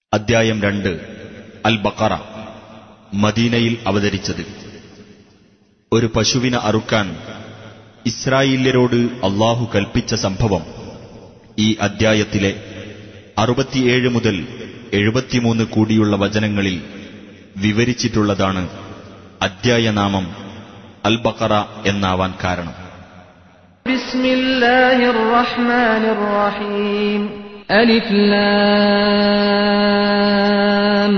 അദ്ധ്യായം രണ്ട് അൽ ബക്കറ മദീനയിൽ അവതരിച്ചത് ഒരു പശുവിനെ അറുക്കാൻ ഇസ്രായേല്യരോട് അള്ളാഹു കൽപ്പിച്ച സംഭവം ഈ അദ്ധ്യായത്തിലെ അറുപത്തിയേഴ് മുതൽ എഴുപത്തിമൂന്ന് കൂടിയുള്ള വചനങ്ങളിൽ വിവരിച്ചിട്ടുള്ളതാണ് അദ്ധ്യായനാമം അൽ ബക്കറ എന്നാവാൻ കാരണം بسم الله الرحمن الرحيم ألف لام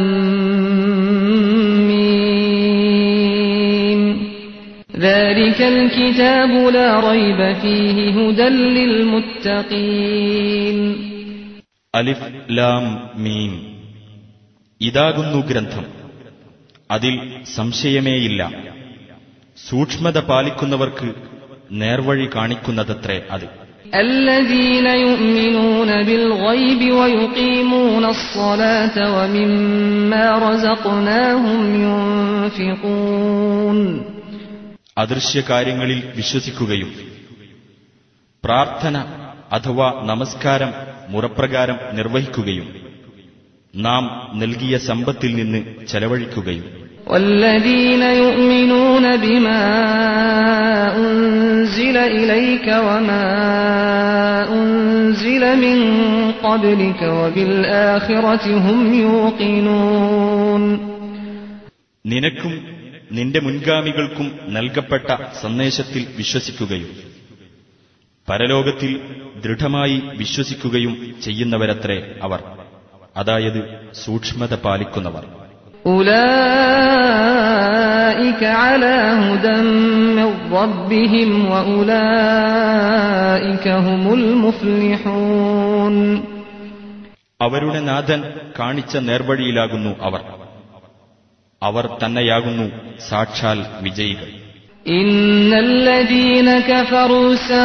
ميم ذلك الكتاب لا ريب فيه هدى للمتقين അലിഫ് ലാം മീം ഇതാകുന്നു ഗ്രന്ഥം അതിൽ സംശയമേയില്ല സൂക്ഷ്മത പാലിക്കുന്നവർക്ക് നേർവഴി കാണിക്കുന്നതത്രേ അത് الذين يؤمنون بالغيب ويقيمون الصلاة ومما رزقناهم ينفقون അദൃശ്യകാര്യങ്ങളിൽ വിശ്വസിക്കുകയും പ്രാർത്ഥന അഥവാ നമസ്കാരം മുറപ്രകാരം നിർവഹിക്കുകയും നാം നൽകിയ സമ്പത്തിൽ നിന്ന് ചെലവഴിക്കുകയും والذين يؤمنون بما أنزل إليك وما أنزل من قبلك وبالآخرة هم يوقنون നിനക്കും നിന്റെ മുൻഗാമികൾക്കും നൽകപ്പെട്ട സന്ദേശത്തിൽ വിശ്വസിക്കുകയും പരലോകത്തിൽ ദൃഢമായി വിശ്വസിക്കുകയും ചെയ്യുന്നവരത്രേ അവർ അതായത് സൂക്ഷ്മത പാലിക്കുന്നവർ أولئك على هدى من ربهم وأولئك هم المفلحون അവരുടെ നാഥൻ കാണിച്ച നേർവഴിയിലാകുന്നു അവർ അവർ തന്നെയാകുന്നു സാക്ഷാൽ വിജയികൾ إن الذين كفروا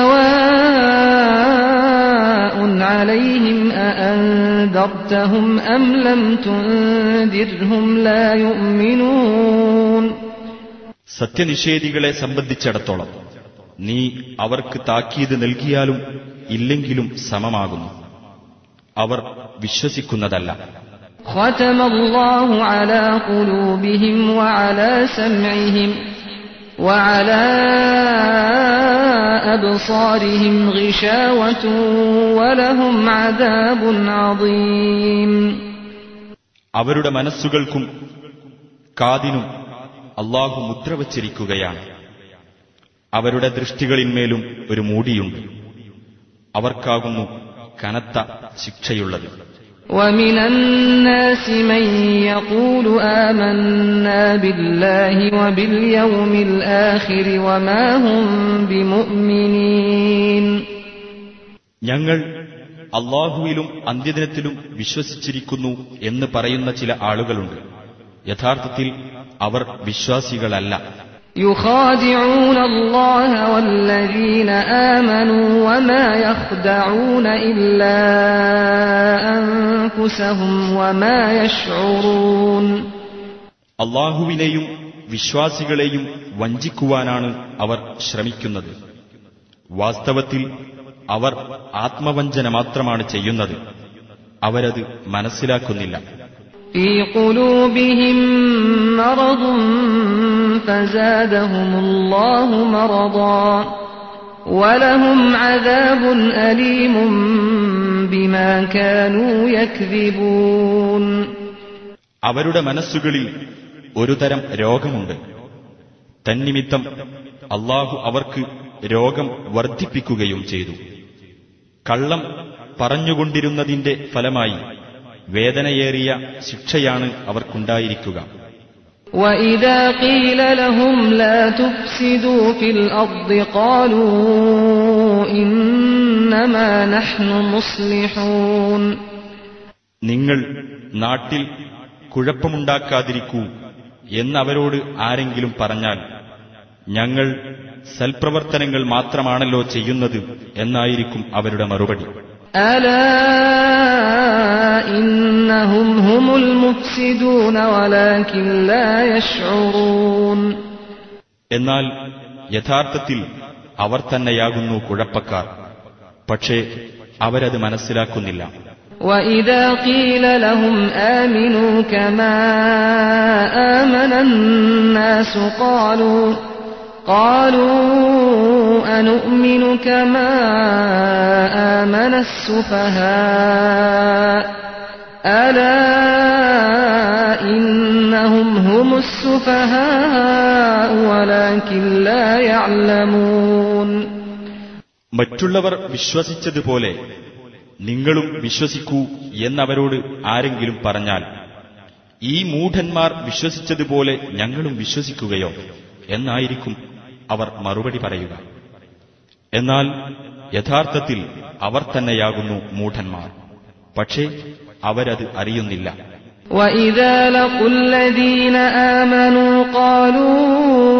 سواء عليهم أأنذرتهم أم لم تنذرهم لا يؤمنون സത്യനിഷേധികളെ സംബന്ധിച്ചിടത്തോളം നീ അവർക്ക് താക്കീത് നൽകിയാലും ഇല്ലെങ്കിലും സമമാകുന്നു അവർ വിശ്വസിക്കുന്നതല്ല ختم الله على قلوبهم وعلى سمعهم وعلى أبصارهم غشاوة ولهم عذاب عظيم അവരുടെ മനസ്സുകൾക്കും കാതിനും അള്ളാഹു മുദ്ര വച്ചിരിക്കുകയാണ് അവരുടെ ദൃഷ്ടികളിന്മേലും ഒരു മൂടിയുണ്ട് അവർക്കാകുന്നു കനത്ത ശിക്ഷയുള്ളത് ومن الناس من يقول آمنا بالله وباليوم الآخر وما هم بمؤمنين ഞങ്ങൾ അള്ളാഹുവിലും അന്ത്യദിനത്തിലും വിശ്വസിച്ചിരിക്കുന്നു എന്ന് പറയുന്ന ചില ആളുകളുണ്ട് യഥാർത്ഥത്തിൽ അവർ വിശ്വാസികളല്ല يخادعون الله والذين آمنوا وما يخدعون إلا أنفسهم وما يشعرون അള്ളാഹുവിനെയും വിശ്വാസികളെയും വഞ്ചിക്കുവാനാണ് അവർ ശ്രമിക്കുന്നത് വാസ്തവത്തിൽ അവർ ആത്മവഞ്ചന മാത്രമാണ് ചെയ്യുന്നത് അവരത് മനസ്സിലാക്കുന്നില്ല في قلوبهم مرض فزادهم الله مرضا ولهم عذاب أليم بما كانوا يكذبون അവരുടെ മനസ്സുകളിൽ ഒരു തരം രോഗമുണ്ട് തന്നിമിത്തം അള്ളാഹു അവർക്ക് രോഗം വർദ്ധിപ്പിക്കുകയും ചെയ്തു കള്ളം പറഞ്ഞുകൊണ്ടിരുന്നതിന്റെ ഫലമായി വേദനയേറിയ ശിക്ഷയാണ് അവർക്കുണ്ടായിരിക്കുക وإذا قيل لهم لا تفسدوا في الأرض قالوا إنما نحن مصلحون നിങ്ങൾ നാട്ടിൽ കുഴപ്പമുണ്ടാക്കാതിരിക്കൂ എന്നവരോട് ആരെങ്കിലും പറഞ്ഞാൽ ഞങ്ങൾ സൽപ്രവർത്തനങ്ങൾ മാത്രമാണല്ലോ ചെയ്യുന്നത് എന്നായിരിക്കും അവരുടെ മറുപടി ألا إنهم هم المفسدون ولكن لا يشعرون എന്നാൽ യഥാർത്ഥത്തിൽ അവർ തന്നെയാകുന്നു കുഴപ്പക്കാർ പക്ഷേ അവരത് മനസ്സിലാക്കുന്നില്ല وإذا قيل لهم آمنوا كما آمن الناس قالوا قالوا أنؤمن كما آمن السفهاء ألا إنهم هم السفهاء ولكن لا يعلمون മറ്റുള്ളവർ വിശ്വസിച്ചതുപോലെ നിങ്ങളും വിശ്വസിക്കൂ എന്നവരോട് ആരെങ്കിലും പറഞ്ഞാൽ ഈ മൂഢന്മാർ വിശ്വസിച്ചതുപോലെ ഞങ്ങളും വിശ്വസിക്കുകയോ എന്നായിരിക്കും അവർ മറുപടി പറയുക എന്നാൽ യഥാർത്ഥത്തിൽ അവർ തന്നെയാകുന്നു മൂഢന്മാർ പക്ഷേ അവരത് അറിയുന്നില്ല وإذا لقوا الذين آمنوا قالوا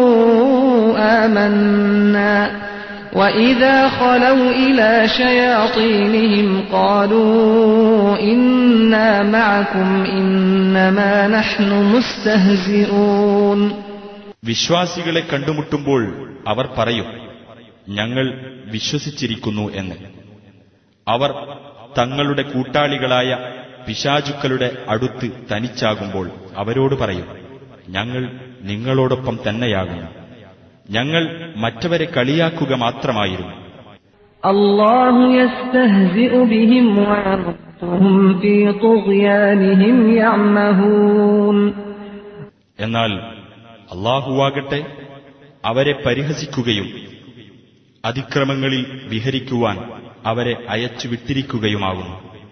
آمنا وإذا خلوا إلى شياطينهم قالوا إنا معكم إنما نحن مستهزئون വിശ്വാസികളെ കണ്ടുമുട്ടുമ്പോൾ അവർ പറയും ഞങ്ങൾ വിശ്വസിച്ചിരിക്കുന്നു എന്ന് അവർ തങ്ങളുടെ കൂട്ടാളികളായ പിശാചുക്കളുടെ അടുത്ത് തനിച്ചാകുമ്പോൾ അവരോട് പറയും ഞങ്ങൾ നിങ്ങളോടൊപ്പം തന്നെയാകുന്നു ഞങ്ങൾ മറ്റവരെ കളിയാക്കുക മാത്രമായിരുന്നു الله يستهزئ بهم ويمدهم في طغيانهم يعمهون എന്നാൽ അള്ളാഹുവാകട്ടെ അവരെ പരിഹസിക്കുകയും അതിക്രമങ്ങളിൽ വിഹരിക്കുവാൻ അവരെ അയച്ചുവിട്ടിരിക്കുകയുമാകുന്നു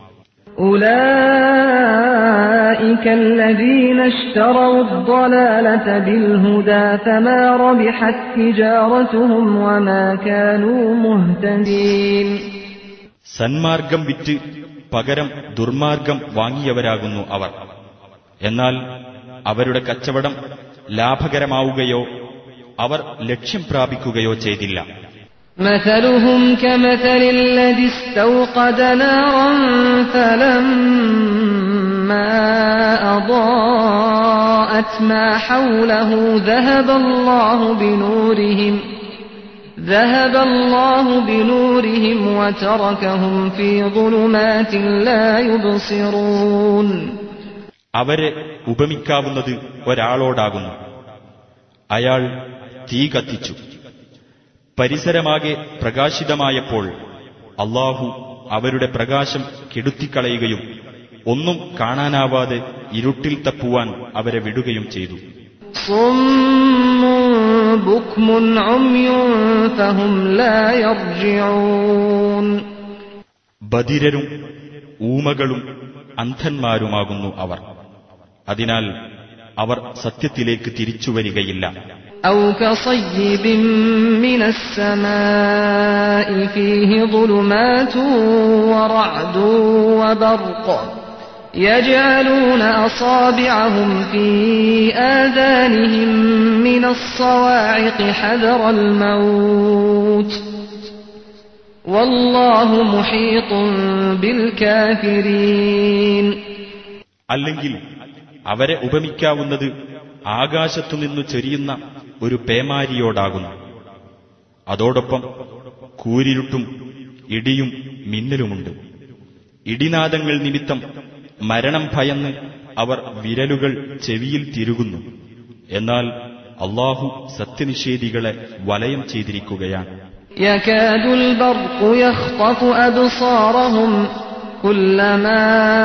أولئك الذين اشتروا الضلالة بالهدى فما ربحت تجارتهم وما كانوا مهتدين സന്മാർഗം വിറ്റ് പകരം ദുർമാർഗം വാങ്ങിയവരാകുന്നു അവർ എന്നാൽ അവരുടെ കച്ചവടം ലാഭകരമാവുകയോ അവർ ലക്ഷ്യം പ്രാപിക്കുകയോ ചെയ്തില്ല مثلهم كمثل الذي استوقد نارا فلما أضاءت ما حوله ذهب الله بنورهم ذهب الله بنورهم وتركهم في ظلمات لا يبصرون അവരെ ഉപമിക്കാവുന്നത് ഒരാളോടാകുന്നു അയാൾ തീ കത്തിച്ചു പരിസരമാകെ പ്രകാശിതമായപ്പോൾ അള്ളാഹു അവരുടെ പ്രകാശം കെടുത്തിക്കളയുകയും ഒന്നും കാണാനാവാതെ ഇരുട്ടിൽ തപ്പുവാൻ അവരെ വിടുകയും ചെയ്തു صم بكم عمي فهم لا يرجعون ബധിരരും ഊമകളും അന്ധന്മാരുമാകുന്നു അവർ അതിനാൽ അവർ സത്യത്തിലേക്ക് തിരിച്ചുവരികയില്ല أو كصيب من السماء فيه ظلمات ورعد وبرق يجعلون أصابعهم في آذانهم من الصواعق حذر الموت والله محيط بالكافرين അല്ലെങ്കിൽ അവരെ ഉപമിക്കാവുന്നത് ആകാശത്തുനിന്നു ചെരിയുന്ന ഒരു പേമാരിയോടാകുന്നു അതോടൊപ്പം കൂരിരുട്ടും ഇടിയും മിന്നലുമുണ്ട് ഇടിനാദങ്ങൾ നിമിത്തം മരണം ഭയന്ന് അവർ വിരലുകൾ ചെവിയിൽ തിരുകുന്നു എന്നാൽ അള്ളാഹു സത്യനിഷേധികളെ വലയം ചെയ്തിരിക്കുകയാണ് يكاد البرق يخطف أبصارهم كلما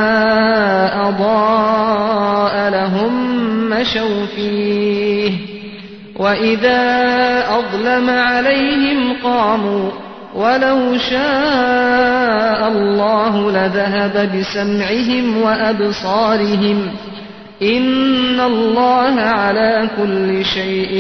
أضاء لهم مشوا فيه وإذا أظلم عليهم قاموا ولو شاء الله لذهب بسمعهم وأبصارهم إن الله على كل شيء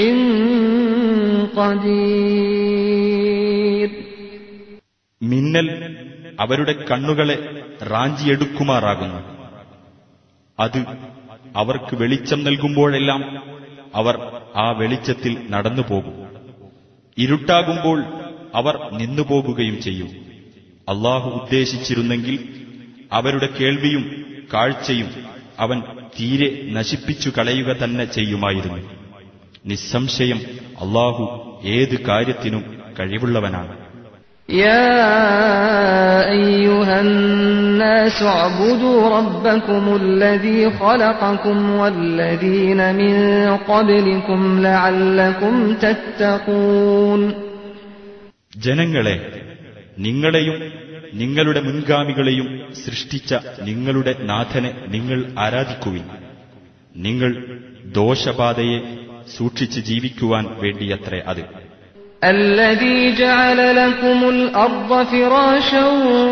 قدير മിന്നൽ അവരുടെ കണ്ണുകളെ റാഞ്ചിയെടുക്കുമാറാകുന്നു അത് അവർക്ക് വെളിച്ചം നൽകുമ്പോഴെല്ലാം അവർ ആ വെളിച്ചത്തിൽ നടന്നു പോകും ഇരുട്ടാകുമ്പോൾ അവർ നിന്നുപോകുകയും ചെയ്യും അള്ളാഹു ഉദ്ദേശിച്ചിരുന്നെങ്കിൽ അവരുടെ കേൾവിയും കാഴ്ചയും അവൻ തീരെ നശിപ്പിച്ചു കളയുക തന്നെ ചെയ്യുമായിരുന്നു നിസ്സംശയം അള്ളാഹു ഏത് കാര്യത്തിനും കഴിവുള്ളവനാണ് يا أيها الناس اعبدوا ربكم الذي خلقكم والذين من قبلكم لعلكم تتقون ജനങ്ങളെ നിങ്ങളെയും നിങ്ങളുടെ മുൻഗാമികളെയും സൃഷ്ടിച്ച നിങ്ങളുടെ നാഥനെ നിങ്ങൾ ആരാധിക്കുവിൻ നിങ്ങൾ ദോഷബാധയെ സൂക്ഷിച്ച് ജീവിക്കുവാൻ വേണ്ടിയത്രേ അത് الذي جعل لكم الأرض فراشا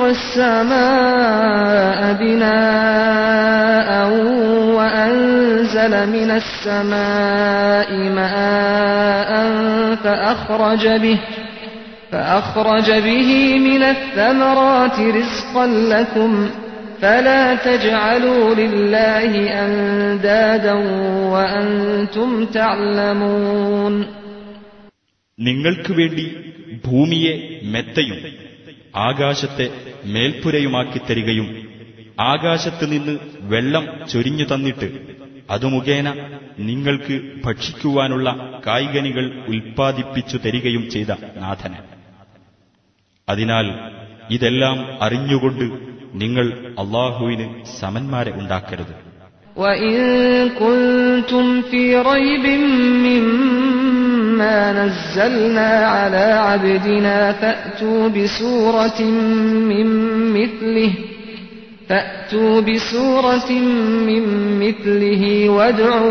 والسماء بناء وأنزل من السماء ماء فأخرج به فأخرج به من الثمرات رزقا لكم فلا تجعلوا لله أندادا وأنتم تعلمون നിങ്ങൾക്ക് വേണ്ടി ഭൂമിയെ മെത്തയും ആകാശത്തെ മേൽപ്പുരയുമാക്കി തരികയും ആകാശത്ത് നിന്ന് വെള്ളം ചൊരിഞ്ഞു തന്നിട്ട് അത് മുഖേന നിങ്ങൾക്ക് ഭക്ഷിക്കുവാനുള്ള കായികനികൾ ഉൽപ്പാദിപ്പിച്ചു തരികയും ചെയ്ത നാഥന് അതിനാൽ ഇതെല്ലാം അറിഞ്ഞുകൊണ്ട് നിങ്ങൾ അള്ളാഹുവിന് സമന്മാരെ ഉണ്ടാക്കരുത് وإن كنتم في ريب مما نزلنا على عبدنا فأتوا بسورة من مثله فأتوا بسورة من مثله وادعوا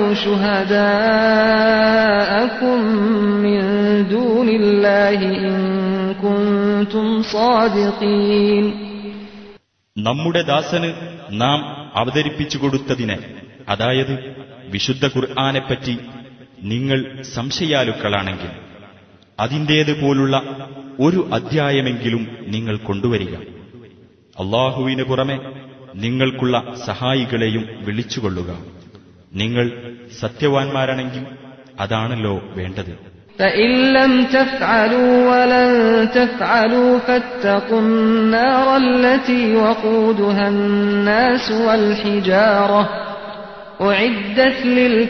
شهداءكم من دون الله إن كنتم صادقين നമ്മുടെ ദാസന് നാം അവതരിപ്പിച്ചു കൊടുത്തതിന് അതായത് വിശുദ്ധ ഖുർആാനെപ്പറ്റി നിങ്ങൾ സംശയാലുക്കളാണെങ്കിൽ അതിൻ്റേതുപോലുള്ള ഒരു അധ്യായമെങ്കിലും നിങ്ങൾ കൊണ്ടുവരിക അള്ളാഹുവിന് പുറമെ നിങ്ങൾക്കുള്ള സഹായികളെയും വിളിച്ചുകൊള്ളുക നിങ്ങൾ സത്യവാൻമാരാണെങ്കിൽ അതാണല്ലോ വേണ്ടത് فإن لم تفعلوا ولن تفعلوا فاتقوا النار التي وقودها الناس والحجارة أعدت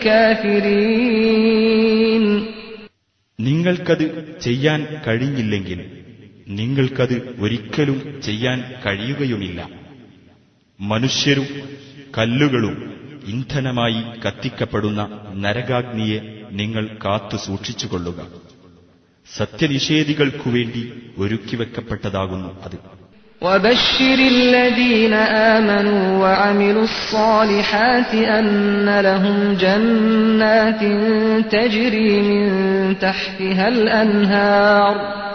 للكافرين നിങ്ങൾക്കത് ചെയ്യാൻ കഴിഞ്ഞില്ലെങ്കിൽ നിങ്ങൾക്കത് ഒരിക്കലും ചെയ്യാൻ കഴിയുകയുമില്ല മനുഷ്യരും കല്ലുകളും ഇന്ധനമായി കത്തിക്കപ്പെടുന്ന നരകാഗ്നിയെ നിങ്ങൾ കാത്തു സൂക്ഷിച്ചുകൊള്ളുക സത്യനിഷേധികൾക്കു വേണ്ടി ഒരുക്കിവെക്കപ്പെട്ടതാകുന്നു അത് وبشر الذين آمنوا وعملوا الصالحات أن لهم جنات تجري من تحتها الأنهار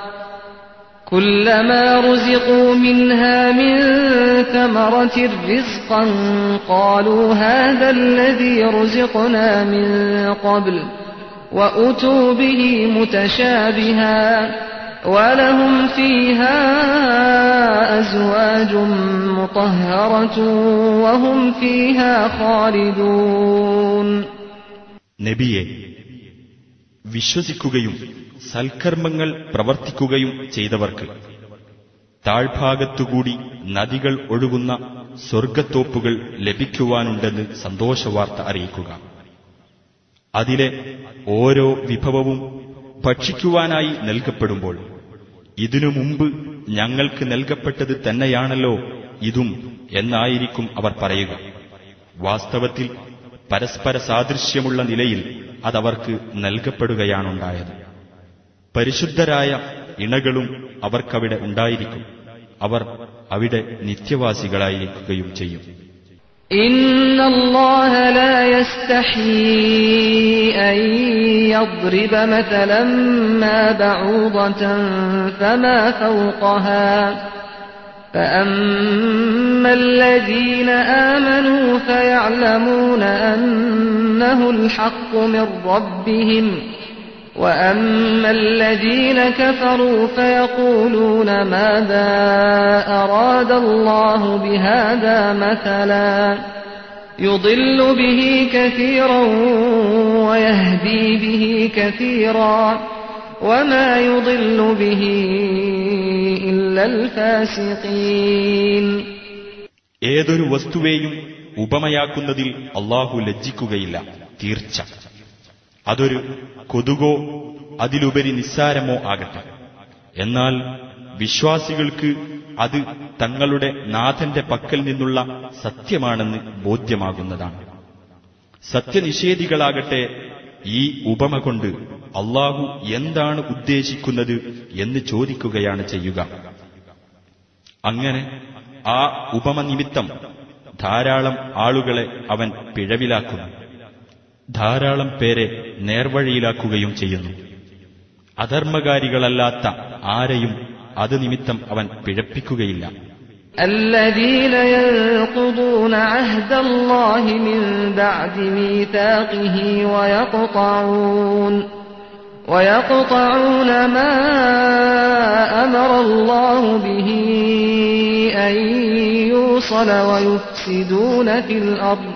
كلما رزقوا منها من ثمرة رزقا قالوا هذا الذي رزقنا من قبل وأتوا به متشابها ولهم فيها أزواج مطهرة وهم فيها خالدون നബിയെ വിശ്വസിക്കുകയും സൽക്കർമ്മങ്ങൾ പ്രവർത്തിക്കുകയും ചെയ്തവർക്ക് താഴ്ഭാഗത്തുകൂടി നദികൾ ഒഴുകുന്ന സ്വർഗത്തോപ്പുകൾ ലഭിക്കുവാനുണ്ടെന്ന് സന്തോഷവാർത്ത അറിയിക്കുക അതിലെ ഓരോ വിഭവവും ഭക്ഷിക്കുവാനായി നൽകപ്പെടുമ്പോൾ ഇതിനു മുമ്പ് ഞങ്ങൾക്ക് നൽകപ്പെട്ടത് തന്നെയാണല്ലോ ഇതും എന്നായിരിക്കും അവർ പറയുക വാസ്തവത്തിൽ പരസ്പര സാദൃശ്യമുള്ള നിലയിൽ അതവർക്ക് നൽകപ്പെടുകയാണുണ്ടായത് പരിശുദ്ധരായ ഇണകളും അവർക്കവിടെ ഉണ്ടായിരിക്കും അവർ അവിടെ നിത്യവാസികളായിരിക്കുകയും ചെയ്യും إن الله لا يستحيي أن يضرب مثلا ما بعوضة فما فوقها فأما الذين آمنوا فيعلمون أنه الحق من ربهم وأما الذين كفروا فيقولون ماذا أراد الله بهذا مثلا يضل به كثيرا ويهدي به كثيرا وما يضل به إلا الفاسقين ഏതൊരു വസ്തുവേയും ഉപമയാക്കുന്നതിൽ അള്ളാഹു ലജ്ജിക്കുകയില്ല തീർച്ച അതൊരു കൊതുകോ അതിലുപരി നിസ്സാരമോ ആകട്ടെ എന്നാൽ വിശ്വാസികൾക്ക് അത് തങ്ങളുടെ നാഥന്റെ പക്കൽ നിന്നുള്ള സത്യമാണെന്ന് ബോധ്യമാകുന്നതാണ് സത്യനിഷേധികളാകട്ടെ ഈ ഉപമ കൊണ്ട് അള്ളാഹു എന്താണ് ഉദ്ദേശിക്കുന്നത് എന്ന് ചോദിക്കുകയാണ് ചെയ്യുക അങ്ങനെ ആ ഉപമ നിമിത്തം ധാരാളം ആളുകളെ അവൻ പിഴവിലാക്കുന്നു ധാരാളം പേരെ നേർവഴിയിലാക്കുകയും ചെയ്യുന്നു അധർമ്മകാരികളല്ലാത്ത ആരെയും അത് നിമിത്തം അവൻ പിഴപ്പിക്കുകയില്ല الذين ينقضون عهد الله من بعد ميثاقه ويقطعون ويقطعون ما أمر الله به أن يوصل ويفسدون في الأرض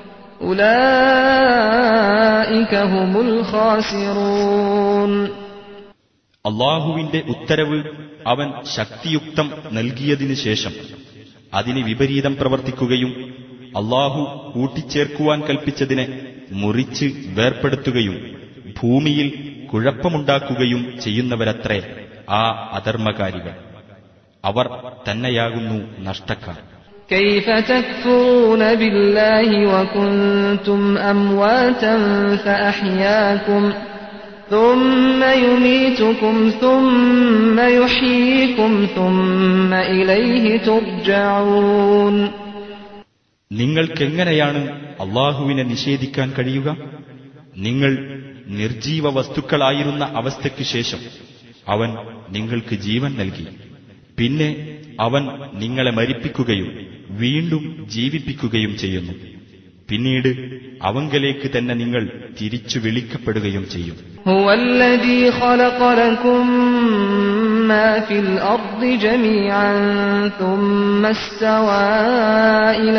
أولئك هم الخاسرون അള്ളാഹുവിന്റെ ഉത്തരവ് അവൻ ശക്തിയുക്തം നൽകിയതിനു ശേഷം അതിന് വിപരീതം പ്രവർത്തിക്കുകയും അള്ളാഹു കൂട്ടിച്ചേർക്കുവാൻ കൽപ്പിച്ചതിനെ മുറിച്ച് വേർപ്പെടുത്തുകയും ഭൂമിയിൽ കുഴപ്പമുണ്ടാക്കുകയും ചെയ്യുന്നവരത്രേ ആ അധർമ്മകാരികൾ അവർ തന്നെയാകുന്നു നഷ്ടക്കാർ كيف تكفرون بالله وكنتم أمواتا فأحياكم ثم يميتكم ثم يحييكم ثم إليه ترجعون നിങ്ങൾക്കെങ്ങനെയാണ് അള്ളാഹുവിനെ നിഷേധിക്കാൻ കഴിയുക നിങ്ങൾ നിർജീവ വസ്തുക്കളായിരുന്ന അവസ്ഥയ്ക്ക് ശേഷം അവൻ നിങ്ങൾക്ക് ജീവൻ നൽകി പിന്നെ അവൻ നിങ്ങളെ മരിപ്പിക്കുകയും വീണ്ടും ജീവിപ്പിക്കുകയും ചെയ്യുന്നു പിന്നീട് അവങ്കലേക്ക് തന്നെ നിങ്ങൾ തിരിച്ചു വിളിക്കപ്പെടുകയും ചെയ്യും هو الذي خلق لكم ما في الأرض جميعا ثم استوى إلى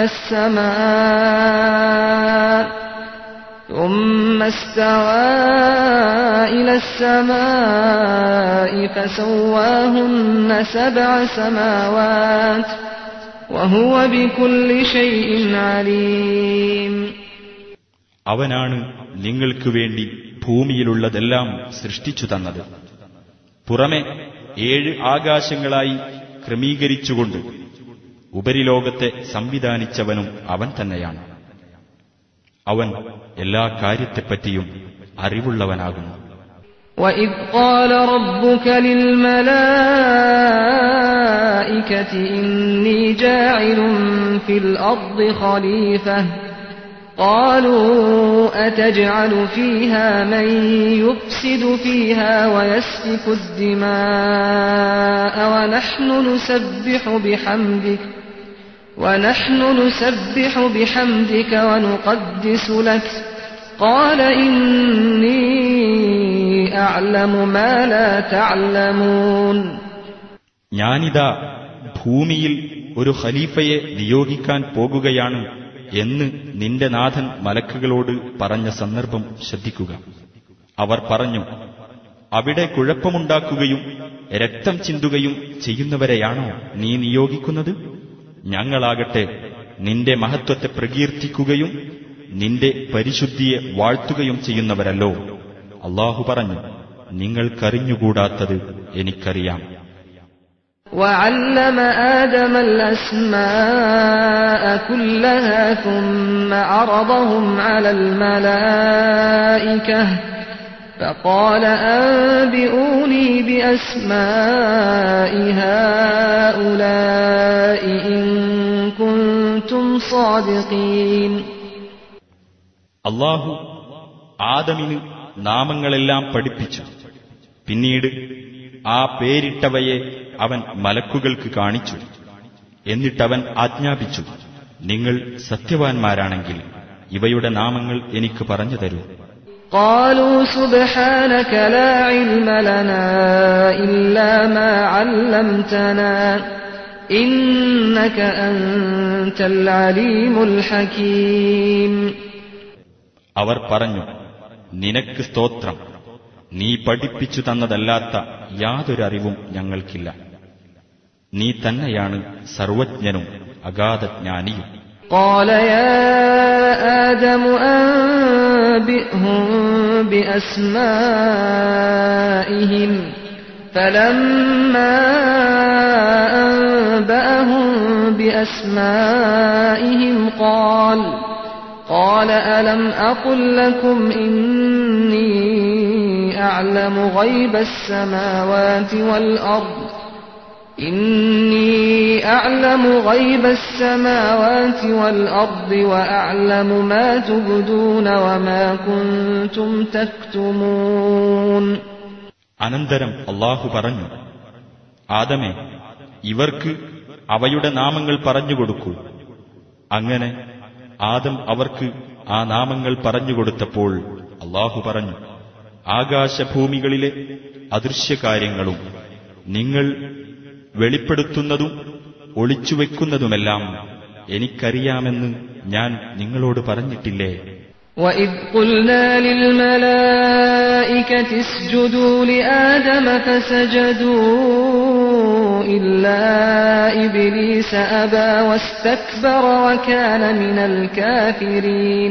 السماء ثم استوى إلى السماء فسواهن سبع سماوات وهو بكل شيء عليم അവനാണ് നിങ്ങൾക്ക് വേണ്ടി ഭൂമിയിലുള്ളതെല്ലാം സൃഷ്ടിച്ചു തന്നത് പുറമെ ഏഴ് ആകാശങ്ങളായി ക്രമീകരിച്ചുകൊണ്ട് ഉപരിലോകത്തെ സംവിധാനിച്ചവനും അവൻ തന്നെയാണ് അവൻ എല്ലാ കാര്യത്തെപ്പറ്റിയും അറിവുള്ളവനാകുന്നു وإذ قال ربك للملائكة إني جاعل في الأرض خليفة قالوا أتجعل فيها من يفسد فيها ويسفك الدماء ونحن نسبح بحمدك ونحن نسبح بحمدك ونقدس لك قال إني أعلم ما لا تعلمون ഞാനിതാ ഭൂമിയിൽ ഒരു ഖലീഫയെ നിയോഗിക്കാൻ പോകുകയാണ് എന്ന് നിന്റെ നാഥൻ മലക്കുകളോട് പറഞ്ഞ സന്ദർഭം ശ്രദ്ധിക്കുക അവർ പറഞ്ഞു അവിടെ കുഴപ്പമുണ്ടാക്കുകയും രക്തം ചിന്തുകയും ചെയ്യുന്നവരെയാണോ നീ നിയോഗിക്കുന്നത് ഞങ്ങളാകട്ടെ നിന്റെ മഹത്വത്തെ പ്രകീർത്തിക്കുകയും നിന്റെ പരിശുദ്ധിയെ വാഴ്ത്തുകയും ചെയ്യുന്നവരല്ലോ അള്ളാഹു പറഞ്ഞു നിങ്ങൾക്കറിഞ്ഞുകൂടാത്തത് എനിക്കറിയാം وعلم آدم الأسماء كلها ثم عرضهم على الملائكة فقال أنبئوني بأسماء هؤلاء إن كنتم صادقين അള്ളാഹു ആദമിന് നാമങ്ങളെല്ലാം പഠിപ്പിച്ചു പിന്നീട് ആ പേരിട്ടവയെ അവൻ മലക്കുകൾക്ക് കാണിച്ചു എന്നിട്ടവൻ ആജ്ഞാപിച്ചു നിങ്ങൾ സത്യവാൻമാരാണെങ്കിൽ ഇവയുടെ നാമങ്ങൾ എനിക്ക് പറഞ്ഞു തരൂ قالوا سبحانك لا علم لنا إلا ما علمتنا إنك أنت العليم الحكيم അവർ പറഞ്ഞു നിനക്ക് സ്തോത്രം നീ പഠിപ്പിച്ചു തന്നതല്ലാത്ത യാതൊരറിവും ഞങ്ങൾക്കില്ല നീ തന്നെയാണ് സർവജ്ഞനും അഗാധജ്ഞാനിയും قال يا آدم أنبئهم بأسمائهم فلما أنبأهم بأسمائهم قال قال ألم أقل لكم إني أعلم غيب السماوات والأرض إني أعلم غيب السماوات والأرض وأعلم ما تبدون وما كنتم تكتمون അനന്തരം അള്ളാഹു പറഞ്ഞു ആദമേ ഇവർക്ക് അവയുടെ നാമങ്ങൾ പറഞ്ഞുകൊടുക്കൂ അങ്ങനെ ആദം അവർക്ക് ആ നാമങ്ങൾ പറഞ്ഞുകൊടുത്തപ്പോൾ അള്ളാഹു പറഞ്ഞു ആകാശഭൂമികളിലെ അദൃശ്യകാര്യങ്ങളും നിങ്ങൾ വെളിപ്പെടുത്തുന്നതും ഒളിച്ചുവെക്കുന്നതുമെല്ലാം എനിക്കറിയാമെന്ന് ഞാൻ നിങ്ങളോട് പറഞ്ഞിട്ടില്ലേ وإذ قلنا للملائكة اسجدوا لآدم فسجدوا إلا إبليس أبى واستكبر وكان من الكافرين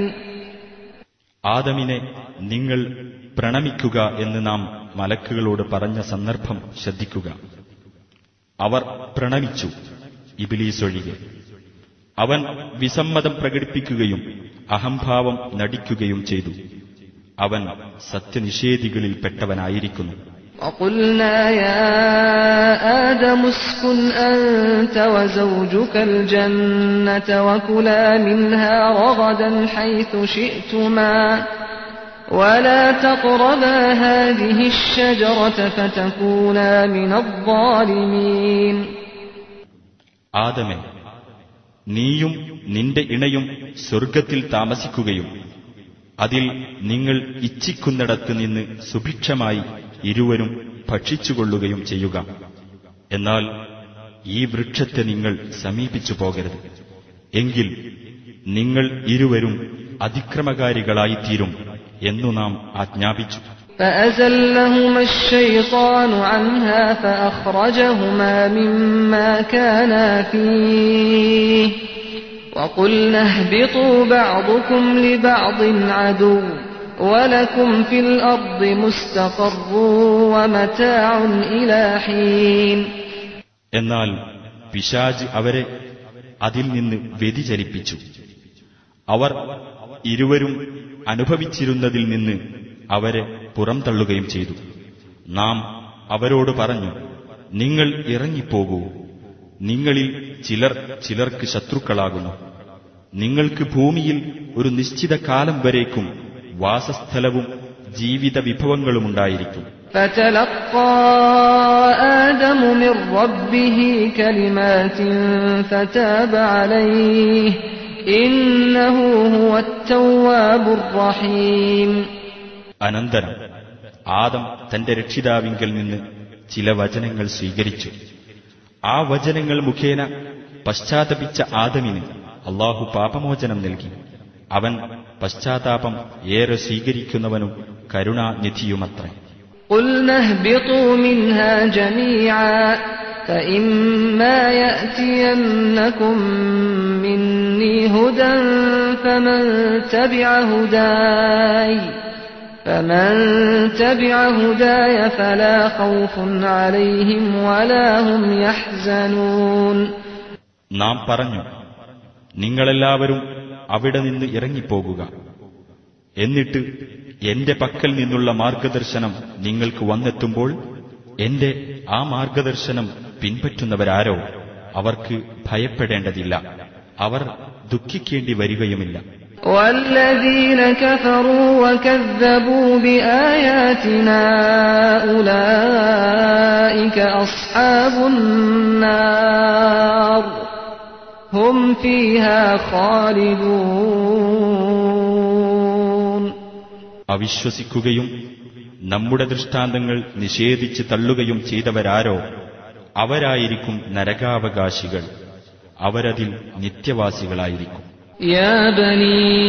ആദമിനെ നിങ്ങൾ പ്രണമിക്കുക എന്ന് നാം മലക്കുകളോട് പറഞ്ഞ സന്ദർഭം ശ്രദ്ധിക്കുക അവർ പ്രണമിച്ചു ഇബിലീസ് ഒഴികെ അവൻ വിസമ്മതം പ്രകടിപ്പിക്കുകയും അഹംഭാവം നടിക്കുകയും ചെയ്തു അവൻ സത്യനിഷേധികളിൽപ്പെട്ടവനായിരിക്കുന്നു وقلنا يا آدم اسكن أنت وزوجك الجنة وكلا منها رغدا حيث شئتما ولا تقربا هذه الشجرة فتكونا من الظالمين ആദമേ നീയും നിന്റെ ഇണയും സ്വർഗത്തിൽ താമസിക്കുകയും അതിൽ നിങ്ങൾ ഇച്ഛിക്കുന്നിടത്ത് നിന്ന് സുഭിക്ഷമായി ഇരുവരും ഭക്ഷിച്ചുകൊള്ളുകയും ചെയ്യുക എന്നാൽ ഈ വൃക്ഷത്തെ നിങ്ങൾ സമീപിച്ചു പോകരുത് എങ്കിൽ നിങ്ങൾ ഇരുവരും അതിക്രമകാരികളായിത്തീരും എന്നു നാം ആജ്ഞാപിച്ചു فأزلهما الشيطان عنها فأخرجهما مما كانا فيه وقلنا اهبطوا بعضكم لبعض عدو ولكم في الأرض مستقر ومتاع إلى حين എന്നാൽ പിശാജ് അവരെ അതിൽ നിന്ന് വ്യതിചലിപ്പിച്ചു അവർ ഇരുവരും അനുഭവിച്ചിരുന്നതിൽ നിന്ന് അവരെ പുറംതള്ളുകയും ചെയ്തു നാം അവരോട് പറഞ്ഞു നിങ്ങൾ ഇറങ്ങിപ്പോകൂ നിങ്ങളിൽ ചിലർ ചിലർക്ക് ശത്രുക്കളാകുന്നു നിങ്ങൾക്ക് ഭൂമിയിൽ ഒരു നിശ്ചിത കാലം വരേക്കും വാസസ്ഥലവും ജീവിത വിഭവങ്ങളുമുണ്ടായിരിക്കും فتلقى آدم من ربه كلمات فتاب عليه إنه هو التواب الرحيم അനന്തരം ആദം തന്റെ രക്ഷിതാവിങ്കൽ നിന്ന് ചില വചനങ്ങൾ സ്വീകരിച്ചു ആ വചനങ്ങൾ മുഖേന പശ്ചാത്തപിച്ച ആദമിന് അള്ളാഹു പാപമോചനം നൽകി അവൻ പശ്ചാത്താപം ഏറെ സ്വീകരിക്കുന്നവനും കരുണാനിധിയുമത്രേ قلنا اهبطوا منها جميعا فإما يأتينكم مني هدى فمن تبع هداي فمن تبع هداي فلا خوف عليهم ولا هم يحزنون നാം പറഞ്ഞു നിങ്ങളെല്ലാവരും അവിടെ നിന്ന് ഇറങ്ങിപ്പോകുക എന്നിട്ട് എന്റെ പക്കൽ നിന്നുള്ള മാർഗദർശനം നിങ്ങൾക്ക് വന്നെത്തുമ്പോൾ എന്റെ ആ മാർഗദർശനം പിൻപറ്റുന്നവരാരോ അവർക്ക് ഭയപ്പെടേണ്ടതില്ല അവർ ദുഃഖിക്കേണ്ടി വരികയുമില്ല والذين كفروا وكذبوا بآياتنا أولئك أصحاب النار هم فيها خالدون അവിശ്വസിക്കുകയും നമ്മുടെ ദൃഷ്ടാന്തങ്ങൾ നിഷേധിച്ച് തള്ളുകയും ചെയ്തവരാരോ അവരായിരിക്കും നരകാവകാശികൾ അവരതിൽ നിത്യവാസികളായിരിക്കും يا بني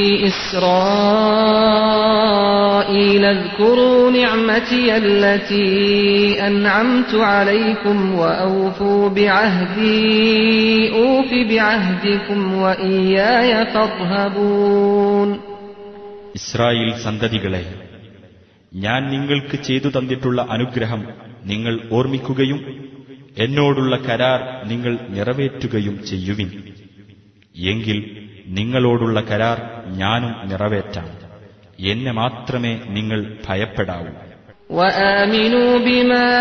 إسرائيل اذكروا نعمتي التي أنعمت عليكم وأوفوا بعهدي أوف بعهدكم وإياي فارهبون ഇസ്രായേൽ സന്തതികളെ ഞാൻ നിങ്ങൾക്ക് ചെയ്തു തന്നിട്ടുള്ള അനുഗ്രഹം നിങ്ങൾ ഓർമ്മിക്കുകയും എന്നോടുള്ള കരാർ നിങ്ങൾ നിറവേറ്റുകയും ചെയ്യുവിൻ എങ്കിൽ നിങ്ങളോടുള്ള കരാർ ഞാനും നിറവേറ്റാം എന്നെ മാത്രമേ നിങ്ങൾ ഭയപ്പെടാവൂ وآمنوا بما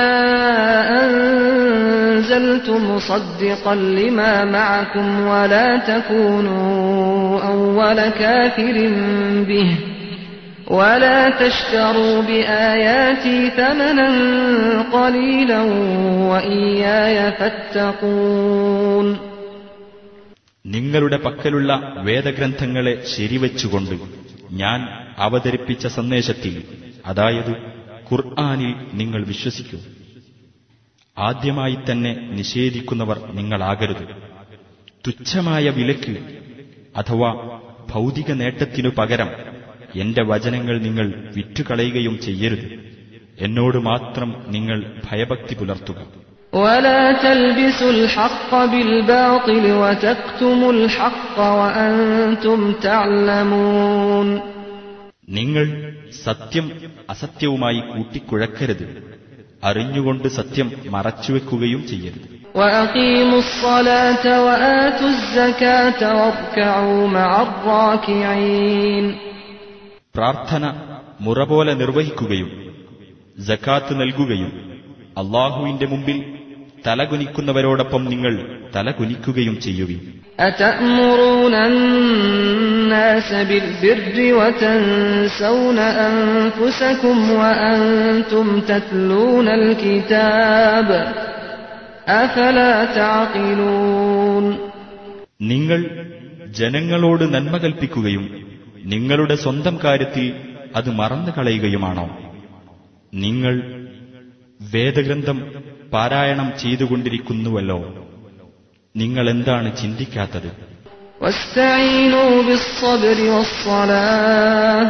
أنزلت مصدقا لما معكم ولا تكونوا أول كافر به ولا تشتروا بآياتي ثمنا قليلا وإياي فاتقون നിങ്ങളുടെ പക്കലുള്ള വേദഗ്രന്ഥങ്ങളെ ശരിവച്ചുകൊണ്ട് ഞാൻ അവതരിപ്പിച്ച സന്ദേശത്തിൽ അതായത് ഖുർആാനിൽ നിങ്ങൾ വിശ്വസിക്കൂ ആദ്യമായി തന്നെ നിഷേധിക്കുന്നവർ നിങ്ങളാകരുത് തുച്ഛമായ വിലക്ക് അഥവാ ഭൗതിക നേട്ടത്തിനു പകരം എന്റെ വചനങ്ങൾ നിങ്ങൾ വിറ്റുകളയുകയും ചെയ്യരുത് എന്നോട് മാത്രം നിങ്ങൾ ഭയഭക്തി പുലർത്തുക ولا تلبسوا الحق بالباطل وتكتموا الحق وأنتم تعلمون നിങ്ങൾ സത്യം അസത്യവുമായി കൂട്ടിക്കുഴക്കരുത് അറിഞ്ഞുകൊണ്ട് സത്യം മറച്ചുവെക്കുകയും ചെയ്യരുത് وأقيموا الصلاة وآتوا الزكاة واركعوا مع الراكعين പ്രാർത്ഥന മുറ പോലെ നിർവഹിക്കുകയും ജക്കാത്ത് നൽകുകയും അള്ളാഹുവിന്റെ മുമ്പിൽ തലകുനിക്കുന്നവരോടൊപ്പം നിങ്ങൾ തലകുനിക്കുകയും ചെയ്യുവിൻ أتأمرون الناس بالبر وتنسون أنفسكم وأنتم تتلون الكتاب أفلا تعقلون നിങ്ങൾ ജനങ്ങളോട് നന്മ കൽപ്പിക്കുകയും നിങ്ങളുടെ സ്വന്തം കാര്യത്തിൽ അത് മറന്നു കളയുകയുമാണോ നിങ്ങൾ വേദഗ്രന്ഥം പാരായണം ചെയ്തുകൊണ്ടിരിക്കുന്നുവല്ലോ നിങ്ങൾ എന്താണ് ചിന്തിക്കാത്തത് واستعينوا بالصبر والصلاة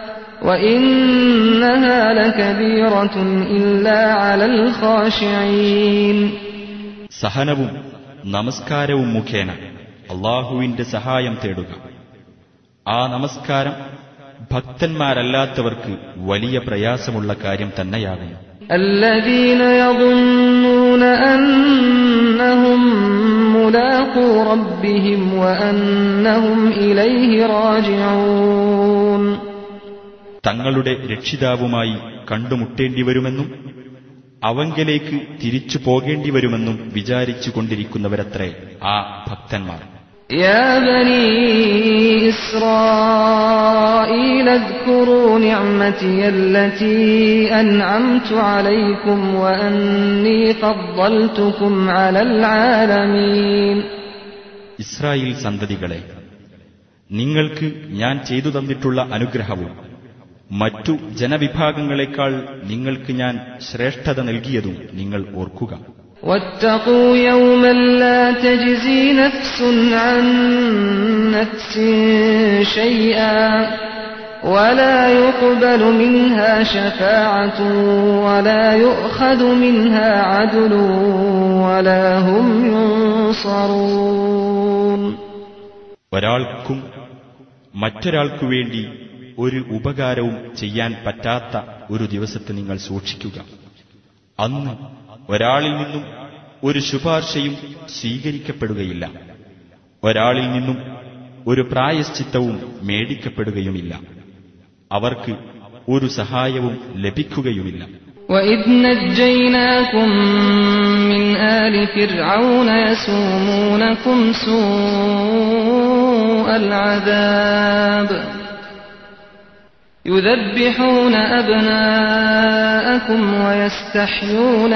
وإنها لكبيرة إلا على الخاشعين സഹനവും നമസ്കാരവും മുഖേന അള്ളാഹുവിന്റെ സഹായം തേടുക ആ നമസ്കാരം ഭക്തന്മാരല്ലാത്തവർക്ക് വലിയ പ്രയാസമുള്ള കാര്യം തന്നെയാകുന്നു الذين يظنون أنهم ملاقو ربهم وأنهم إليه راجعون തങ്ങളുടെ രക്ഷിതാവുമായി കണ്ടുമുട്ടേണ്ടി വരുമെന്നും അവങ്കലേക്ക് തിരിച്ചു പോകേണ്ടി വരുമെന്നും വിചാരിച്ചു കൊണ്ടിരിക്കുന്നവരത്രേ ആ ഭക്തന്മാർ يا بني إسرائيل اذكروا نعمتي التي أنعمت عليكم وأني فضلتكم على العالمين ഇസ്രായേൽ സന്തതികളെ നിങ്ങൾക്ക് ഞാൻ ചെയ്തു തന്നിട്ടുള്ള അനുഗ്രഹവും മറ്റു ജനവിഭാഗങ്ങളെക്കാൾ നിങ്ങൾക്ക് ഞാൻ ശ്രേഷ്ഠത നൽകിയതും നിങ്ങൾ ഓർക്കുക واتقوا يوما لا تجزي نفس عن نفس شيئا ولا يقبل منها شفاعة ولا يؤخذ منها عدل ولا هم ينصرون ഒരാൾക്കും മറ്റൊരാൾക്കു വേണ്ടി ഒരു ഉപകാരവും ചെയ്യാൻ പറ്റാത്ത ഒരു ദിവസത്തെ നിങ്ങൾ സൂക്ഷിക്കുക അന്ന് ഒരാളിൽ നിന്നും ഒരു ശുപാർശയും സ്വീകരിക്കപ്പെടുകയില്ല ഒരാളിൽ നിന്നും ഒരു പ്രായശ്ചിത്തവും മേടിക്കപ്പെടുകയുമില്ല അവർക്ക് ഒരു സഹായവും ലഭിക്കുകയുമില്ല وإذ نجيناكم من آل فرعون يسومونكم سوء العذاب يذبحون أبناءكم ويستحيون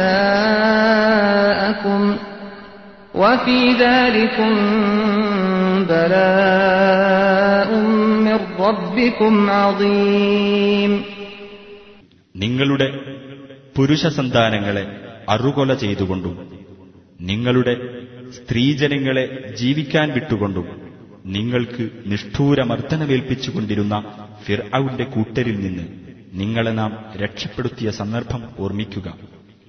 نساءكم وفي ذلكم بلاء من ربكم عظيم നിങ്ങളുടെ പുരുഷ സന്താനങ്ങളെ അറുകൊല ചെയ്തുകൊണ്ടും നിങ്ങളുടെ സ്ത്രീജനങ്ങളെ ജീവിക്കാൻ വിട്ടുകൊണ്ടും നിങ്ങൾക്ക് നിഷ്ഠൂരമർദ്ദനമേൽപ്പിച്ചുകൊണ്ടിരുന്ന ഫിർഔന്റെ കൂട്ടരിൽ നിന്ന് നിങ്ങളെ നാം രക്ഷപ്പെടുത്തിയ സന്ദർഭം ഓർമ്മിക്കുക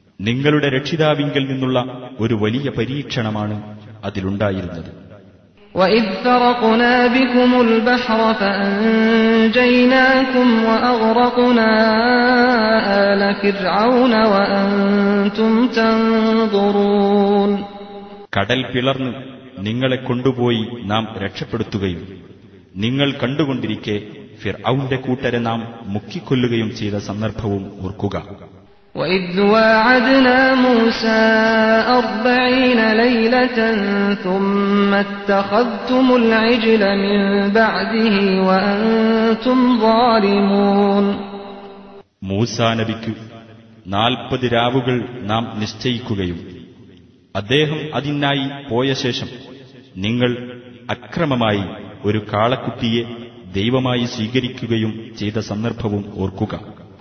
നിങ്ങളുടെ രക്ഷിതാവിങ്കിൽ നിന്നുള്ള ഒരു വലിയ പരീക്ഷണമാണ് അതിലുണ്ടായിരുന്നത് وإذ فرقنا بكم البحر فأنجيناكم وأغرقنا آل فرعون وأنتم تنظرون കടൽ പിളർന്ന് നിങ്ങളെ കൊണ്ടുപോയി നാം രക്ഷപ്പെടുത്തുകയും നിങ്ങൾ കണ്ടുകൊണ്ടിരിക്കെ ഫിർ ഔന്റെ കൂട്ടരെ നാം മുക്കിക്കൊല്ലുകയും ചെയ്ത സന്ദർഭവും ഓർക്കുക وإذ واعدنا موسى أربعين ليلة ثم اتخذتم العجل من بعده وأنتم ظالمون മൂസാ നബിക്ക് നാൽപ്പത് രാവുകൾ നാം നിശ്ചയിക്കുകയും അദ്ദേഹം അതിനായി പോയ ശേഷം നിങ്ങൾ അക്രമമായി ഒരു കാളക്കുട്ടിയെ ദൈവമായി സ്വീകരിക്കുകയും ചെയ്ത സന്ദർഭവും ഓർക്കുക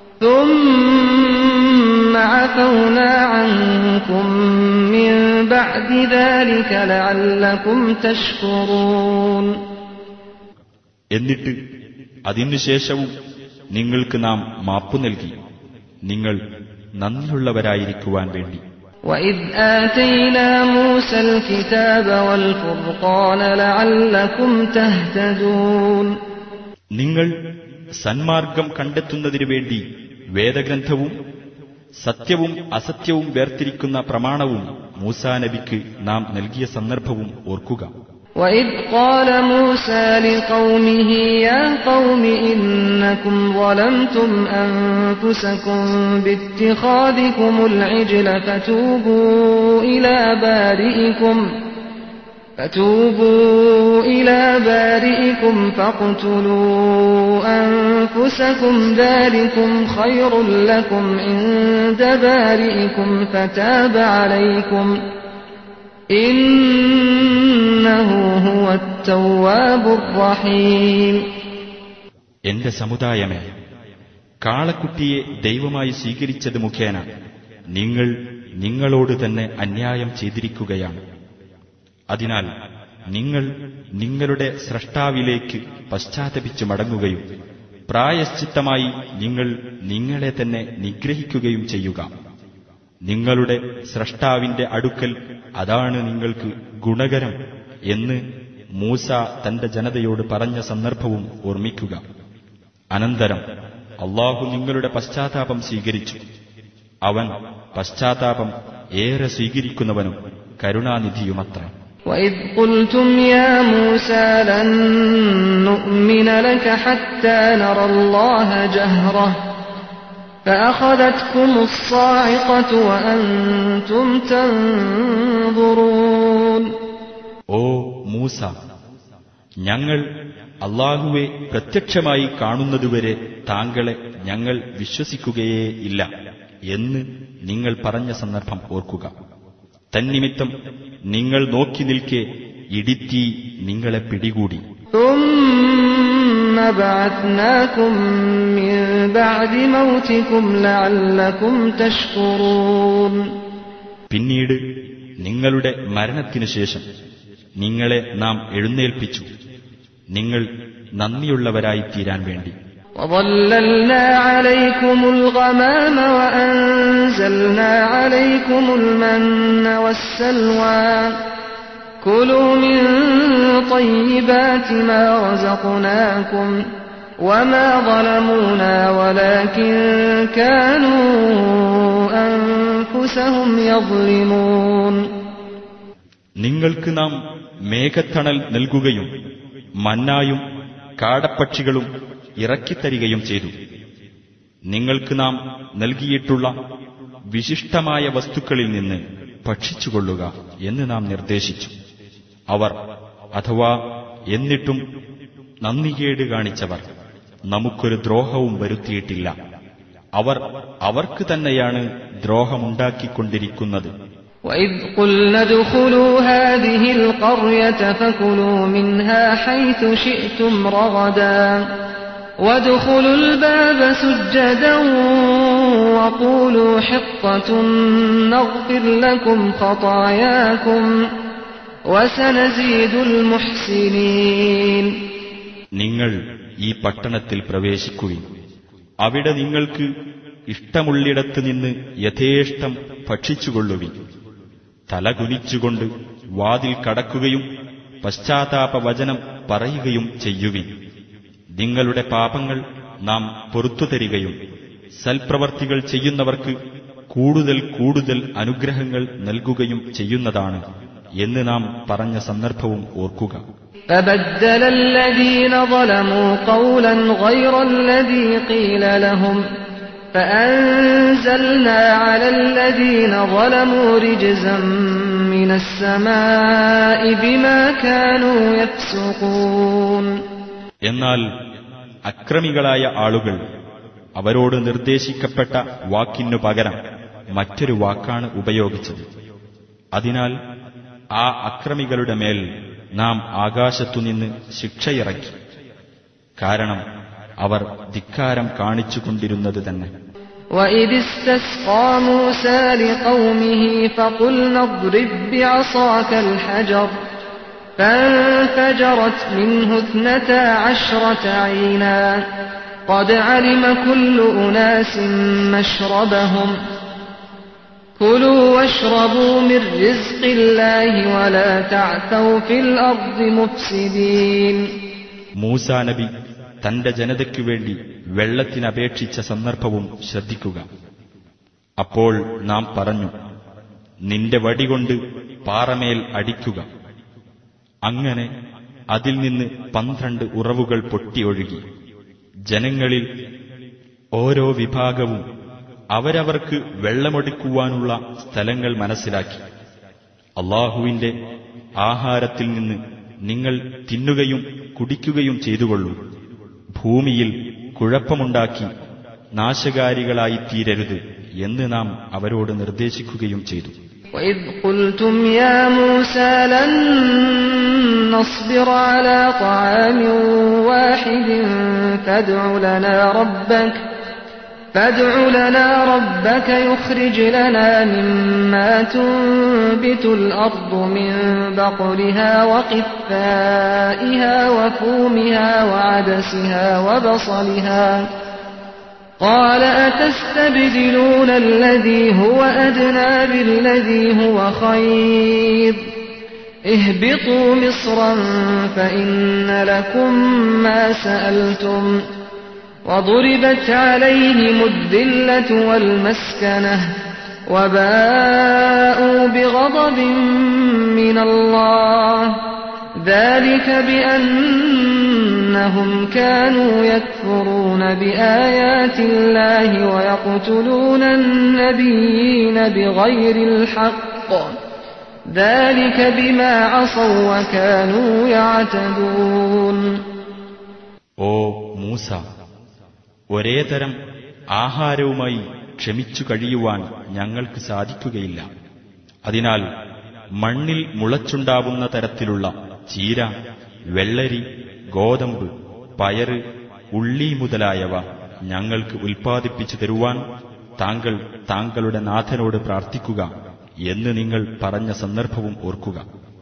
ثم عفونا عنكم من بعد ذلك لعلكم تشكرون എന്നിട്ട് അതിനുശേഷവും നിങ്ങൾക്ക് നാം മാപ്പു നൽകി നിങ്ങൾ നന്ദിയുള്ളവരായിരിക്കുവാൻ വേണ്ടി وإذ آتينا موسى الكتاب والفرقان لعلكم تهتدون നിങ്ങൾ സന്മാർഗം കണ്ടെത്തുന്നതിനു വേണ്ടി വേദഗ്രന്ഥവും സത്യവും അസത്യവും വേർതിരിക്കുന്ന പ്രമാണവും മൂസാ നബിക്ക് നാം നൽകിയ സന്ദർഭവും ഓർക്കുക وإذ قال موسى لقومه يا قوم إنكم ظلمتم أنفسكم باتخاذكم العجل فتوبوا إلى بارئكم فتوبوا إلى بارئكم فاقتلوا أنفسكم ذلكم خير لكم عند بارئكم فتاب عليكم إنه هو التواب الرحيم എന്റെ സമുദായമേ കാളക്കുട്ടിയെ ദൈവമായി സ്വീകരിച്ചത് മുഖേന നിങ്ങൾ നിങ്ങളോട് തന്നെ അന്യായം ചെയ്തിരിക്കുകയാണ് അതിനാൽ നിങ്ങൾ നിങ്ങളുടെ സ്രഷ്ടാവിലേക്ക് പശ്ചാത്തപിച്ചു മടങ്ങുകയും പ്രായശ്ചിത്തമായി നിങ്ങൾ നിങ്ങളെ തന്നെ നിഗ്രഹിക്കുകയും ചെയ്യുക നിങ്ങളുടെ സ്രഷ്ടാവിന്റെ അടുക്കൽ അതാണ് നിങ്ങൾക്ക് ഗുണകരം എന്ന് മൂസ തന്റെ ജനതയോട് പറഞ്ഞ സന്ദർഭവും ഓർമ്മിക്കുക അനന്തരം അള്ളാഹു നിങ്ങളുടെ പശ്ചാത്താപം സ്വീകരിച്ചു അവൻ പശ്ചാത്താപം ഏറെ സ്വീകരിക്കുന്നവനും കരുണാനിധിയുമത്രേ وإذ قلتم يا موسى لن نؤمن لك حتى نرى الله جهرة فأخذتكم الصاعقة وأنتم تنظرون ഓ മൂസ ഞങ്ങൾ അള്ളാഹുവെ പ്രത്യക്ഷമായി കാണുന്നതുവരെ താങ്കളെ ഞങ്ങൾ വിശ്വസിക്കുകയേ ഇല്ല എന്ന് നിങ്ങൾ പറഞ്ഞ സന്ദർഭം ഓർക്കുക തന്നിമിത്തം നിങ്ങൾ നോക്കി നിൽക്കെ ഇടിത്തീ നിങ്ങളെ പിടികൂടി ثم بعثناكم من بعد موتكم لعلكم تشكرون പിന്നീട് നിങ്ങളുടെ മരണത്തിനു ശേഷം നിങ്ങളെ നാം എഴുന്നേൽപ്പിച്ചു നിങ്ങൾ നന്ദിയുള്ളവരായി തീരാൻ വേണ്ടി وظللنا عليكم الغمام وأنزلنا عليكم المن والسلوى كلوا من طيبات ما رزقناكم وما ظلمونا ولكن كانوا أنفسهم يظلمون നിങ്ങൾക്ക് നാം മേഘത്തണൽ നൽകുകയും മന്നായും കാടപ്പക്ഷികളും ഇറക്കിത്തരികയും ചെയ്തു നിങ്ങൾക്ക് നാം നൽകിയിട്ടുള്ള വിശിഷ്ടമായ വസ്തുക്കളിൽ നിന്ന് ഭക്ഷിച്ചുകൊള്ളുക എന്ന് നാം നിർദ്ദേശിച്ചു അവർ അഥവാ എന്നിട്ടും നന്ദികേട് കാണിച്ചവർ നമുക്കൊരു ദ്രോഹവും വരുത്തിയിട്ടില്ല അവർ അവർക്ക് തന്നെയാണ് ദ്രോഹമുണ്ടാക്കിക്കൊണ്ടിരിക്കുന്നത് وإذ قلنا ادخلوا هذه القرية فكلوا منها حيث شئتم رغدا وادخلوا الباب سجدا وقولوا حطة نغفر لكم خطاياكم وسنزيد المحسنين നിങ്ങൾ ഈ പട്ടണത്തിൽ പ്രവേശിക്കുകയും അവിടെ നിങ്ങൾക്ക് ഇഷ്ടമുള്ളിടത്ത് നിന്ന് യഥേഷ്ടം ഭക്ഷിച്ചുകൊള്ളുവിൻ തലകുനിച്ചുകൊണ്ട് വാതിൽ കടക്കുകയും പശ്ചാത്താപ വചനം പറയുകയും ചെയ്യുവിൻ നിങ്ങളുടെ പാപങ്ങൾ നാം പൊറത്തു തരികയും സൽപ്രവർത്തികൾ ചെയ്യുന്നവർക്ക് കൂടുതൽ കൂടുതൽ അനുഗ്രഹങ്ങൾ നൽകുകയും ചെയ്യുന്നതാണ് എന്ന് നാം പറഞ്ഞ സന്ദർഭവും ഓർക്കുക فبدل الذين ظلموا قولا غير الذي قيل لهم فأنزلنا على الذين ظلموا رجزا من السماء بما كانوا يفسقون എന്നാൽ അക്രമികളായ ആളുകൾ അവരോട് നിർദ്ദേശിക്കപ്പെട്ട വാക്കിനു പകരം മറ്റൊരു വാക്കാണ് ഉപയോഗിച്ചത് അതിനാൽ ആ അക്രമികളുടെ മേൽ നാം ആകാശത്തുനിന്ന് ശിക്ഷയിറക്കി കാരണം അവർ ധിക്കാരം കാണിച്ചുകൊണ്ടിരുന്നത് തന്നെ وإذ استسقى موسى لقومه فقلنا اضرب بعصاك الحجر فانفجرت منه اثنتا عشرة عينا قد علم كل أناس مشربهم كلوا واشربوا من رزق الله ولا تعثوا في الأرض مفسدين മൂസാ നബി തന്റെ ജനതയ്ക്കു വേണ്ടി വെള്ളത്തിനപേക്ഷിച്ച സന്ദർഭവും ശ്രദ്ധിക്കുക അപ്പോൾ നാം പറഞ്ഞു നിന്റെ വടികൊണ്ട് പാറമേൽ അടിക്കുക അങ്ങനെ അതിൽ നിന്ന് പന്ത്രണ്ട് ഉറവുകൾ പൊട്ടിയൊഴുകി ജനങ്ങളിൽ ഓരോ വിഭാഗവും അവരവർക്ക് വെള്ളമൊടുക്കുവാനുള്ള സ്ഥലങ്ങൾ മനസ്സിലാക്കി അള്ളാഹുവിന്റെ ആഹാരത്തിൽ നിന്ന് നിങ്ങൾ തിന്നുകയും കുടിക്കുകയും ചെയ്തുകൊള്ളൂ ഭൂമിയിൽ കുഴപ്പമുണ്ടാക്കി നാശകാരികളായി തീരരുത് എന്ന് നാം അവരോട് നിർദ്ദേശിക്കുകയും ചെയ്തു وإذ قلتم يا موسى لن نصبر على طعام واحد فادع لنا ربك فادع لنا ربك يخرج لنا مما تنبت الأرض من بقلها وقثائها وفومها وعدسها وبصلها قال أتستبدلون الذي هو أدنى بالذي هو خير اهبطوا مصرا فإن لكم ما سألتم وضربت عليهم الذلة والمسكنة وباءوا بغضب من الله ذلك بأنهم كانوا يكفرون بآيات الله ويقتلون النبيين بغير الحق ذلك بما عصوا وكانوا يعتدون ഓ മൂസ ഒരേ തരം ആഹാരവുമായി ക്ഷമിച്ചു കഴിയുവാൻ ഞങ്ങൾക്ക് സാധിക്കുകയില്ല അതിനാൽ മണ്ണിൽ മുളച്ചുണ്ടാവുന്ന തരത്തിലുള്ള ചീര വെള്ളരി ഗോതമ്പ് പയറ് ഉള്ളി മുതലായവ ഞങ്ങൾക്ക് ഉൽപ്പാദിപ്പിച്ചു തരുവാൻ താങ്കൾ താങ്കളുടെ നാഥനോട് പ്രാർത്ഥിക്കുക എന്ന് നിങ്ങൾ പറഞ്ഞ സന്ദർഭവും ഓർക്കുക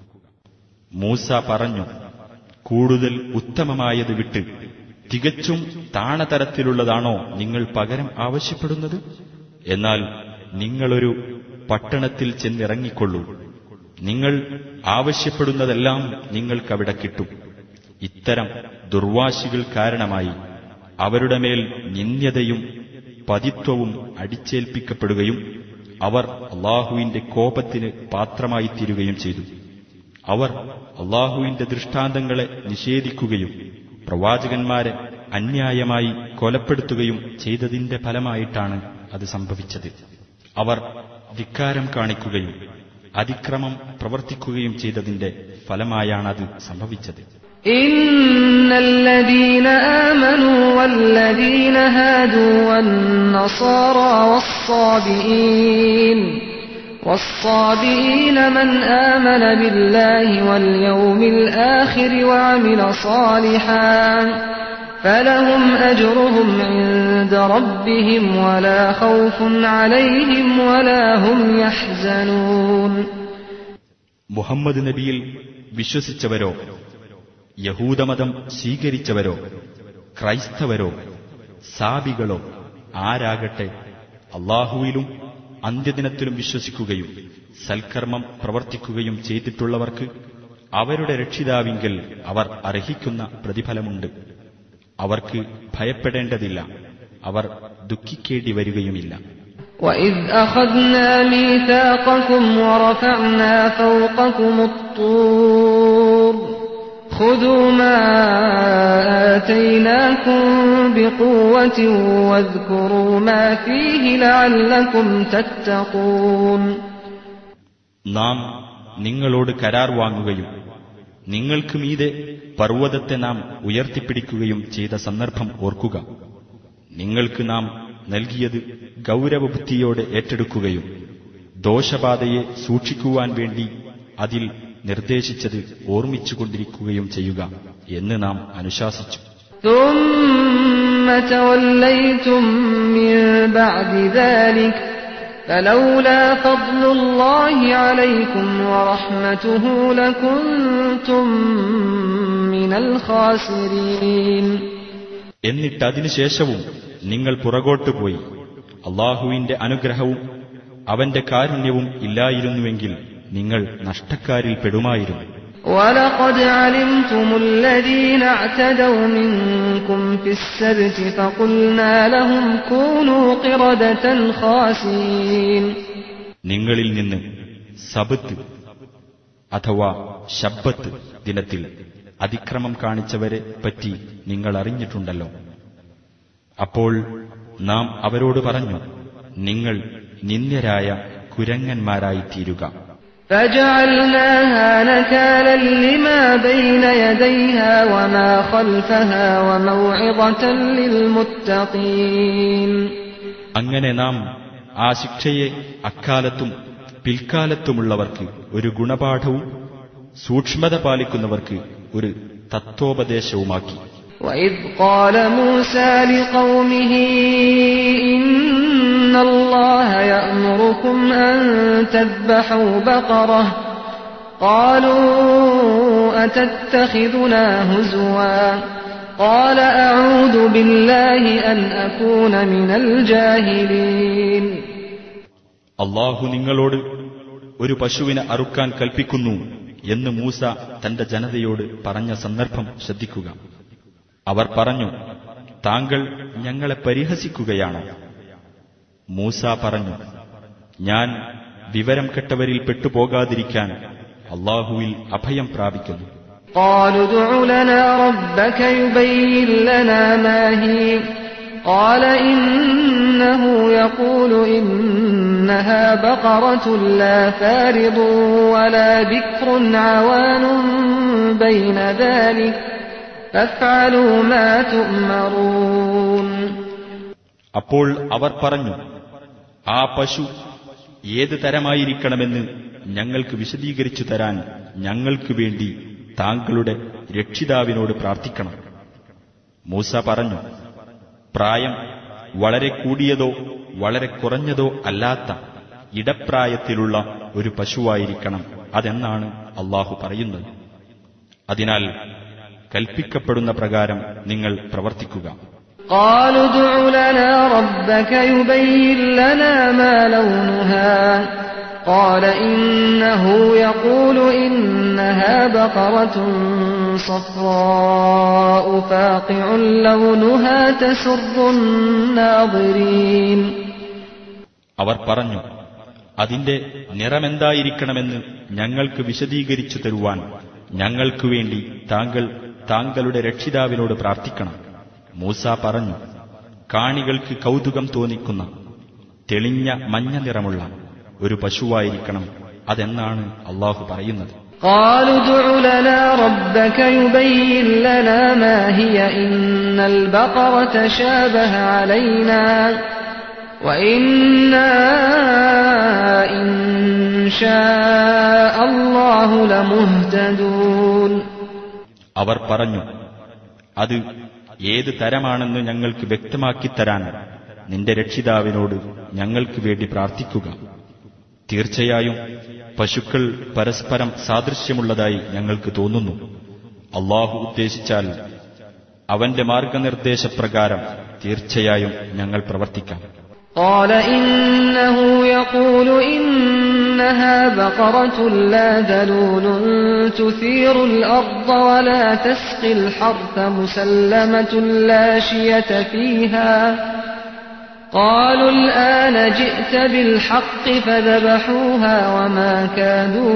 മൂസ പറഞ്ഞു കൂടുതൽ ഉത്തമമായത് വിട്ട് തികച്ചും താണതരത്തിലുള്ളതാണോ നിങ്ങൾ പകരം ആവശ്യപ്പെടുന്നത് എന്നാൽ നിങ്ങളൊരു പട്ടണത്തിൽ ചെന്നിറങ്ങിക്കൊള്ളൂ നിങ്ങൾ ആവശ്യപ്പെടുന്നതെല്ലാം നിങ്ങൾക്കവിടെ കിട്ടും ഇത്തരം ദുർവാശികൾ കാരണമായി അവരുടെ മേൽ നിന്ദ്യതയും പതിത്വവും അടിച്ചേൽപ്പിക്കപ്പെടുകയും അവർ അള്ളാഹുവിന്റെ കോപത്തിന് പാത്രമായി തീരുകയും ചെയ്തു അവർ അള്ളാഹുവിന്റെ ദൃഷ്ടാന്തങ്ങളെ നിഷേധിക്കുകയും പ്രവാചകന്മാരെ അന്യായമായി കൊലപ്പെടുത്തുകയും ചെയ്തതിന്റെ ഫലമായിട്ടാണ് അത് സംഭവിച്ചത് അവർ ധിക്കാരം കാണിക്കുകയും അതിക്രമം പ്രവർത്തിക്കുകയും ചെയ്തതിന്റെ ഫലമായാണത് സംഭവിച്ചത് إن الذين آمنوا والذين هادوا والنصارى والصابئين والصابئين من آمن بالله واليوم الآخر وعمل صالحا فلهم أجرهم عند ربهم ولا خوف عليهم ولا هم يحزنون മുഹമ്മദ് നബിയിൽ വിശ്വസിച്ചവരോ യഹൂദമതം സ്വീകരിച്ചവരോ ക്രൈസ്തവരോ സാബികളോ ആരാകട്ടെ അള്ളാഹുവിലും അന്ത്യദിനത്തിലും വിശ്വസിക്കുകയും സൽക്കർമ്മം പ്രവർത്തിക്കുകയും ചെയ്തിട്ടുള്ളവർക്ക് അവരുടെ രക്ഷിതാവിങ്കൽ അവർ അർഹിക്കുന്ന പ്രതിഫലമുണ്ട് അവർക്ക് ഭയപ്പെടേണ്ടതില്ല അവർ ദുഃഖിക്കേണ്ടി വരികയുമില്ല وإذ أخذنا ميثاقكم ورفعنا فوقكم الطور خذوا ما آتيناكم بقوة واذكروا ما فيه لعلكم تتقون നാം നിങ്ങളോട് കരാർ വാങ്ങുകയും നിങ്ങൾക്ക് മീതെ പർവ്വതത്തെ നാം ഉയർത്തിപ്പിടിക്കുകയും ചെയ്ത സന്ദർഭം ഓർക്കുക നിങ്ങൾക്ക് നാം നൽകിയത് ഗൗരവബുദ്ധിയോടെ ഏറ്റെടുക്കുകയും ദോഷബാധയെ സൂക്ഷിക്കുവാൻ വേണ്ടി അതിൽ നിർദ്ദേശിച്ചത് ഓർമ്മിച്ചുകൊണ്ടിരിക്കുകയും ചെയ്യുക എന്ന് നാം അനുശാസിച്ചു ثم توليتم من بعد ذلك فلولا فضل الله عليكم ورحمته لكنتم من الخاسرين എന്നിട്ട് അതിനുശേഷവും നിങ്ങൾ പുറകോട്ട് പോയി അള്ളാഹുവിന്റെ അനുഗ്രഹവും അവന്റെ കാരുണ്യവും ഇല്ലായിരുന്നുവെങ്കിൽ നിങ്ങൾ നഷ്ടക്കാരിൽ പെടുമായിരുന്നു ولقد علمتم الذين اعتدوا منكم في السبت فقلنا لهم كونوا قردة خاسئين നിങ്ങളിൽ നിന്ന് സബത്ത് അഥവാ ശബ്ബത്ത് ദിനത്തിൽ അതിക്രമം കാണിച്ചവരെ പറ്റി നിങ്ങൾ അറിഞ്ഞിട്ടുണ്ടല്ലോ അപ്പോൾ നാം അവരോട് പറഞ്ഞു നിങ്ങൾ നിന്ദ്യരായ കുരങ്ങന്മാരായി തീരുക فجعلناها نكالا لما بين يديها وما خلفها وموعظة للمتقين അങ്ങനെ നാം ആ ശിക്ഷയെ അക്കാലത്തും പിൽക്കാലത്തുമുള്ളവർക്ക് ഒരു ഗുണപാഠവും സൂക്ഷ്മത പാലിക്കുന്നവർക്ക് ഒരു തത്വോപദേശവുമാക്കി وإذ قال موسى لقومه إن الله يأمركم أن تذبحوا بقرة قالوا أتتخذنا هزوا قال أعوذ بالله أن أكون من الجاهلين അള്ളാഹു നിങ്ങളോട് ഒരു പശുവിനെ അറുക്കാൻ കൽപ്പിക്കുന്നു എന്ന് മൂസ തന്റെ ജനതയോട് പറഞ്ഞ സന്ദർഭം ശ്രദ്ധിക്കുക അവർ പറഞ്ഞു താങ്കൾ ഞങ്ങളെ പരിഹസിക്കുകയാണോ മൂസ പറഞ്ഞു ഞാൻ വിവരം കെട്ടവരിൽ പെട്ടുപോകാതിരിക്കാൻ അള്ളാഹുവിൽ അഭയം പ്രാപിക്കുന്നു قالوا ادع لنا ربك يبين لنا ما هي قال إنه يقول إنها بقرة لا فارض ولا بكر عوان بين ذلك فافعلوا ما تؤمرون അപ്പോൾ അവർ പറഞ്ഞു ആ പശു ഏത് തരമായിരിക്കണമെന്ന് ഞങ്ങൾക്ക് വിശദീകരിച്ചു തരാൻ ഞങ്ങൾക്ക് വേണ്ടി താങ്കളുടെ രക്ഷിതാവിനോട് പ്രാർത്ഥിക്കണം മൂസ പറഞ്ഞു പ്രായം വളരെ കൂടിയതോ വളരെ കുറഞ്ഞതോ അല്ലാത്ത ഇടപ്രായത്തിലുള്ള ഒരു പശുവായിരിക്കണം അതെന്നാണ് അള്ളാഹു പറയുന്നത് അതിനാൽ കൽപ്പിക്കപ്പെടുന്ന പ്രകാരം നിങ്ങൾ പ്രവർത്തിക്കുക قالوا ادع لنا ربك يبين لنا ما لونها قال إنه يقول إنها بقرة صفراء فاقع لونها تسر الناظرين അവർ പറഞ്ഞു അതിന്റെ നിറമെന്തായിരിക്കണമെന്ന് ഞങ്ങൾക്ക് വിശദീകരിച്ചു തരുവാൻ ഞങ്ങൾക്കു വേണ്ടി താങ്കൾ താങ്കളുടെ രക്ഷിതാവിനോട് പ്രാർത്ഥിക്കണം മൂസ പറഞ്ഞു കാണികൾക്ക് കൗതുകം തോന്നിക്കുന്ന തെളിഞ്ഞ മഞ്ഞ നിറമുള്ള ഒരു പശുവായിരിക്കണം അതെന്നാണ് അള്ളാഹു പറയുന്നത് قالوا ادع لنا ربك يبين لنا ما هي إن البقرة شابه علينا وإنا إن شاء الله لمهتدون അവർ പറഞ്ഞു അത് ഏത് തരമാണെന്ന് ഞങ്ങൾക്ക് വ്യക്തമാക്കി തരാൻ നിന്റെ രക്ഷിതാവിനോട് ഞങ്ങൾക്ക് വേണ്ടി പ്രാർത്ഥിക്കുക തീർച്ചയായും പശുക്കൾ പരസ്പരം സാദൃശ്യമുള്ളതായി ഞങ്ങൾക്ക് തോന്നുന്നു അള്ളാഹു ഉദ്ദേശിച്ചാൽ അവന്റെ മാർഗനിർദ്ദേശപ്രകാരം തീർച്ചയായും ഞങ്ങൾ പ്രവർത്തിക്കാം قال إنه يقول إن إنها بقرة لا ذلول تثير الأرض ولا تسقي الحرث مسلمة لا شية فيها قالوا الآن جئت بالحق فذبحوها وما كانوا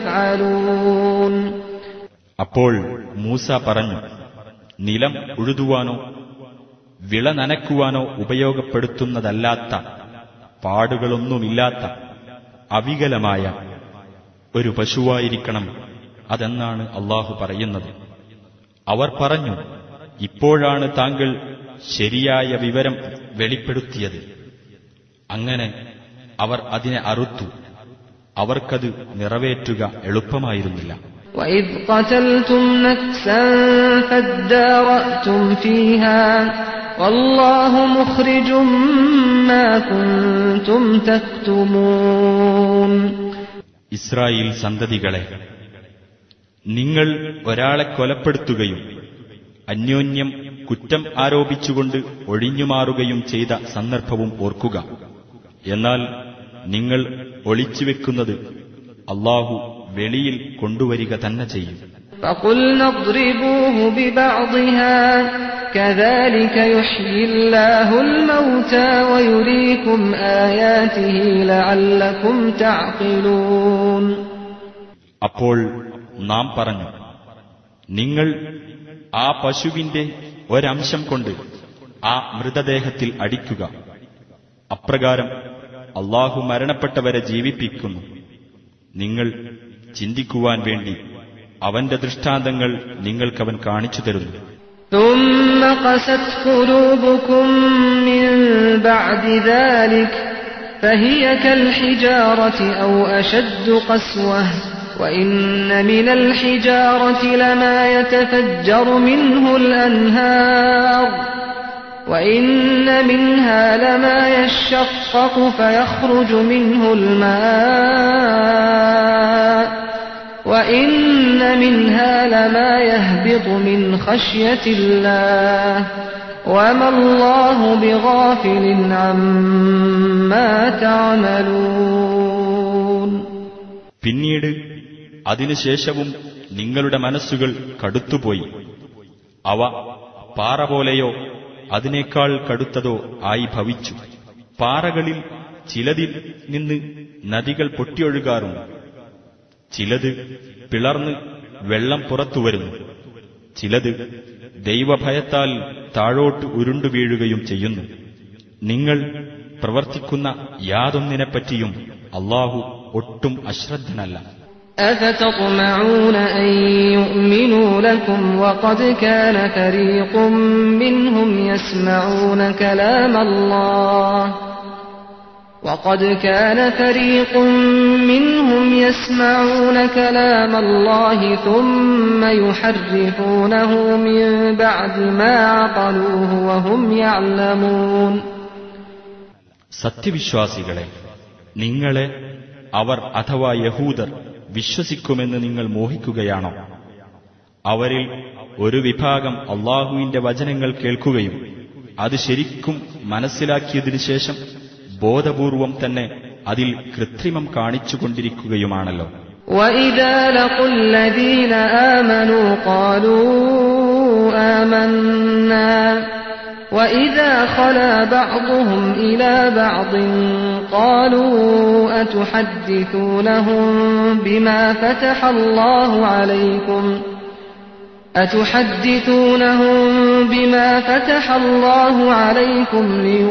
يفعلون അപ്പോൾ മൂസ പറഞ്ഞു നിലം ഉഴുതുവാനോ വിള നനയ്ക്കുവാനോ ഉപയോഗപ്പെടുത്തുന്നതല്ലാത്ത പാടുകളൊന്നുമില്ലാത്ത അവികലമായ ഒരു പശുവായിരിക്കണം അതെന്നാണ് അള്ളാഹു പറയുന്നത് അവർ പറഞ്ഞു ഇപ്പോഴാണ് താങ്കൾ ശരിയായ വിവരം വെളിപ്പെടുത്തിയത് അങ്ങനെ അവർ അതിനെ അറുത്തു അവർക്കത് നിറവേറ്റുക എളുപ്പമായിരുന്നില്ല وإذ قتلتم نفسا فادارأتم فيها والله مخرج ما كنتم تكتمون ഇസ്രായേൽ സന്തതികളെ നിങ്ങൾ ഒരാളെ കൊലപ്പെടുത്തുകയും അന്യോന്യം കുറ്റം ആരോപിച്ചുകൊണ്ട് ഒഴിഞ്ഞുമാറുകയും ചെയ്ത സന്ദർഭവും ഓർക്കുക എന്നാൽ നിങ്ങൾ ഒളിച്ചുവെക്കുന്നത് അള്ളാഹു വെളിയിൽ കൊണ്ടുവരിക തന്നെ ചെയ്യും فقلنا اضربوه ببعضها كذلك يحيي الله الموتى ويريكم آياته لعلكم تعقلون അപ്പോൾ നാം പറഞ്ഞു നിങ്ങൾ ആ പശുവിന്റെ ഒരംശം കൊണ്ട് ആ മൃതദേഹത്തിൽ അടിക്കുക അപ്രകാരം അള്ളാഹു മരണപ്പെട്ടവരെ ജീവിപ്പിക്കുന്നു നിങ്ങൾ ചിന്തിക്കുവാൻ വേണ്ടി അവന്റെ ദൃഷ്ടാന്തങ്ങൾ നിങ്ങൾക്കവൻ കാണിച്ചു തരുന്നു ثم قست قلوبكم من بعد ذلك فهي كالحجارة أو أشد قسوة وإن من الحجارة لما يتفجر منه الأنهار وإن منها لما يشقق فيخرج منه الماء وإن منها لما يهبط من خشية الله وما الله بغافل عما تعملون പിന്നീട് അതിനുശേഷവും നിങ്ങളുടെ മനസ്സുകൾ കടുത്തുപോയി അവ പാറ പോലെയോ അതിനേക്കാൾ കടുത്തതോ ആയി ഭവിച്ചു പാറകളിൽ ചിലതിൽ നിന്ന് നദികൾ പൊട്ടിയൊഴുകാറുണ്ട് ചിലത് പിളർന്ന് വെള്ളം പുറത്തുവരുന്നു ചിലത് ദൈവഭയത്താൽ താഴോട്ട് ഉരുണ്ടു വീഴുകയും ചെയ്യുന്നു നിങ്ങൾ പ്രവർത്തിക്കുന്ന യാതൊന്നിനെപ്പറ്റിയും അള്ളാഹു ഒട്ടും അശ്രദ്ധനല്ല أفتطمعون أن يؤمنوا لكم وقد كان فريق منهم يسمعون كلام الله وقد كان فريق منهم يسمعون كلام الله ثم يحرفونه من بعد ما عقلوه وهم يعلمون സത്യവിശ്വാസികളെ നിങ്ങളെ അവർ അഥവാ യഹൂദർ വിശ്വസിക്കുമെന്ന് നിങ്ങൾ മോഹിക്കുകയാണോ അവരിൽ ഒരു വിഭാഗം അള്ളാഹുവിന്റെ വചനങ്ങൾ കേൾക്കുകയും അത് ശരിക്കും മനസ്സിലാക്കിയതിനു ശേഷം ബോധപൂർവം തന്നെ അതിൽ കൃത്രിമം കാണിച്ചുകൊണ്ടിരിക്കുകയുമാണല്ലോ وإذا لقوا الذين آمنوا قالوا آمنا وإذا خلا بعضهم إلى بعض قالوا أتحدثونهم بما فتح الله عليكم أتحدثونهم بما فتح الله عليكم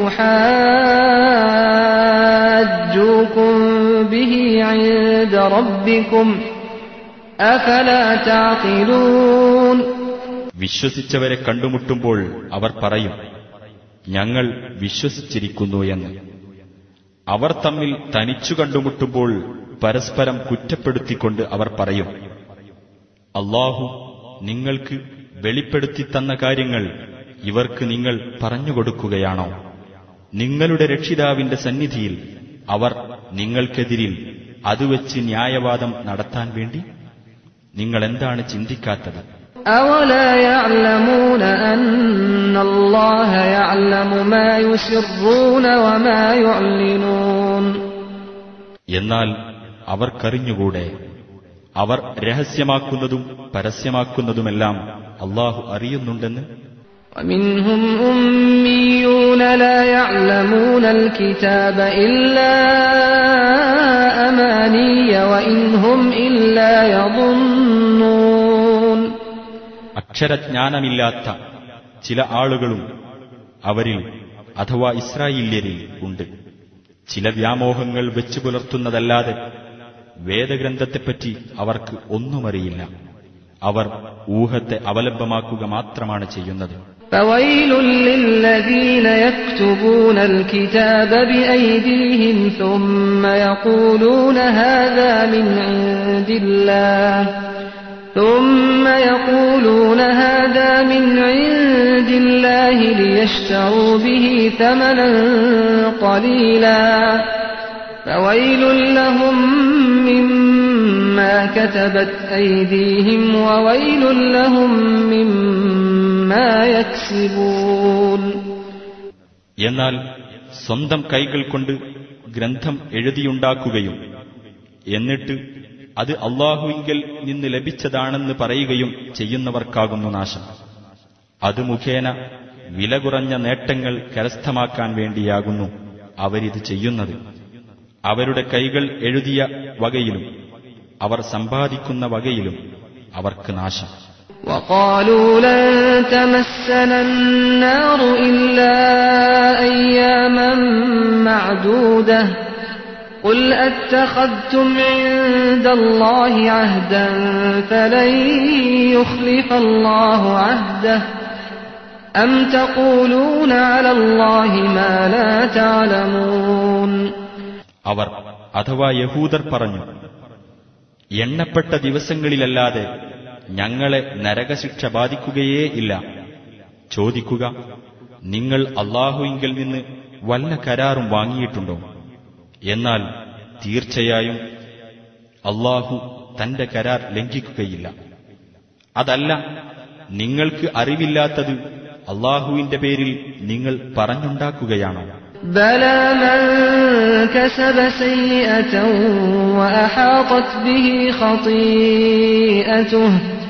ليحاجوكم به عند ربكم أفلا تعقلون വിശ്വസിച്ചവരെ കണ്ടുമുട്ടുമ്പോൾ അവർ പറയും ഞങ്ങൾ വിശ്വസിച്ചിരിക്കുന്നു എന്ന് അവർ തമ്മിൽ തനിച്ചു കണ്ടുമുട്ടുമ്പോൾ പരസ്പരം കുറ്റപ്പെടുത്തിക്കൊണ്ട് അവർ പറയും അള്ളാഹു നിങ്ങൾക്ക് വെളിപ്പെടുത്തി തന്ന കാര്യങ്ങൾ ഇവർക്ക് നിങ്ങൾ പറഞ്ഞുകൊടുക്കുകയാണോ നിങ്ങളുടെ രക്ഷിതാവിന്റെ സന്നിധിയിൽ അവർ നിങ്ങൾക്കെതിരിൽ അതുവച്ച് ന്യായവാദം നടത്താൻ വേണ്ടി നിങ്ങൾ എന്താണ് ചിന്തിക്കാത്തത് أولا يعلمون أن الله يعلم ما يسرون وما يعلنون എന്നാൽ അവർക്കറിഞ്ഞുകൂടെ അവർ രഹസ്യമാക്കുന്നതും പരസ്യമാക്കുന്നതുമെല്ലാം അള്ളാഹു അറിയുന്നുണ്ടെന്ന് ومنهم أميون لا يعلمون الكتاب إلا أماني وإن هم إلا يظنون അക്ഷരജ്ഞാനമില്ലാത്ത ചില ആളുകളും അവരിൽ അഥവാ ഇസ്രായേല്യരിൽ ഉണ്ട് ചില വ്യാമോഹങ്ങൾ വെച്ചു പുലർത്തുന്നതല്ലാതെ വേദഗ്രന്ഥത്തെപ്പറ്റി അവർക്ക് ഒന്നുമറിയില്ല അവർ ഊഹത്തെ അവലംബമാക്കുക മാത്രമാണ് ചെയ്യുന്നത് فويل للذين يكتبون الكتاب بأيديهم ثم يقولون هذا من عند الله ثم يقولون هذا من عند الله ليشتروا به ثمنا قليلا فويل لهم مما كتبت أيديهم وويل لهم مما يكسبون എന്നാൽ സ്വന്തം കൈകൾ കൊണ്ട് ഗ്രന്ഥം എഴുതിയുണ്ടാക്കുകയും എന്നിട്ട് അത് അള്ളാഹുവിങ്കൽ നിന്ന് ലഭിച്ചതാണെന്ന് പറയുകയും ചെയ്യുന്നവർക്കാകുന്നു നാശം അത് മുഖേന വില കുറഞ്ഞ നേട്ടങ്ങൾ കരസ്ഥമാക്കാൻ വേണ്ടിയാകുന്നു അവരിത് ചെയ്യുന്നത് അവരുടെ കൈകൾ എഴുതിയ വകയിലും അവർ സമ്പാദിക്കുന്ന വകയിലും അവർക്ക് നാശം وقالوا لن تمسنا النار إلا أياما معدودة قل أتخذتم عند الله عهدا فلن يخلف الله عهده أم تقولون على الله ما لا تعلمون അവർ അഥവാ യഹൂദർ പറഞ്ഞു എണ്ണപ്പെട്ട ദിവസങ്ങളിലല്ലാതെ ഞങ്ങളെ നരകശിക്ഷ ബാധിക്കുകയേ ഇല്ല ചോദിക്കുക നിങ്ങൾ അള്ളാഹുവിങ്കിൽ നിന്ന് വല്ല കരാറും വാങ്ങിയിട്ടുണ്ടോ എന്നാൽ തീർച്ചയായും അള്ളാഹു തന്റെ കരാർ ലംഘിക്കുകയില്ല അതല്ല നിങ്ങൾക്ക് അറിവില്ലാത്തത് അള്ളാഹുവിന്റെ പേരിൽ നിങ്ങൾ പറഞ്ഞുണ്ടാക്കുകയാണോ بلى من كسب سيئة وأحاطت به خطيئته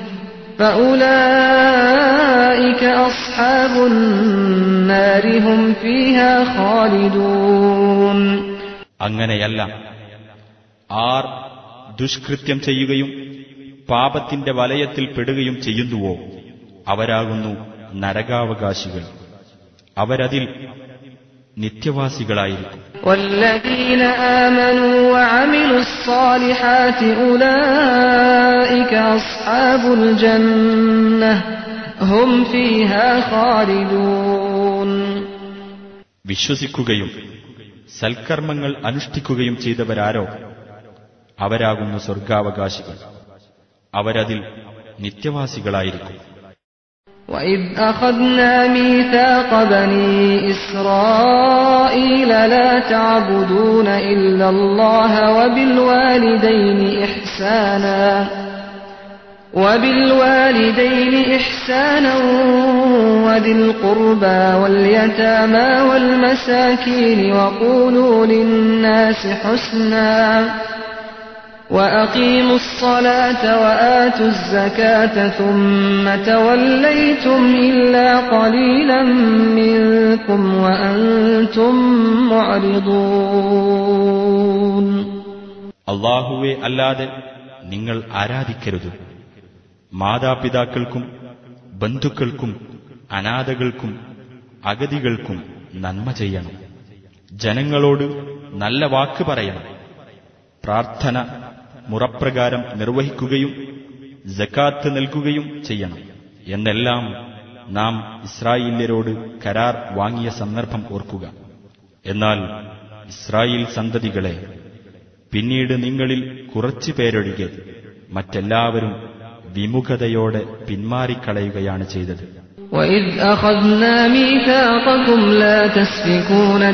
فأولئك أصحاب النار هم فيها خالدون അങ്ങനെയല്ല ആർ ദുഷ്കൃത്യം ചെയ്യുകയും പാപത്തിന്റെ വലയത്തിൽ പെടുകയും ചെയ്യുന്നുവോ അവരാകുന്നു നരകാവകാശികൾ അവരതിൽ നിത്യവാസികളായിരിക്കും والذين آمنوا وعملوا الصالحات أولئك أصحاب الجنة هم فيها خالدون വിശ്വസിക്കുകയും സൽക്കർമ്മങ്ങൾ അനുഷ്ഠിക്കുകയും ചെയ്തവരാരോ അവരാകുന്നു സ്വർഗാവകാശികൾ അവരതിൽ നിത്യവാസികളായിരിക്കും وإذ أخذنا ميثاق بني إسرائيل لا تعبدون إلا الله وبالوالدين إحسانا وبالوالدين إحسانا وذي القربى واليتامى والمساكين وقولوا للناس حسنا وأقيموا الصلاة وآتوا الزكاة ثم توليتم إلا قليلا منكم وأنتم معرضون അള്ളാഹുവെ അല്ലാതെ നിങ്ങൾ ആരാധിക്കരുത് മാതാപിതാക്കൾക്കും ബന്ധുക്കൾക്കും അനാഥകൾക്കും അഗതികൾക്കും നന്മ ചെയ്യണം ജനങ്ങളോട് നല്ല വാക്ക് പറയണം പ്രാർത്ഥന മുറപ്രകാരം നിർവഹിക്കുകയും ജക്കാത്ത് നൽകുകയും ചെയ്യണം എന്നെല്ലാം നാം ഇസ്രായേല്യരോട് കരാർ വാങ്ങിയ സന്ദർഭം ഓർക്കുക എന്നാൽ ഇസ്രായേൽ സന്തതികളെ പിന്നീട് നിങ്ങളിൽ കുറച്ചു പേരൊഴികെ മറ്റെല്ലാവരും വിമുഖതയോടെ പിന്മാറിക്കളയുകയാണ് ചെയ്തത് وإذ أخذنا ميثاقكم لا تسفكون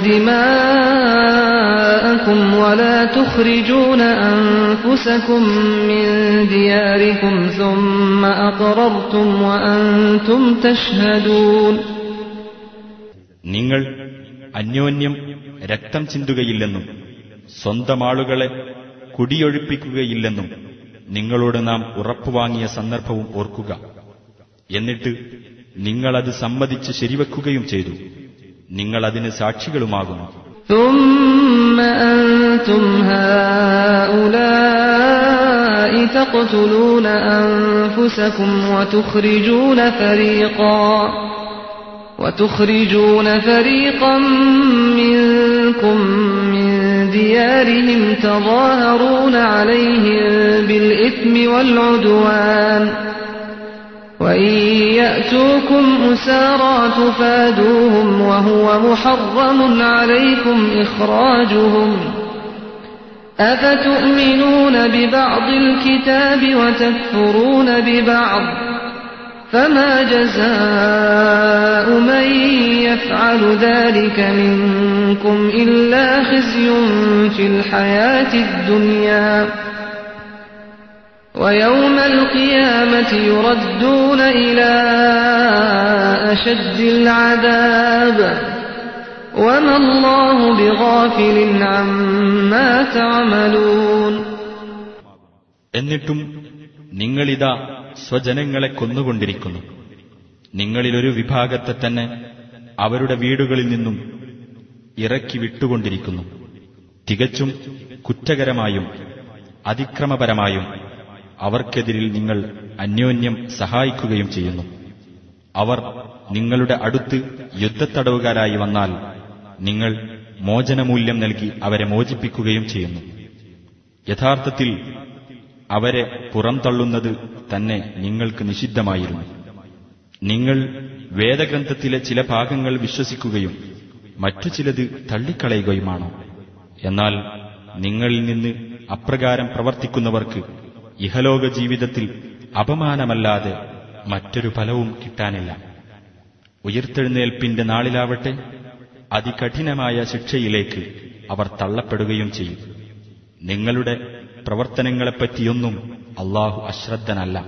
دماءكم ولا تخرجون أنفسكم من دياركم ثم أقررتم وأنتم تشهدون നിങ്ങൾ അന്യോന്യം രക്തം ചിന്തുകയില്ലെന്നും സ്വന്തം ആളുകളെ കുടിയൊഴിപ്പിക്കുകയില്ലെന്നും നിങ്ങളോട് നാം ഉറപ്പുവാങ്ങിയ സന്ദർഭവും ഓർക്കുക എന്നിട്ട് നിങ്ങളത് സമ്മതിച്ച് ശരിവെക്കുകയും ചെയ്തു നിങ്ങളതിന് സാക്ഷികളുമാകുന്നു ثم أنتم هؤلاء تقتلون أنفسكم وتخرجون فريقا وتخرجون فريقا منكم من ديارهم تظاهرون عليهم بالإثم والعدوان وإن يأتوكم أسارى تفادوهم وهو محرم عليكم إخراجهم أفتؤمنون ببعض الكتاب وتكفرون ببعض فما جزاء من يفعل ذلك منكم إلا خزي في الحياة الدنيا ويوم القيامة يردون إلى أشد العذاب وما الله بغافل عما تعملون എന്നിട്ടും നിങ്ങളിതാ സ്വജനങ്ങളെ കൊന്നുകൊണ്ടിരിക്കുന്നു നിങ്ങളിലൊരു വിഭാഗത്തെ തന്നെ അവരുടെ വീടുകളിൽ നിന്നും ഇറക്കി വിട്ടുകൊണ്ടിരിക്കുന്നു തികച്ചും കുറ്റകരമായും അതിക്രമപരമായും അവർക്കെതിരിൽ നിങ്ങൾ അന്യോന്യം സഹായിക്കുകയും ചെയ്യുന്നു അവർ നിങ്ങളുടെ അടുത്ത് യുദ്ധത്തടവുകാരായി വന്നാൽ നിങ്ങൾ മോചനമൂല്യം നൽകി അവരെ മോചിപ്പിക്കുകയും ചെയ്യുന്നു യഥാർത്ഥത്തിൽ അവരെ പുറംതള്ളുന്നത് തന്നെ നിങ്ങൾക്ക് നിഷിദ്ധമായിരുന്നു നിങ്ങൾ വേദഗ്രന്ഥത്തിലെ ചില ഭാഗങ്ങൾ വിശ്വസിക്കുകയും മറ്റു ചിലത് തള്ളിക്കളയുകയുമാണോ എന്നാൽ നിങ്ങളിൽ നിന്ന് അപ്രകാരം പ്രവർത്തിക്കുന്നവർക്ക് ഇഹലോക ജീവിതത്തിൽ അപമാനമല്ലാതെ മറ്റൊരു ഫലവും കിട്ടാനില്ല ഉയർത്തെഴുന്നേൽപ്പിന്റെ നാളിലാവട്ടെ അതികഠിനമായ ശിക്ഷയിലേക്ക് അവർ തള്ളപ്പെടുകയും ചെയ്യും നിങ്ങളുടെ പ്രവർത്തനങ്ങളെപ്പറ്റിയൊന്നും അള്ളാഹു അശ്രദ്ധനല്ല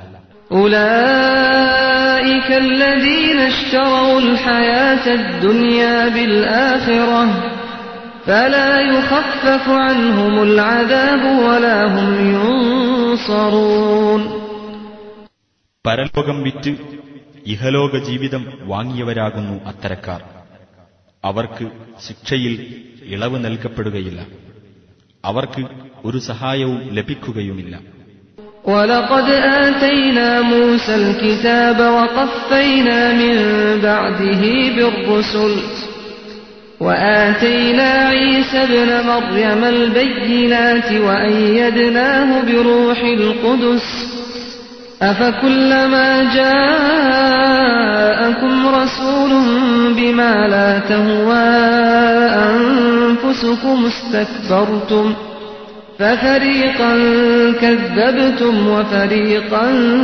أولئك الذين اشتروا الحياة الدنيا بالآخرة فلا يخفف عنهم العذاب ولا هم ينصرون പരലോകം വിറ്റ് ഇഹലോക ജീവിതം വാങ്ങിയവരാകുന്നു അത്തരക്കാർ അവർക്ക് ശിക്ഷയിൽ ഇളവ് നൽകപ്പെടുകയില്ല അവർക്ക് ഒരു സഹായവും ലഭിക്കുകയുമില്ല ولقد آتينا موسى الكتاب وقفينا من بعده بالرسل وآتينا عيسى ابن مريم البينات وأيدناه بروح القدس أفكلما جاءكم رسول بما لا تهوى أنفسكم استكبرتم ففريقا كذبتم وفريقا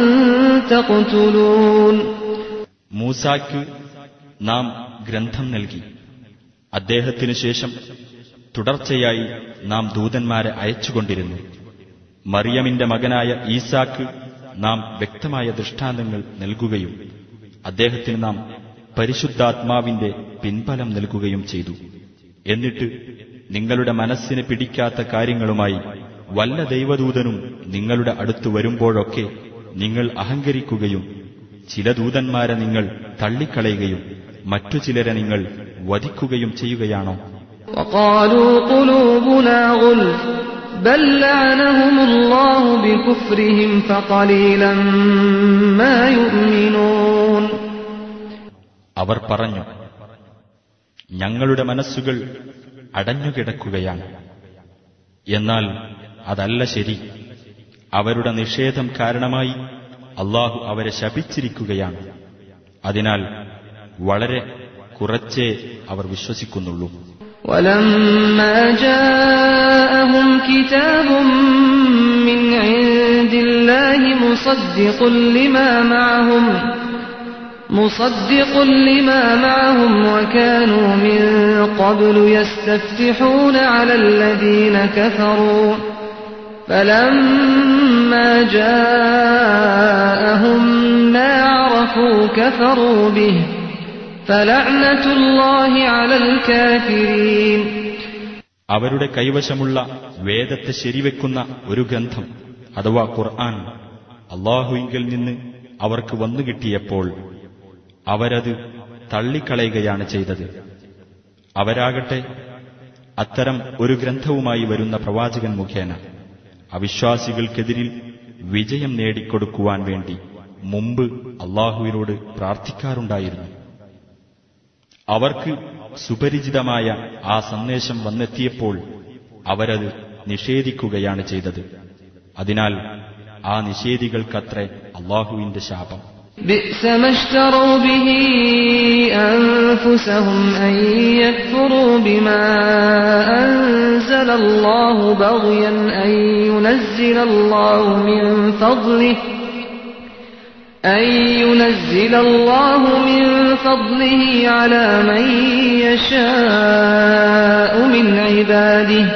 تقتلون മൂസാക്ക് നാം ഗ്രന്ഥം നൽകി അദ്ദേഹത്തിനു ശേഷം തുടർച്ചയായി നാം ദൂതന്മാരെ അയച്ചുകൊണ്ടിരുന്നു മറിയമിന്റെ മകനായ ഈസാക്ക് നാം വ്യക്തമായ ദൃഷ്ടാന്തങ്ങൾ നൽകുകയും അദ്ദേഹത്തിന് നാം പരിശുദ്ധാത്മാവിന്റെ പിൻബലം നൽകുകയും ചെയ്തു എന്നിട്ട് നിങ്ങളുടെ മനസ്സിന് പിടിക്കാത്ത കാര്യങ്ങളുമായി വല്ല ദൈവദൂതനും നിങ്ങളുടെ അടുത്ത് വരുമ്പോഴൊക്കെ നിങ്ങൾ അഹങ്കരിക്കുകയും ചില ദൂതന്മാരെ നിങ്ങൾ തള്ളിക്കളയുകയും മറ്റു ചിലരെ നിങ്ങൾ വധിക്കുകയും ചെയ്യുകയാണോ وقالوا قلوبنا غلف بل لعنهم الله بكفرهم فقليلا ما يؤمنون അവർ പറഞ്ഞു ഞങ്ങളുടെ മനസ്സുകൾ അടഞ്ഞുകിടക്കുകയാണ് എന്നാൽ അതല്ല ശരി അവരുടെ നിഷേധം കാരണമായി അള്ളാഹു അവരെ ശപിച്ചിരിക്കുകയാണ് അതിനാൽ വളരെ കുറച്ചേ അവർ വിശ്വസിക്കുന്നുള്ളൂ ولما جاءهم كتاب من عند الله مصدق لما معهم مصدق لما معهم وكانوا من قبل يستفتحون على الذين كفروا فلما جاءهم ما عرفوا كفروا به فلعنة الله على الكافرين അവരുടെ കൈവശമുള്ള വേദത്തെ ശരിവെക്കുന്ന ഒരു ഗ്രന്ഥം അഥവാ ഖുർആൻ അള്ളാഹുവിങ്കിൽ നിന്ന് അവർക്ക് വന്നുകിട്ടിയപ്പോൾ അവരത് തള്ളിക്കളയുകയാണ് ചെയ്തത് അവരാകട്ടെ അത്തരം ഒരു ഗ്രന്ഥവുമായി വരുന്ന പ്രവാചകൻ മുഖേന അവിശ്വാസികൾക്കെതിരിൽ വിജയം നേടിക്കൊടുക്കുവാൻ വേണ്ടി മുമ്പ് അള്ളാഹുവിനോട് പ്രാർത്ഥിക്കാറുണ്ടായിരുന്നു അവർക്ക് സുപരിചിതമായ ആ സന്ദേശം വന്നെത്തിയപ്പോൾ അവരത് നിഷേധിക്കുകയാണ് ചെയ്തത് അതിനാൽ ആ നിഷേധികൾക്കത്രേ അള്ളാഹുവിന്റെ ശാപം بئس ما اشتروا به أنفسهم أن يكفروا بما أنزل الله بغيا أن ينزل الله من فضله أن ينزل الله من فضله على من يشاء من عباده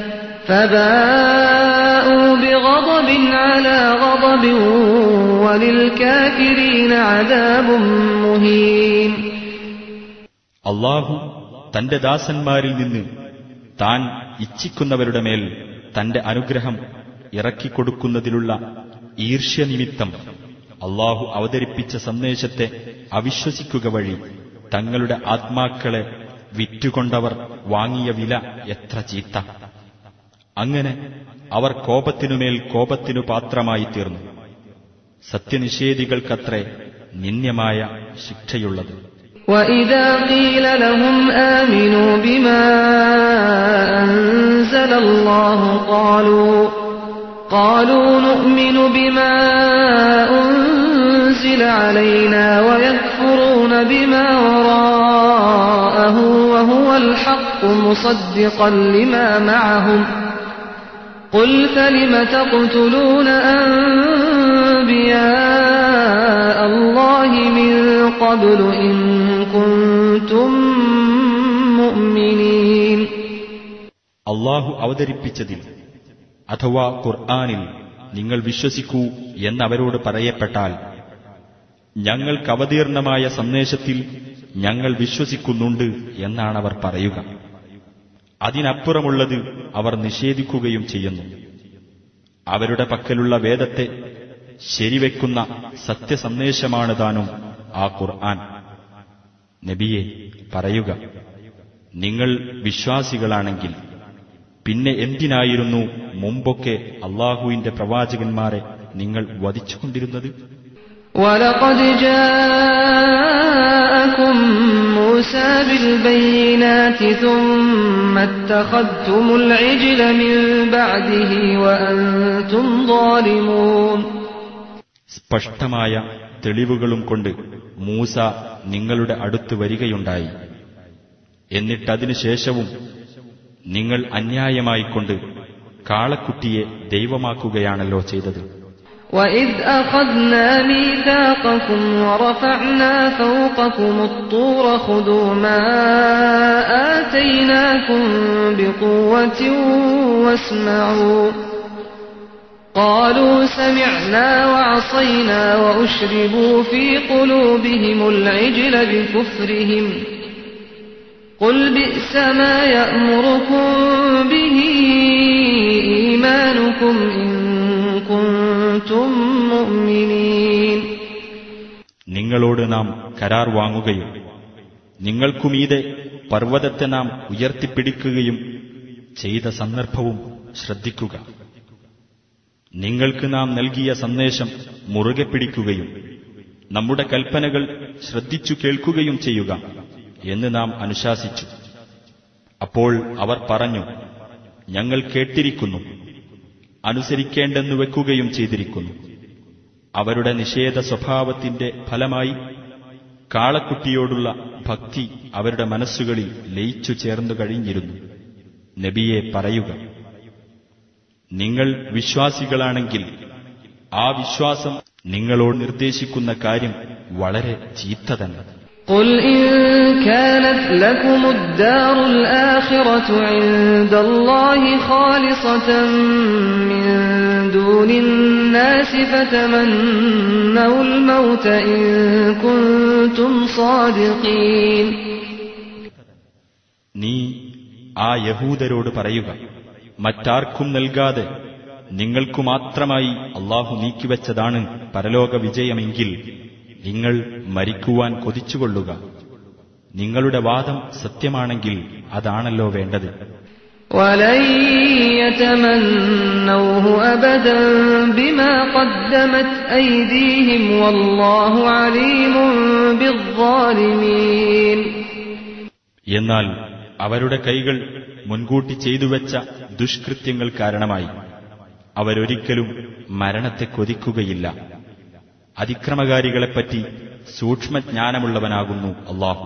فباءوا بغضب على غضب وللكافرين عذاب مهين അള്ളാഹു തന്റെ ദാസന്മാരിൽ നിന്ന് താൻ ഇച്ഛിക്കുന്നവരുടെ മേൽ തന്റെ അനുഗ്രഹം ഇറക്കിക്കൊടുക്കുന്നതിലുള്ള ഈർഷ്യനിമിത്തം അള്ളാഹു അവതരിപ്പിച്ച സന്ദേശത്തെ അവിശ്വസിക്കുക വഴി തങ്ങളുടെ ആത്മാക്കളെ വിറ്റുകൊണ്ടവർ വാങ്ങിയ വില എത്ര ചീത്ത അങ്ങനെ അവർ കോപത്തിനുമേൽ കോപത്തിനു പാത്രമായി തീർന്നു സത്യനിഷേധികൾക്കത്രേ നിന്ദ്യമായ ശിക്ഷയുള്ളത് وإذا قيل لهم آمنوا بما أنزل الله قالوا قالوا نؤمن بما أنزل علينا ويكفرون بما وراءه وهو الحق مصدقا لما معهم قل فلم تقتلون أنبياء الله من قبل إن كنتم مؤمنين അള്ളാഹു അവതരിപ്പിച്ചതിൽ അഥവാ ഖുർആാനിൽ നിങ്ങൾ വിശ്വസിക്കൂ എന്നവരോട് പറയപ്പെട്ടാൽ ഞങ്ങൾക്ക് അവതീർണമായ സന്ദേശത്തിൽ ഞങ്ങൾ വിശ്വസിക്കുന്നുണ്ട് എന്നാണവർ പറയുക അതിനപ്പുറമുള്ളത് അവർ നിഷേധിക്കുകയും ചെയ്യുന്നു അവരുടെ പക്കലുള്ള വേദത്തെ ശരിവെക്കുന്ന സത്യസന്ദേശമാണ് താനും ആ ഖുർആൻ നബിയെ പറയുക നിങ്ങൾ വിശ്വാസികളാണെങ്കിൽ പിന്നെ എന്തിനായിരുന്നു മുമ്പൊക്കെ അള്ളാഹുവിന്റെ പ്രവാചകന്മാരെ നിങ്ങൾ വധിച്ചുകൊണ്ടിരുന്നത് ولقد جاءكم موسى بالبينات ثم اتخذتم العجل من بعده وأنتم ظالمون സ്പഷ്ടമായ തെളിവുകളും കൊണ്ട് മൂസ നിങ്ങളുടെ അടുത്ത് വരികയുണ്ടായി എന്നിട്ടതിനു ശേഷവും നിങ്ങൾ അന്യായമായിക്കൊണ്ട് കാളക്കുട്ടിയെ ദൈവമാക്കുകയാണല്ലോ ചെയ്തത് وإذ أخذنا ميثاقكم ورفعنا فوقكم الطور خذوا ما آتيناكم بقوة واسمعوا قالوا سمعنا وعصينا وأشربوا في قلوبهم العجل بكفرهم قل بئس ما يأمركم به إيمانكم إن كنتم مؤمنين നിങ്ങളോട് നാം കരാർ വാങ്ങുകയും നിങ്ങൾക്കുമീതെ പർവ്വതത്തെ നാം ഉയർത്തിപ്പിടിക്കുകയും ചെയ്ത സന്ദർഭവും ശ്രദ്ധിക്കുക നിങ്ങൾക്ക് നാം നൽകിയ സന്ദേശം മുറുകെ പിടിക്കുകയും നമ്മുടെ കൽപ്പനകൾ ശ്രദ്ധിച്ചു കേൾക്കുകയും ചെയ്യുക എന്ന് നാം അനുശാസിച്ചു അപ്പോൾ അവർ പറഞ്ഞു ഞങ്ങൾ കേട്ടിരിക്കുന്നു അനുസരിക്കേണ്ടെന്ന് വെക്കുകയും ചെയ്തിരിക്കുന്നു അവരുടെ നിഷേധ സ്വഭാവത്തിന്റെ ഫലമായി കാളക്കുട്ടിയോടുള്ള ഭക്തി അവരുടെ മനസ്സുകളിൽ ലയിച്ചു ചേർന്നു കഴിഞ്ഞിരുന്നു നബിയെ പറയുക നിങ്ങൾ വിശ്വാസികളാണെങ്കിൽ ആ വിശ്വാസം നിങ്ങളോട് നിർദ്ദേശിക്കുന്ന കാര്യം വളരെ ചീത്ത തന്നെ قل إن كانت لكم الدار الآخرة عند الله خالصة من دون الناس فتمنوا الموت إن كنتم صادقين നീ ആ യഹൂദരോട് പറയുക മറ്റാർക്കും നൽകാതെ നിങ്ങൾക്കു മാത്രമായി അള്ളാഹു നീക്കിവച്ചതാണ് പരലോക വിജയമെങ്കിൽ നിങ്ങൾ മരിക്കുവാൻ കൊതിച്ചുകൊള്ളുക നിങ്ങളുടെ വാദം സത്യമാണെങ്കിൽ അതാണല്ലോ വേണ്ടത് ولن يتمنوه أبدا بما قدمت أيديهم والله عليم بالظالمين എന്നാൽ അവരുടെ കൈകൾ മുൻകൂട്ടി ചെയ്തുവെച്ച ദുഷ്കൃത്യങ്ങൾ കാരണമായി അവരൊരിക്കലും മരണത്തെ കൊതിക്കുകയില്ല അതിക്രമകാരികളെപ്പറ്റി സൂക്ഷ്മജ്ഞാനമുള്ളവനാകുന്നു അള്ളാഹു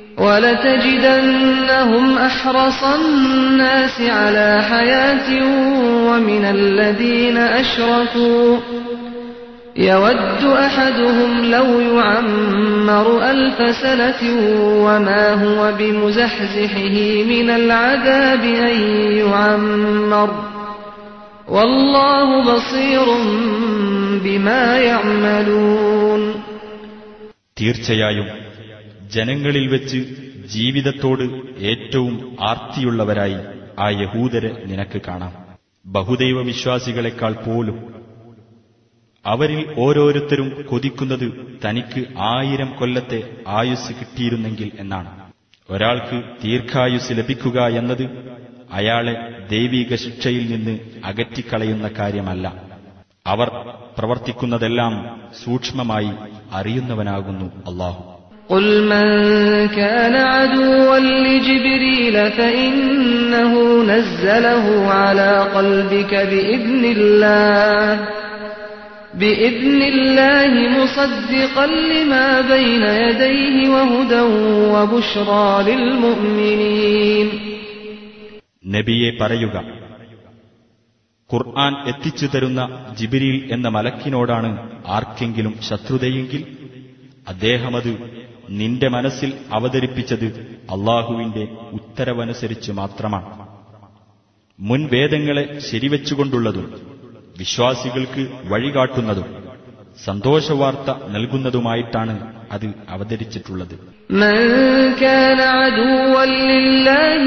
ولتجدنهم أحرص الناس على حياة ومن الذين أشركوا يود أحدهم لو يعمر ألف سنة وما هو بمزحزحه من العذاب أن يعمر والله بصير بما يعملون തീർച്ചയായും ജനങ്ങളിൽ വെച്ച് ജീവിതത്തോട് ഏറ്റവും ആർത്തിയുള്ളവരായി ആ യഹൂദരെ നിനക്ക് കാണാം ബഹുദൈവ വിശ്വാസികളെക്കാൾ പോലും അവരിൽ ഓരോരുത്തരും കൊതിക്കുന്നത് തനിക്ക് ആയിരം കൊല്ലത്തെ ആയുസ് കിട്ടിയിരുന്നെങ്കിൽ എന്നാണ് ഒരാൾക്ക് ദീർഘായുസ് ലഭിക്കുക എന്നത് അയാളെ ദൈവിക ശിക്ഷയിൽ നിന്ന് അകറ്റിക്കളയുന്ന കാര്യമല്ല അവർ പ്രവർത്തിക്കുന്നതെല്ലാം സൂക്ഷ്മമായി അറിയുന്നവനാകുന്നു അള്ളാഹു قل من كان عدوا لجبريل فإنه نزله على قلبك بإذن الله بإذن الله مصدقا لما بين يديه وهدى وبشرى للمؤمنين നബിയെ പറയുക ഖുർആൻ എത്തിച്ചു തരുന്ന ജിബിരിൽ എന്ന മലക്കിനോടാണ് ആർക്കെങ്കിലും ശത്രുതയെങ്കിൽ അദ്ദേഹമത് നിന്റെ മനസ്സിൽ അവതരിപ്പിച്ചത് അള്ളാഹുവിന്റെ ഉത്തരവനുസരിച്ച് മാത്രമാണ് മുൻ വേദങ്ങളെ ശരിവെച്ചുകൊണ്ടുള്ളതും വിശ്വാസികൾക്ക് വഴികാട്ടുന്നതും സന്തോഷവാർത്ത നൽകുന്നതുമായിട്ടാണ് അത് അവതരിച്ചിട്ടുള്ളത് من كان عدوا لله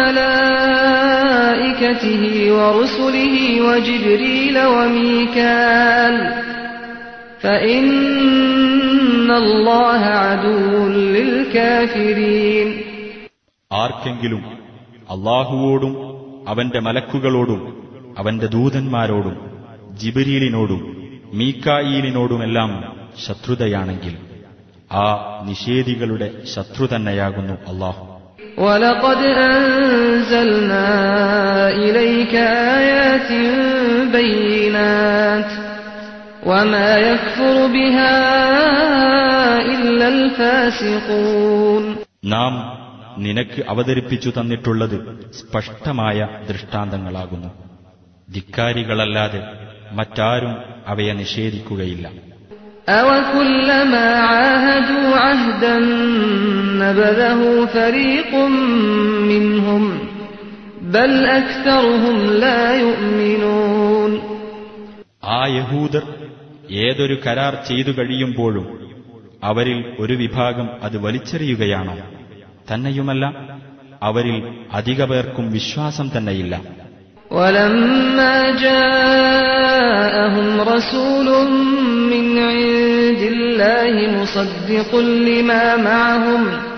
وملائكته ورسله وجبريل وميكال فإن الله عدو للكافرين ആർക്കെങ്കിലും അള്ളാഹുവോടും അവന്റെ മലക്കുകളോടും അവന്റെ ദൂതന്മാരോടും ജിബരീലിനോടും മീക്കായീലിനോടുമെല്ലാം ശത്രുതയാണെങ്കിൽ ആ നിഷേധികളുടെ ശത്രു തന്നെയാകുന്നു അള്ളാഹു ولقد أنزلنا إليك آيات بينات وما يكفر بها إلا الفاسقون നാം നിനക്ക് അവതരിപ്പിച്ചു തന്നിട്ടുള്ളത് സ്പഷ്ടമായ ദൃഷ്ടാന്തങ്ങളാകുന്നു ധിക്കാരികളല്ലാതെ മറ്റാരും അവയെ നിഷേധിക്കുകയില്ല أوكلما عاهدوا عهدا نبذه فريق منهم بل أكثرهم لا يؤمنون ആ യഹൂദർ ഏതൊരു കരാർ ചെയ്തു കഴിയുമ്പോഴും അവരിൽ ഒരു വിഭാഗം അത് വലിച്ചെറിയുകയാണോ തന്നെയുമല്ല അവരിൽ അധിക പേർക്കും വിശ്വാസം തന്നെയില്ല ولما جاءهم رسول من عند الله مصدق لما معهم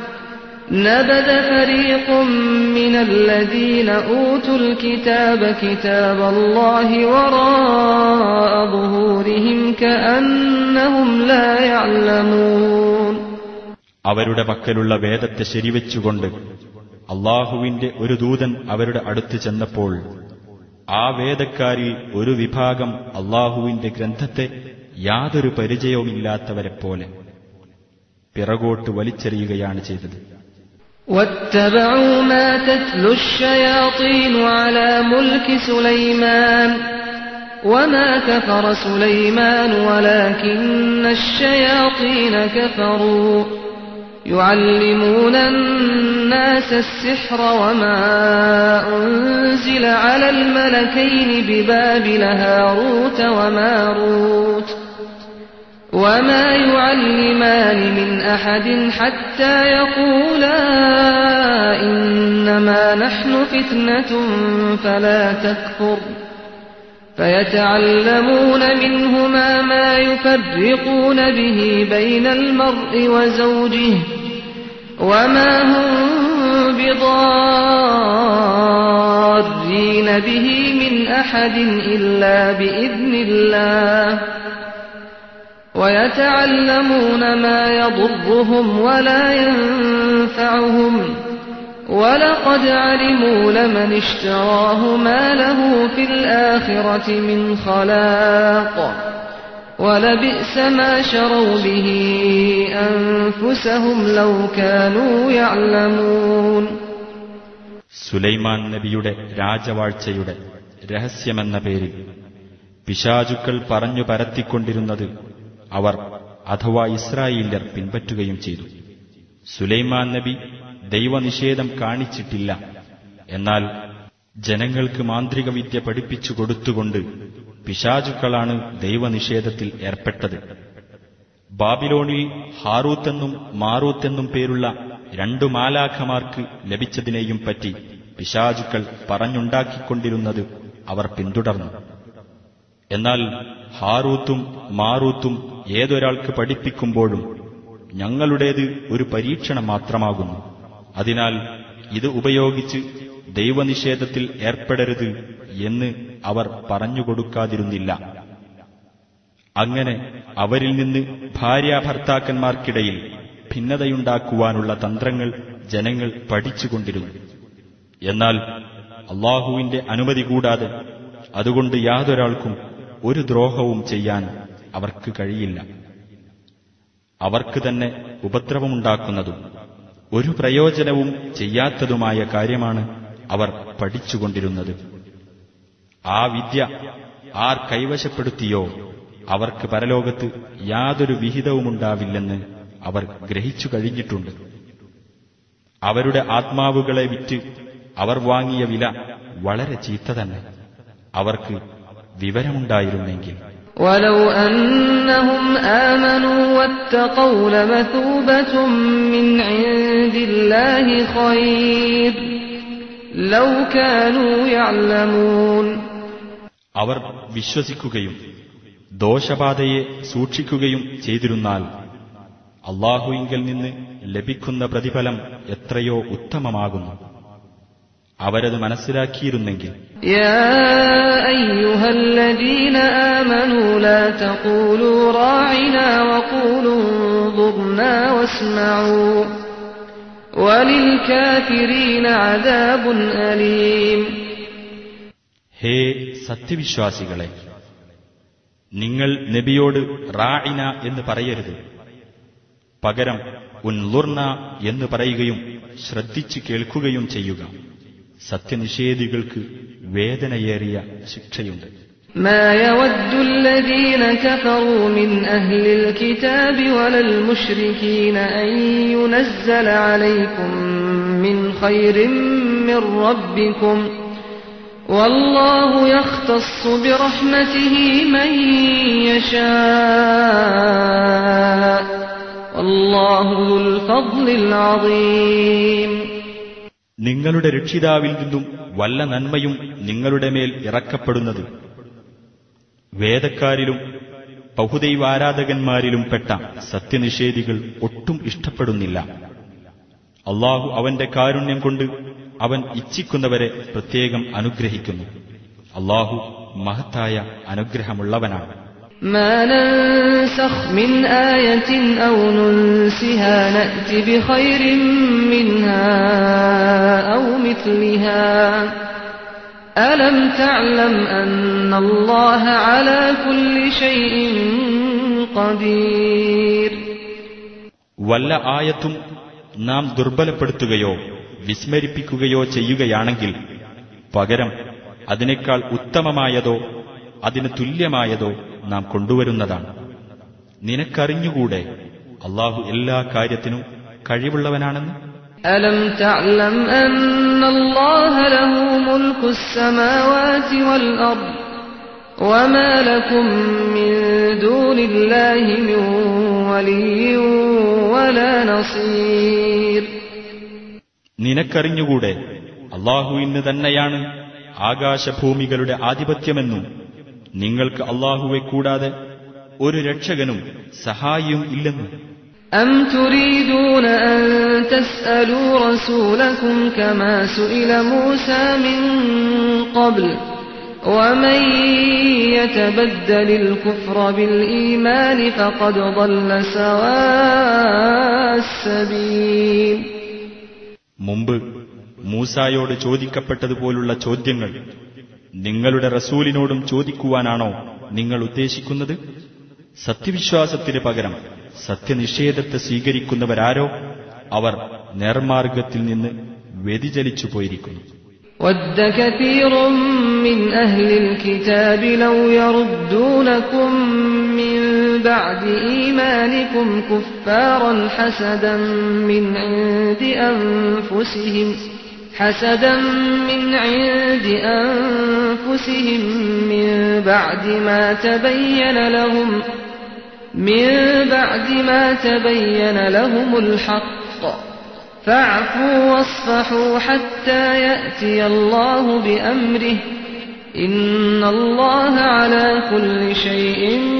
نبذ فريق من الذين أوتوا الكتاب كتاب الله وراء ظهورهم كأنهم لا يعلمون അവരുടെ പക്കലുള്ള വേദത്തെ ശരിവെച്ചുകൊണ്ട് അള്ളാഹുവിന്റെ ഒരു ദൂതൻ അവരുടെ അടുത്ത് ചെന്നപ്പോൾ ആ വേദക്കാരിൽ ഒരു വിഭാഗം അള്ളാഹുവിന്റെ ഗ്രന്ഥത്തെ യാതൊരു പരിചയവുമില്ലാത്തവരെപ്പോലെ പിറകോട്ട് വലിച്ചെറിയുകയാണ് ചെയ്തത് واتبعوا ما تتلو الشياطين على ملك سليمان وما كفر سليمان ولكن الشياطين كفروا يعلمون الناس السحر وما أنزل على الملكين ببابل هاروت وماروت وما يعلمان من أحد حتى يقولا إنما نحن فتنة فلا تكفر فيتعلمون منهما ما يفرقون به بين المرء وزوجه وما هم بضارين به من أحد إلا بإذن الله ويتعلمون ما يضرهم ولا ينفعهم ولقد علموا لمن اشتراه ما له في الآخرة من خلاق ولبئس ما شروا به أنفسهم لو كانوا يعلمون സുലൈമാൻ നബിയുടെ രാജവാഴ്ചയുടെ രഹസ്യമെന്ന പേരിൽ പിശാചുക്കൾ പറഞ്ഞു പരത്തിക്കൊണ്ടിരുന്നത് അവർ അഥവാ ഇസ്രായേല്യർ പിൻപറ്റുകയും ചെയ്തു സുലൈമാൻ നബി ദൈവനിഷേധം കാണിച്ചിട്ടില്ല എന്നാൽ ജനങ്ങൾക്ക് മാന്ത്രിക വിദ്യ പഠിപ്പിച്ചു കൊടുത്തുകൊണ്ട് പിശാചുക്കളാണ് ദൈവനിഷേധത്തിൽ ഏർപ്പെട്ടത് ബാബിലോണിൽ ഹാറൂത്തെന്നും മാറൂത്തെന്നും പേരുള്ള രണ്ടു മാലാഖമാർക്ക് ലഭിച്ചതിനെയും പറ്റി പിശാചുക്കൾ പറഞ്ഞുണ്ടാക്കിക്കൊണ്ടിരുന്നത് അവർ പിന്തുടർന്നു എന്നാൽ ഹാറൂത്തും മാറൂത്തും ഏതൊരാൾക്ക് പഠിപ്പിക്കുമ്പോഴും ഞങ്ങളുടേത് ഒരു പരീക്ഷണം മാത്രമാകുന്നു അതിനാൽ ഇത് ഉപയോഗിച്ച് ദൈവനിഷേധത്തിൽ ഏർപ്പെടരുത് എന്ന് അവർ പറഞ്ഞുകൊടുക്കാതിരുന്നില്ല അങ്ങനെ അവരിൽ നിന്ന് ഭാര്യാഭർത്താക്കന്മാർക്കിടയിൽ ഭിന്നതയുണ്ടാക്കുവാനുള്ള തന്ത്രങ്ങൾ ജനങ്ങൾ പഠിച്ചുകൊണ്ടിരുന്നു എന്നാൽ അള്ളാഹുവിന്റെ അനുമതി കൂടാതെ അതുകൊണ്ട് യാതൊരാൾക്കും ഒരു ദ്രോഹവും ചെയ്യാൻ അവർക്ക് കഴിയില്ല അവർക്ക് തന്നെ ഉപദ്രവമുണ്ടാക്കുന്നതും ഒരു പ്രയോജനവും ചെയ്യാത്തതുമായ കാര്യമാണ് അവർ പഠിച്ചുകൊണ്ടിരുന്നത് ആ വിദ്യ ആർ കൈവശപ്പെടുത്തിയോ അവർക്ക് പരലോകത്ത് യാതൊരു വിഹിതവുമുണ്ടാവില്ലെന്ന് അവർ ഗ്രഹിച്ചു കഴിഞ്ഞിട്ടുണ്ട് അവരുടെ ആത്മാവുകളെ വിറ്റ് അവർ വാങ്ങിയ വില വളരെ ചീത്ത തന്നെ അവർക്ക് വിവരമുണ്ടായിരുന്നെങ്കിൽ ولو أنهم آمنوا واتقوا لمثوبة من عند الله خير لو كانوا يعلمون അവർ വിശ്വസിക്കുകയും ദോഷബാധയെ സൂക്ഷിക്കുകയും ചെയ്തിരുന്നാൽ അള്ളാഹുവിങ്കിൽ നിന്ന് ലഭിക്കുന്ന പ്രതിഫലം എത്രയോ ഉത്തമമാകുന്നു അവരത് മനസ്സിലാക്കിയിരുന്നെങ്കിൽ يا أيها الذين آمنوا لا تقولوا راعنا وقولوا انظرنا واسمعوا وللكافرين عذاب أليم ഹേ സത്യവിശ്വാസികളെ നിങ്ങൾ നബിയോട് റായിന എന്ന് പറയരുത് പകരം ഉൻലുർന എന്ന് പറയുകയും ശ്രദ്ധിച്ചു കേൾക്കുകയും ചെയ്യുക സത്യനിഷേധികൾക്ക് വേദനയേറിയ ശിക്ഷയുണ്ട് ما يود الذين كفروا من أهل الكتاب ولا المشركين أن ينزل عليكم من خير من ربكم والله يختص برحمته من يشاء والله ذو الفضل العظيم നിങ്ങളുടെ രക്ഷിതാവിൽ നിന്നും വല്ല നന്മയും നിങ്ങളുടെ മേൽ ഇറക്കപ്പെടുന്നത് വേദക്കാരിലും ബഹുദൈവാരാധകന്മാരിലും പെട്ട സത്യനിഷേധികൾ ഒട്ടും ഇഷ്ടപ്പെടുന്നില്ല അള്ളാഹു അവന്റെ കാരുണ്യം കൊണ്ട് അവൻ ഇച്ഛിക്കുന്നവരെ പ്രത്യേകം അനുഗ്രഹിക്കുന്നു അള്ളാഹു മഹത്തായ അനുഗ്രഹമുള്ളവനാണ് ما ننسخ من آية أو ننسها نأت بخير منها أو مثلها ألم تعلم أن الله على كل شيء قدير വല്ല ആയത്തും നാം ദുർബലപ്പെടുത്തുകയോ വിസ്മരിപ്പിക്കുകയോ ചെയ്യുകയാണെങ്കിൽ പകരം അതിനേക്കാൾ ഉത്തമമായതോ അതിന് തുല്യമായതോ നാം കൊണ്ടുവരുന്നതാണ് നിനക്കറിഞ്ഞുകൂടെ അള്ളാഹു എല്ലാ കാര്യത്തിനും കഴിവുള്ളവനാണെന്ന് ألم تعلم أن الله له ملك السماوات والأرض وما لكم من دون الله من ولي ولا نصير നിനക്കറിഞ്ഞുകൂടെ അള്ളാഹുവിന് തന്നെയാണ് ആകാശഭൂമികളുടെ ആധിപത്യമെന്നും നിങ്ങൾക്ക് അള്ളാഹുവെ കൂടാതെ ഒരു രക്ഷകനും സഹായിയും ഇല്ലെന്നും أم تريدون أن تسألوا رسولكم كما سئل موسى من قبل ومن يتبدل الكفر بالإيمان فقد ضل سواء السبيل മുമ്പ് മൂസായോട് ചോദിക്കപ്പെട്ടതുപോലുള്ള ചോദ്യങ്ങൾ നിങ്ങളുടെ റസൂലിനോടും ചോദിക്കുവാനാണോ നിങ്ങൾ ഉദ്ദേശിക്കുന്നത് സത്യവിശ്വാസത്തിന് പകരം സത്യനിഷേധത്തെ സ്വീകരിക്കുന്നവരാരോ അവർ നേർമാർഗത്തിൽ നിന്ന് വ്യതിചലിച്ചു പോയിരിക്കുന്നു ود كثير من أهل الكتاب لو يردونكم من بعد إيمانكم كفارا حسدا من عند أنفسهم حسدا من عند أنفسهم من بعد ما تبين لهم من بعد ما تبين لهم الحق فاعفوا واصفحوا حتى يأتي الله بأمره إن الله على كل شيء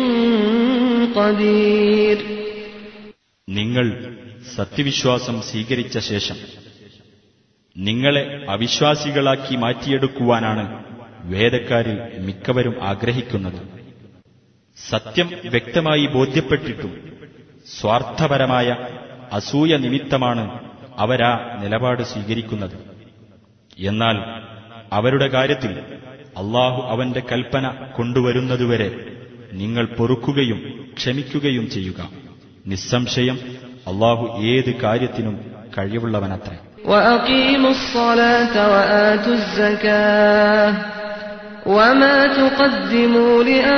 قدير നിങ്ങൾ സത്യവിശ്വാസം സ്വീകരിച്ച ശേഷം നിങ്ങളെ അവിശ്വാസികളാക്കി മാറ്റിയെടുക്കുവാനാണ് വേദക്കാരിൽ മിക്കവരും ആഗ്രഹിക്കുന്നത് സത്യം വ്യക്തമായി ബോധ്യപ്പെട്ടിട്ടും സ്വാർത്ഥപരമായ അസൂയ നിമിത്തമാണ് അവരാ നിലപാട് സ്വീകരിക്കുന്നത് എന്നാൽ അവരുടെ കാര്യത്തിൽ അള്ളാഹു അവന്റെ കൽപ്പന കൊണ്ടുവരുന്നതുവരെ നിങ്ങൾ പൊറുക്കുകയും ക്ഷമിക്കുകയും ചെയ്യുക നിസ്സംശയം അള്ളാഹു ഏത് കാര്യത്തിനും കഴിവുള്ളവനത്രേ وأقيموا الصلاة وآتوا الزكاة وما تقدموا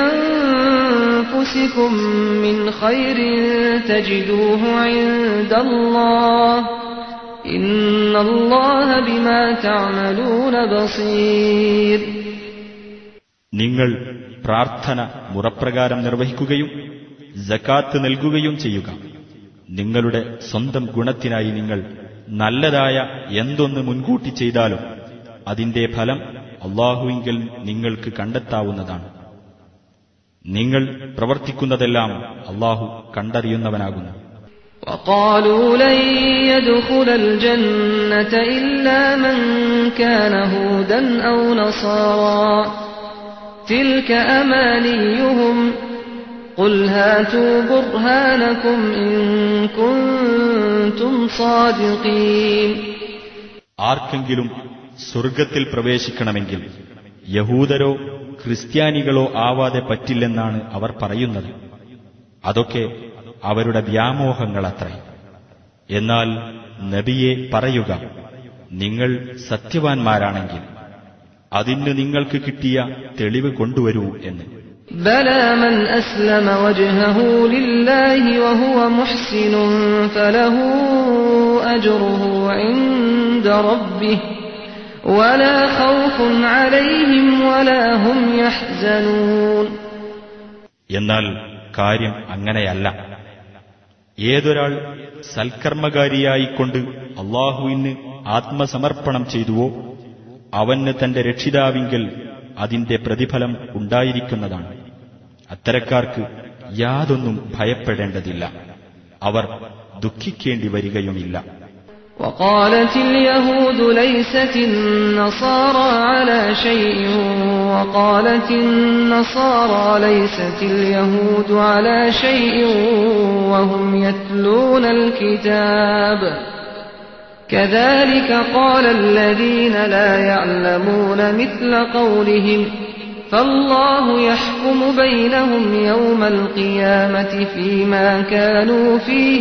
لأنفسكم من خير تجدوه عند الله إن الله بما تعملون بصير നിങ്ങൾ പ്രാർത്ഥന മുറപ്രകാരം നിർവഹിക്കുകയും ജക്കാത്ത് നൽകുകയും ചെയ്യുക നിങ്ങളുടെ സ്വന്തം ഗുണത്തിനായി നിങ്ങൾ നല്ലതായ എന്തൊന്ന് മുൻകൂട്ടി ചെയ്താലും അതിന്റെ ഫലം അള്ളാഹുവിങ്കിൽ നിങ്ങൾക്ക് കണ്ടെത്താവുന്നതാണ് നിങ്ങൾ പ്രവർത്തിക്കുന്നതെല്ലാം അള്ളാഹു കണ്ടറിയുന്നവനാകുന്നു وقالوا لن يدخل الجنة إلا من كان هودا أو نصارى تلك أمانيهم قل هاتوا برهانكم إن كنتم صادقين ആർക്കെങ്കിലും സ്വർഗത്തിൽ പ്രവേശിക്കണമെങ്കിൽ യഹൂദരോ ക്രിസ്ത്യാനികളോ ആവാതെ പറ്റില്ലെന്നാണ് അവർ പറയുന്നത് അതൊക്കെ അവരുടെ വ്യാമോഹങ്ങളത്രേ എന്നാൽ നബിയെ പറയുക നിങ്ങൾ സത്യവാൻമാരാണെങ്കിൽ അതിന് നിങ്ങൾക്ക് കിട്ടിയ തെളിവ് കൊണ്ടുവരൂ എന്ന് بلى من أسلم وجهه لله وهو محسن فله أجره عند ربه ولا خوف عليهم ولا هم يحزنون എന്നാൽ കാര്യം അങ്ങനെയല്ല ഏതൊരാൾ സൽക്കർമ്മകാരിയായിക്കൊണ്ട് അള്ളാഹുവിന് ആത്മസമർപ്പണം ചെയ്തുവോ അവന് തന്റെ രക്ഷിതാവിങ്കൽ അതിന്റെ പ്രതിഫലം ഉണ്ടായിരിക്കുന്നതാണ് അത്തരക്കാർക്ക് യാതൊന്നും ഭയപ്പെടേണ്ടതില്ല അവർ ദുഃഖിക്കേണ്ടി വരികയുമില്ല وقالت اليهود ليست النصارى على شيء وقالت النصارى ليست اليهود على شيء وهم يتلون الكتاب كذلك قال الذين لا يعلمون مثل قولهم فالله يحكم بينهم يوم القيامة فيما كانوا فيه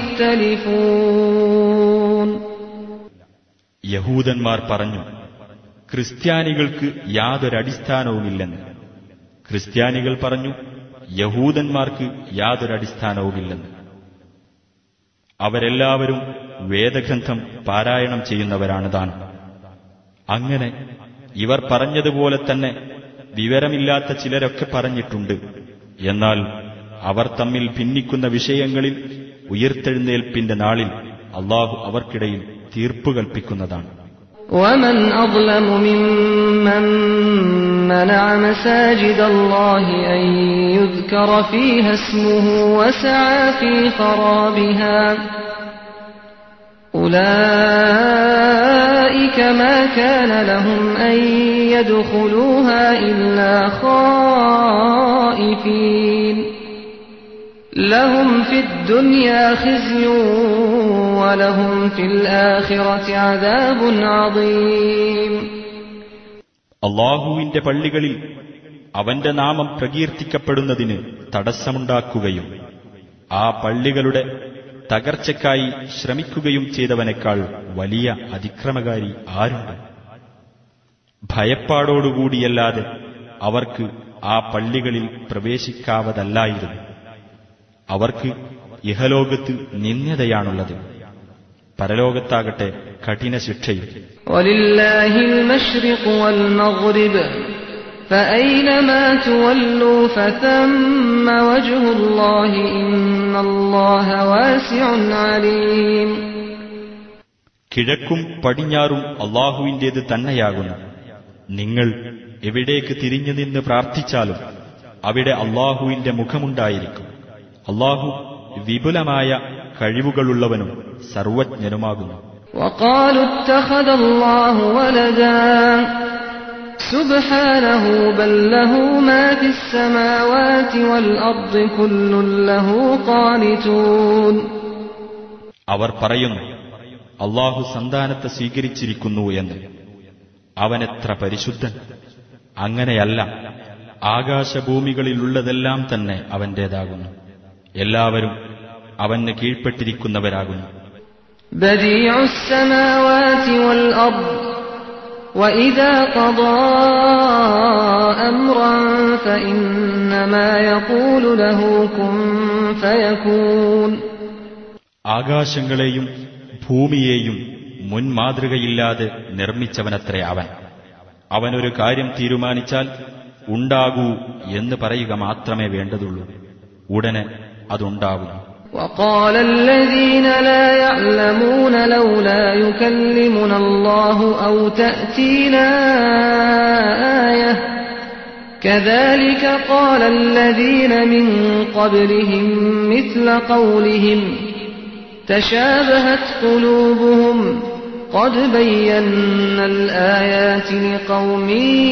يختلفون യഹൂദന്മാർ പറഞ്ഞു ക്രിസ്ത്യാനികൾക്ക് യാതൊരടിസ്ഥാനവുമില്ലെന്ന് ക്രിസ്ത്യാനികൾ പറഞ്ഞു യഹൂദന്മാർക്ക് യാതൊരടിസ്ഥാനവുമില്ലെന്ന് അവരെല്ലാവരും വേദഗ്രന്ഥം പാരായണം ചെയ്യുന്നവരാണ് താൻ അങ്ങനെ ഇവർ പറഞ്ഞതുപോലെ തന്നെ വിവരമില്ലാത്ത ചിലരൊക്കെ പറഞ്ഞിട്ടുണ്ട് എന്നാൽ അവർ തമ്മിൽ ഭിന്നിക്കുന്ന വിഷയങ്ങളിൽ ഉയർത്തെഴുന്നേൽപ്പിന്റെ നാളിൽ അള്ളാഹു അവർക്കിടയിൽ തീർപ്പ് കൽപ്പിക്കുന്നതാണ് ومن أظلم ممن منع مساجد الله أن يذكر فيها اسمه وسعى في خرابها أولئك ما كان لهم أن يدخلوها إلا خائفين لهم في الدنيا خزي ولهم في الآخرة عذاب عظيم അള്ളാഹുവിന്റെ പള്ളികളിൽ അവന്റെ നാമം പ്രകീർത്തിക്കപ്പെടുന്നതിന് തടസ്സമുണ്ടാക്കുകയും ആ പള്ളികളുടെ തകർച്ചയ്ക്കായി ശ്രമിക്കുകയും ചെയ്തവനേക്കാൾ വലിയ അതിക്രമകാരി ആരുണ്ട് ഭയപ്പാടോടുകൂടിയല്ലാതെ അവർക്ക് ആ പള്ളികളിൽ പ്രവേശിക്കാവതല്ലായിരുന്നു അവർക്ക് ഇഹലോകത്ത് നിന്ദ്യതയാണുള്ളത് പരലോകത്താകട്ടെ കഠിന ശിക്ഷയും ولله المشرق والمغرب فأينما تولوا فثم وجه الله إن الله واسع عليم കിഴക്കും പടിഞ്ഞാറും അള്ളാഹുവിന്റേത് തന്നെയാകുന്നു നിങ്ങൾ എവിടേക്ക് തിരിഞ്ഞു നിന്ന് പ്രാർത്ഥിച്ചാലും അവിടെ അള്ളാഹുവിന്റെ മുഖമുണ്ടായിരിക്കും അള്ളാഹു വിപുലമായ കഴിവുകളുള്ളവനും സർവജ്ഞനുമാകുന്നു وقالوا اتخذ الله ولدا سبحانه بل له ما في السماوات والأرض كل له قانتون അവർ പറയുന്നു അള്ളാഹു സന്താനത്തെ സ്വീകരിച്ചിരിക്കുന്നു എന്ന് അവനെത്ര പരിശുദ്ധൻ അങ്ങനെയല്ല ആകാശഭൂമികളിലുള്ളതെല്ലാം തന്നെ അവന്റേതാകുന്നു എല്ലാവരും അവന് കീഴ്പ്പെട്ടിരിക്കുന്നവരാകുന്നു بديع السماوات والأرض وإذا قضى أمرا فإنما يقول له كن فيكون ആകാശങ്ങളെയും ഭൂമിയെയും മുൻമാതൃകയില്ലാതെ നിർമ്മിച്ചവനത്രേ അവൻ അവനൊരു കാര്യം തീരുമാനിച്ചാൽ ഉണ്ടാകൂ എന്ന് പറയുക മാത്രമേ വേണ്ടതുള്ളൂ ഉടനെ അതുണ്ടാകുന്നു وقال الذين لا يعلمون لولا يكلمنا الله أو تأتينا آية كذلك قال الذين من قبلهم مثل قولهم تشابهت قلوبهم قد بينا الآيات لقوم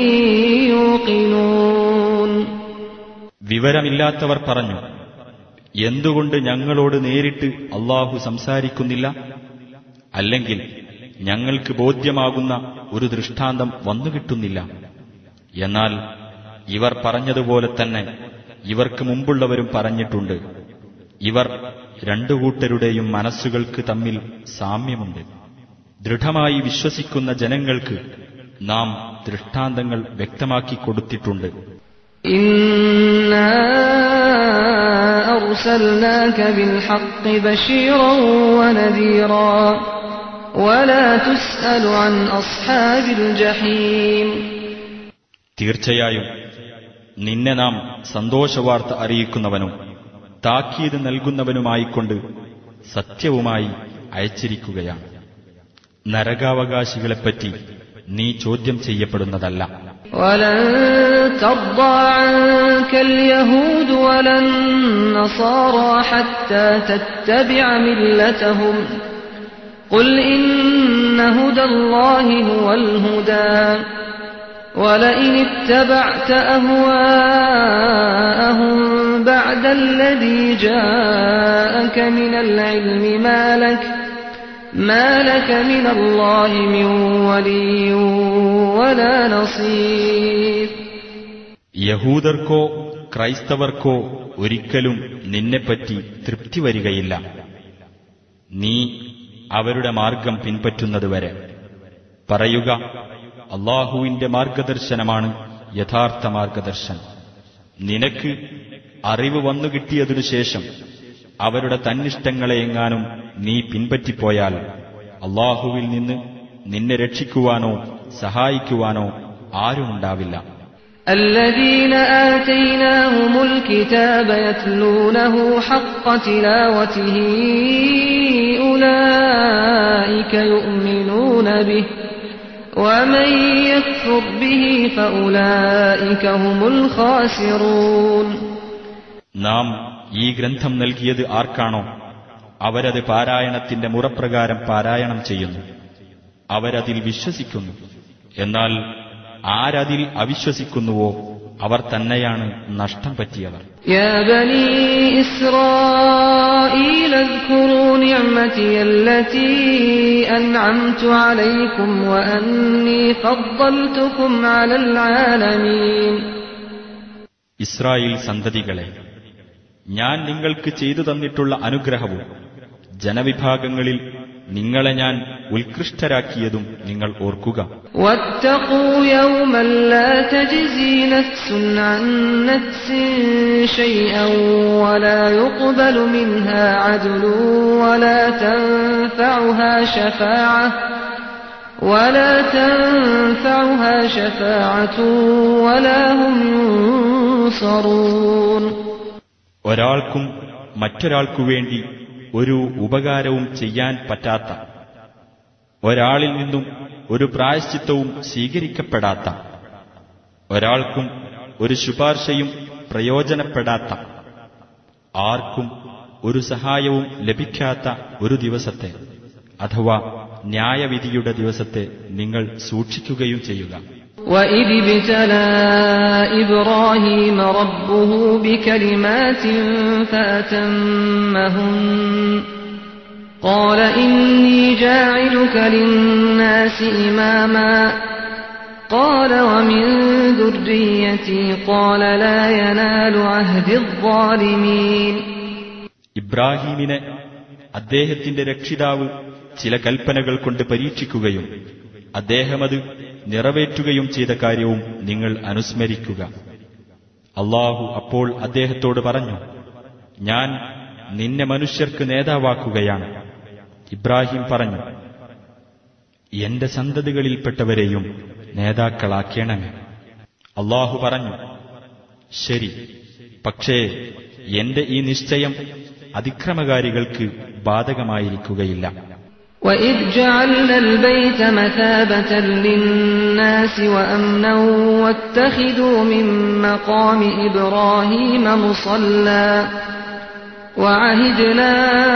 يوقنون വിവരമില്ലാത്തവർ പറഞ്ഞു എന്തുകൊണ്ട് ഞങ്ങളോട് നേരിട്ട് അള്ളാഹു സംസാരിക്കുന്നില്ല അല്ലെങ്കിൽ ഞങ്ങൾക്ക് ബോധ്യമാകുന്ന ഒരു ദൃഷ്ടാന്തം വന്നുകിട്ടുന്നില്ല എന്നാൽ ഇവർ പറഞ്ഞതുപോലെ തന്നെ ഇവർക്ക് മുമ്പുള്ളവരും പറഞ്ഞിട്ടുണ്ട് ഇവർ രണ്ടു കൂട്ടരുടെയും മനസ്സുകൾക്ക് തമ്മിൽ സാമ്യമുണ്ട് ദൃഢമായി വിശ്വസിക്കുന്ന ജനങ്ങൾക്ക് നാം ദൃഷ്ടാന്തങ്ങൾ വ്യക്തമാക്കി കൊടുത്തിട്ടുണ്ട് إنا أرسلناك بالحق بشيرا ونذيرا ولا تسأل عن أصحاب الجحيم തീർച്ചയായും നിന്നെ നാം സന്തോഷവാർത്ത അറിയിക്കുന്നവനും താക്കീത് നൽകുന്നവനുമായിക്കൊണ്ട് സത്യവുമായി അയച്ചിരിക്കുകയാണ് നരകാവകാശികളെപ്പറ്റി നീ ചോദ്യം ചെയ്യപ്പെടുന്നതല്ല ولن ترضى عنك اليهود ولا النصارى حتى تتبع ملتهم قل إن هدى الله هو الهدى ولئن اتبعت أهواءهم بعد الذي جاءك من العلم ما لك ما لك من الله من ولي ولا نصير യഹൂദർക്കോ ക്രൈസ്തവർക്കോ ഒരിക്കലും നിന്നെപ്പറ്റി തൃപ്തി വരികയില്ല നീ അവരുടെ മാർഗം പിൻപറ്റുന്നതുവരെ പറയുക അള്ളാഹുവിന്റെ മാർഗദർശനമാണ് യഥാർത്ഥ മാർഗദർശനം നിനക്ക് അറിവ് വന്നുകിട്ടിയതിനു ശേഷം അവരുടെ തന്നിഷ്ടങ്ങളെയെങ്ങാനും നീ പിൻപറ്റിപ്പോയാൽ അള്ളാഹുവിൽ നിന്ന് നിന്നെ രക്ഷിക്കുവാനോ സഹായിക്കുവാനോ ആരുമുണ്ടാവില്ല الذين آتيناهم الكتاب يتلونه حق تلاوته أولئك يؤمنون به ومن يكفر به فأولئك هم الخاسرون നാം ഈ ഗ്രന്ഥം നൽകിയത് ആർക്കാണോ അവരത് പാരായണത്തിന്റെ മുറപ്രകാരം പാരായണം ചെയ്യുന്നു അവരതിൽ വിശ്വസിക്കുന്നു എന്നാൽ ആരതിൽ അവിശ്വസിക്കുന്നുവോ അവർ തന്നെയാണ് നഷ്ടം പറ്റിയവർ يا بني إسرائيل اذكروا نعمتي التي أنعمت عليكم وأني فضلتكم على العالمين ഇസ്രായേൽ സന്തതികളെ ഞാൻ നിങ്ങൾക്ക് ചെയ്തു തന്നിട്ടുള്ള അനുഗ്രഹവും ജനവിഭാഗങ്ങളിൽ നിങ്ങളെ ഞാൻ ഉത്കൃഷ്ടരാക്കിയതും നിങ്ങൾ ഓർക്കുക واتقوا يوما لا تجزي نفس عن نفس شيئا ولا يقبل منها عدل ولا تنفعها شفاعة ولا تنفعها شفاعة ولا هم ينصرون ഒരാൾക്കും മറ്റൊരാൾക്കു വേണ്ടി ഒരു ഉപകാരവും ചെയ്യാൻ പറ്റാത്ത ഒരാളിൽ നിന്നും ഒരു പ്രായശ്ചിത്തവും സ്വീകരിക്കപ്പെടാത്ത ഒരാൾക്കും ഒരു ശുപാർശയും പ്രയോജനപ്പെടാത്ത ആർക്കും ഒരു സഹായവും ലഭിക്കാത്ത ഒരു ദിവസത്തെ അഥവാ ന്യായവിധിയുടെ ദിവസത്തെ നിങ്ങൾ സൂക്ഷിക്കുകയും ചെയ്യുക وإذ ابتلى إبراهيم ربه بكلمات فأتمهن قال إني جاعلك للناس إماما قال ومن ذريتي قال لا ينال عهد الظالمين ഇബ്രാഹീമിനെ അദ്ദേഹത്തിന്റെ രക്ഷിതാവ് ചില കൽപ്പനകൾ കൊണ്ട് പരീക്ഷിക്കുകയും അദ്ദേഹമത് നിറവേറ്റുകയും ചെയ്ത കാര്യവും നിങ്ങൾ അനുസ്മരിക്കുക അള്ളാഹു അപ്പോൾ അദ്ദേഹത്തോട് പറഞ്ഞു ഞാൻ നിന്നെ മനുഷ്യർക്ക് നേതാവാക്കുകയാണ് ഇബ്രാഹിം പറഞ്ഞു എന്റെ സന്തതികളിൽപ്പെട്ടവരെയും നേതാക്കളാക്കേണമേ അള്ളാഹു പറഞ്ഞു ശരി പക്ഷേ എന്റെ ഈ നിശ്ചയം അതിക്രമകാരികൾക്ക് ബാധകമായിരിക്കുകയില്ല وإذ جعلنا البيت مثابة للناس وأمنا واتخذوا من مقام إبراهيم مصلى وعهدنا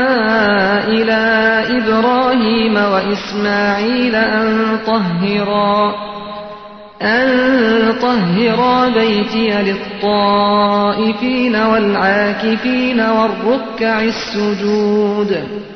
إلى إبراهيم وإسماعيل أن طهرا أن طهرا بيتي للطائفين والعاكفين والركع السجود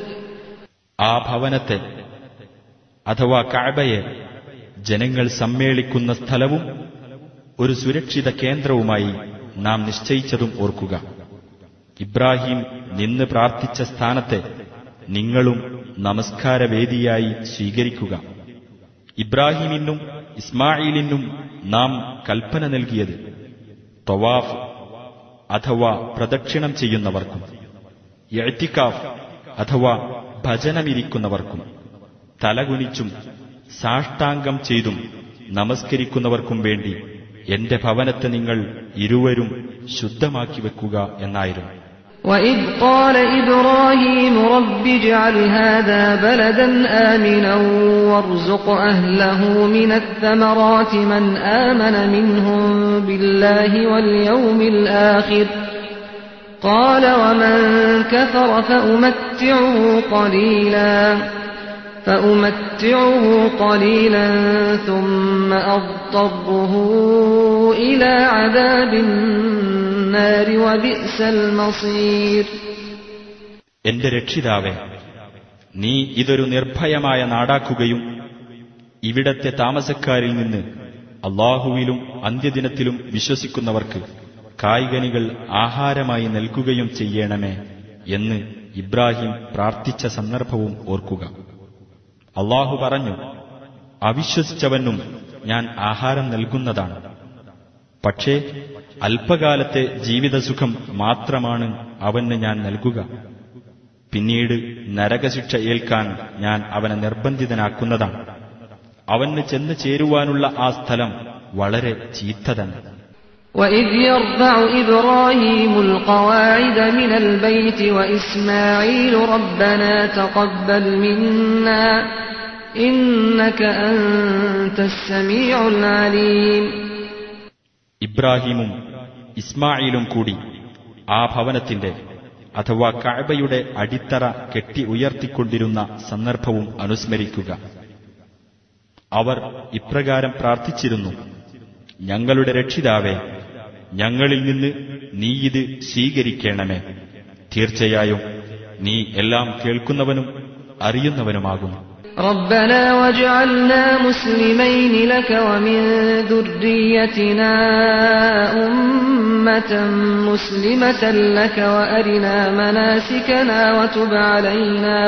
ആ ഭവനത്തെ അഥവാ കഅബയെ ജനങ്ങൾ സമ്മേളിക്കുന്ന സ്ഥലവും ഒരു സുരക്ഷിത കേന്ദ്രവുമായി നാം നിശ്ചയിച്ചതും ഓർക്കുക ഇബ്രാഹിം നിന്ന് പ്രാർത്ഥിച്ച സ്ഥാനത്തെ നിങ്ങളും നമസ്കാരവേദിയായി സ്വീകരിക്കുക ഇബ്രാഹിമിനും ഇസ്മായിലിനും നാം കൽപ്പന നൽകിയത് തൊവാഫ് അഥവാ പ്രദക്ഷിണം ചെയ്യുന്നവർക്കും എഴുത്തിക്കാഫ് അഥവാ ഭജനമിരിക്കുന്നവർക്കും തലകുനിച്ചും സാഷ്ടാംഗം ചെയ്തും നമസ്കരിക്കുന്നവർക്കും വേണ്ടി എന്റെ ഭവനത്തെ നിങ്ങൾ ഇരുവരും ശുദ്ധമാക്കി വെക്കുക എന്നായിരുന്നു وإذ قال إبراهيم رب اجعل هذا بلدا آمنا وارزق أهله من الثمرات من آمن منهم بالله واليوم الآخر قال ومن كفر فأمتعه قليلا فأمتعه قليلا ثم أضطره إلى عذاب النار وبئس المصير എന്റെ രക്ഷിതാവേ നീ ഇതൊരു നിർഭയമായ നാടാക്കുകയും ഇവിടത്തെ താമസക്കാരിൽ നിന്ന് അള്ളാഹുവിലും അന്ത്യദിനത്തിലും വിശ്വസിക്കുന്നവർക്ക് കായികനികൾ ആഹാരമായി നൽകുകയും ചെയ്യണമേ എന്ന് ഇബ്രാഹിം പ്രാർത്ഥിച്ച സന്ദർഭവും ഓർക്കുക അള്ളാഹു പറഞ്ഞു അവിശ്വസിച്ചവനും ഞാൻ ആഹാരം നൽകുന്നതാണ് പക്ഷേ അല്പകാലത്തെ ജീവിതസുഖം മാത്രമാണ് അവന് ഞാൻ നൽകുക പിന്നീട് നരകശിക്ഷ ഏൽക്കാൻ ഞാൻ അവനെ നിർബന്ധിതനാക്കുന്നതാണ് അവന് ചെന്ന് ചേരുവാനുള്ള ആ സ്ഥലം വളരെ ചീത്ത തന്നെ وإذ يرفع إبراهيم القواعد من البيت وإسماعيل ربنا تقبل منا إنك أنت السميع العليم ഇബ്രാഹീമും ഇസ്മായിലും കൂടി ആ ഭവനത്തിന്റെ അഥവാ കഅബയുടെ അടിത്തറ കെട്ടി ഉയർത്തിക്കൊണ്ടിരുന്ന സന്ദർഭവും അനുസ്മരിക്കുക അവർ ഇപ്രകാരം പ്രാർത്ഥിച്ചിരുന്നു ഞങ്ങളുടെ രക്ഷിതാവേ ഞങ്ങളിൽ നിന്ന് നീ ഇത് സ്വീകരിക്കണമേ തീർച്ചയായും നീ എല്ലാം കേൾക്കുന്നവനും അറിയുന്നവനുമാകുന്നു ربنا واجعلنا مسلمين لك ومن ذريتنا أمة مسلمة لك وأرنا مناسكنا وتب علينا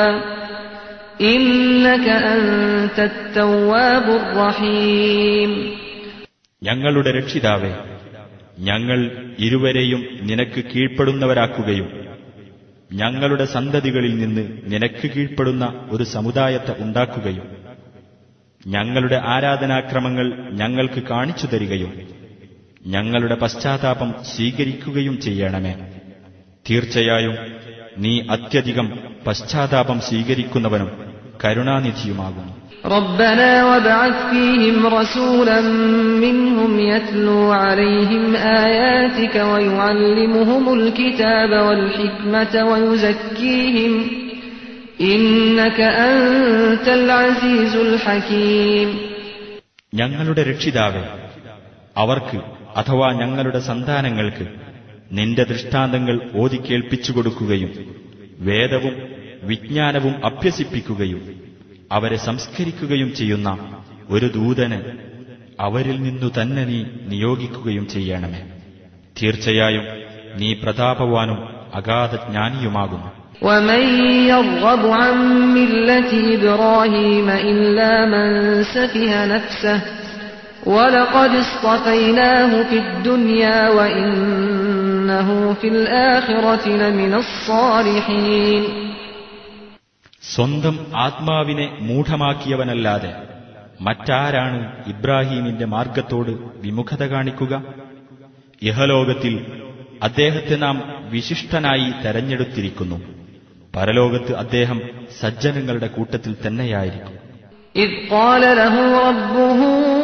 إنك أنت التواب الرحيم ഞങ്ങളുടെ രക്ഷിതാവേ ഞങ്ങൾ ഇരുവരെയും നിനക്ക് കീഴ്പ്പെടുന്നവരാക്കുകയും ഞങ്ങളുടെ സന്തതികളിൽ നിന്ന് നിനക്ക് കീഴ്പ്പെടുന്ന ഒരു സമുദായത്തെ ഉണ്ടാക്കുകയും ഞങ്ങളുടെ ആരാധനാക്രമങ്ങൾ ഞങ്ങൾക്ക് കാണിച്ചു തരികയും ഞങ്ങളുടെ പശ്ചാത്താപം സ്വീകരിക്കുകയും ചെയ്യണമേ തീർച്ചയായും നീ അത്യധികം പശ്ചാത്താപം സ്വീകരിക്കുന്നവനും കരുണാനിധിയുമാകുന്നു ربنا وابعث فيهم رسولا منهم يتلو عليهم آياتك ويعلمهم الكتاب والحكمة ويزكيهم إنك أنت العزيز الحكيم ഞങ്ങളുടെ രക്ഷിതാവേ അവർക്ക് അഥവാ ഞങ്ങളുടെ സന്താനങ്ങൾക്ക് നിന്റെ ദൃഷ്ടാന്തങ്ങൾ ഓതി കേൾപ്പിച്ചു കൊടുക്കുകയും വേദവും വിജ്ഞാനവും അഭ്യസിപ്പിക്കുകയും അവരെ സംസ്കരിക്കുകയും ചെയ്യുന്ന ഒരു ദൂതന് അവരിൽ നിന്നു തന്നെ നീ നിയോഗിക്കുകയും ചെയ്യണമേ തീർച്ചയായും നീ പ്രതാപവാനും അഗാധ ജ്ഞാനിയുമാകുന്നു ومن يرغب عن ملة إبراهيم إلا من سفه نفسه ولقد اصطفيناه في الدنيا وإنه في الآخرة لمن الصالحين സ്വന്തം ആത്മാവിനെ മൂഢമാക്കിയവനല്ലാതെ മറ്റാരാണ് ഇബ്രാഹീമിന്റെ മാർഗത്തോട് വിമുഖത കാണിക്കുക ഇഹലോകത്തിൽ അദ്ദേഹത്തെ നാം വിശിഷ്ടനായി തെരഞ്ഞെടുത്തിരിക്കുന്നു പരലോകത്ത് അദ്ദേഹം സജ്ജനങ്ങളുടെ കൂട്ടത്തിൽ തന്നെയായിരിക്കും إذ قال له ربه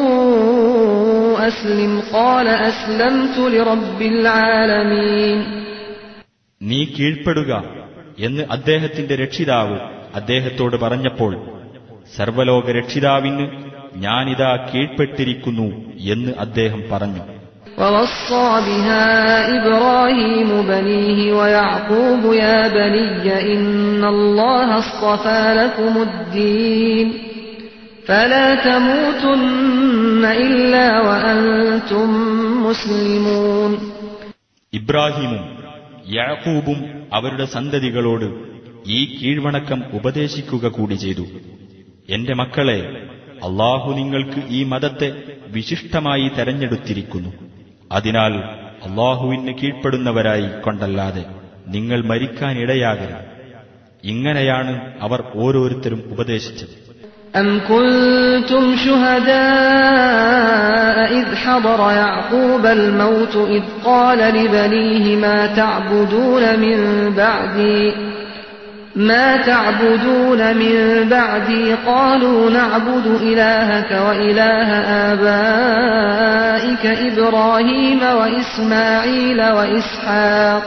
أسلم قال أسلمت لرب العالمين നീ കീഴ്പ്പെടുക എന്ന് അദ്ദേഹത്തിന്റെ രക്ഷിതാവ് അദ്ദേഹത്തോട് പറഞ്ഞപ്പോൾ സർവലോക രക്ഷിതാവിന് ഞാനിതാ കീഴ്പ്പെട്ടിരിക്കുന്നു എന്ന് അദ്ദേഹം പറഞ്ഞു ووصى بها إبراهيم بنيه ويعقوب يا بني إن الله اصطفى لكم الدين فلا تموتن إلا وأنتم مسلمون ഇബ്രാഹിമും യാക്കൂബും അവരുടെ സന്തതികളോട് ഈ കീഴ്വണക്കം ഉപദേശിക്കുക കൂടി ചെയ്തു എന്റെ മക്കളെ അള്ളാഹു നിങ്ങൾക്ക് ഈ മതത്തെ വിശിഷ്ടമായി തെരഞ്ഞെടുത്തിരിക്കുന്നു അതിനാൽ അള്ളാഹുവിന് കീഴ്പ്പെടുന്നവരായി കൊണ്ടല്ലാതെ നിങ്ങൾ മരിക്കാനിടയാകരുത് ഇങ്ങനെയാണ് അവർ ഓരോരുത്തരും ഉപദേശിച്ചത് أم كنتم شهداء إذ حضر يعقوب الموت إذ قال لبنيه ما تعبدون من بعدي ما تعبدون من بعدي قالوا نعبد إلهك وإله آبائك إبراهيم وإسماعيل وإسحاق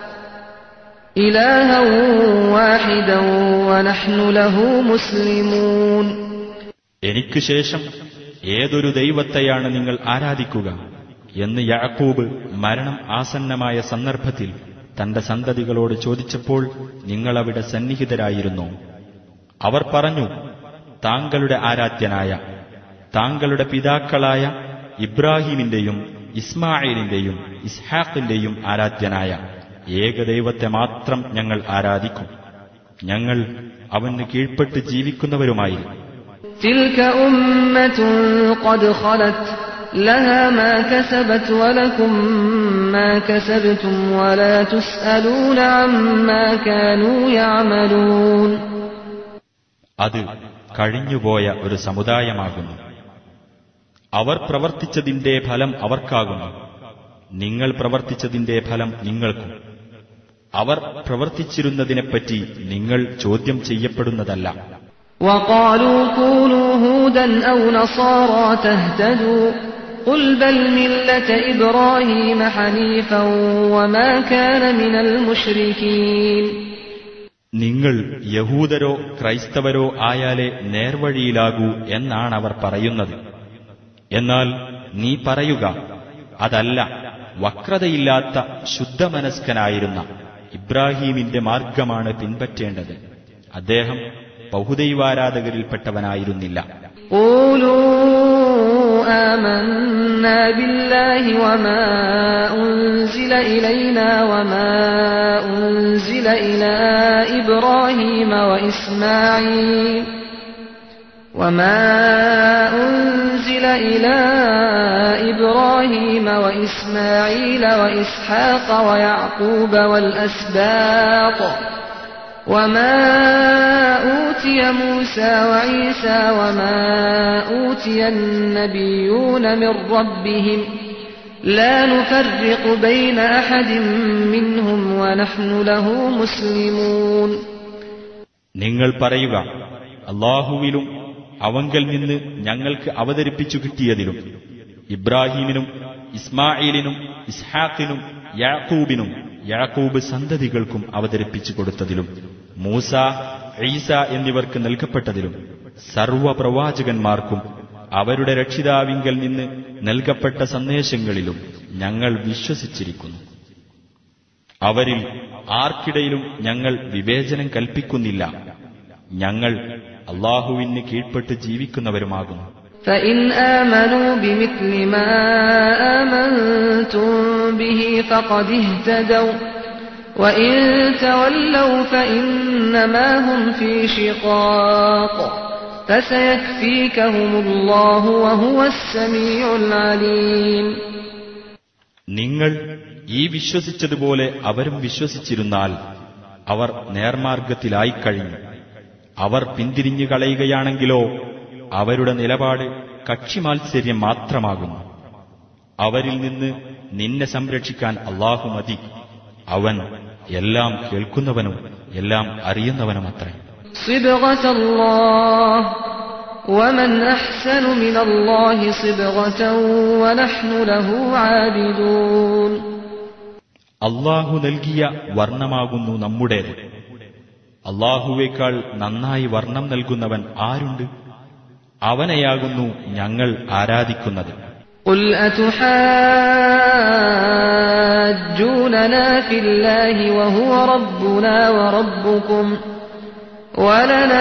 إلها واحدا ونحن له مسلمون എനിക്ക് ശേഷം ഏതൊരു ദൈവത്തെയാണ് നിങ്ങൾ ആരാധിക്കുക എന്ന് യാക്കൂബ് മരണം ആസന്നമായ സന്ദർഭത്തിൽ തന്റെ സന്തതികളോട് ചോദിച്ചപ്പോൾ നിങ്ങളവിടെ സന്നിഹിതരായിരുന്നു അവർ പറഞ്ഞു താങ്കളുടെ ആരാധ്യനായ താങ്കളുടെ പിതാക്കളായ ഇബ്രാഹിമിന്റെയും ഇസ്മായിലിന്റെയും ഇസ്ഹാഖിന്റെയും ആരാധ്യനായ ഏകദൈവത്തെ മാത്രം ഞങ്ങൾ ആരാധിക്കും ഞങ്ങൾ അവന് കീഴ്പ്പെട്ട് ജീവിക്കുന്നവരുമായിരുന്നു تلك أمة قد خلت لها ما كسبت ولكم ما كسبتم ولا تسألون عما كانوا يعملون അത് കഴിഞ്ഞുപോയ ഒരു സമുദായമാകുന്നു അവർ പ്രവർത്തിച്ചതിന്റെ ഫലം അവർക്കാകുന്നു നിങ്ങൾ പ്രവർത്തിച്ചതിന്റെ ഫലം നിങ്ങൾക്കും അവർ പ്രവർത്തിച്ചിരുന്നതിനെപ്പറ്റി നിങ്ങൾ ചോദ്യം ചെയ്യപ്പെടുന്നതല്ല وقالوا كونوا هودا أو نصارى تهتدوا قل بل ملة إبراهيم حنيفا وما كان من المشركين നിങ്ങൾ യഹൂദരോ ക്രൈസ്തവരോ ആയാലേ നേർവഴിയിലാകൂ എന്നാണ് അവർ പറയുന്നത് എന്നാൽ നീ പറയുക അതല്ല വക്രതയില്ലാത്ത ശുദ്ധമനസ്കനായിരുന്ന ഇബ്രാഹീമിന്റെ മാർഗമാണ് പിൻപറ്റേണ്ടത് അദ്ദേഹം ബഹുദൈവാരാധകരിൽപ്പെട്ടവനായിരുന്നില്ല قولوا آمنا بالله وما أنزل إلينا وما أنزل إلى إبراهيم وإسماعيل وما أنزل إلى إبراهيم وإسماعيل وإسحاق ويعقوب والأسباط وما أوتي موسى وعيسى وما أوتي النبيون من ربهم لا نفرق بين أحد منهم ونحن له مسلمون നിങ്ങൾ പറയുക അള്ളാഹുവിലും അവങ്കൽ നിന്ന് ഞങ്ങൾക്ക് അവതരിപ്പിച്ചു കിട്ടിയതിലും ഇബ്രാഹീമിനും ഇസ്മായിലിനും ഇസ്ഹാഖിനും യാക്കൂബിനും യാക്കൂബ് സന്തതികൾക്കും അവതരിപ്പിച്ചു കൊടുത്തതിലും മൂസ ഈസ എന്നിവർക്ക് നൽകപ്പെട്ടതിലും സർവപ്രവാചകന്മാർക്കും അവരുടെ രക്ഷിതാവിങ്കൽ നിന്ന് നൽകപ്പെട്ട സന്ദേശങ്ങളിലും ഞങ്ങൾ വിശ്വസിച്ചിരിക്കുന്നു അവരിൽ ആർക്കിടയിലും ഞങ്ങൾ വിവേചനം കൽപ്പിക്കുന്നില്ല ഞങ്ങൾ അള്ളാഹുവിന് കീഴ്പ്പെട്ട് ജീവിക്കുന്നവരുമാകുന്നു فإن آمنوا بمثل ما آمنتم به فقد اهتدوا وإن تولوا فإنما هم في شقاق فسيكفيكهم الله وهو السميع العليم നിങ്ങൾ ഈ വിശ്വസിച്ചതുപോലെ അവരും വിശ്വസിച്ചിരുന്നാൽ അവർ നേർമാർഗത്തിലായിക്കഴിഞ്ഞു അവർ പിന്തിരിഞ്ഞു കളയുകയാണെങ്കിലോ അവരുടെ നിലപാട് കക്ഷിമാത്സര്യം മാത്രമാകുന്നു അവരിൽ നിന്ന് നിന്നെ സംരക്ഷിക്കാൻ അള്ളാഹു മതി അവൻ എല്ലാം കേൾക്കുന്നവനും എല്ലാം അറിയുന്നവനുമത്രേ صبغة الله ومن أحسن من الله صبغة ونحن له عابدون അള്ളാഹു നൽകിയ വർണ്ണമാകുന്നു നമ്മുടേത് അള്ളാഹുവേക്കാൾ നന്നായി വർണ്ണം നൽകുന്നവൻ ആരുണ്ട് അവനെയാകുന്നു ഞങ്ങൾ ആരാധിക്കുന്നത് قل أتحاجوننا في الله وهو ربنا وربكم ولنا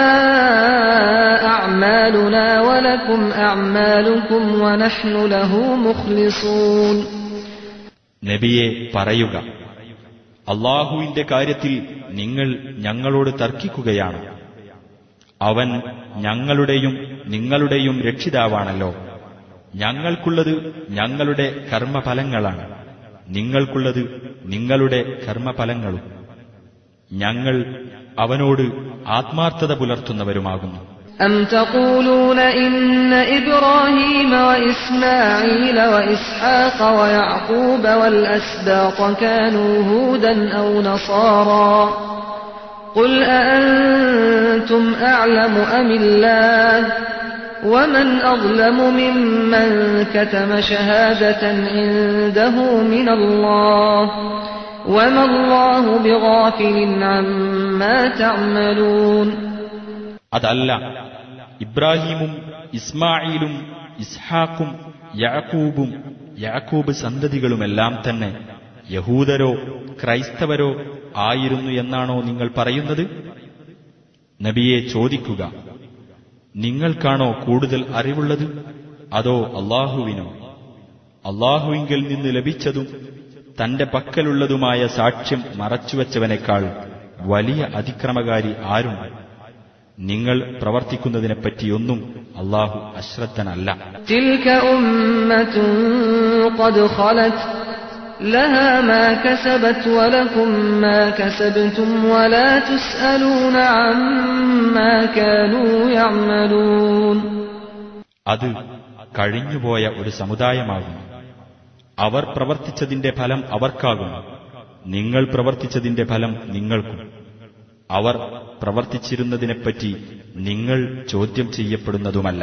أعمالنا ولكم أعمالكم ونحن له مخلصون നബിയെ പറയുക അള്ളാഹുവിന്റെ കാര്യത്തിൽ നിങ്ങൾ ഞങ്ങളോട് തർക്കിക്കുകയാണ് അവൻ ഞങ്ങളുടെയും നിങ്ങളുടെയും രക്ഷിതാവാണല്ലോ ഞങ്ങൾക്കുള്ളത് ഞങ്ങളുടെ കർമ്മഫലങ്ങളാണ് നിങ്ങൾക്കുള്ളത് നിങ്ങളുടെ കർമ്മഫലങ്ങളും ഞങ്ങൾ അവനോട് ആത്മാർത്ഥത പുലർത്തുന്നവരുമാകുന്നു أم تقولون إن إبراهيم وإسماعيل وإسحاق ويعقوب والأسباط كانوا هودا أو نصارى قل أأنتم أعلم أم الله ومن أظلم ممن كتم شهادة عنده من الله وما الله بغافل عما تعملون അതല്ല ഇബ്രാഹീമും ഇസ്മായിലും ഇസ്ഹാക്കും യാക്കൂബും യാക്കൂബ് സന്തതികളുമെല്ലാം തന്നെ യഹൂദരോ ക്രൈസ്തവരോ ആയിരുന്നു എന്നാണോ നിങ്ങൾ പറയുന്നത് നബിയെ ചോദിക്കുക നിങ്ങൾക്കാണോ കൂടുതൽ അറിവുള്ളത് അതോ അള്ളാഹുവിനോ അള്ളാഹുവിങ്കിൽ നിന്ന് ലഭിച്ചതും തന്റെ പക്കലുള്ളതുമായ സാക്ഷ്യം മറച്ചുവെച്ചവനേക്കാൾ വലിയ അതിക്രമകാരി ആരുണ്ട് നിങ്ങൾ പ്രവർത്തിക്കുന്നതിനെപ്പറ്റിയൊന്നും അള്ളാഹു അശ്രദ്ധനല്ല تلك أمة قد خلت لها ما كسبت ولكم ما كسبتم ولا تسألون عما كانوا يعملون അത് കഴിഞ്ഞുപോയ ഒരു സമുദായമാകുന്നു അവർ പ്രവർത്തിച്ചതിന്റെ ഫലം അവർക്കാകുന്നു നിങ്ങൾ പ്രവർത്തിച്ചതിന്റെ ഫലം നിങ്ങൾക്കും അവർ പ്രവർത്തിച്ചിരുന്നതിനെപ്പറ്റി നിങ്ങൾ ചോദ്യം ചെയ്യപ്പെടുന്നതുമല്ല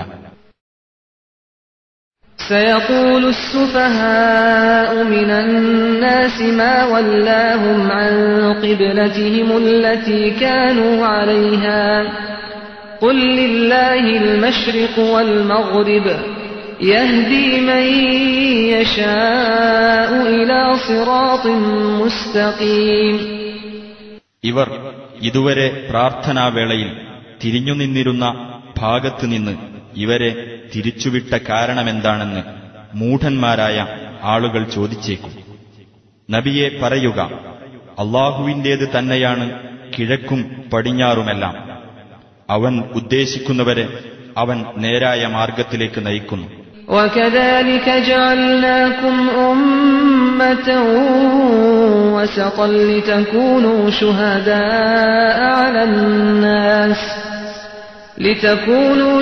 سيقول السفهاء من الناس ما ولاهم عن قبلتهم التي كانوا عليها قل لله المشرق والمغرب يهدي من يشاء إلى صراط مستقيم ഇവർ ഇതുവരെ പ്രാർത്ഥനാവേളയിൽ തിരിഞ്ഞുനിന്നിരുന്ന ഭാഗത്തുനിന്ന് ഇവരെ തിരിച്ചുവിട്ട കാരണമെന്താണെന്ന് മൂഢന്മാരായ ആളുകൾ ചോദിച്ചേക്കും നബിയെ പറയുക അള്ളാഹുവിന്റേത് തന്നെയാണ് കിഴക്കും പടിഞ്ഞാറുമെല്ലാം അവൻ ഉദ്ദേശിക്കുന്നവരെ അവൻ നേരായ മാർഗത്തിലേക്ക് നയിക്കുന്നു وكذلك جعلناكم أمة وسطا لتكونوا شهداء على الناس لتكونوا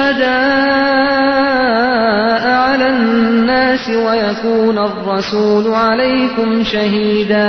شهداء على الناس ويكون الرسول عليكم شهيدا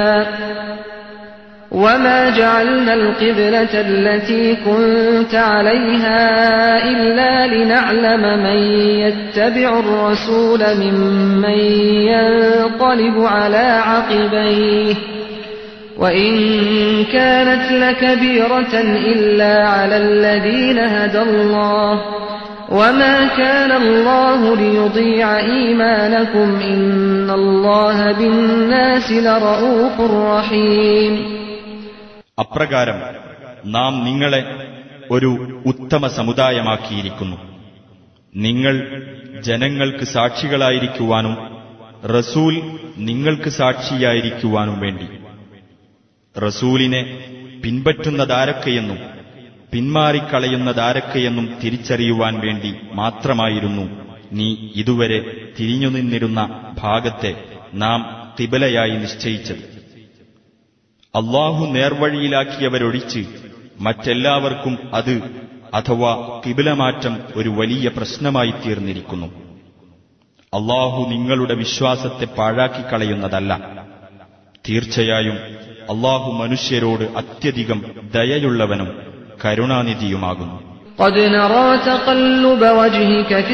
وما جعلنا القبلة التي كنت عليها إلا لنعلم من يتبع الرسول ممن ينقلب على عقبيه وإن كانت لكبيرة إلا على الذين هدى الله وما كان الله ليضيع إيمانكم إن الله بالناس لرؤوف رحيم അപ്രകാരം നാം നിങ്ങളെ ഒരു ഉത്തമ സമുദായമാക്കിയിരിക്കുന്നു നിങ്ങൾ ജനങ്ങൾക്ക് സാക്ഷികളായിരിക്കുവാനും റസൂൽ നിങ്ങൾക്ക് സാക്ഷിയായിരിക്കുവാനും വേണ്ടി റസൂലിനെ പിൻപറ്റുന്നതാരൊക്കെയെന്നും പിന്മാറിക്കളയുന്നതാരൊക്കെയെന്നും തിരിച്ചറിയുവാൻ വേണ്ടി മാത്രമായിരുന്നു നീ ഇതുവരെ തിരിഞ്ഞുനിന്നിരുന്ന ഭാഗത്തെ നാം തിബലയായി നിശ്ചയിച്ചത് അള്ളാഹു നേർവഴിയിലാക്കിയവരൊഴിച്ച് മറ്റെല്ലാവർക്കും അത് അഥവാ കിബിലമാറ്റം ഒരു വലിയ പ്രശ്നമായി തീർന്നിരിക്കുന്നു അള്ളാഹു നിങ്ങളുടെ വിശ്വാസത്തെ പാഴാക്കിക്കളയുന്നതല്ല തീർച്ചയായും അള്ളാഹു മനുഷ്യരോട് അത്യധികം ദയയുള്ളവനും കരുണാനിധിയുമാകുന്നു قد نرى تقلب وجهك في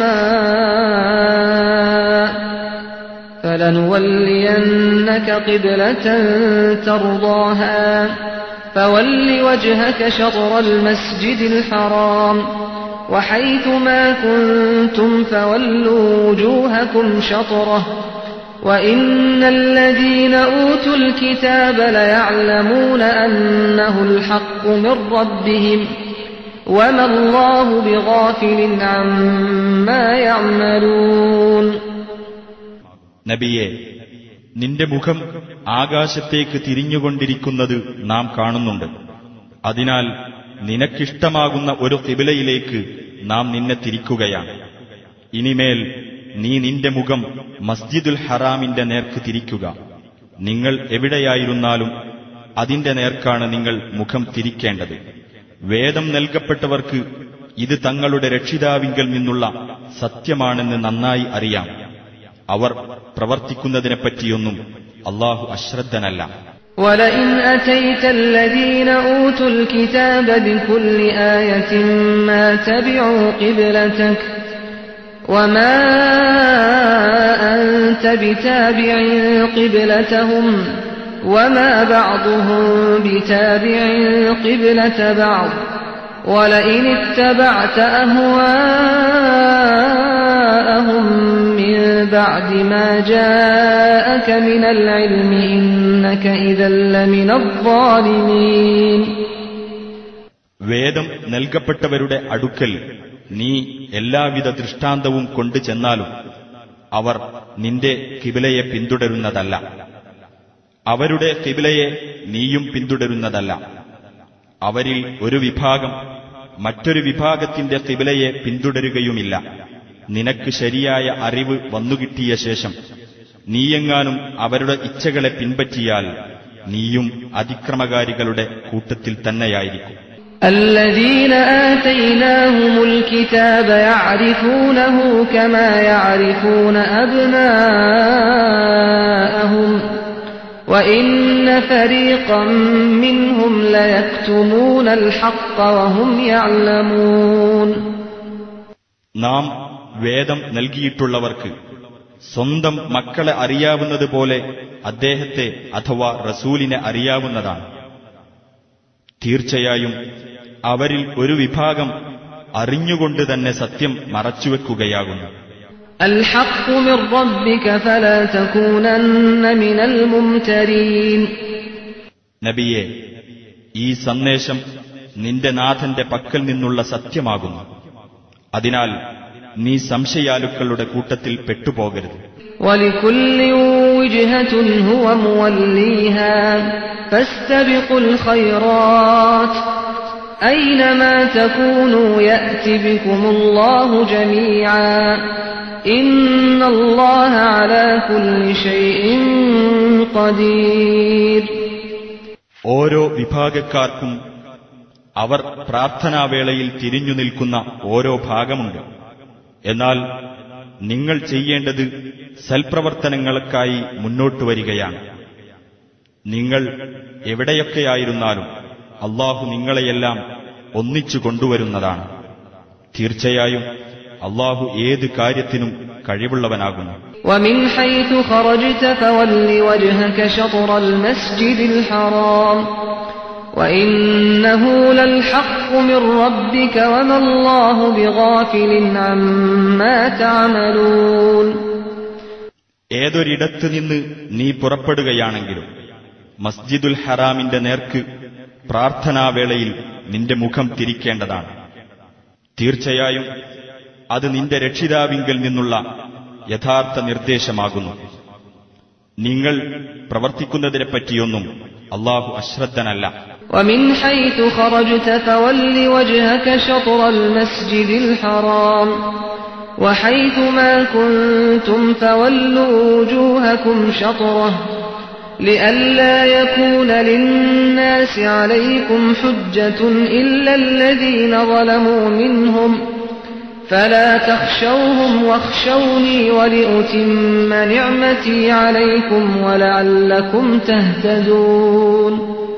السماء فلنولينك قبلة ترضاها فول وجهك شطر المسجد الحرام وحيث ما كنتم فولوا وجوهكم شطره وإن الذين أوتوا الكتاب ليعلمون أنه الحق من ربهم وما الله بغافل عما يعملون നബിയെ നിന്റെ മുഖം ആകാശത്തേക്ക് തിരിഞ്ഞുകൊണ്ടിരിക്കുന്നത് നാം കാണുന്നുണ്ട് അതിനാൽ നിനക്കിഷ്ടമാകുന്ന ഒരു കിബിലയിലേക്ക് നാം നിന്നെ തിരിക്കുകയാണ് ഇനിമേൽ നീ നിന്റെ മുഖം മസ്ജിദുൽ ഹറാമിന്റെ നേർക്ക് തിരിക്കുക നിങ്ങൾ എവിടെയായിരുന്നാലും അതിന്റെ നേർക്കാണ് നിങ്ങൾ മുഖം തിരിക്കേണ്ടത് വേദം നൽകപ്പെട്ടവർക്ക് ഇത് തങ്ങളുടെ രക്ഷിതാവിങ്കൽ നിന്നുള്ള സത്യമാണെന്ന് നന്നായി അറിയാം അവർ പ്രവർത്തിക്കുന്നതിനെപ്പറ്റിയൊന്നും അള്ളാഹു അശ്രദ്ധനല്ല ولئن أتيت الذين أوتوا الكتاب بكل آية ما تبعوا قبلتك وما أنت بتابع قبلتهم وما بعضهم بتابع قبلة بعض ولئن اتبعت أهواءهم من بعد ما جاءك من العلم إنك إذا لمن الظالمين വേദം നൽകപ്പെട്ടവരുടെ അടുക്കൽ നീ എല്ലാവിധ ദൃഷ്ടാന്തവും കൊണ്ടു ചെന്നാലും അവർ നിന്റെ കിബിലയെ പിന്തുടരുന്നതല്ല അവരുടെ കിബിലയെ നീയും പിന്തുടരുന്നതല്ല അവരിൽ ഒരു വിഭാഗം മറ്റൊരു വിഭാഗത്തിന്റെ കിബിലയെ പിന്തുടരുകയുമില്ല നിനക്ക് ശരിയായ അറിവ് വന്നുകിട്ടിയ ശേഷം നീയെങ്ങാനും അവരുടെ ഇച്ഛകളെ പിൻപറ്റിയാൽ നീയും അതിക്രമകാരികളുടെ കൂട്ടത്തിൽ തന്നെയായിരിക്കും الذين آتيناهم الكتاب يعرفونه كما يعرفون أبناءهم وإن فريقا منهم ليكتمون الحق وهم يعلمون നാം വേദം നൽകിയിട്ടുള്ളവർക്ക് സ്വന്തം മക്കളെ അറിയാവുന്നതുപോലെ അദ്ദേഹത്തെ അഥവാ റസൂലിനെ അറിയാവുന്നതാണ് തീർച്ചയായും അവരിൽ ഒരു വിഭാഗം അറിഞ്ഞുകൊണ്ട് തന്നെ സത്യം മറച്ചുവെക്കുകയാകുന്നു الحق من ربك فلا تكونن من الممترين നബിയെ ഈ സന്ദേശം നിന്റെ നാഥന്റെ പക്കൽ നിന്നുള്ള സത്യമാകുന്നു അതിനാൽ നീ സംശയാലുക്കളുടെ കൂട്ടത്തിൽ പെട്ടുപോകരുത് ولكل وجهة هو موليها فاستبقوا الخيرات أينما تكونوا يأت بكم الله جميعا إن الله على كل شيء قدير ഓരോ വിഭാഗക്കാർക്കും അവർ പ്രാർത്ഥനാവേളയിൽ തിരിഞ്ഞു നിൽക്കുന്ന ഓരോ ഭാഗമുണ്ട് എന്നാൽ നിങ്ങൾ ചെയ്യേണ്ടത് സൽപ്രവർത്തനങ്ങൾക്കായി മുന്നോട്ടു വരികയാണ് നിങ്ങൾ എവിടെയൊക്കെയായിരുന്നാലും അള്ളാഹു നിങ്ങളെയെല്ലാം ഒന്നിച്ചു കൊണ്ടുവരുന്നതാണ് തീർച്ചയായും അള്ളാഹു ഏത് കാര്യത്തിനും കഴിവുള്ളവനാകുന്നു ومن حيث خرجت فول وجهك شطر المسجد الحرام وإنه للحق من ربك وما الله بغافل عما تعملون ഏതൊരിടത്ത് നിന്ന് നീ പുറപ്പെടുകയാണെങ്കിലും മസ്ജിദുൽ ഹറാമിന്റെ നേർക്ക് പ്രാർത്ഥനാവേളയിൽ നിന്റെ മുഖം തിരിക്കേണ്ടതാണ് തീർച്ചയായും അത് നിന്റെ രക്ഷിതാവിങ്കൽ നിന്നുള്ള യഥാർത്ഥ നിർദ്ദേശമാകുന്നു നിങ്ങൾ പ്രവർത്തിക്കുന്നതിനെപ്പറ്റിയൊന്നും അള്ളാഹു അശ്രദ്ധനല്ല ومن حيث خرجت فول وجهك شطر المسجد الحرام وحيث ما كنتم فولوا وجوهكم شطره لئلا يكون للناس عليكم حجة إلا الذين ظلموا منهم فلا تخشوهم واخشوني ولأتم نعمتي عليكم ولعلكم تهتدون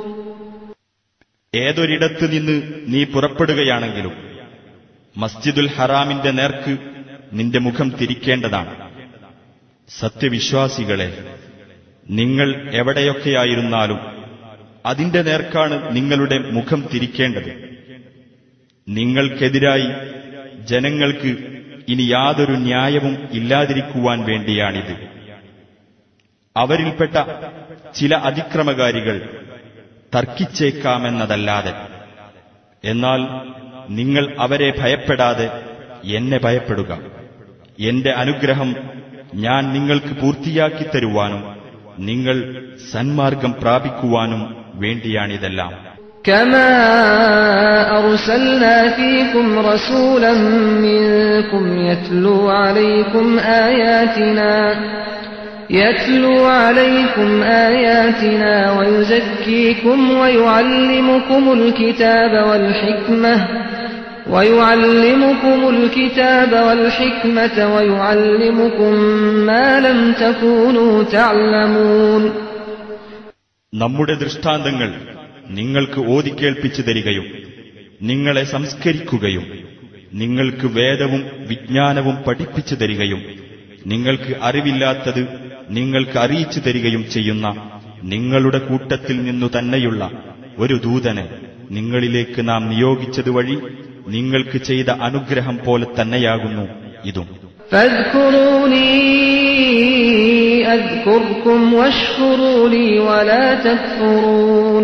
ഏതൊരിടത്ത് നിന്ന് നീ പുറപ്പെടുകയാണെങ്കിലും മസ്ജിദുൽ ഹറാമിന്റെ നേർക്ക് നിന്റെ മുഖം തിരിക്കേണ്ടതാണ് സത്യവിശ്വാസികളെ നിങ്ങൾ എവിടെയൊക്കെയായിരുന്നാലും അതിന്റെ നേർക്കാണ് നിങ്ങളുടെ മുഖം തിരിക്കേണ്ടത് നിങ്ങൾക്കെതിരായി ജനങ്ങൾക്ക് ഇനി യാതൊരു ന്യായവും ഇല്ലാതിരിക്കുവാൻ വേണ്ടിയാണിത് അവരിൽപ്പെട്ട ചില അതിക്രമകാരികൾ തർക്കിച്ചേക്കാമെന്നതല്ലാതെ എന്നാൽ നിങ്ങൾ അവരെ ഭയപ്പെടാതെ എന്നെ ഭയപ്പെടുക എന്റെ അനുഗ്രഹം ഞാൻ നിങ്ങൾക്ക് പൂർത്തിയാക്കി തരുവാനും നിങ്ങൾ സന്മാർഗം പ്രാപിക്കുവാനും വേണ്ടിയാണിതെല്ലാം كما أرسلنا فيكم رسولا منكم يتلو عليكم آياتنا يتلو عليكم آياتنا ويزكيكم ويعلمكم الكتاب والحكمة ويعلمكم الكتاب والحكمة ويعلمكم ما لم تكونوا تعلمون നമ്മുടെ ദൃഷ്ടാന്തങ്ങൾ നിങ്ങൾക്ക് ഓതിക്കേൾപ്പിച്ചു തരികയും നിങ്ങളെ സംസ്കരിക്കുകയും നിങ്ങൾക്ക് വേദവും വിജ്ഞാനവും പഠിപ്പിച്ചു തരികയും നിങ്ങൾക്ക് അറിവില്ലാത്തത് നിങ്ങൾക്ക് അറിയിച്ചു തരികയും ചെയ്യുന്ന നിങ്ങളുടെ കൂട്ടത്തിൽ നിന്നു തന്നെയുള്ള ഒരു ദൂതനെ നിങ്ങളിലേക്ക് നാം നിയോഗിച്ചത് വഴി നിങ്ങൾക്ക് ചെയ്ത അനുഗ്രഹം പോലെ തന്നെയാകുന്നു ഇതും فاذكروني أذكركم واشكروا لي ولا تكفرون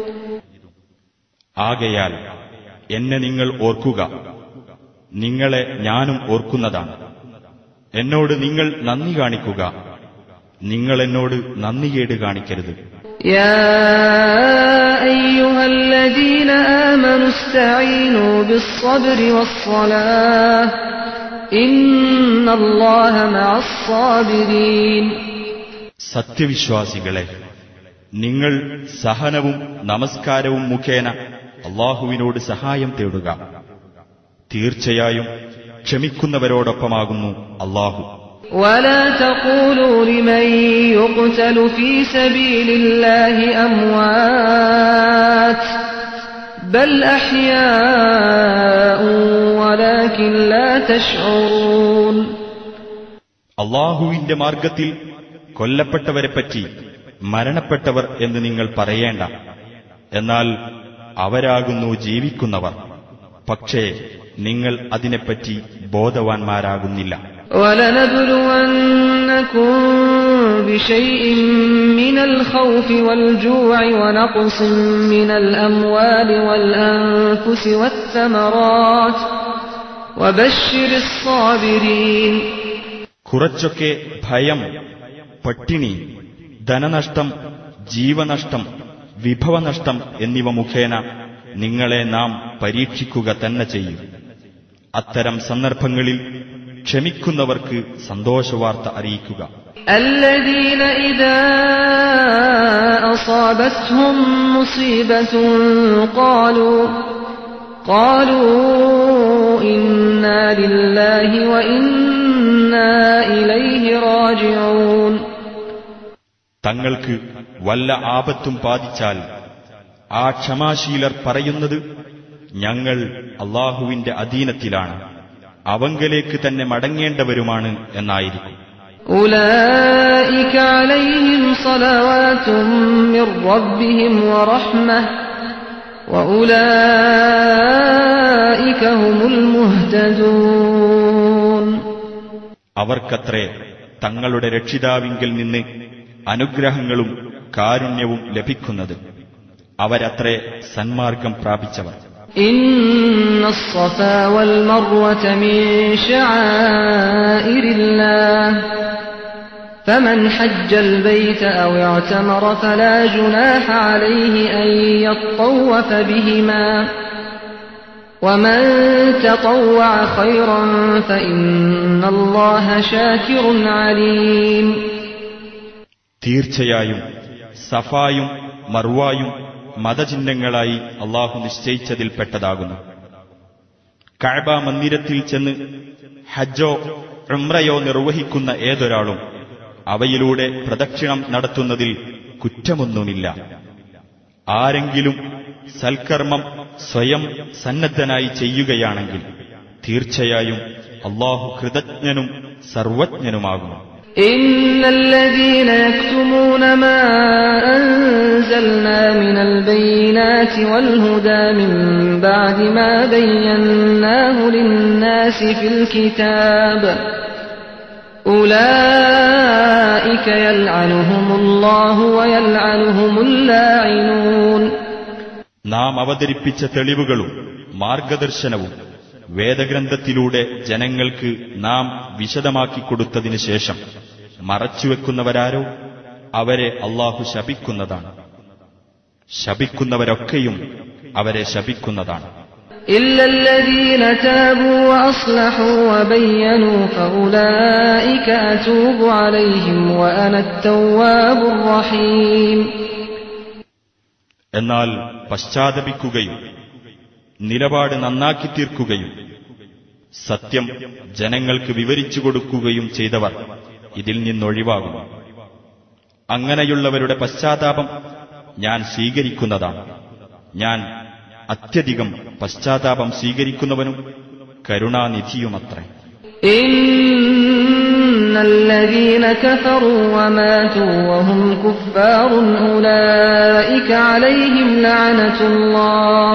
ആകയാൽ എന്നെ നിങ്ങൾ ഓർക്കുക നിങ്ങളെ ഞാനും ഓർക്കുന്നതാണ് എന്നോട് നിങ്ങൾ നന്ദി കാണിക്കുക നിങ്ങൾ എന്നോട് നന്ദികേട് കാണിക്കരുത് يا أيها الذين آمنوا استعينوا بالصبر والصلاة إن الله مع الصابرين സത്യവിശ്വാസികളെ നിങ്ങൾ സഹനവും നമസ്കാരവും മുഖേന അള്ളാഹുവിനോട് സഹായം തേടുക തീർച്ചയായും ക്ഷമിക്കുന്നവരോടൊപ്പമാകുന്നു അള്ളാഹു ولا تقولوا لمن يقتل في سبيل الله أموات بل أحياء ولكن لا تشعرون അള്ളാഹുവിന്റെ മാർഗത്തിൽ കൊല്ലപ്പെട്ടവരെപ്പറ്റി മരണപ്പെട്ടവർ എന്ന് നിങ്ങൾ പറയേണ്ട എന്നാൽ അവരാകുന്നു ജീവിക്കുന്നവർ പക്ഷേ നിങ്ങൾ അതിനെപ്പറ്റി ബോധവാന്മാരാകുന്നില്ല ولنبلونكم بشيء من الخوف والجوع ونقص من الأموال والأنفس والثمرات وبشر الصابرين കുറച്ചൊക്കെ ഭയം പട്ടിണി ധനനഷ്ടം ജീവനഷ്ടം വിഭവനഷ്ടം എന്നിവ മുഖേന നിങ്ങളെ നാം പരീക്ഷിക്കുക തന്നെ ചെയ്യും അത്തരം സന്ദർഭങ്ങളിൽ ക്ഷമിക്കുന്നവർക്ക് സന്തോഷവാർത്ത അറിയിക്കുക الذين إذا أصابتهم مصيبة قالوا قالوا إنا لله وإنا إليه راجعون തങ്ങൾക്ക് വല്ല ആപത്തും ബാധിച്ചാൽ ആ ക്ഷമാശീലർ പറയുന്നത് ഞങ്ങൾ അള്ളാഹുവിന്റെ അധീനത്തിലാണ് അവങ്കലേക്ക് തന്നെ മടങ്ങേണ്ടവരുമാണ് എന്നായിരിക്കും أولئك عليهم صلوات من ربهم ورحمة وأولئك هم المهتدون അവർക്കത്രേ തങ്ങളുടെ രക്ഷിതാവിങ്കിൽ നിന്ന് അനുഗ്രഹങ്ങളും കാരുണ്യവും ലഭിക്കുന്നത് അവരത്രേ സന്മാർഗം പ്രാപിച്ചവർ إن الصفا والمروة من شعائر الله فمن حج البيت أو اعتمر فلا جناح عليه أن يطوف بهما ومن تطوع خيرا فإن الله شاكر عليم തീർച്ചയായും സഫായും മർവായും മതചിഹ്നങ്ങളായി അള്ളാഹു നിശ്ചയിച്ചതിൽപ്പെട്ടതാകുന്നു കഅബ മന്ദിരത്തിൽ ചെന്ന് ഹജ്ജോ ഉംറയോ നിർവഹിക്കുന്ന ഏതൊരാളും അവയിലൂടെ പ്രദക്ഷിണം നടത്തുന്നതിൽ കുറ്റമൊന്നുമില്ല ആരെങ്കിലും സൽക്കർമ്മം സ്വയം സന്നദ്ധനായി ചെയ്യുകയാണെങ്കിൽ തീർച്ചയായും അള്ളാഹു കൃതജ്ഞനും സർവജ്ഞനുമാകുന്നു إن الذين يكتمون ما أنزلنا من البينات والهدى من بعد ما بيناه للناس في الكتاب أولئك يلعنهم الله ويلعنهم اللاعنون നാം അവതരിപ്പിച്ച തെളിവുകളും മാർഗദർശനവും വേദഗ്രന്ഥത്തിലൂടെ ജനങ്ങൾക്ക് നാം വിശദമാക്കി കൊടുത്തതിനു ശേഷം മറച്ചുവെക്കുന്നവരാരോ അവരെ അള്ളാഹു ശപിക്കുന്നതാണ് ശപിക്കുന്നവരൊക്കെയും അവരെ ശപിക്കുന്നതാണ് إلا الذين تابوا وأصلحوا وبينوا فأولئك أتوب عليهم وأنا التواب الرحيم എന്നാൽ പശ്ചാത്തപിക്കുകയും നിലപാട് നന്നാക്കി തീർക്കുകയും സത്യം ജനങ്ങൾക്ക് വിവരിച്ചു കൊടുക്കുകയും ചെയ്തവർ ഇതിൽ നിന്നൊഴിവാകും അങ്ങനെയുള്ളവരുടെ പശ്ചാത്താപം ഞാൻ സ്വീകരിക്കുന്നതാണ് ഞാൻ അത്യധികം പശ്ചാത്താപം സ്വീകരിക്കുന്നവനും കരുണാനിധിയുമത്രേ إن الذين كفروا وماتوا وهم كفار أولئك عليهم لعنة الله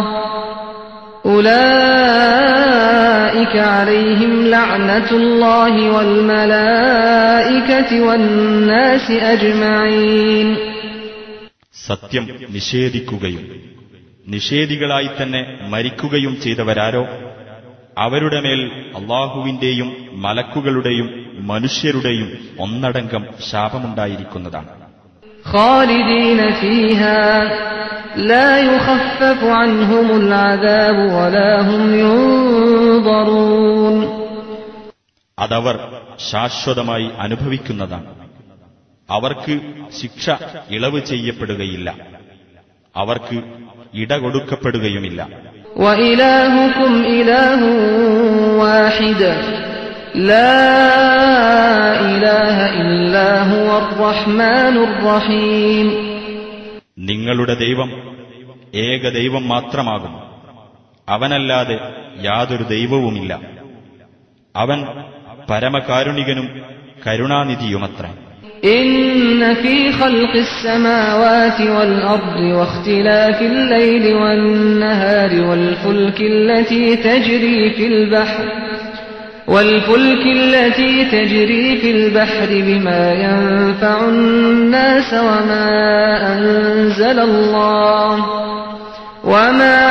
أولئك عليهم لعنة الله والملائكة والناس أجمعين സത്യം നിഷേധിക്കുകയും നിഷേധികളായി തന്നെ മരിക്കുകയും ചെയ്തവരാരോ അവരുടെ മേൽ അള്ളാഹുവിന്റെയും മലക്കുകളുടെയും മനുഷ്യരുടെയും ഒന്നടങ്കം ശാപമുണ്ടായിരിക്കുന്നതാണ് خالدين فيها لا يخفف عنهم العذاب ولا هم ينظرون അതവർ ശാശ്വതമായി അനുഭവിക്കുന്നതാണ് അവർക്ക് ശിക്ഷ ഇളവ് ചെയ്യപ്പെടുകയില്ല അവർക്ക് ഇട കൊടുക്കപ്പെടുകയുമില്ല وإلهكم إله واحد لا إله إلا هو الرحمن الرحيم നിങ്ങളുടെ ദൈവം ഏക ദൈവം മാത്രമാകും അവനല്ലാതെ യാതൊരു ദൈവവുമില്ല അവൻ പരമകാരുണികനും കരുണാനിധിയുമത്രേ إن في خلق السماوات والأرض واختلاف الليل والنهار والفلك التي تجري في البحر والفلك التي تجري في البحر بما ينفع الناس وما أنزل الله وما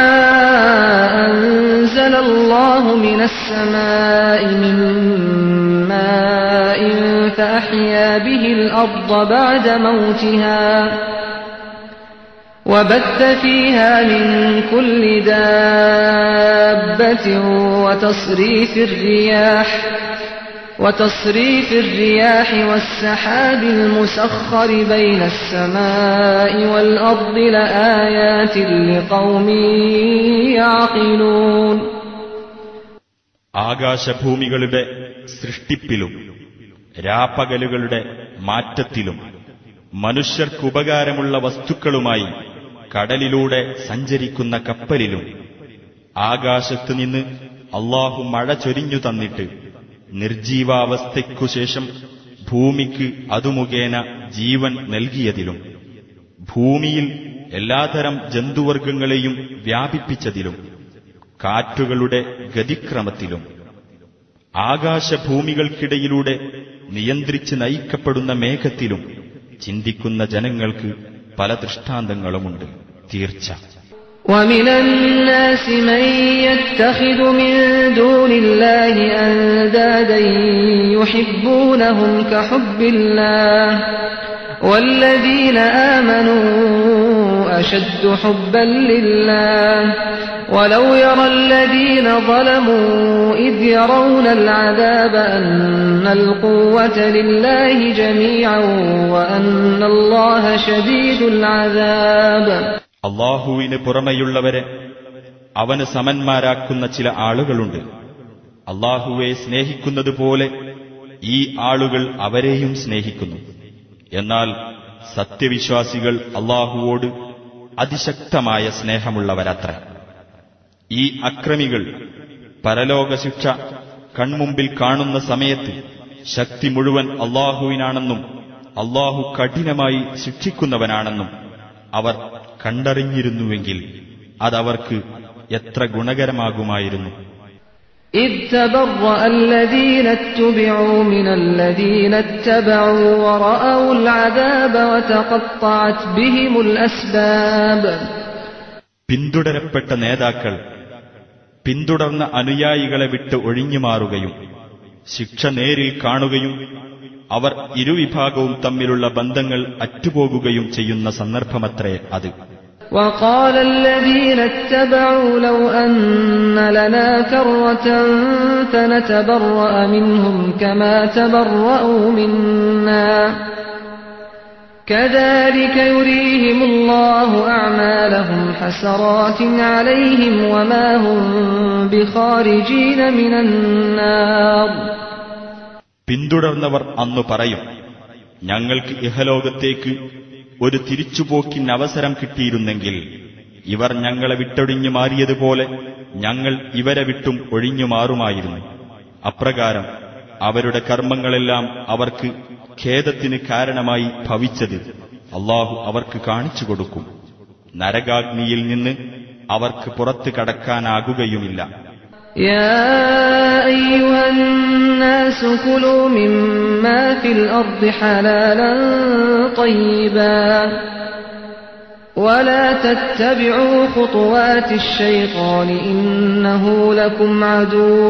أنزل الله من السماء من ماء فأحيا به الأرض بعد موتها وبث فيها من كل دابة وتصريف الرياح وتصريف الرياح والسحاب المسخر بين السماء والأرض لآيات لقوم يعقلون ആകാശഭൂമികളുടെ സൃഷ്ടിപ്പിലും രാപ്പകലുകളുടെ മാറ്റത്തിലും മനുഷ്യർക്കുപകാരമുള്ള വസ്തുക്കളുമായി കടലിലൂടെ സഞ്ചരിക്കുന്ന കപ്പലിലും ആകാശത്ത് നിന്ന് അള്ളാഹു മഴ ചൊരിഞ്ഞു തന്നിട്ട് നിർജീവാവസ്ഥയ്ക്കുശേഷം ഭൂമിക്ക് അതുമുഖേന ജീവൻ നൽകിയതിലും ഭൂമിയിൽ എല്ലാതരം ജന്തുവർഗങ്ങളെയും വ്യാപിപ്പിച്ചതിലും കാറ്റുകളുടെ ഗതിക്രമത്തിലും ആകാശഭൂമികൾക്കിടയിലൂടെ നിയന്ത്രിച്ച് നയിക്കപ്പെടുന്ന മേഘത്തിലും ചിന്തിക്കുന്ന ജനങ്ങൾക്ക് പല ദൃഷ്ടാന്തങ്ങളുമുണ്ട് തീർച്ച ومن الناس من يتخذ من دون الله أندادا يحبونهم كحب الله والذين آمنوا أشد حبا لله ولو يرى الذين ظلموا إذ يرون العذاب أن القوة لله جميعا وأن الله شديد العذاب അള്ളാഹുവിന് പുറമെയുള്ളവരെ അവന് സമന്മാരാക്കുന്ന ചില ആളുകളുണ്ട് അള്ളാഹുവെ സ്നേഹിക്കുന്നതുപോലെ ഈ ആളുകൾ അവരെയും സ്നേഹിക്കുന്നു എന്നാൽ സത്യവിശ്വാസികൾ അള്ളാഹുവോട് അതിശക്തമായ സ്നേഹമുള്ളവരത്ര ഈ അക്രമികൾ പരലോകശിക്ഷ കൺമുമ്പിൽ കാണുന്ന സമയത്ത് ശക്തി മുഴുവൻ അള്ളാഹുവിനാണെന്നും അള്ളാഹു കഠിനമായി ശിക്ഷിക്കുന്നവനാണെന്നും അവർ കണ്ടറിഞ്ഞിരുന്നുവെങ്കിൽ അതവർക്ക് എത്ര ഗുണകരമാകുമായിരുന്നു إذ تبرأ الذين اتبعوا من الذين اتبعوا ورأوا العذاب وتقطعت بهم الأسباب പിന്തുടരപ്പെട്ട നേതാക്കൾ പിന്തുടർന്ന അനുയായികളെ വിട്ട് ഒഴിഞ്ഞുമാറുകയും ശിക്ഷ നേരിൽ കാണുകയും അവർ ഇരുവിഭാഗവും തമ്മിലുള്ള ബന്ധങ്ങൾ അറ്റുപോകുകയും ചെയ്യുന്ന സന്ദർഭമത്രേ അത് وقال الذين اتبعوا لو أن لنا كرة فنتبرأ منهم كما تبرأوا منا كذلك يريهم الله أعمالهم حسرات عليهم وما هم بخارجين من النار പിന്തുടർന്നവർ അന്നു പറയും ഞങ്ങൾക്ക് ഇഹലോകത്തേക്ക് ഒരു തിരിച്ചുപോക്കിന് അവസരം കിട്ടിയിരുന്നെങ്കിൽ ഇവർ ഞങ്ങളെ വിട്ടൊഴിഞ്ഞു മാറിയതുപോലെ ഞങ്ങൾ ഇവരെ വിട്ടും ഒഴിഞ്ഞു മാറുമായിരുന്നു അപ്രകാരം അവരുടെ കർമ്മങ്ങളെല്ലാം അവർക്ക് ഖേദത്തിന് കാരണമായി ഭവിച്ചത് അള്ളാഹു അവർക്ക് കാണിച്ചു കൊടുക്കും നരകാഗ്നിയിൽ നിന്ന് അവർക്ക് പുറത്തു കടക്കാനാകുകയുമില്ല يا أيها الناس كلوا مما في الأرض حلالا طيبا ولا تتبعوا خطوات الشيطان إنه لكم عدو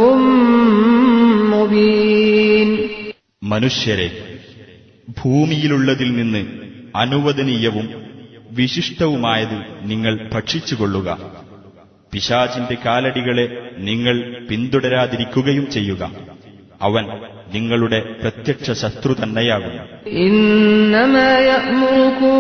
مبين മനുഷ്യരെ ഭൂമിയിലുള്ളതിൽ നിന്ന് അനുവദനീയവും വിശിഷ്ടവുമായത് നിങ്ങൾ ഭക്ഷിച്ചുകൊള്ളുക പിശാചിന്റെ കാലടികളെ നിങ്ങൾ പിന്തുടരാതിരിക്കുകയും ചെയ്യുക അവൻ നിങ്ങളുടെ പ്രത്യക്ഷ ശത്രു തന്നെയാകുന്നു إنما يأمركم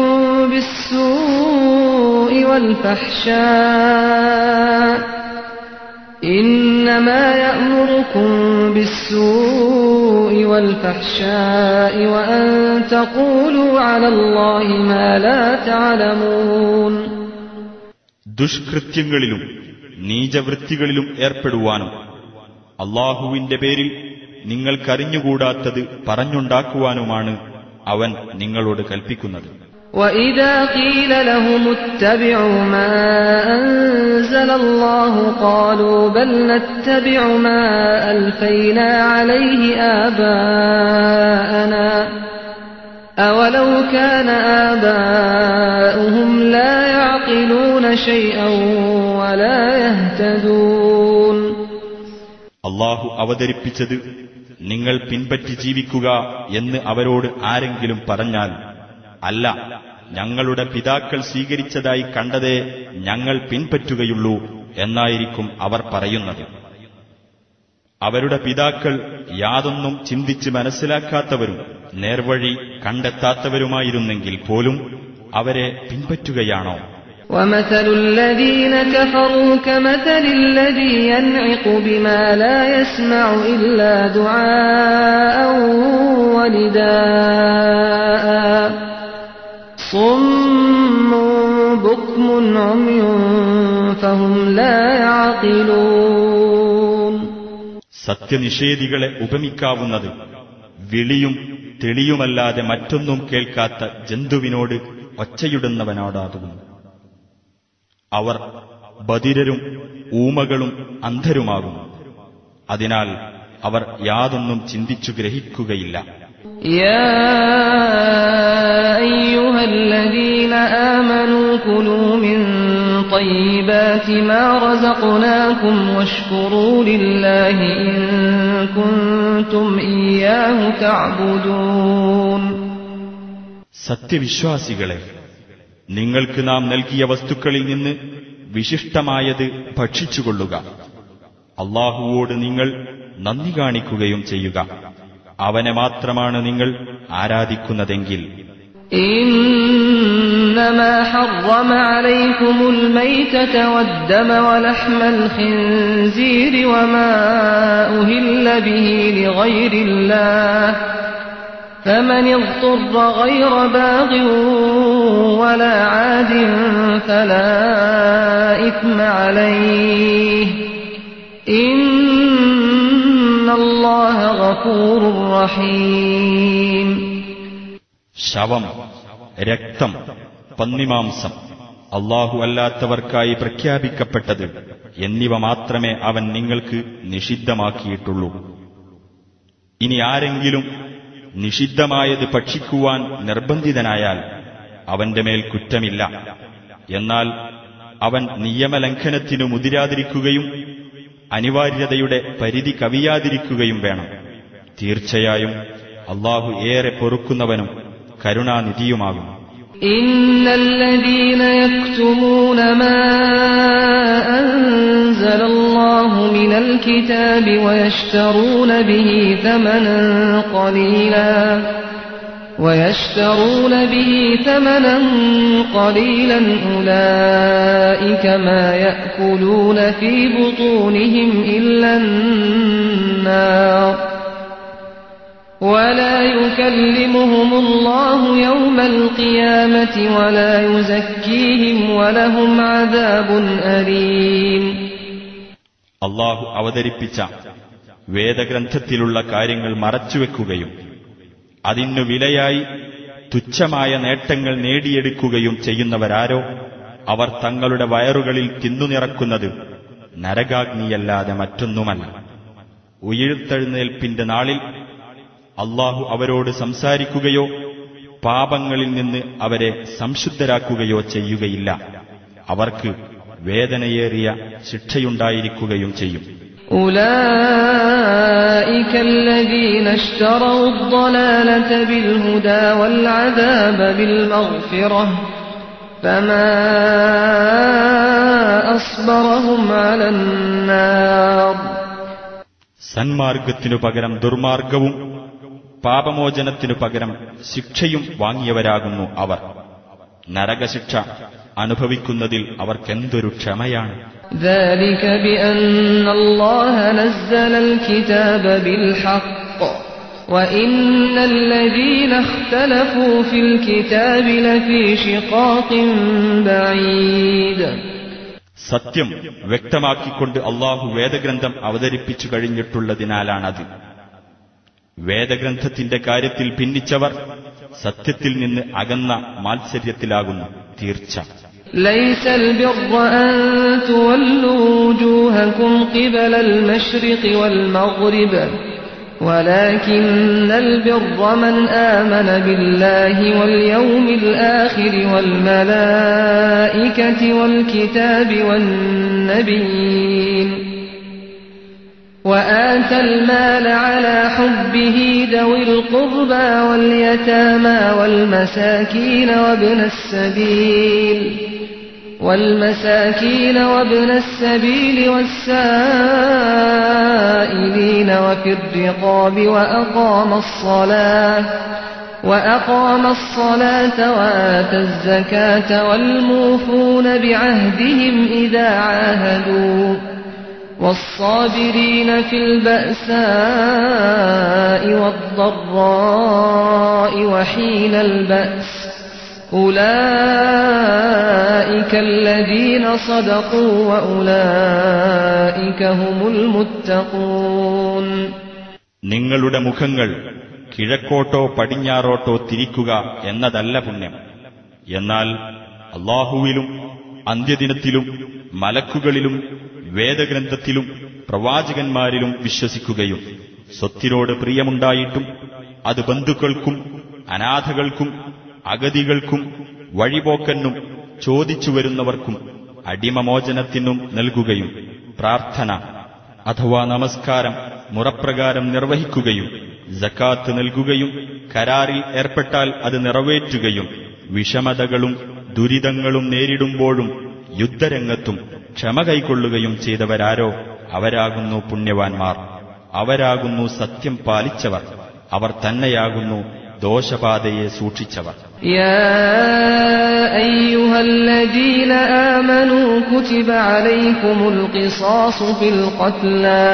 بالسوء والفحشاء إنما يأمركم بالسوء والفحشاء وأن تقولوا على الله ما لا تعلمون ദുഷ്കൃത്യങ്ങളിലും നീചവൃത്തികളിലും ഏർപ്പെടുവാനും അള്ളാഹുവിന്റെ പേരിൽ നിങ്ങൾക്കറിഞ്ഞുകൂടാത്തത് പറഞ്ഞുണ്ടാക്കുവാനുമാണ് അവൻ നിങ്ങളോട് കൽപ്പിക്കുന്നത് وإذا قيل لهم اتبعوا ما أنزل الله قالوا بل نتبع ما ألفينا عليه آباءنا أولو كان آباؤهم لا يعقلون شيئا ولا يهتدون അള്ളാഹു അവതരിപ്പിച്ചത് നിങ്ങൾ പിൻപറ്റി ജീവിക്കുക എന്ന് അവരോട് ആരെങ്കിലും പറഞ്ഞാൽ അല്ല ഞങ്ങളുടെ പിതാക്കൾ സ്വീകരിച്ചതായി കണ്ടതേ ഞങ്ങൾ പിൻപറ്റുകയുള്ളൂ എന്നായിരിക്കും അവർ പറയുന്നത് അവരുടെ പിതാക്കൾ യാതൊന്നും ചിന്തിച്ച് മനസ്സിലാക്കാത്തവരും നേർവഴി കണ്ടെത്താത്തവരുമായിരുന്നെങ്കിൽ പോലും അവരെ പിൻപറ്റുകയാണോ ومثل الذين كفروا كمثل الذي ينعق بما لا يسمع إلا دعاء ونداء صم بكم عمي فهم لا يعقلون സത്യനിഷേധികളെ ഉപമിക്കാവുന്നത് വിളിയും തെളിയുമല്ലാതെ മറ്റൊന്നും കേൾക്കാത്ത ജന്തുവിനോട് ഒച്ചയിടുന്നവനോടാകുന്നു അവർ ബധിരരും ഊമകളും അന്ധരുമാകുന്നു അതിനാൽ അവർ യാതൊന്നും ചിന്തിച്ചു ഗ്രഹിക്കുകയില്ല يا أيها الذين آمنوا كلوا من طيبات ما رزقناكم واشكروا لله إن كنتم إياه تعبدون സത്യവിശ്വാസികളെ നിങ്ങൾക്ക് നാം നൽകിയ വസ്തുക്കളിൽ നിന്ന് വിശിഷ്ടമായത് ഭക്ഷിച്ചുകൊള്ളുക അള്ളാഹുവോട് നിങ്ങൾ നന്ദി കാണിക്കുകയും ചെയ്യുക അവനെ മാത്രമാണ് നിങ്ങൾ ആരാധിക്കുന്നതെങ്കിൽ إنما حرم عليكم الميتة والدم ولحم الخنزير وما أهل به لغير الله فمن اضطر غير باغ ولا عاد فلا إثم عليه إن الله غفور رحيم ശവം രക്തം പന്നിമാംസം അള്ളാഹു അല്ലാത്തവർക്കായി പ്രഖ്യാപിക്കപ്പെട്ടത് എന്നിവ മാത്രമേ അവൻ നിങ്ങൾക്ക് നിഷിദ്ധമാക്കിയിട്ടുള്ളൂ ഇനി ആരെങ്കിലും നിഷിദ്ധമായത് ഭക്ഷിക്കുവാൻ നിർബന്ധിതനായാൽ അവന്റെ മേൽ കുറ്റമില്ല എന്നാൽ അവൻ നിയമലംഘനത്തിനു മുതിരാതിരിക്കുകയും അനിവാര്യതയുടെ പരിധി കവിയാതിരിക്കുകയും വേണം തീർച്ചയായും അള്ളാഹു ഏറെ പൊറുക്കുന്നവനും കരുണാനിധിയുമാകും إن الذين يكتمون ما أنزل الله من الكتاب ويشترون به ثمنا قليلا ويشترون به ثمنا قليلا أولئك ما يأكلون في بطونهم إلا النار ولا يكلمهم الله يوم القيامة ولا يزكيهم ولهم عذاب أليم അള്ളാഹു അവതരിപ്പിച്ച വേദഗ്രന്ഥത്തിലുള്ള കാര്യങ്ങൾ മറച്ചുവെക്കുകയും അതിനു വിലയായി തുച്ഛമായ നേട്ടങ്ങൾ നേടിയെടുക്കുകയും ചെയ്യുന്നവരാരോ അവർ തങ്ങളുടെ വയറുകളിൽ തിന്നുനിറക്കുന്നത് നരകാഗ്നിയല്ലാതെ മറ്റൊന്നുമല്ല ഉയിർത്തെഴുന്നേൽപ്പിന്റെ നാളിൽ അള്ളാഹു അവരോട് സംസാരിക്കുകയോ പാപങ്ങളിൽ നിന്ന് അവരെ സംശുദ്ധരാക്കുകയോ ചെയ്യുകയില്ല അവർക്ക് വേദനയേറിയ ശിക്ഷയുണ്ടായിരിക്കുകയും ചെയ്യും أولئك الذين اشتروا الضلالة بالهدى والعذاب بالمغفرة فما أصبرهم على النار സന്മാർഗത്തിനു പകരം ദുർമാർഗവും പാപമോചനത്തിനു പകരം ശിക്ഷയും വാങ്ങിയവരാകുന്നു അവർ നരകശിക്ഷ അനുഭവിക്കുന്നതിൽ അവർക്കെന്തൊരു ക്ഷമയാണ് ذلك بأن الله نزل الكتاب بالحق وإن الذين اختلفوا في الكتاب لفي شقاق بعيد സത്യം വ്യക്തമാക്കിക്കൊണ്ട് അള്ളാഹു വേദഗ്രന്ഥം അവതരിപ്പിച്ചു കഴിഞ്ഞിട്ടുള്ളതിനാലാണത് വേദഗ്രന്ഥത്തിന്റെ കാര്യത്തിൽ ഭിന്നിച്ചവർ സത്യത്തിൽ നിന്ന് അകന്ന മാത്സര്യത്തിലാകുന്നു തീർച്ച ليس البر أن تولوا وجوهكم قبل المشرق والمغرب ولكن البر من آمن بالله واليوم الآخر والملائكة والكتاب والنبيين وآتى المال على حبه ذوي القربى واليتامى والمساكين وابن السبيل والمساكين وابن السبيل والسائلين وفي الرقاب وأقام الصلاة وأقام الصلاة وآتى الزكاة والموفون بعهدهم إذا عاهدوا والصابرين في البأساء والضراء وحين البأس أولئك الذين صدقوا وأولئك هم المتقون നിങ്ങളുടെ മുഖങ്ങൾ കിഴക്കോട്ടോ പടിഞ്ഞാറോട്ടോ തിരിക്കുക എന്നതല്ല പുണ്യം എന്നാൽ അള്ളാഹുവിലും അന്ത്യദിനത്തിലും മലക്കുകളിലും വേദഗ്രന്ഥത്തിലും പ്രവാചകന്മാരിലും വിശ്വസിക്കുകയും സ്വത്തിനോട് പ്രിയമുണ്ടായിട്ടും അത് ബന്ധുക്കൾക്കും അനാഥകൾക്കും അഗതികൾക്കും വഴിപോക്കനും ചോദിച്ചു വരുന്നവർക്കും അടിമമോചനത്തിനും നൽകുകയും പ്രാർത്ഥന അഥവാ നമസ്കാരം മുറപ്രകാരം നിർവഹിക്കുകയും ജക്കാത്ത് നൽകുകയും കരാറിൽ ഏർപ്പെട്ടാൽ അത് നിറവേറ്റുകയും വിഷമതകളും ദുരിതങ്ങളും നേരിടുമ്പോഴും യുദ്ധരംഗത്തും ക്ഷമ കൈക്കൊള്ളുകയും ചെയ്തവരാരോ അവരാകുന്നു പുണ്യവാൻമാർ അവരാകുന്നു സത്യം പാലിച്ചവർ അവർ തന്നെയാകുന്നു ദോഷപാതയെ സൂക്ഷിച്ചവർ يا أيها الذين آمنوا كتب عليكم القصاص في القتلى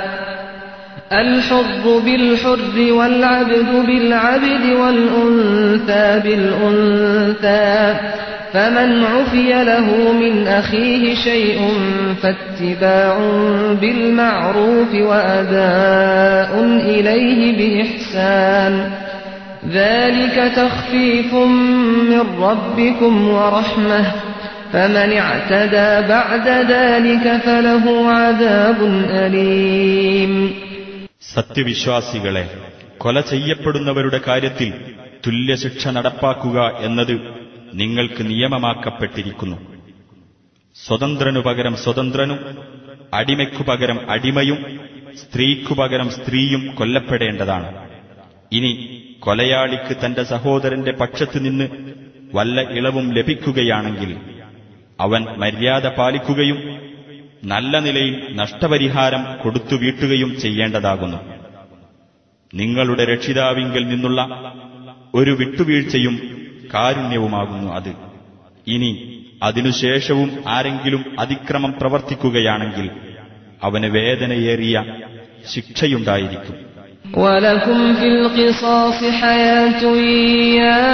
الحر بالحر والعبد بالعبد والأنثى بالأنثى فمن عفي له من أخيه شيء فاتباع بالمعروف وأداء إليه بإحسان ذلك تخفيف من ربكم ورحمة فمن اعتدى بعد ذلك فله عذاب أليم സത്യവിശ്വാസികളെ കൊല ചെയ്യപ്പെടുന്നവരുടെ കാര്യത്തിൽ തുല്യശിക്ഷ നടപ്പാക്കുക എന്നത് നിങ്ങൾക്ക് നിയമമാക്കപ്പെട്ടിരിക്കുന്നു സ്വതന്ത്രനു പകരം സ്വതന്ത്രനും അടിമയ്ക്കു പകരം അടിമയും സ്ത്രീക്കു പകരം സ്ത്രീയും കൊല്ലപ്പെടേണ്ടതാണ് ഇനി കൊലയാളിക്ക് തന്റെ സഹോദരന്റെ പക്ഷത്തു നിന്ന് വല്ല ഇളവും ലഭിക്കുകയാണെങ്കിൽ അവൻ മര്യാദ പാലിക്കുകയും നല്ല നിലയിൽ നഷ്ടപരിഹാരം കൊടുത്തു വീട്ടുകയും ചെയ്യേണ്ടതാകുന്നു നിങ്ങളുടെ രക്ഷിതാവിങ്കിൽ നിന്നുള്ള ഒരു വിട്ടുവീഴ്ചയും കാരുണ്യവുമാകുന്നു അത് ഇനി അതിനുശേഷവും ആരെങ്കിലും അതിക്രമം പ്രവർത്തിക്കുകയാണെങ്കിൽ അവന് വേദനയേറിയ ശിക്ഷയുണ്ടായിരിക്കും ولكم في القصاص حياة يا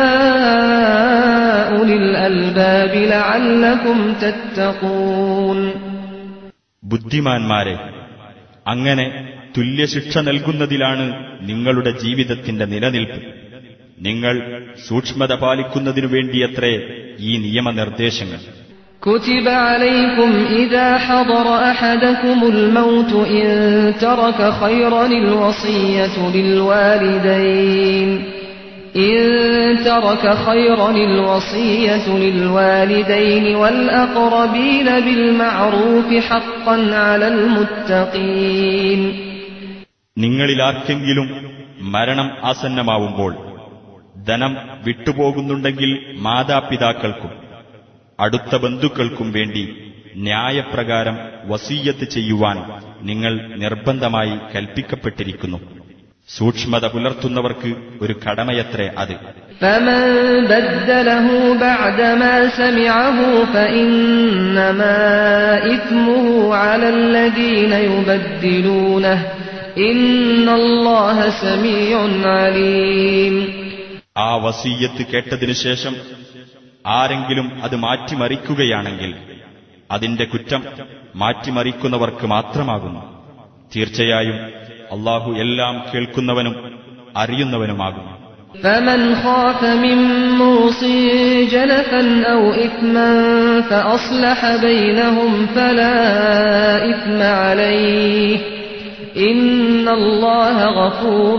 أولي الألباب لعلكم تتقون ബുദ്ധിമാന്മാരെ അങ്ങനെ തുല്യശിക്ഷ നൽകുന്നതിലാണ് നിങ്ങളുടെ ജീവിതത്തിന്റെ നിലനിൽപ്പ് നിങ്ങൾ സൂക്ഷ്മത പാലിക്കുന്നതിനു വേണ്ടിയത്രേ ഈ നിയമനിർദ്ദേശങ്ങൾ كتب عليكم إذا حضر أحدكم الموت إن ترك خيرا الوصية للوالدين إن ترك خيرا الوصية للوالدين والأقربين بالمعروف حقا على المتقين നിങ്ങളിലാർക്കെങ്കിലും മരണം ആസന്നമാവുമ്പോൾ ധനം വിട്ടുപോകുന്നുണ്ടെങ്കിൽ മാതാപിതാക്കൾക്കും അടുത്ത ബന്ധുക്കൾക്കും വേണ്ടി ന്യായപ്രകാരം വസീയത്ത് ചെയ്യുവാൻ നിങ്ങൾ നിർബന്ധമായി കൽപ്പിക്കപ്പെട്ടിരിക്കുന്നു സൂക്ഷ്മത പുലർത്തുന്നവർക്ക് ഒരു കടമയത്രേ അത് فمن بدله بعدما سمعه فإنما إثمه على الذين يبدلونه إن الله سميع عليم ആ വസീയത്ത് കേട്ടതിനു ശേഷം ആരെങ്കിലും അത് മാറ്റിമറിക്കുകയാണെങ്കിൽ അതിന്റെ കുറ്റം മാറ്റിമറിക്കുന്നവർക്ക് മാത്രമാകുന്നു തീർച്ചയായും അള്ളാഹു എല്ലാം കേൾക്കുന്നവനും അറിയുന്നവനുമാകുന്നു فمن خاف من موص جنفا أو إثما فأصلح بينهم فلا إثم عليه إن الله غفور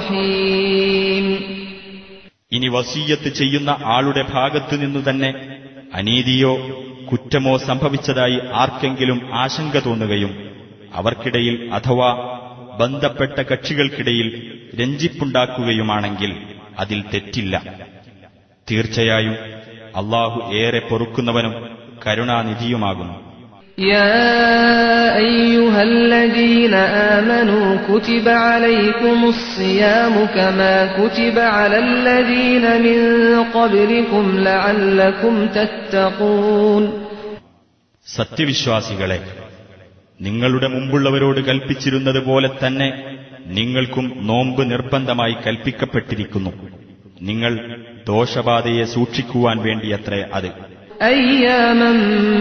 رحيم ഇനി വസീയത്ത് ചെയ്യുന്ന ആളുടെ ഭാഗത്തു നിന്നു തന്നെ അനീതിയോ കുറ്റമോ സംഭവിച്ചതായി ആർക്കെങ്കിലും ആശങ്ക തോന്നുകയും അവർക്കിടയിൽ അഥവാ ബന്ധപ്പെട്ട കക്ഷികൾക്കിടയിൽ രഞ്ജിപ്പുണ്ടാക്കുകയുമാണെങ്കിൽ അതിൽ തെറ്റില്ല തീർച്ചയായും അള്ളാഹു ഏറെ പൊറുക്കുന്നവനും കരുണാനിധിയുമാകുന്നു يا أيها الذين آمنوا كتب عليكم الصيام كما كتب على الذين من قبلكم لعلكم تتقون സത്യവിശ്വാസികളെ നിങ്ങളുടെ മുമ്പുള്ളവരോട് കൽപ്പിച്ചിരുന്നത് പോലെ തന്നെ നിങ്ങൾക്കും നോമ്പ് നിർബന്ധമായി കൽപ്പിക്കപ്പെട്ടിരിക്കുന്നു നിങ്ങൾ ദോഷബാധയെ സൂക്ഷിക്കുവാൻ വേണ്ടിയത്രേ അത് أياما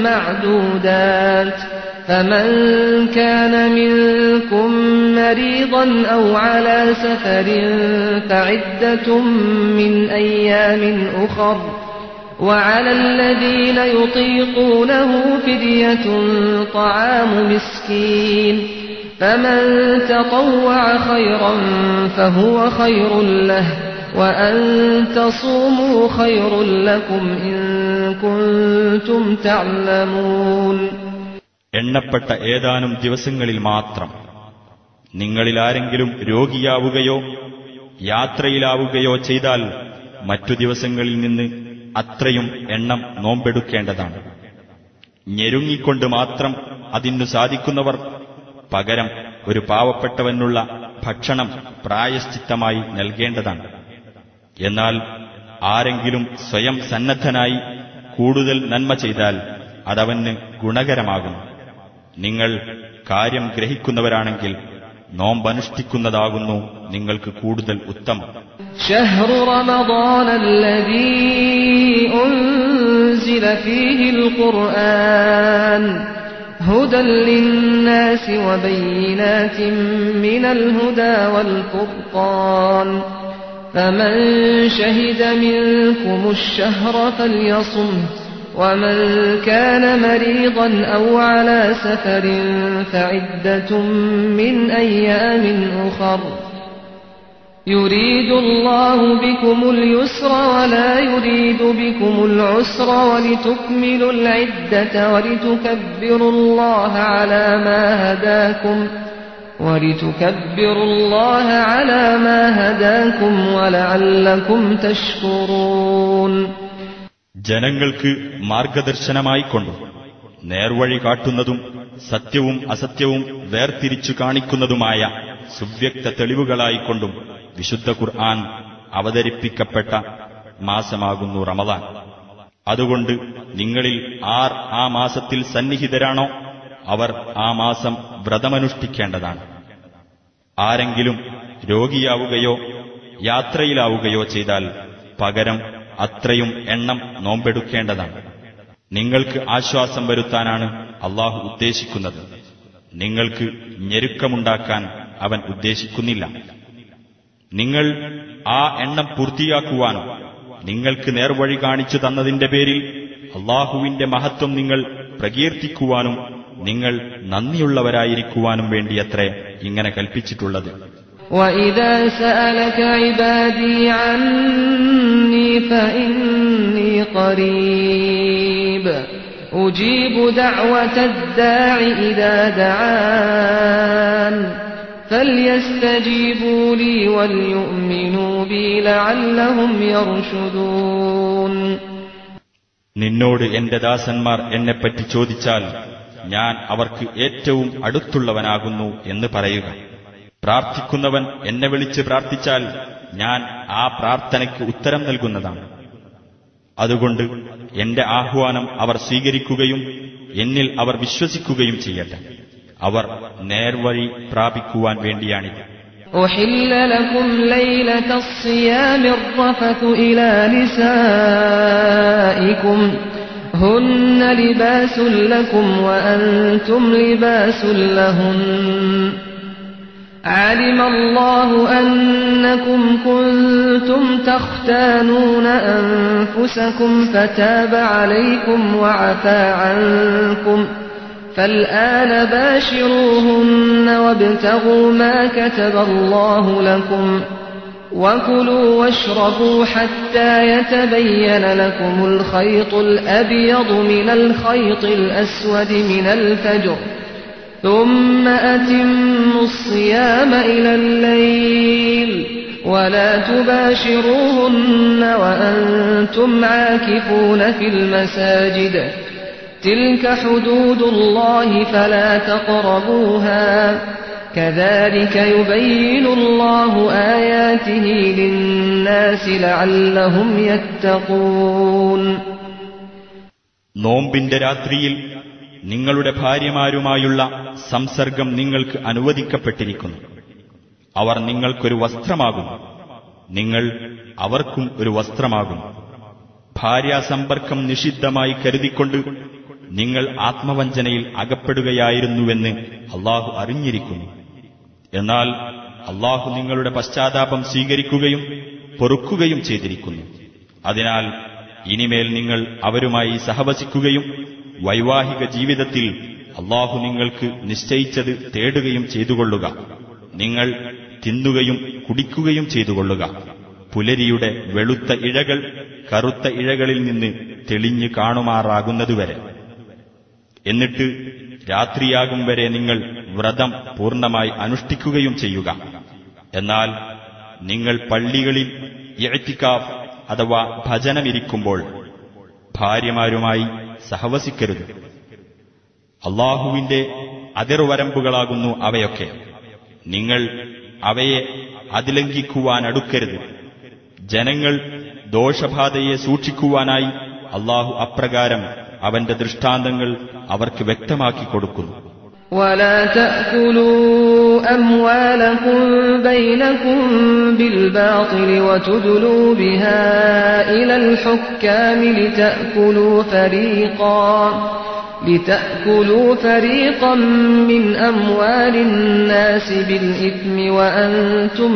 معدودات فمن كان منكم مريضا أو على سفر فعدة من أيام أخر وعلى الذين يطيقونه فدية طعام مسكين فمن تطوع خيرا فهو خير له وأن تصوموا خير لكم إن كنتم تعلمون എണ്ണപ്പെട്ട ഏതാനും ദിവസങ്ങളിൽ മാത്രം നിങ്ങളിൽ ആരെങ്കിലും രോഗിയാവുകയോ യാത്രയിലാവുകയോ ചെയ്താൽ മറ്റു ദിവസങ്ങളിൽ നിന്ന് അത്രയും എണ്ണം നോമ്പെടുക്കേണ്ടതാണ് ഞെരുങ്ങിക്കൊണ്ട് മാത്രം അതിനു സാധിക്കുന്നവർ പകരം ഒരു പാവപ്പെട്ടവനുള്ള ഭക്ഷണം പ്രായശ്ചിത്തമായി നൽകേണ്ടതാണ് എന്നാൽ ആരെങ്കിലും സ്വയം സന്നദ്ധനായി കൂടുതൽ നന്മ ചെയ്താൽ അതവന് ഗുണകരമാകും നിങ്ങൾ കാര്യം ഗ്രഹിക്കുന്നവരാണെങ്കിൽ നോമ്പനുഷ്ഠിക്കുന്നതാകുന്നു നിങ്ങൾക്ക് കൂടുതൽ ഉത്തമം شهر رمضان الذي أنزل فيه القرآن هدى للناس وبينات من الهدى والفرقان فمن شهد منكم الشهر فليصمه ومن كان مريضا أو على سفر فعدة من أيام أخر يريد الله بكم اليسر ولا يريد بكم العسر ولتكملوا العدة ولتكبروا الله على ما هداكم ولتكبروا الله على ما هداكم ولعلكم تشكرون ജനങ്ങൾക്ക് മാർഗദർശനമായിക്കൊണ്ടും നേർവഴി കാട്ടുന്നതും സത്യവും അസത്യവും വേർതിരിച്ചു കാണിക്കുന്നതുമായ സുവ്യക്ത തെളിവുകളായിക്കൊണ്ടും വിശുദ്ധ ഖുർആൻ അവതരിപ്പിക്കപ്പെട്ട മാസമാകുന്നു റമദാൻ അതുകൊണ്ട് നിങ്ങളിൽ ആർ ആ മാസത്തിൽ സന്നിഹിതരാണോ അവർ ആ മാസം വ്രതമനുഷ്ഠിക്കേണ്ടതാണ് ആരെങ്കിലും രോഗിയാവുകയോ യാത്രയിലാവുകയോ ചെയ്താൽ പകരം അത്രയും എണ്ണം നോമ്പെടുക്കേണ്ടതാണ് നിങ്ങൾക്ക് ആശ്വാസം വരുത്താനാണ് അള്ളാഹു ഉദ്ദേശിക്കുന്നത് നിങ്ങൾക്ക് ഞെരുക്കമുണ്ടാക്കാൻ അവൻ ഉദ്ദേശിക്കുന്നില്ല നിങ്ങൾ ആ എണ്ണം പൂർത്തിയാക്കുവാനും നിങ്ങൾക്ക് നേർവഴി കാണിച്ചു തന്നതിന്റെ പേരിൽ അള്ളാഹുവിന്റെ മഹത്വം നിങ്ങൾ പ്രകീർത്തിക്കുവാനും നിങ്ങൾ നന്ദിയുള്ളവരായിരിക്കുവാനും വേണ്ടിയത്രേ ഇങ്ങനെ കൽപ്പിച്ചിട്ടുള്ളത് وإذا سألك عبادي عني فإني قريب أجيب دعوة الداع إذا دعان فليستجيبوا لي وليؤمنوا بي لعلهم يرشدون നിന്നോട് എന്റെ ദാസന്മാർ എന്നെപ്പറ്റി ചോദിച്ചാൽ ഞാൻ അവർക്ക് ഏറ്റവും അടുത്തുള്ളവനാകുന്നു എന്ന് പറയുക പ്രാർത്ഥിക്കുന്നവൻ എന്നെ വിളിച്ച് പ്രാർത്ഥിച്ചാൽ ഞാൻ ആ പ്രാർത്ഥനയ്ക്ക് ഉത്തരം നൽകുന്നതാണ് അതുകൊണ്ട് എന്റെ ആഹ്വാനം അവർ സ്വീകരിക്കുകയും എന്നിൽ അവർ വിശ്വസിക്കുകയും ചെയ്യട്ടെ അവർ നേർവഴി പ്രാപിക്കുവാൻ വേണ്ടിയാണിത് أحل لكم ليلة الصيام الرفث إلى نسائكم هن لباس لكم وأنتم لباس لهن علم الله أنكم كنتم تختانون أنفسكم فتاب عليكم وعفى عنكم فالآن باشروهن وابتغوا ما كتب الله لكم وكلوا واشربوا حتى يتبين لكم الخيط الأبيض من الخيط الأسود من الفجر ثم أتموا الصيام إلى الليل ولا تباشروهن وأنتم عاكفون في المساجد تلك حدود الله فلا تقربوها كذلك يبين الله آياته للناس لعلهم يتقون നോമ്പിന്റെ രാത്രിയിൽ നിങ്ങളുടെ ഭാര്യമാരുമായുള്ള സംസർഗം നിങ്ങൾക്ക് അനുവദിക്കപ്പെട്ടിരിക്കുന്നു അവർ നിങ്ങൾക്കൊരു വസ്ത്രമാകും നിങ്ങൾ അവർക്കും ഒരു വസ്ത്രമാകും ഭാര്യാസമ്പർക്കം നിഷിദ്ധമായി കരുതിക്കൊണ്ട് നിങ്ങൾ ആത്മവഞ്ചനയിൽ അകപ്പെടുകയായിരുന്നുവെന്ന് അള്ളാഹു അറിഞ്ഞിരിക്കുന്നു എന്നാൽ അള്ളാഹു നിങ്ങളുടെ പശ്ചാത്താപം സ്വീകരിക്കുകയും പൊറുക്കുകയും ചെയ്തിരിക്കുന്നു അതിനാൽ ഇനിമേൽ നിങ്ങൾ അവരുമായി സഹവസിക്കുകയും വൈവാഹിക ജീവിതത്തിൽ അള്ളാഹു നിങ്ങൾക്ക് നിശ്ചയിച്ചത് തേടുകയും ചെയ്തുകൊള്ളുക നിങ്ങൾ തിന്നുകയും കുടിക്കുകയും ചെയ്തുകൊള്ളുക പുലരിയുടെ വെളുത്ത ഇഴകൾ കറുത്ത ഇഴകളിൽ നിന്ന് തെളിഞ്ഞു കാണുമാറാകുന്നതുവരെ എന്നിട്ട് രാത്രിയാകും വരെ നിങ്ങൾ വ്രതം പൂർണ്ണമായി അനുഷ്ഠിക്കുകയും ചെയ്യുക എന്നാൽ നിങ്ങൾ പള്ളികളിൽ ഇഴത്തിക്കാഫ് അഥവാ ഭജനമിരിക്കുമ്പോൾ ഭാര്യമാരുമായി സഹവസിക്കരുത് അള്ളാഹുവിന്റെ അതിർവരമ്പുകളാകുന്നു അവയൊക്കെ നിങ്ങൾ അവയെ അതിലംഘിക്കുവാൻ അടുക്കരുത് ജനങ്ങൾ ദോഷബാധയെ സൂക്ഷിക്കുവാനായി അള്ളാഹു അപ്രകാരം അവന്റെ ദൃഷ്ടാന്തങ്ങൾ അവർക്ക് വ്യക്തമാക്കി കൊടുക്കുന്നു ولا تأكلوا أموالكم بينكم بالباطل وتدلوا بها إلى الحكام لتأكلوا فريقا لتأكلوا فريقا من أموال الناس بالإثم وأنتم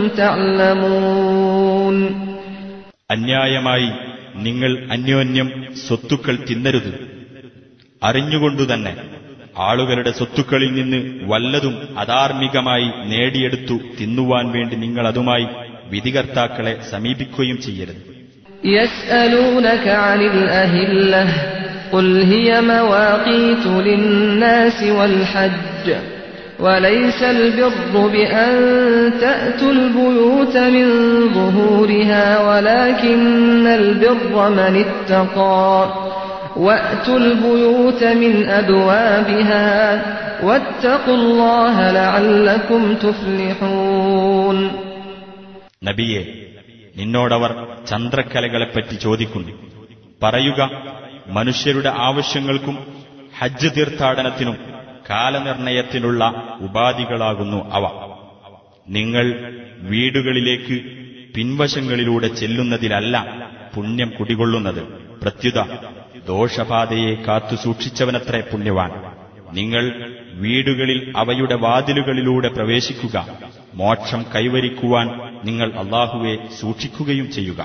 تعلمون അന്യായമായി നിങ്ങൾ അന്യോന്യം സ്വത്തുക്കൾ തിന്നരുത് അറിഞ്ഞുകൊണ്ടുതന്നെ ആളുകളുടെ സ്വത്തുക്കളിൽ നിന്ന് വല്ലതും അധാർമികമായി നേടിയെടുത്തു തിന്നുവാൻ വേണ്ടി നിങ്ങൾ അതുമായി വിധികർത്താക്കളെ സമീപിക്കുകയും ചെയ്യരുത് يسألونك عن الأهلة قل هي مواقيت للناس والحج وليس البر بأن تأتوا البيوت من ظهورها ولكن البر من اتقى وأتوا البيوت من أبوابها واتقوا الله لعلكم تفلحون നബിയെ നിന്നോടവർ ചന്ദ്രക്കലകളെപ്പറ്റി ചോദിക്കുന്നു പറയുക മനുഷ്യരുടെ ആവശ്യങ്ങൾക്കും ഹജ്ജ് തീർത്ഥാടനത്തിനും കാലനിർണയത്തിനുള്ള ഉപാധികളാകുന്നു അവ നിങ്ങൾ വീടുകളിലേക്ക് പിൻവശങ്ങളിലൂടെ ചെല്ലുന്നതിലല്ല പുണ്യം കുടികൊള്ളുന്നത് പ്രത്യുത ദോഷബാധയെ കാത്തു സൂക്ഷിച്ചവനത്രേ പുണ്യവാൻ നിങ്ങൾ വീടുകളിൽ അവയുടെ വാതിലുകളിലൂടെ പ്രവേശിക്കുക മോക്ഷം കൈവരിക്കുവാൻ നിങ്ങൾ അള്ളാഹുവെ സൂക്ഷിക്കുകയും ചെയ്യുക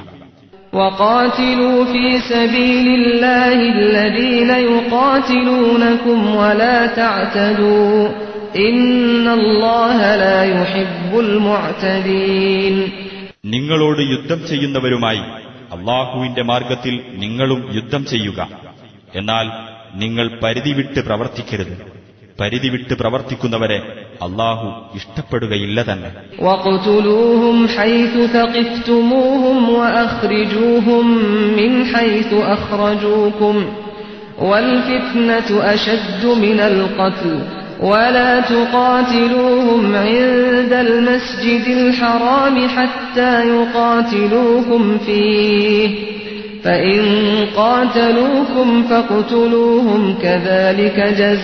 وقاتلوا في سبيل الله الذين يقاتلونكم ولا تعتدوا إن الله لا يحب المعتدين നിങ്ങളോട് യുദ്ധം ചെയ്യുന്നവരുമായി അള്ളാഹുവിന്റെ മാർഗത്തിൽ നിങ്ങളും യുദ്ധം ചെയ്യുക എന്നാൽ നിങ്ങൾ പരിധി വിട്ട് പ്രവർത്തിക്കരുത് പരിധി വിട്ട് പ്രവർത്തിക്കുന്നവരെ അള്ളാഹു ഇഷ്ടപ്പെടുകയില്ല തന്നെ واقتلوهم حيث ثقفتموهم وأخرجوهم من حيث أخرجوكم والفتنة أشد من القتل ولا تقاتلوهم عند المسجد الحرام حتى يقاتلوكم فيه فإن قاتلوكم فاقتلوهم كذلك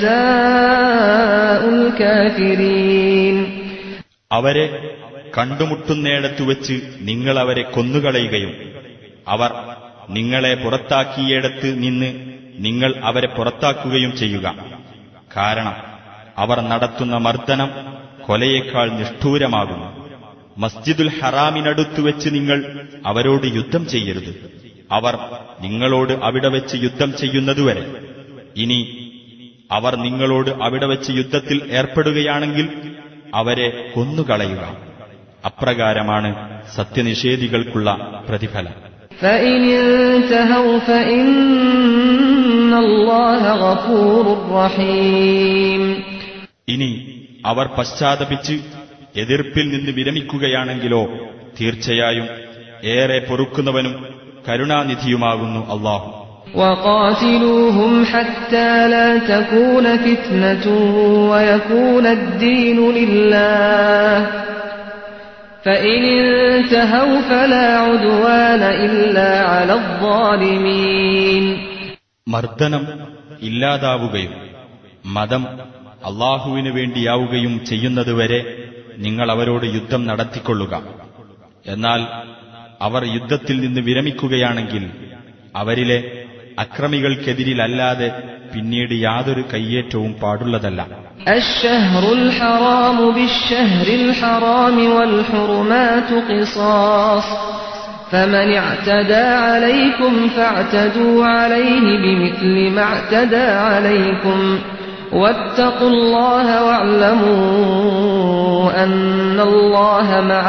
جزاء الكافرين അവരെ കണ്ടുമുട്ടുന്നിടത്തു വെച്ച് നിങ്ങൾ അവരെ കൊന്നുകളയുകയും അവർ നിങ്ങളെ പുറത്താക്കിയിടത്ത് നിന്ന് നിങ്ങൾ അവരെ പുറത്താക്കുകയും ചെയ്യുക കാരണം അവർ നടത്തുന്ന മർദ്ദനം കൊലയേക്കാൾ നിഷ്ഠൂരമാകുന്നു മസ്ജിദുൽ ഹറാമിനടുത്തു വെച്ച് നിങ്ങൾ അവരോട് യുദ്ധം ചെയ്യരുത് അവർ നിങ്ങളോട് അവിടെ വെച്ച് യുദ്ധം ചെയ്യുന്നതുവരെ ഇനി അവർ നിങ്ങളോട് അവിടെ വെച്ച് യുദ്ധത്തിൽ ഏർപ്പെടുകയാണെങ്കിൽ അവരെ കൊന്നുകളയുക അപ്രകാരമാണ് സത്യനിഷേധികൾക്കുള്ള പ്രതിഫലം فإن انتهوا فإن الله غفور رحيم ഇനി അവർ പശ്ചാത്തപിച്ച് എതിർപ്പിൽ നിന്ന് വിരമിക്കുകയാണെങ്കിലോ തീർച്ചയായും ഏറെ പൊറുക്കുന്നവനും കരുണാനിധിയുമാകുന്നു അള്ളാഹു وقاتلوهم حتى لا تكون فتنة ويكون الدين لله فإن انتهوا فلا عدوان إلا على الظالمين മർദ്ദനം ഇല്ലാതാവുകയും മതം അള്ളാഹുവിനു വേണ്ടിയാവുകയും ചെയ്യുന്നതുവരെ നിങ്ങൾ അവരോട് യുദ്ധം നടത്തിക്കൊള്ളുക എന്നാൽ അവർ യുദ്ധത്തിൽ നിന്ന് വിരമിക്കുകയാണെങ്കിൽ അവരിലെ അക്രമികൾക്കെതിരിലല്ലാതെ പിന്നീട് യാതൊരു കയ്യേറ്റവും പാടുള്ളതല്ല الشهر الحرام بالشهر الحرام والحرمات قصاص فمن اعتدى عليكم فاعتدوا عليه بمثل ما اعتدى عليكم واتقوا الله واعلموا أن الله مع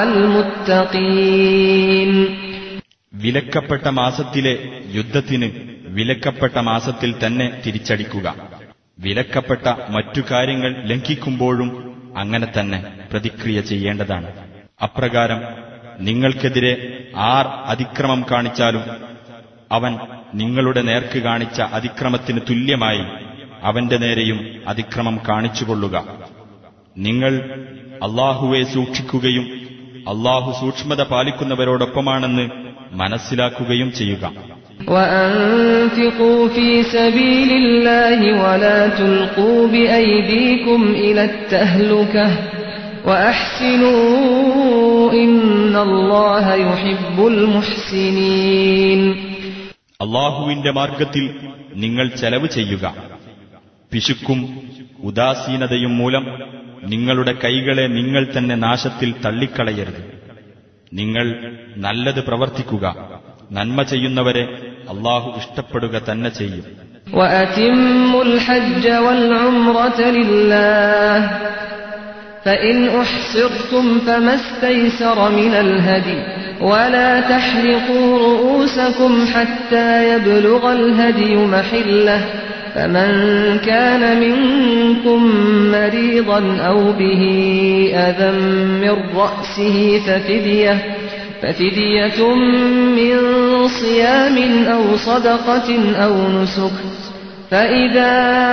المتقين വിലക്കപ്പെട്ട മാസത്തിലെ യുദ്ധത്തിന് വിലക്കപ്പെട്ട മാസത്തിൽ തന്നെ തിരിച്ചടിക്കുക വിലക്കപ്പെട്ട മറ്റു കാര്യങ്ങൾ ലംഘിക്കുമ്പോഴും അങ്ങനെ തന്നെ പ്രതിക്രിയ ചെയ്യേണ്ടതാണ് അപ്രകാരം നിങ്ങൾക്കെതിരെ ആർ അതിക്രമം കാണിച്ചാലും അവൻ നിങ്ങളുടെ നേർക്ക് കാണിച്ച അതിക്രമത്തിന് തുല്യമായി അവന്റെ നേരെയും അതിക്രമം കാണിച്ചുകൊള്ളുക നിങ്ങൾ അള്ളാഹുവെ സൂക്ഷിക്കുകയും അള്ളാഹു സൂക്ഷ്മത പാലിക്കുന്നവരോടൊപ്പമാണെന്ന് മനസ്സിലാക്കുകയും ചെയ്യുക وأنفقوا في سبيل الله ولا تلقوا بأيديكم إلى التهلكة وأحسنوا إن الله يحب المحسنين അള്ളാഹുവിന്റെ മാർഗത്തിൽ നിങ്ങൾ ചെലവ് ചെയ്യുക പിശുക്കും ഉദാസീനതയും മൂലം നിങ്ങളുടെ കൈകളെ നിങ്ങൾ തന്നെ നാശത്തിൽ തള്ളിക്കളയരുത് നിങ്ങൾ നല്ലത് പ്രവർത്തിക്കുക നന്മ ചെയ്യുന്നവരെ അള്ളാഹു ഇഷ്ടപ്പെടുക തന്നെ ചെയ്യും وأتموا الحج والعمرة لله فإن أحصرتم فما استيسر من الهدي ولا تحلقوا رؤوسكم حتى يبلغ الهدي محله فمن كان منكم مريضا أو به أذى من رأسه ففدية ففدية من صيام أو صدقة أو نسك فإذا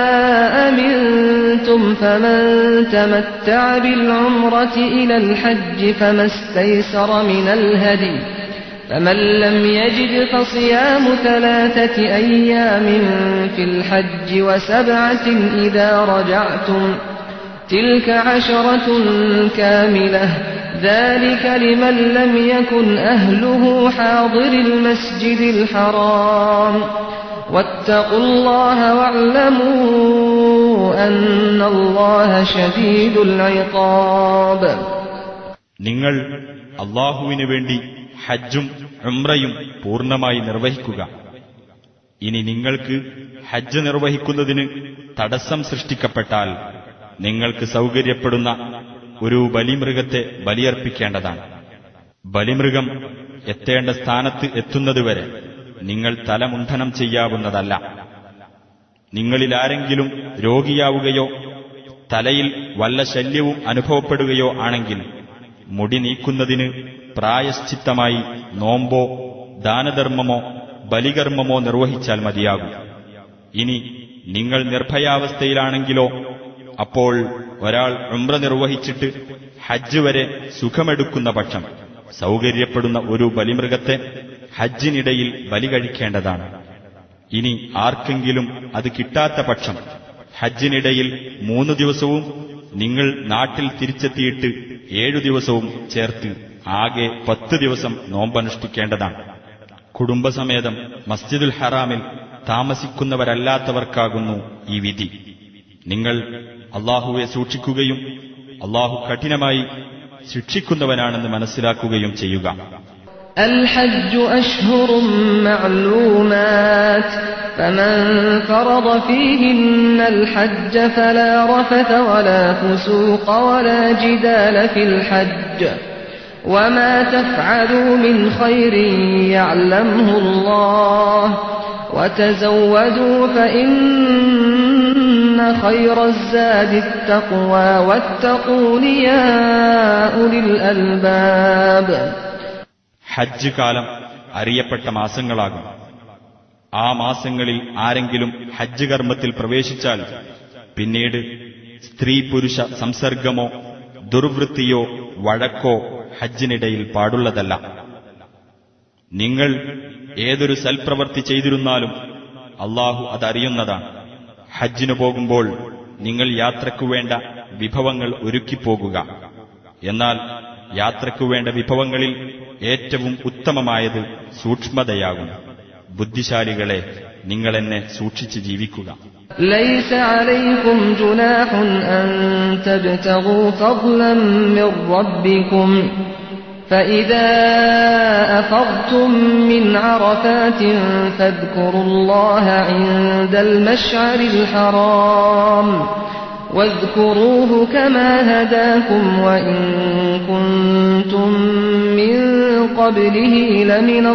أمنتم فمن تمتع بالعمرة إلى الحج فما استيسر من الهدي فمن لم يجد فصيام ثلاثة أيام في الحج وسبعة إذا رجعتم تلك عشرة كاملة ذلك لمن لم يكن أهله حاضر المسجد الحرام واتقوا الله واعلموا أن الله شديد العقاب നിങ്ങൾ അള്ളാഹുവിനു വേണ്ടി ഹജ്ജും ഉംറയും പൂർണ്ണമായി നിർവഹിക്കുക ഇനി നിങ്ങൾക്ക് ഹജ്ജ് നിർവഹിക്കുന്നതിന് തടസ്സം സൃഷ്ടിക്കപ്പെട്ടാൽ നിങ്ങൾക്ക് സൗകര്യപ്പെടുന്ന ഒരു ബലിമൃഗത്തെ ബലിയർപ്പിക്കേണ്ടതാണ് ബലിമൃഗം എത്തേണ്ട സ്ഥാനത്ത് എത്തുന്നതുവരെ നിങ്ങൾ തലമുണ്ഠനം ചെയ്യാവുന്നതല്ല നിങ്ങളിലാരെങ്കിലും രോഗിയാവുകയോ തലയിൽ വല്ല ശല്യവും അനുഭവപ്പെടുകയോ ആണെങ്കിൽ മുടി നീക്കുന്നതിന് പ്രായശ്ചിത്തമായി നോമ്പോ ദാനധർമ്മമോ ബലികർമ്മമോ നിർവഹിച്ചാൽ മതിയാകും ഇനി നിങ്ങൾ നിർഭയാവസ്ഥയിലാണെങ്കിലോ അപ്പോൾ ഒരാൾ ഉംറ നിർവഹിച്ചിട്ട് ഹജ്ജ് വരെ സുഖമെടുക്കുന്ന പക്ഷം സൗകര്യപ്പെടുന്ന ഒരു ബലിമൃഗത്തെ ഹജ്ജിനിടയിൽ ബലി കഴിക്കേണ്ടതാണ് ഇനി ആർക്കെങ്കിലും അത് കിട്ടാത്ത പക്ഷം ഹജ്ജിനിടയിൽ മൂന്ന് ദിവസവും നിങ്ങൾ നാട്ടിൽ തിരിച്ചെത്തിയിട്ട് ഏഴു ദിവസവും ചേർത്ത് ആകെ പത്ത് ദിവസം നോമ്പനുഷ്ഠിക്കേണ്ടതാണ് കുടുംബസമേതം മസ്ജിദുൽ ഹറാമിൽ താമസിക്കുന്നവരല്ലാത്തവർക്കാകുന്നു ഈ വിധി നിങ്ങൾ അള്ളാഹുവെ സൂക്ഷിക്കുകയും അള്ളാഹു കഠിനമായി ശിക്ഷിക്കുന്നവനാണെന്ന് മനസ്സിലാക്കുകയും ചെയ്യുക الحج أشهر معلومات فمن فرض فيهن الحج فلا رفث ولا فسوق ولا جدال في الحج وما تفعلوا من خير يعلمه الله وتزودوا فإن خير الزاد التقوى واتقون يا أولي الألباب ഹജ്ജ് കാലം അറിയപ്പെട്ട മാസങ്ങളാകും ആ മാസങ്ങളിൽ ആരെങ്കിലും ഹജ്ജ് കർമ്മത്തിൽ പ്രവേശിച്ചാൽ പിന്നീട് സ്ത്രീ പുരുഷ സംസർഗമോ ദുർവൃത്തിയോ വഴക്കോ ഹജ്ജിനിടയിൽ പാടുള്ളതല്ല നിങ്ങൾ ഏതൊരു സൽപ്രവൃത്തി ചെയ്തിരുന്നാലും അള്ളാഹു അതറിയുന്നതാണ് ഹജ്ജിനു പോകുമ്പോൾ നിങ്ങൾ യാത്രയ്ക്കു വേണ്ട വിഭവങ്ങൾ ഒരുക്കിപ്പോകുക എന്നാൽ യാത്രയ്ക്കു വേണ്ട വിഭവങ്ങളിൽ ഏറ്റവും ഉത്തമമായത് സൂക്ഷ്മതയാകും ബുദ്ധിശാലികളെ നിങ്ങൾ എന്നെ സൂക്ഷിച്ച് ജീവിക്കുക ليس عليكم جناح أن تبتغوا فضلا من ربكم فإذا أفضتم من عرفات فاذكروا الله عند المشعر الحرام واذكروه كما هداكم وإن كنتم من قبله لمن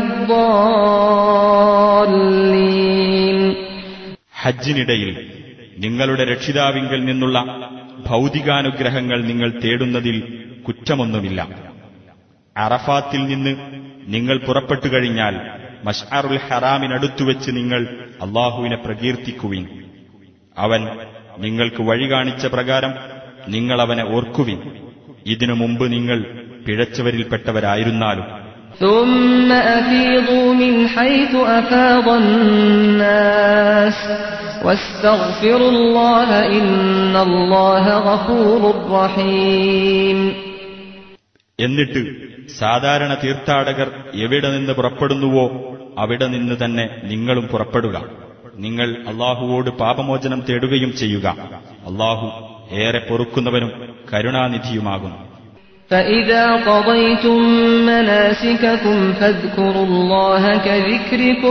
الضالين ഹജ്ജിനിടയിൽ നിങ്ങളുടെ രക്ഷിതാവിങ്കൽ നിന്നുള്ള ഭൗതികാനുഗ്രഹങ്ങൾ നിങ്ങൾ തേടുന്നതിൽ കുറ്റമൊന്നുമില്ല അറഫാത്തിൽ നിന്ന് നിങ്ങൾ പുറപ്പെട്ടു കഴിഞ്ഞാൽ മഷ്അറുൽ ഹറാമിനടുത്തുവെച്ച് നിങ്ങൾ അള്ളാഹുവിനെ പ്രകീർത്തിക്കുവിൻ അവൻ നിങ്ങൾക്ക് വഴി കാണിച്ച പ്രകാരം നിങ്ങൾ അവനെ ഓർക്കുവിൻ ഇതിനു മുമ്പ് നിങ്ങൾ പിഴച്ചവരിൽപ്പെട്ടവരായിരുന്നാലും ثم أفيضوا من حيث أفاض الناس واستغفروا الله إن الله غفور رحيم എന്നിട്ട് സാധാരണ തീർത്ഥാടകർ എവിടെ നിന്ന് പുറപ്പെടുന്നുവോ അവിടെ നിന്ന് തന്നെ നിങ്ങളും പുറപ്പെടുക നിങ്ങൾ അള്ളാഹുവോട് പാപമോചനം തേടുകയും ചെയ്യുക അള്ളാഹു ഏറെ പൊറുക്കുന്നവനും കരുണാനിധിയുമാകുന്നു فإذا قضيتم مناسككم فاذكروا الله كذكركم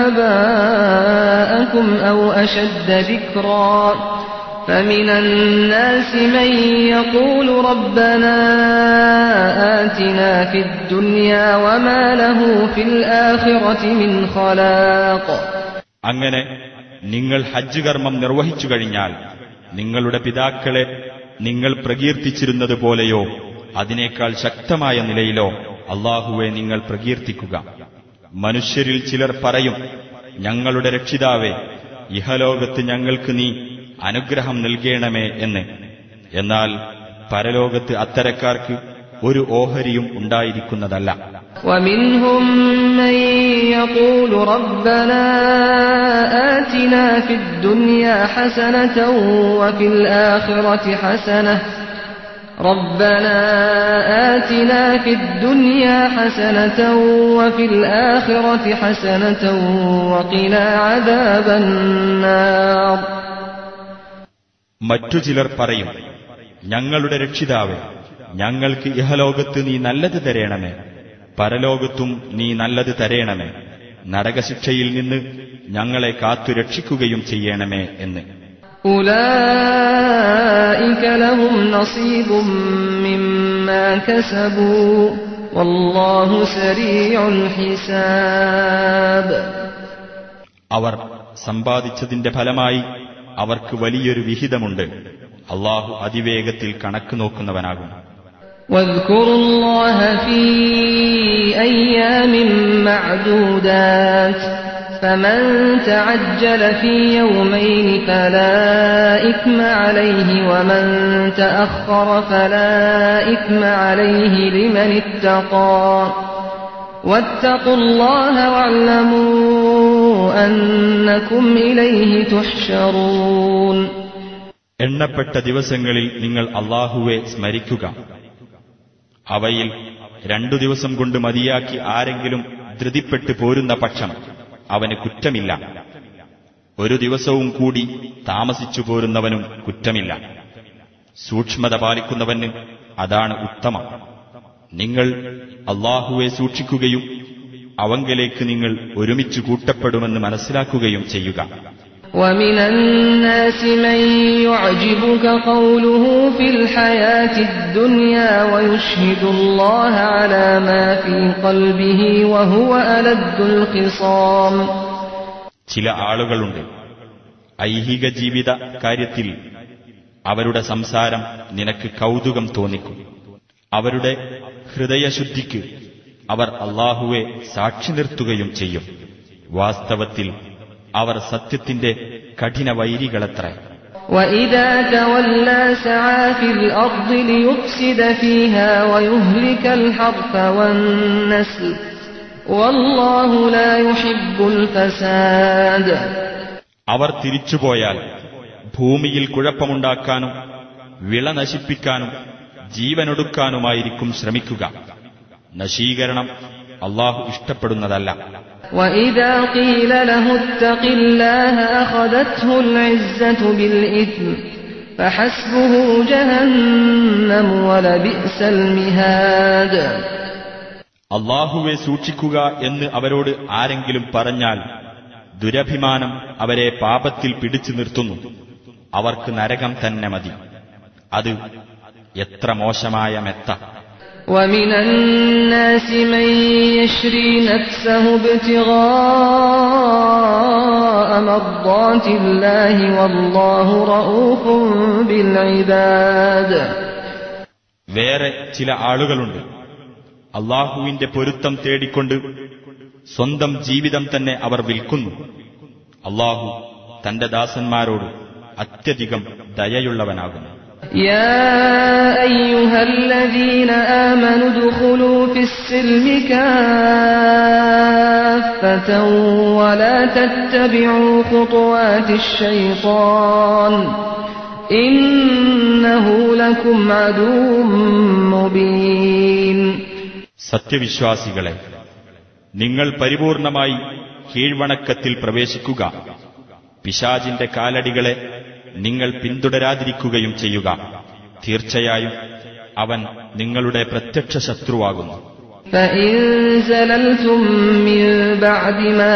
آباءكم أو أشد ذكرا فمن الناس من يقول ربنا آتنا في الدنيا وما له في الآخرة من خلاق അങ്ങനെ നിങ്ങൾ ഹജ്ജ് കർമ്മം നിർവഹിച്ചു കഴിഞ്ഞാൽ നിങ്ങളുടെ പിതാക്കളെ നിങ്ങൾ പ്രകീർത്തിച്ചിരുന്നത് പോലെയോ അതിനേക്കാൾ ശക്തമായ നിലയിലോ അള്ളാഹുവെ നിങ്ങൾ പ്രകീർത്തിക്കുക മനുഷ്യരിൽ ചിലർ പറയും ഞങ്ങളുടെ രക്ഷിതാവേ ഇഹലോകത്ത് ഞങ്ങൾക്ക് നീ അനുഗ്രഹം നൽകണമേ എന്ന് എന്നാൽ പരലോകത്ത് അത്തരക്കാർക്ക് ഒരു ഓഹരിയും ഉണ്ടായിരിക്കുന്നതല്ല ومنهم من يقول ربنا آتنا في الدنيا حسنة وفي الآخرة حسنة ربنا آتنا في الدنيا حسنة وفي الآخرة حسنة وقنا عذاب النار മറ്റു ചിലർ പറയും ഞങ്ങളുടെ രക്ഷിതാവേ ഞങ്ങൾക്ക് ഇഹലോകത്ത് നീ നല്ലത് തരേണമേ പരലോകത്തും നീ നല്ലത് തരേണമേ നരകശിക്ഷയിൽ നിന്ന് ഞങ്ങളെ കാത്തു രക്ഷിക്കുകയും ചെയ്യണമേ എന്ന് أولئك لهم نصيب مما كسبوا والله سريع الحساب അവർ സമ്പാദിച്ചതിന്റെ ഫലമായി അവർക്ക് വലിയൊരു വിഹിതമുണ്ട് അള്ളാഹു അതിവേഗത്തിൽ കണക്ക് നോക്കുന്നവനാകും واذكروا الله في أيام معدودات فمن تعجل في يومين فلا إثم عليه ومن تأخر فلا إثم عليه لمن اتقى واتقوا الله واعلموا أنكم إليه تحشرون എണ്ണപ്പെട്ട ദിവസങ്ങളിൽ നിങ്ങൾ അള്ളാഹുവെ സ്മരിക്കുക അവയിൽ രണ്ടു ദിവസം കൊണ്ട് മതിയാക്കി ആരെങ്കിലും ധൃതിപ്പെട്ടു പോരുന്ന പക്ഷം അവന് കുറ്റമില്ല ഒരു ദിവസവും കൂടി താമസിച്ചു പോരുന്നവനും കുറ്റമില്ല സൂക്ഷ്മത പാലിക്കുന്നവന് അതാണ് ഉത്തമം നിങ്ങൾ അള്ളാഹുവെ സൂക്ഷിക്കുകയും അവങ്കലേക്ക് നിങ്ങൾ ഒരുമിച്ച് കൂട്ടപ്പെടുമെന്ന് മനസ്സിലാക്കുകയും ചെയ്യുക ومن الناس من يعجبك قوله في الحياة الدنيا ويشهد الله على ما في قلبه وهو ألد الخصام ചില ആളുകളുണ്ട് ഐഹിക ജീവിത കാര്യത്തിൽ അവരുടെ സംസാരം നിനക്ക് കൗതുകം തോന്നിക്കും അവരുടെ ഹൃദയശുദ്ധിക്ക് അവർ അള്ളാഹുവെ സാക്ഷി നിർത്തുകയും ചെയ്യും വാസ്തവത്തിൽ അവർ സത്യത്തിന്റെ കഠിന വൈരികളത്രേ وإذا تولى سعى في الأرض ليفسد فيها ويهلك الحرث والنسل والله لا يحب الفساد അവർ തിരിച്ചുപോയാൽ ഭൂമിയിൽ കുഴപ്പമുണ്ടാക്കാനും വിള നശിപ്പിക്കാനും ജീവനൊടുക്കാനുമായിരിക്കും ശ്രമിക്കുക നശീകരണം അള്ളാഹു ഇഷ്ടപ്പെടുന്നതല്ല وإذا قيل له اتق الله أخذته العزة بالإثم فحسبه جهنم ولبئس المهاد അള്ളാഹുവെ സൂക്ഷിക്കുക എന്ന് അവരോട് ആരെങ്കിലും പറഞ്ഞാൽ ദുരഭിമാനം അവരെ പാപത്തിൽ പിടിച്ചു നിർത്തുന്നു അവർക്ക് നരകം തന്നെ മതി അത് എത്ര മോശമായ മെത്ത ومن الناس من يشري نفسه ابتغاء مرضات الله والله رؤوف بالعباد വേറെ ചില ആളുകളുണ്ട് അള്ളാഹുവിന്റെ പൊരുത്തം തേടിക്കൊണ്ട് സ്വന്തം ജീവിതം തന്നെ അവർ വിൽക്കുന്നു അള്ളാഹു തന്റെ ദാസന്മാരോട് അത്യധികം ദയയുള്ളവനാകുന്നു يا أيها الذين آمنوا ادخلوا في السلم كافة ولا تتبعوا خطوات الشيطان إنه لكم عدو مبين സത്യവിശ്വാസികളെ നിങ്ങൾ പരിപൂർണമായി കീഴ്വണക്കത്തിൽ പ്രവേശിക്കുക പിശാജിന്റെ കാലടികളെ നിങ്ങൾ പിന്തുടരാതിരിക്കുകയും ചെയ്യുക തീർച്ചയായും അവൻ നിങ്ങളുടെ പ്രത്യക്ഷ ശത്രുവാകുന്നു فإن زللتم من بعد ما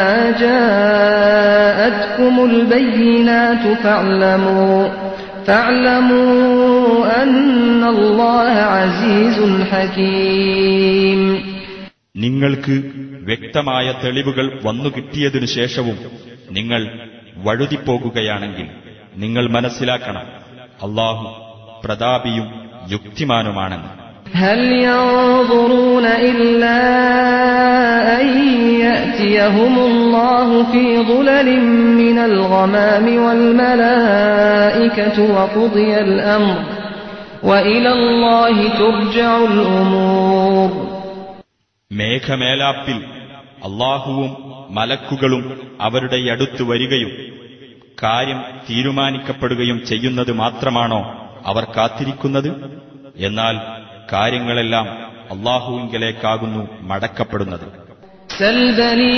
جاءتكم البينات فاعلموا فاعلموا أن الله عزيز حكيم നിങ്ങൾക്ക് വ്യക്തമായ തെളിവുകൾ വന്നു കിട്ടിയതിനു ശേഷവും നിങ്ങൾ വഴുതിപ്പോകുകയാണെങ്കിൽ നിങ്ങൾ മനസ്സിലാക്കണം അള്ളാഹു പ്രതാപിയും യുക്തിമാനുമാണെന്ന് هل ينظرون إلا أن يأتيهم الله في ظلل من الغمام والملائكة وقضي الأمر وإلى الله ترجع الأمور മേഘമേലാപ്പിൽ അള്ളാഹുവും മലക്കുകളും അവരുടെ അടുത്ത് വരികയും കാര്യം തീരുമാനിക്കപ്പെടുകയും ചെയ്യുന്നത് മാത്രമാണോ അവർ കാത്തിരിക്കുന്നത് എന്നാൽ കാര്യങ്ങളെല്ലാം അള്ളാഹുവിങ്കലേക്കാകുന്നു മടക്കപ്പെടുന്നത് سل بني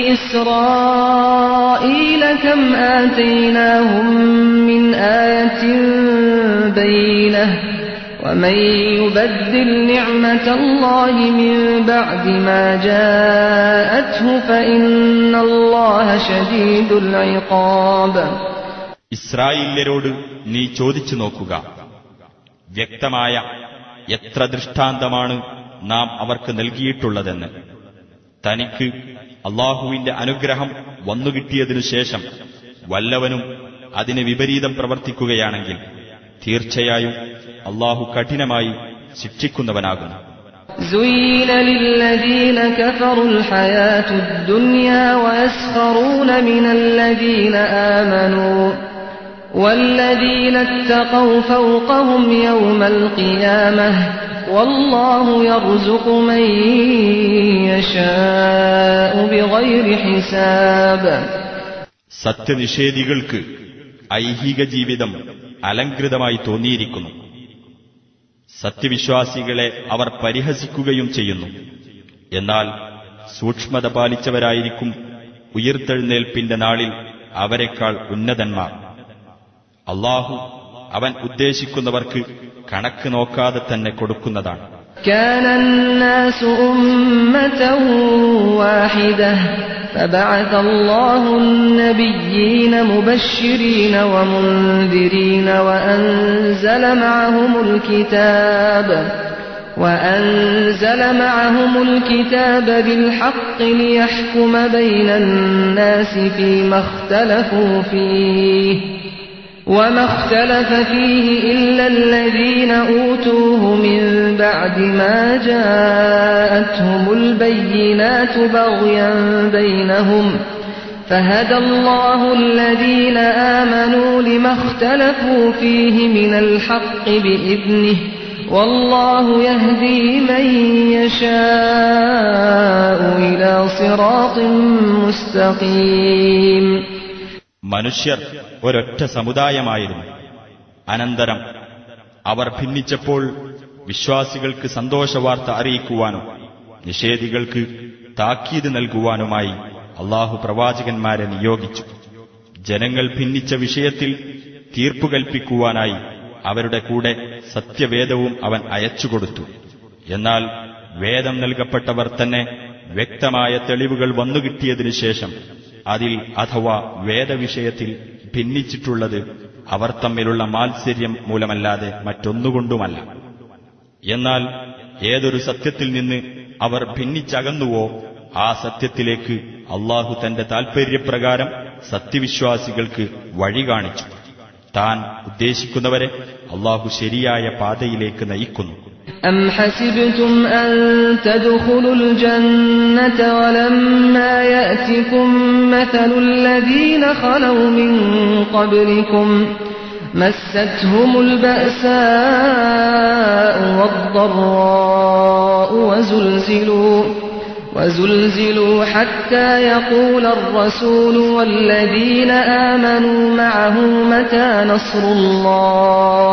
إسرائيل كم آتيناهم من آية بينة ومن يبدل نعمة الله من بعد ما جاءته فإن الله شديد العقاب ഇസ്രായേല്യരോട് നീ ചോദിച്ചു നോക്കുക വ്യക്തമായ എത്ര ദൃഷ്ടാന്തമാണ് നാം അവർക്ക് നൽകിയിട്ടുള്ളതെന്ന് തനിക്ക് അള്ളാഹുവിന്റെ അനുഗ്രഹം വന്നുകിട്ടിയതിനു ശേഷം വല്ലവനും അതിന് വിപരീതം പ്രവർത്തിക്കുകയാണെങ്കിൽ തീർച്ചയായും അള്ളാഹു കഠിനമായി ശിക്ഷിക്കുന്നവനാകുന്നു زين للذين كفروا الحياة الدنيا ويسخرون من الذين آمنوا والذين اتقوا فوقهم يوم القيامة والله يرزق من يشاء بغير حساب സത്യനിഷേധികൾക്ക് ഐഹിക ജീവിതം അലങ്കൃതമായി തോന്നിയിരിക്കുന്നു സത്യവിശ്വാസികളെ അവർ പരിഹസിക്കുകയും ചെയ്യുന്നു എന്നാൽ സൂക്ഷ്മത പാലിച്ചവരായിരിക്കും ഉയിർത്തെഴുന്നേൽപ്പിന്റെ നാളിൽ അവരെക്കാൾ ഉന്നതന്മാർ അള്ളാഹു അവൻ ഉദ്ദേശിക്കുന്നവർക്ക് കണക്ക് നോക്കാതെ തന്നെ കൊടുക്കുന്നതാണ് كان الناس أمة واحدة فبعث الله النبيين مبشرين ومنذرين وأنزل معهم الكتاب وأنزل معهم الكتاب بالحق ليحكم بين الناس فيما اختلفوا فيه وما اختلف فيه إلا الذين أوتوه من بعد ما جاءتهم البينات بغيا بينهم فهدى الله الذين آمنوا لما اختلفوا فيه من الحق بإذنه والله يهدي من يشاء إلى صراط مستقيم മനുഷ്യർ ഒരൊറ്റ സമുദായമായിരുന്നു അനന്തരം അവർ ഭിന്നിച്ചപ്പോൾ വിശ്വാസികൾക്ക് സന്തോഷവാർത്ത അറിയിക്കുവാനും നിഷേധികൾക്ക് താക്കീത് നൽകുവാനുമായി അള്ളാഹു പ്രവാചകന്മാരെ നിയോഗിച്ചു ജനങ്ങൾ ഭിന്നിച്ച വിഷയത്തിൽ തീർപ്പു കൽപ്പിക്കുവാനായി അവരുടെ കൂടെ സത്യവേദവും അവൻ അയച്ചുകൊടുത്തു എന്നാൽ വേദം നൽകപ്പെട്ടവർ തന്നെ വ്യക്തമായ തെളിവുകൾ വന്നുകിട്ടിയതിനു ശേഷം അതിൽ അഥവാ വേദവിഷയത്തിൽ ഭിന്നിച്ചിട്ടുള്ളത് അവർ തമ്മിലുള്ള മാത്സര്യം മൂലമല്ലാതെ മറ്റൊന്നുകൊണ്ടുമല്ല എന്നാൽ ഏതൊരു സത്യത്തിൽ നിന്ന് അവർ ഭിന്നിച്ചകന്നുവോ ആ സത്യത്തിലേക്ക് അള്ളാഹു തന്റെ താൽപര്യപ്രകാരം സത്യവിശ്വാസികൾക്ക് വഴി കാണിച്ചു താൻ ഉദ്ദേശിക്കുന്നവരെ അള്ളാഹു ശരിയായ പാതയിലേക്ക് നയിക്കുന്നു أم حسبتم أن تدخلوا الجنة ولما يأتكم مثل الذين خلوا من قبلكم مستهم البأساء والضراء وزلزلوا وزلزلوا حتى يقول الرسول والذين آمنوا معه متى نصر الله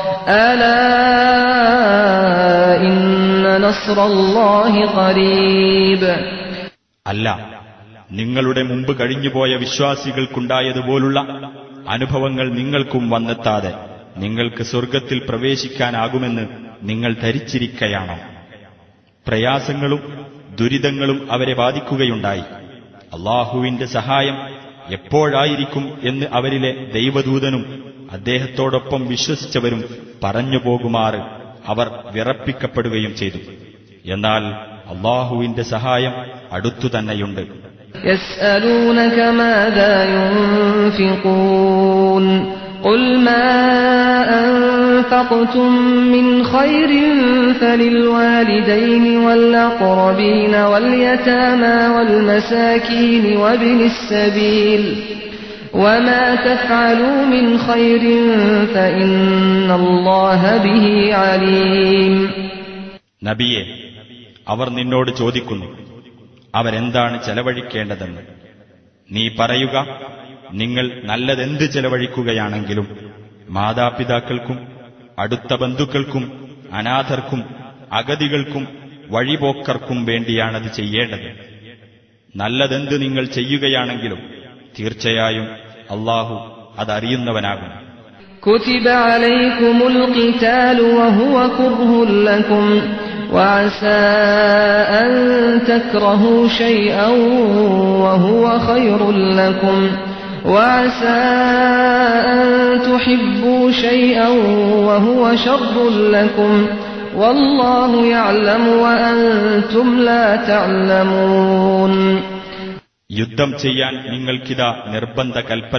ألا إن نصر الله قريب അല്ല നിങ്ങളുടെ മുമ്പ് കഴിഞ്ഞുപോയ വിശ്വാസികൾക്കുണ്ടായതുപോലുള്ള അനുഭവങ്ങൾ നിങ്ങൾക്കും വന്നെത്താതെ നിങ്ങൾക്ക് സ്വർഗത്തിൽ പ്രവേശിക്കാനാകുമെന്ന് നിങ്ങൾ ധരിച്ചിരിക്കയാണോ പ്രയാസങ്ങളും ദുരിതങ്ങളും അവരെ ബാധിക്കുകയുണ്ടായി അള്ളാഹുവിന്റെ സഹായം എപ്പോഴായിരിക്കും എന്ന് അവരിലെ ദൈവദൂതനും അദ്ദേഹത്തോടൊപ്പം വിശ്വസിച്ചവരും പറഞ്ഞു പോകുമാറ് അവർ വിറപ്പിക്കപ്പെടുകയും ചെയ്തു എന്നാൽ അള്ളാഹുവിന്റെ സഹായം അടുത്തു തന്നെയുണ്ട് يسألونك ماذا ينفقون قل ما أنفقتم من خير فللوالدين والأقربين واليتامى والمساكين وابن السبيل وما تفعلوا من خير فإن الله به عليم നബിയെ അവർ നിന്നോട് ചോദിക്കുന്നു അവരെന്താണ് ചെലവഴിക്കേണ്ടതെന്ന് നീ പറയുക നിങ്ങൾ നല്ലതെന്ത് ചെലവഴിക്കുകയാണെങ്കിലും മാതാപിതാക്കൾക്കും അടുത്ത ബന്ധുക്കൾക്കും അനാഥർക്കും അഗതികൾക്കും വഴിപോക്കർക്കും വേണ്ടിയാണത് ചെയ്യേണ്ടത് നല്ലതെന്ത് നിങ്ങൾ ചെയ്യുകയാണെങ്കിലും തീർച്ചയായും അള്ളാഹു അതറിയുന്നവനാകും كتب عليكم القتال وهو كره لكم وعسى أن تكرهوا شيئا وهو خير لكم وعسى أن تحبوا شيئا وهو شر لكم والله يعلم وأنتم لا تعلمون യുദ്ധം ചെയ്യാൻ നിങ്ങൾക്കിതാ നിർബന്ധ കൽപ്പന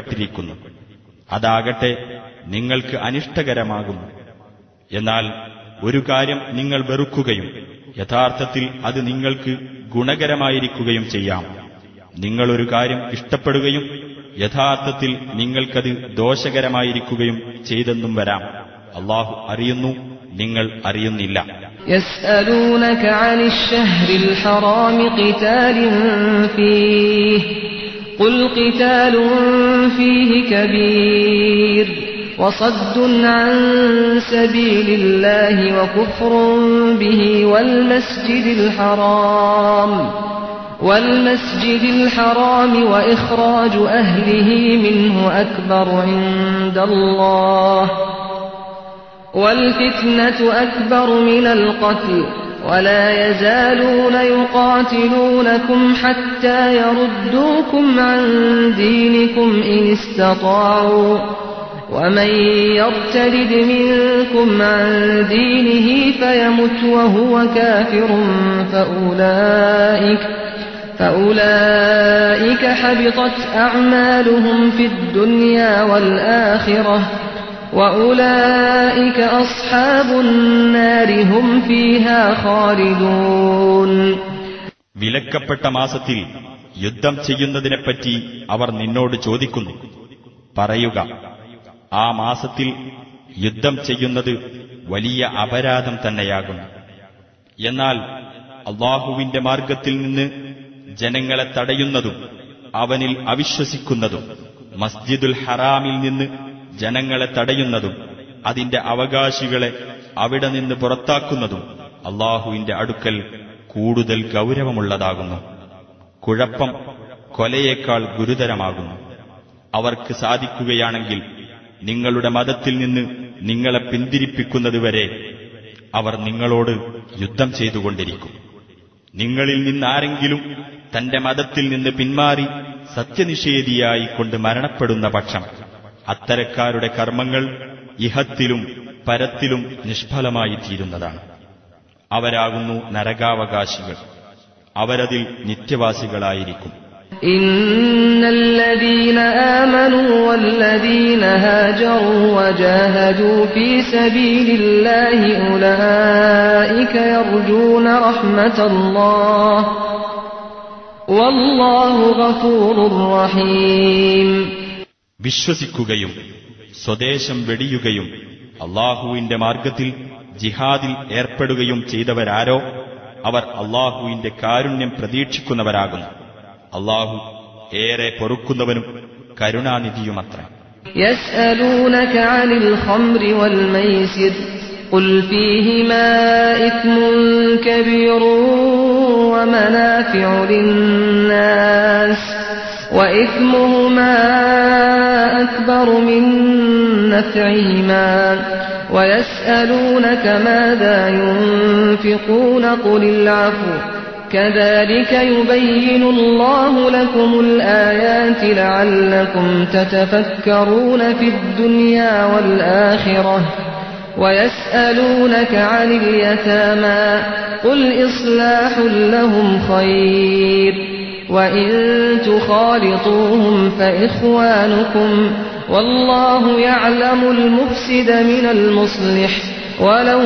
നൽകപ്പെട്ടിരിക്കുന്നു അതാകട്ടെ നിങ്ങൾക്ക് അനിഷ്ടകരമാകുന്നു എന്നാൽ ഒരു കാര്യം നിങ്ങൾ വെറുക്കുകയും യഥാർത്ഥത്തിൽ അത് നിങ്ങൾക്ക് ഗുണകരമായിരിക്കുകയും ചെയ്യാം നിങ്ങളൊരു കാര്യം ഇഷ്ടപ്പെടുകയും യഥാർത്ഥത്തിൽ നിങ്ങൾക്കത് ദോഷകരമായിരിക്കുകയും ചെയ്തെന്നും വരാം അള്ളാഹു അറിയുന്നു നിങ്ങൾ അറിയുന്നില്ല يسألونك عن الشهر الحرام قتال فيه قل قتال فيه كبير وصد عن سبيل الله وكفر به والمسجد الحرام والمسجد الحرام وإخراج أهله منه أكبر عند الله والفتنة أكبر من القتل ولا يزالون يقاتلونكم حتى يردوكم عن دينكم إن استطاعوا ومن يرتد منكم عن دينه فيمت وهو كافر فأولئك فأولئك حبطت أعمالهم في الدنيا والآخرة وأولئك أصحاب النار هم فيها خالدون വിലക്കപ്പെട്ട മാസത്തിൽ യുദ്ധം ചെയ്യുന്നതിനെപ്പറ്റി അവർ നിന്നോട് ചോദിക്കുന്നു പറയുക ആ മാസത്തിൽ യുദ്ധം ചെയ്യുന്നത് വലിയ അപരാധം തന്നെയാകുന്നു എന്നാൽ അള്ളാഹുവിന്റെ മാർഗത്തിൽ നിന്ന് ജനങ്ങളെ തടയുന്നതും അവനിൽ അവിശ്വസിക്കുന്നതും മസ്ജിദുൽ ഹറാമിൽ നിന്ന് ജനങ്ങളെ തടയുന്നതും അതിന്റെ അവകാശികളെ അവിടെ നിന്ന് പുറത്താക്കുന്നതും അള്ളാഹുവിന്റെ അടുക്കൽ കൂടുതൽ ഗൗരവമുള്ളതാകുന്നു കുഴപ്പം കൊലയേക്കാൾ ഗുരുതരമാകുന്നു അവർക്ക് സാധിക്കുകയാണെങ്കിൽ നിങ്ങളുടെ മതത്തിൽ നിന്ന് നിങ്ങളെ പിന്തിരിപ്പിക്കുന്നതുവരെ അവർ നിങ്ങളോട് യുദ്ധം ചെയ്തുകൊണ്ടിരിക്കും നിങ്ങളിൽ നിന്നാരെങ്കിലും തന്റെ മതത്തിൽ നിന്ന് പിന്മാറി സത്യനിഷേധിയായി കൊണ്ട് മരണപ്പെടുന്ന പക്ഷം അത്തരക്കാരുടെ കർമ്മങ്ങൾ ഇഹത്തിലും പരത്തിലും നിഷ്ഫലമായി തീരുന്നതാണ് അവരാകുന്നു നരകാവകാശികൾ അവരതിൽ നിത്യവാസികളായിരിക്കും إن الذين آمنوا والذين هاجروا وجاهدوا في سبيل الله أولئك يرجون رحمة الله والله غفور رحيم വിശ്വസിക്കുകയും സ്വദേശം വെടിയുകയും അള്ളാഹുവിന്റെ മാർഗത്തിൽ ജിഹാദിൽ ഏർപ്പെടുകയും ചെയ്തവരാരോ അവർ അള്ളാഹുവിന്റെ കാരുണ്യം പ്രതീക്ഷിക്കുന്നവരാകുന്നു അള്ളാഹു ഏറെ പൊറുക്കുന്നവനും കരുണാനിധിയുമത്രേ يسألونك عن الخمر والميسر قل فيهما إثم كبير ومنافع للناس وإثمهما أكبر من نفعهما ويسألونك ماذا ينفقون قل العفو كذلك يبين الله لكم الآيات لعلكم تتفكرون في الدنيا والآخرة ويسألونك عن اليتامى قل إصلاح لهم خير وإن تخالطوهم فإخوانكم والله يعلم المفسد من المصلح ولو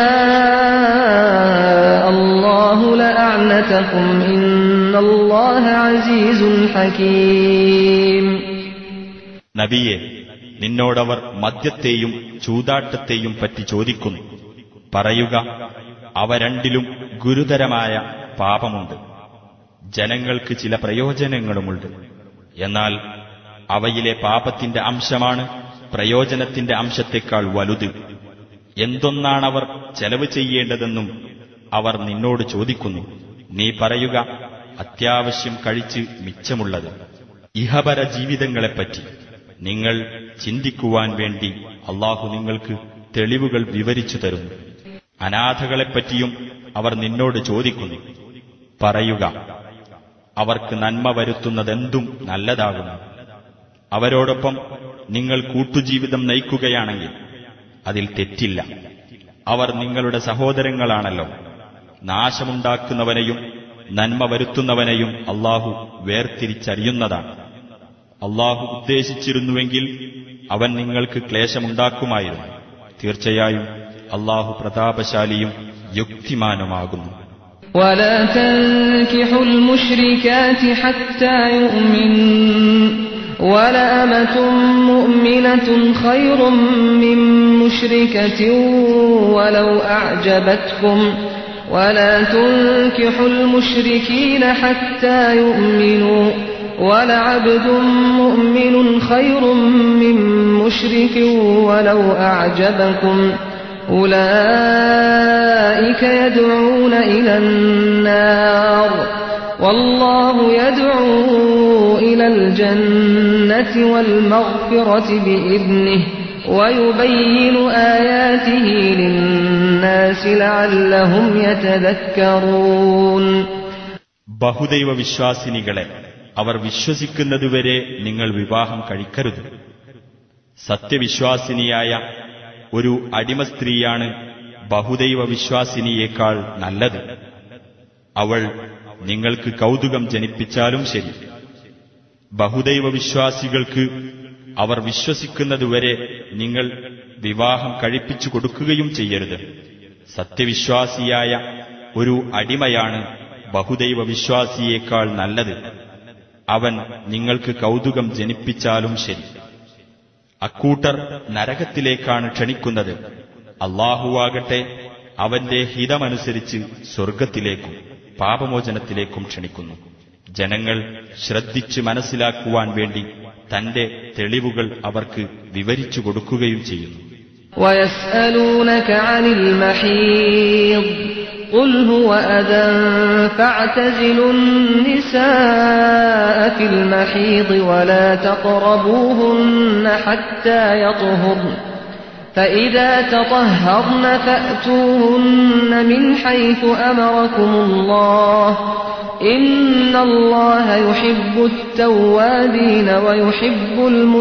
شاء الله لأعنتكم إن الله عزيز حكيم നബിയെ നിന്നോടവർ മദ്യത്തെയും ചൂതാട്ടത്തെയും പറ്റി ചോദിക്കുന്നു പറയുക അവ രണ്ടിലും ഗുരുതരമായ പാപമുണ്ട് ജനങ്ങൾക്ക് ചില പ്രയോജനങ്ങളുമുണ്ട് എന്നാൽ അവയിലെ പാപത്തിന്റെ അംശമാണ് പ്രയോജനത്തിന്റെ അംശത്തെക്കാൾ വലുത് എന്തൊന്നാണവർ ചെലവ് ചെയ്യേണ്ടതെന്നും അവർ നിന്നോട് ചോദിക്കുന്നു നീ പറയുക അത്യാവശ്യം കഴിച്ച് മിച്ചമുള്ളത് ഇഹപര ജീവിതങ്ങളെപ്പറ്റി നിങ്ങൾ ചിന്തിക്കുവാൻ വേണ്ടി അള്ളാഹു നിങ്ങൾക്ക് തെളിവുകൾ വിവരിച്ചു തരുന്നു അനാഥകളെപ്പറ്റിയും അവർ നിന്നോട് ചോദിക്കുന്നു പറയുക അവർക്ക് നന്മ വരുത്തുന്നതെന്തും നല്ലതാകുന്നു അവരോടൊപ്പം നിങ്ങൾ കൂട്ടുജീവിതം നയിക്കുകയാണെങ്കിൽ അതിൽ തെറ്റില്ല അവർ നിങ്ങളുടെ സഹോദരങ്ങളാണല്ലോ നാശമുണ്ടാക്കുന്നവനെയും നന്മ വരുത്തുന്നവനെയും അള്ളാഹു വേർതിരിച്ചറിയുന്നതാണ് അള്ളാഹു ഉദ്ദേശിച്ചിരുന്നുവെങ്കിൽ അവൻ നിങ്ങൾക്ക് ക്ലേശമുണ്ടാക്കുമായിരുന്നു തീർച്ചയായും അള്ളാഹു പ്രതാപശാലിയും യുക്തിമാനുമാകുന്നു ولا تنكحوا المشركات حتى يؤمنوا ولأمة مؤمنة خير من مشركة ولو أعجبتكم ولا تنكحوا المشركين حتى يؤمنوا ولعبد مؤمن خير من مشرك ولو أعجبكم أولئك يدعون إلى النار والله يدعو إلى الجنة والمغفرة بإذنه ويبين آياته للناس لعلهم يتذكرون ബഹുദൈവ വിശ്വാസിനികളെ അവർ വിശ്വസിക്കുന്നതുവരെ നിങ്ങൾ വിവാഹം കഴിക്കരുത് സത്യവിശ്വാസിനിയായ ഒരു അടിമ സ്ത്രീയാണ് ബഹുദൈവ വിശ്വാസിനിയേക്കാൾ നല്ലത് അവൾ നിങ്ങൾക്ക് കൗതുകം ജനിപ്പിച്ചാലും ശരി ബഹുദൈവ വിശ്വാസികൾക്ക് അവർ വിശ്വസിക്കുന്നതുവരെ നിങ്ങൾ വിവാഹം കഴിപ്പിച്ചു കൊടുക്കുകയും ചെയ്യരുത് സത്യവിശ്വാസിയായ ഒരു അടിമയാണ് ബഹുദൈവ വിശ്വാസിയേക്കാൾ നല്ലത് അവൻ നിങ്ങൾക്ക് കൗതുകം ജനിപ്പിച്ചാലും ശരി അക്കൂട്ടർ നരകത്തിലേക്കാണ് ക്ഷണിക്കുന്നത് അള്ളാഹുവാകട്ടെ അവന്റെ ഹിതമനുസരിച്ച് സ്വർഗത്തിലേക്കും പാപമോചനത്തിലേക്കും ക്ഷണിക്കുന്നു ജനങ്ങൾ ശ്രദ്ധിച്ച് മനസ്സിലാക്കുവാൻ വേണ്ടി തന്റെ തെളിവുകൾ അവർക്ക് വിവരിച്ചു കൊടുക്കുകയും ചെയ്യുന്നു ويسألونك عن المحيض قل هو أذى فاعتزلوا النساء في المحيض ولا تقربوهن حتى يطهرن فإذا تطهرن فأتوهن من حيث أمركم الله إن الله يحب التوابين ويحب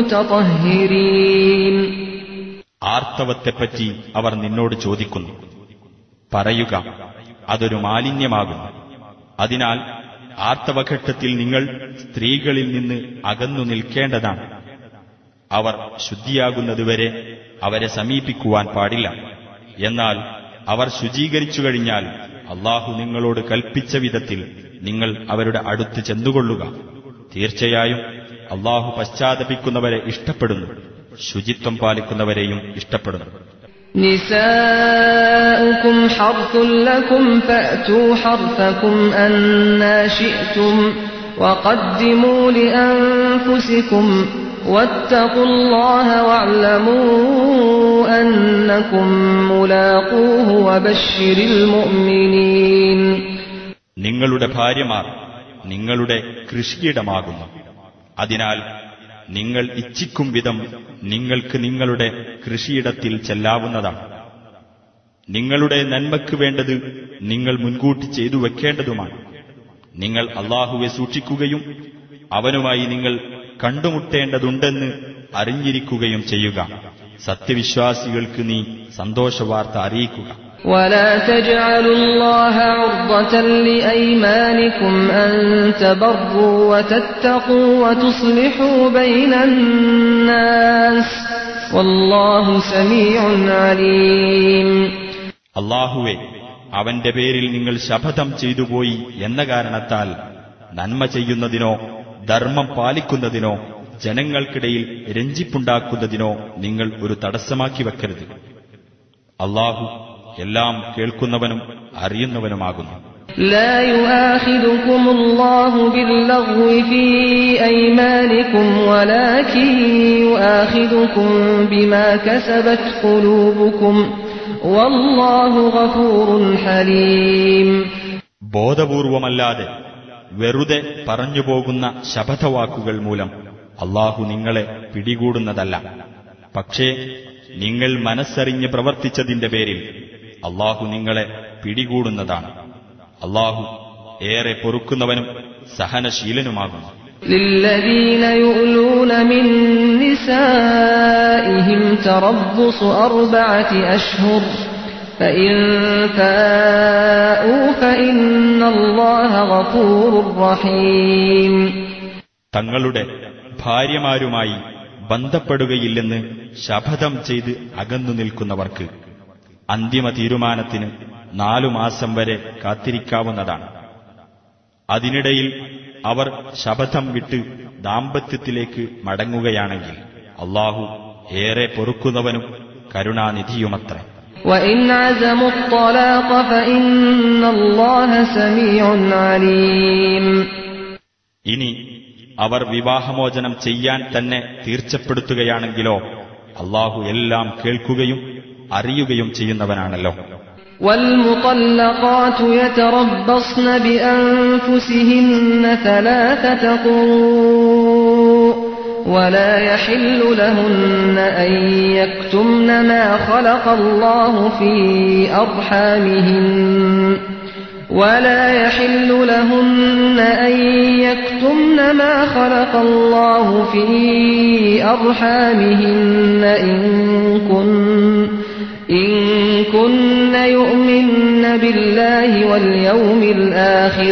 المتطهرين ആർത്തവത്തെപ്പറ്റി അവർ നിന്നോട് ചോദിക്കുന്നു പറയുക അതൊരു മാലിന്യമാകുന്നു അതിനാൽ ആർത്തവഘട്ടത്തിൽ നിങ്ങൾ സ്ത്രീകളിൽ നിന്ന് അകന്നു നിൽക്കേണ്ടതാണ് അവർ ശുദ്ധിയാകുന്നതുവരെ അവരെ സമീപിക്കുവാൻ പാടില്ല എന്നാൽ അവർ ശുചീകരിച്ചു കഴിഞ്ഞാൽ അള്ളാഹു നിങ്ങളോട് കൽപ്പിച്ച വിധത്തിൽ നിങ്ങൾ അവരുടെ അടുത്ത് ചെന്നുകൊള്ളുക തീർച്ചയായും അള്ളാഹു പശ്ചാത്തപിക്കുന്നവരെ ഇഷ്ടപ്പെടുന്നു ശുചിത്വം പാലിക്കുന്നവരെയും ഇഷ്ടപ്പെടുന്നു نساؤكم حرث لكم فأتوا حرثكم أنا شئتم وقدموا لأنفسكم واتقوا الله واعلموا أنكم ملاقوه وبشر المؤمنين നിങ്ങളുടെ ഭാര്യമാർ നിങ്ങളുടെ കൃഷിയിടമാകുന്നു അതിനാൽ നിങ്ങൾ ഇച്ഛിക്കും വിധം നിങ്ങൾക്ക് നിങ്ങളുടെ കൃഷിയിടത്തിൽ ചെല്ലാവുന്നതാണ് നിങ്ങളുടെ നന്മയ്ക്ക് വേണ്ടത് നിങ്ങൾ മുൻകൂട്ടി ചെയ്തു വെക്കേണ്ടതുമാണ് നിങ്ങൾ അള്ളാഹുവെ സൂക്ഷിക്കുകയും അവനുമായി നിങ്ങൾ കണ്ടുമുട്ടേണ്ടതുണ്ടെന്ന് അറിഞ്ഞിരിക്കുകയും ചെയ്യുക സത്യവിശ്വാസികൾക്ക് നീ സന്തോഷവാർത്ത അറിയിക്കുക ولا تجعلوا الله عرضة لأيمانكم أن تبروا وتتقوا وتصلحوا بين الناس والله سميع عليم അള്ളാഹുവെ അവന്റെ പേരിൽ നിങ്ങൾ ശപഥം ചെയ്തുപോയി എന്ന കാരണത്താൽ നന്മ ചെയ്യുന്നതിനോ ധർമ്മം പാലിക്കുന്നതിനോ ജനങ്ങൾക്കിടയിൽ രഞ്ജിപ്പുണ്ടാക്കുന്നതിനോ നിങ്ങൾ ഒരു തടസ്സമാക്കി വെക്കരുത് അള്ളാഹു എല്ലാം കേൾക്കുന്നവനും അറിയുന്നവനുമാകുന്നു لا يؤاخذكم الله باللغو في أيمانكم ولكن يؤاخذكم بما كسبت قلوبكم والله غفور حليم ബോധപൂർവമല്ലാതെ വെറുതെ പറഞ്ഞുപോകുന്ന ശപഥവാക്കുകൾ മൂലം അള്ളാഹു നിങ്ങളെ പിടികൂടുന്നതല്ല പക്ഷേ നിങ്ങൾ മനസ്സറിഞ്ഞ് പ്രവർത്തിച്ചതിന്റെ പേരിൽ അള്ളാഹു നിങ്ങളെ പിടികൂടുന്നതാണ് അള്ളാഹു ഏറെ പൊറുക്കുന്നവനും സഹനശീലനുമാകുന്നു للذين يؤلون من نسائهم تربص أربعة أشهر فإن فاءوا فإن الله غفور رحيم തങ്ങളുടെ ഭാര്യമാരുമായി ബന്ധപ്പെടുകയില്ലെന്ന് ശപഥം ചെയ്ത് അകന്നു നിൽക്കുന്നവർക്ക് അന്തിമ തീരുമാനത്തിന് നാലു മാസം വരെ കാത്തിരിക്കാവുന്നതാണ് അതിനിടയിൽ അവർ ശപഥം വിട്ട് ദാമ്പത്യത്തിലേക്ക് മടങ്ങുകയാണെങ്കിൽ അള്ളാഹു ഏറെ പൊറുക്കുന്നവനും കരുണാനിധിയുമത്രേ وإن عزموا الطلاق فإن الله سميع عليم ഇനി അവർ വിവാഹമോചനം ചെയ്യാൻ തന്നെ തീർച്ചപ്പെടുത്തുകയാണെങ്കിലോ അള്ളാഹു എല്ലാം കേൾക്കുകയും അറിയുകയും ചെയ്യുന്നവനാണല്ലോ والمطلقات يتربصن بأنفسهن ثلاثة قروء ولا يحل لهن أن يكتمن ما خلق الله في أرحامهن ولا يحل لهن أن يكتمن ما خلق الله في أرحامهن إن كن إن كن يؤمن بالله واليوم الآخر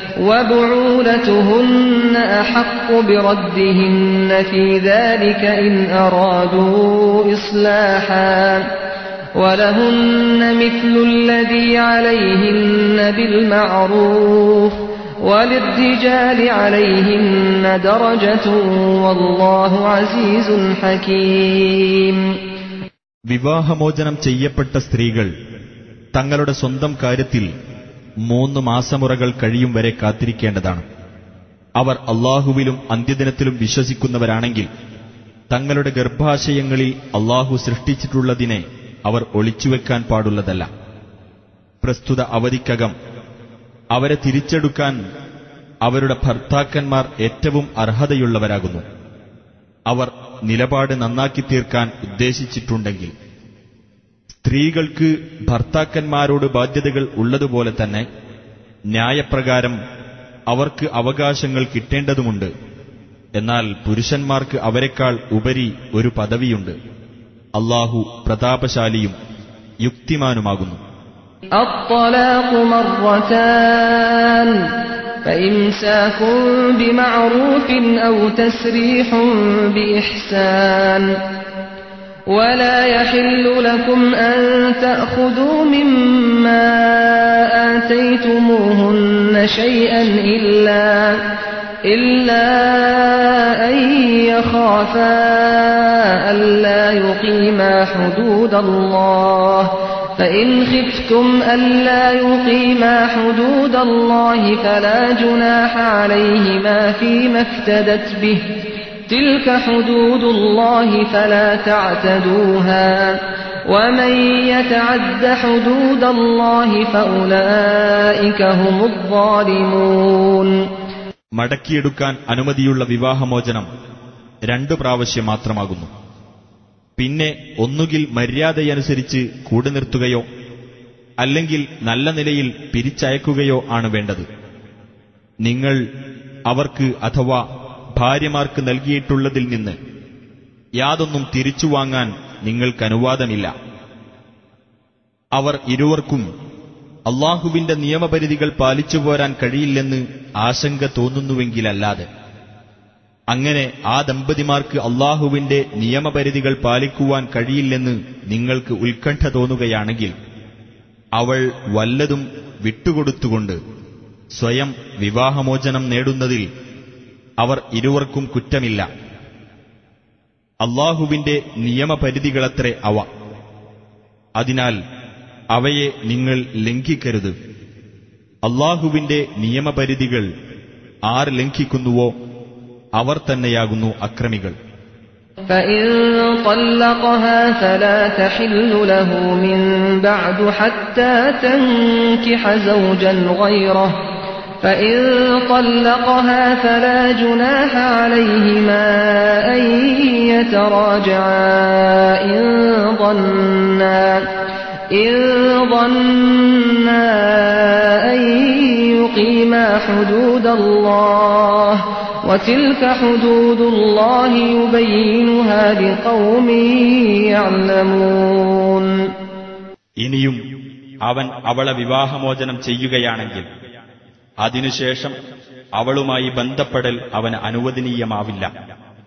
وبعولتهن أحق بردهن في ذلك إن أرادوا إصلاحا ولهن مثل الذي عليهن بالمعروف وللرجال عليهن درجة والله عزيز حكيم വിവാഹമോചനം ചെയ്യപ്പെട്ട സ്ത്രീകൾ തങ്ങളുടെ സ്വന്തം കാര്യത്തിൽ മൂന്ന് മാസമുറകൾ കഴിയും വരെ കാത്തിരിക്കേണ്ടതാണ് അവർ അള്ളാഹുവിലും അന്ത്യദിനത്തിലും വിശ്വസിക്കുന്നവരാണെങ്കിൽ തങ്ങളുടെ ഗർഭാശയങ്ങളിൽ അള്ളാഹു സൃഷ്ടിച്ചിട്ടുള്ളതിനെ അവർ ഒളിച്ചുവെക്കാൻ പാടുള്ളതല്ല പ്രസ്തുത അവധിക്കകം അവരെ തിരിച്ചെടുക്കാൻ അവരുടെ ഭർത്താക്കന്മാർ ഏറ്റവും അർഹതയുള്ളവരാകുന്നു അവർ നിലപാട് നന്നാക്കി തീർക്കാൻ ഉദ്ദേശിച്ചിട്ടുണ്ടെങ്കിൽ സ്ത്രീകൾക്ക് ഭർത്താക്കന്മാരോട് ബാധ്യതകൾ ഉള്ളതുപോലെ തന്നെ ന്യായപ്രകാരം അവർക്ക് അവകാശങ്ങൾ കിട്ടേണ്ടതുമുണ്ട് എന്നാൽ പുരുഷന്മാർക്ക് അവരെക്കാൾ ഉപരി ഒരു പദവിയുണ്ട് അള്ളാഹു പ്രതാപശാലിയും യുക്തിമാനുമാകുന്നു الطلاق مرتان فإمساك بمعروف أو تسريح بإحسان ولا يحل لكم أن تأخذوا مما آتيتموهن شيئا إلا إلا أن يخافا ألا يقيما حدود الله فإن خفتم ألا يقيما حدود الله فلا جناح عليهما فيما افتدت به تلك حدود الله فلا تعتدوها ومن يتعد حدود الله فأولئك هم الظالمون മടക്കിയെടുക്കാൻ അനുമതിയുള്ള വിവാഹമോചനം രണ്ടു പ്രാവശ്യം മാത്രമാകുന്നു പിന്നെ ഒന്നുകിൽ മര്യാദയനുസരിച്ച് കൂടെ നിർത്തുകയോ അല്ലെങ്കിൽ നല്ല നിലയിൽ പിരിച്ചയക്കുകയോ ആണ് വേണ്ടത് നിങ്ങൾ അവർക്ക് അഥവാ ഭാര്യമാർക്ക് നൽകിയിട്ടുള്ളതിൽ നിന്ന് യാതൊന്നും തിരിച്ചു വാങ്ങാൻ നിങ്ങൾക്ക് അനുവാദമില്ല അവർ ഇരുവർക്കും അള്ളാഹുവിന്റെ നിയമപരിധികൾ പാലിച്ചു പോരാൻ കഴിയില്ലെന്ന് ആശങ്ക തോന്നുന്നുവെങ്കിലല്ലാതെ അങ്ങനെ ആ ദമ്പതിമാർക്ക് അള്ളാഹുവിന്റെ നിയമപരിധികൾ പാലിക്കുവാൻ കഴിയില്ലെന്ന് നിങ്ങൾക്ക് ഉത്കണ്ഠ തോന്നുകയാണെങ്കിൽ അവൾ വല്ലതും വിട്ടുകൊടുത്തുകൊണ്ട് സ്വയം വിവാഹമോചനം നേടുന്നതിൽ അവർ ഇരുവർക്കും കുറ്റമില്ല അള്ളാഹുവിന്റെ നിയമപരിധികളത്രേ അവ അതിനാൽ അവയെ നിങ്ങൾ ലംഘിക്കരുത് അള്ളാഹുവിന്റെ നിയമപരിധികൾ ആർ ലംഘിക്കുന്നുവോ അവർ തന്നെയാകുന്നു അക്രമികൾ فإن طلقها فلا تحل له من بعد حتى تنكح زوجا غيره فإن طلقها فلا جناح عليهما أن يتراجعا إن ظنا إن ظنا أن يقيما حدود الله وتلك حدود الله يبينها لقوم يعلمون ഇനിയും അവൻ അവളെ വിവാഹമോചനം ചെയ്യുകയാണെങ്കിൽ അതിനുശേഷം അവളുമായി ബന്ധപ്പെടൽ അവന് അനുവദനീയമാവില്ല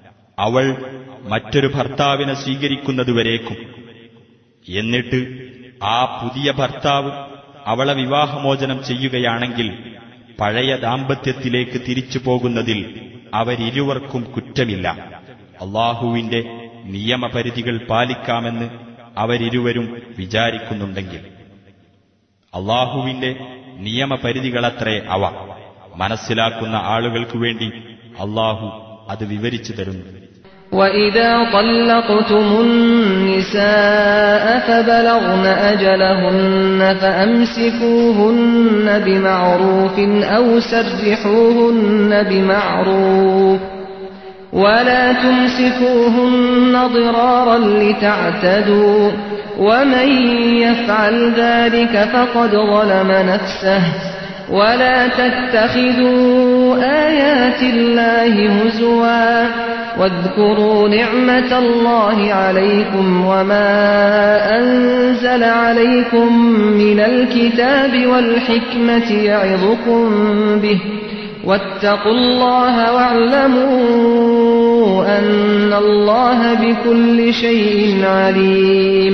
അവൾ മറ്റൊരു ഭർത്താവിനെ സ്വീകരിക്കുന്നതുവരേക്കും എന്നിട്ട് ആ പുതിയ ഭർത്താവ് അവളെ വിവാഹമോചനം ചെയ്യുകയാണെങ്കിൽ പഴയ ദാമ്പത്യത്തിലേക്ക് തിരിച്ചു പോകുന്നതിൽ അവരിരുവർക്കും കുറ്റമില്ല അള്ളാഹുവിന്റെ നിയമപരിധികൾ പാലിക്കാമെന്ന് അവരിരുവരും വിചാരിക്കുന്നുണ്ടെങ്കിൽ അള്ളാഹുവിന്റെ നിയമപരിധികളത്രേ അവ മനസ്സിലാക്കുന്ന ആളുകൾക്കു വേണ്ടി അള്ളാഹു അത് വിവരിച്ചു തരുന്നു وإذا طلقتم النساء فبلغن أجلهن فأمسكوهن بمعروف أو سرحوهن بمعروف ولا تمسكوهن ضرارا لتعتدوا ومن يفعل ذلك فقد ظلم نفسه ولا تتخذوا آيات الله هزوا واذكروا نعمة الله عليكم وما أنزل عليكم من الكتاب والحكمة يعظكم به واتقوا الله واعلموا أن الله بكل شيء عليم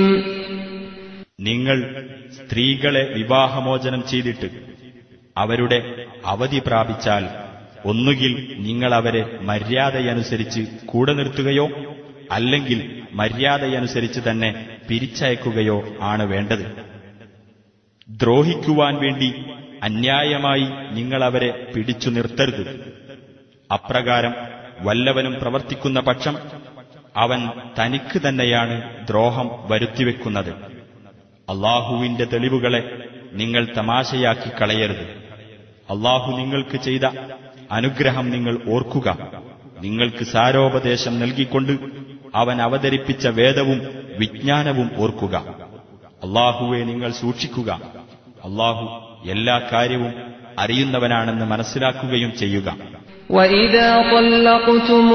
നിങ്ങൾ സ്ത്രീകളെ വിവാഹമോചനം ചെയ്തിട്ട് അവരുടെ അവധി പ്രാപിച്ചാൽ ഒന്നുകിൽ നിങ്ങൾ അവരെ മര്യാദയനുസരിച്ച് കൂടെ നിർത്തുകയോ അല്ലെങ്കിൽ മര്യാദയനുസരിച്ച് തന്നെ പിരിച്ചയക്കുകയോ ആണ് വേണ്ടത് ദ്രോഹിക്കുവാൻ വേണ്ടി അന്യായമായി നിങ്ങൾ അവരെ പിടിച്ചു നിർത്തരുത് അപ്രകാരം വല്ലവനും പ്രവർത്തിക്കുന്ന പക്ഷം അവൻ തനിക്ക് തന്നെയാണ് ദ്രോഹം വരുത്തിവെക്കുന്നത് അള്ളാഹുവിന്റെ തെളിവുകളെ നിങ്ങൾ തമാശയാക്കി കളയരുത് അള്ളാഹു നിങ്ങൾക്ക് ചെയ്ത അനുഗ്രഹം നിങ്ങൾ ഓർക്കുക നിങ്ങൾക്ക് സാരോപദേശം നൽകിക്കൊണ്ട് അവൻ അവതരിപ്പിച്ച വേദവും വിജ്ഞാനവും ഓർക്കുക അള്ളാഹുവെ നിങ്ങൾ സൂക്ഷിക്കുക അള്ളാഹു എല്ലാ കാര്യവും അറിയുന്നവനാണെന്ന് മനസ്സിലാക്കുകയും ചെയ്യുക وإذا طلقتم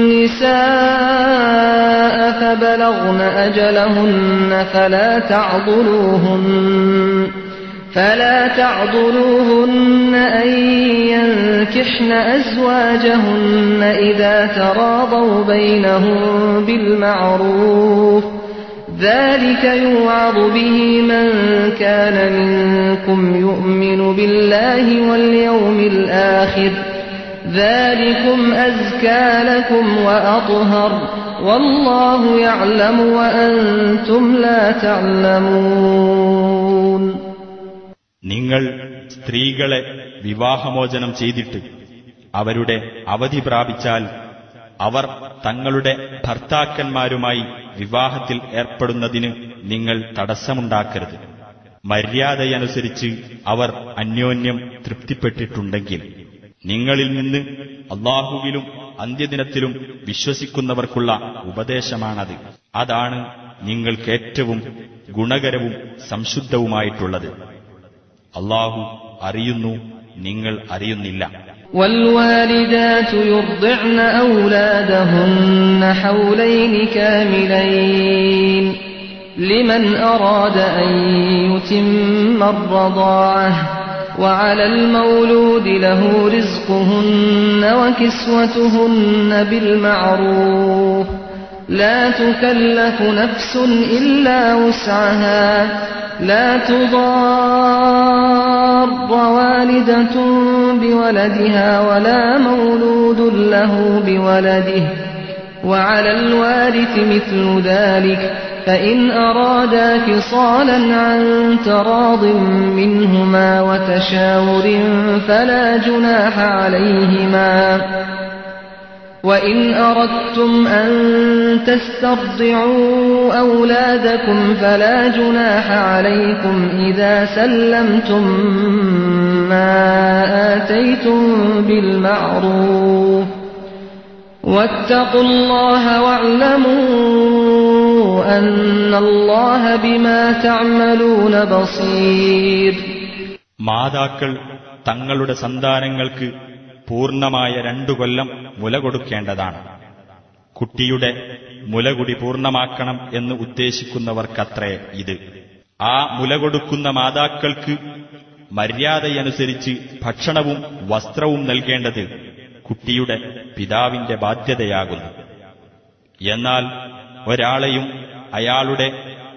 النساء فبلغن أجلهن فلا تعضلوهن فلا تعضلوهن أن ينكحن أزواجهن إذا تراضوا بينهم بالمعروف ذلك يوعظ به من كان منكم يؤمن بالله واليوم الآخر ذلكم أزكى لكم وأطهر والله يعلم وأنتم لا تعلمون നിങ്ങൾ സ്ത്രീകളെ വിവാഹമോചനം ചെയ്തിട്ട് അവരുടെ അവധി പ്രാപിച്ചാൽ അവർ തങ്ങളുടെ ഭർത്താക്കന്മാരുമായി വിവാഹത്തിൽ ഏർപ്പെടുന്നതിന് നിങ്ങൾ തടസ്സമുണ്ടാക്കരുത് മര്യാദയനുസരിച്ച് അവർ അന്യോന്യം തൃപ്തിപ്പെട്ടിട്ടുണ്ടെങ്കിൽ നിങ്ങളിൽ നിന്ന് അള്ളാഹുവിലും അന്ത്യദിനത്തിലും വിശ്വസിക്കുന്നവർക്കുള്ള ഉപദേശമാണത് അതാണ് നിങ്ങൾക്ക് ഏറ്റവും ഗുണകരവും സംശുദ്ധവുമായിട്ടുള്ളത് അള്ളാഹു അറിയുന്നു നിങ്ങൾ അറിയുന്നില്ല والوالدات يرضعن أولادهن حولين كاملين لمن أراد أن يتم الرضاعة وعلى المولود له رزقهن وكسوتهن بالمعروف لا تكلف نفس إلا وسعها لا تضار والدة بولدها ولا مولود له بولده وعلى الوارث مثل ذلك فإن أرادا فصالا عن تراض منهما وتشاور فلا جناح عليهما وإن أردتم أن تسترضعوا أولادكم فلا جناح عليكم إذا سلمتم ما آتيتم بالمعروف واتقوا الله واعلموا أن الله بما تعملون بصير മാതാക്കൾ തങ്ങളുടെ സന്താനങ്ങൾക്ക് പൂർണ്ണമായ രണ്ടു കൊല്ലം മുല കൊടുക്കേണ്ടതാണ് കുട്ടിയുടെ മുലകുടി പൂർണ്ണമാക്കണം എന്ന് ഉദ്ദേശിക്കുന്നവർക്കത്രേ ഇത് ആ മുല കൊടുക്കുന്ന മാതാക്കൾക്ക് മര്യാദയനുസരിച്ച് ഭക്ഷണവും വസ്ത്രവും നൽകേണ്ടത് കുട്ടിയുടെ പിതാവിന്റെ ബാധ്യതയാകുന്നു എന്നാൽ ഒരാളെയും അയാളുടെ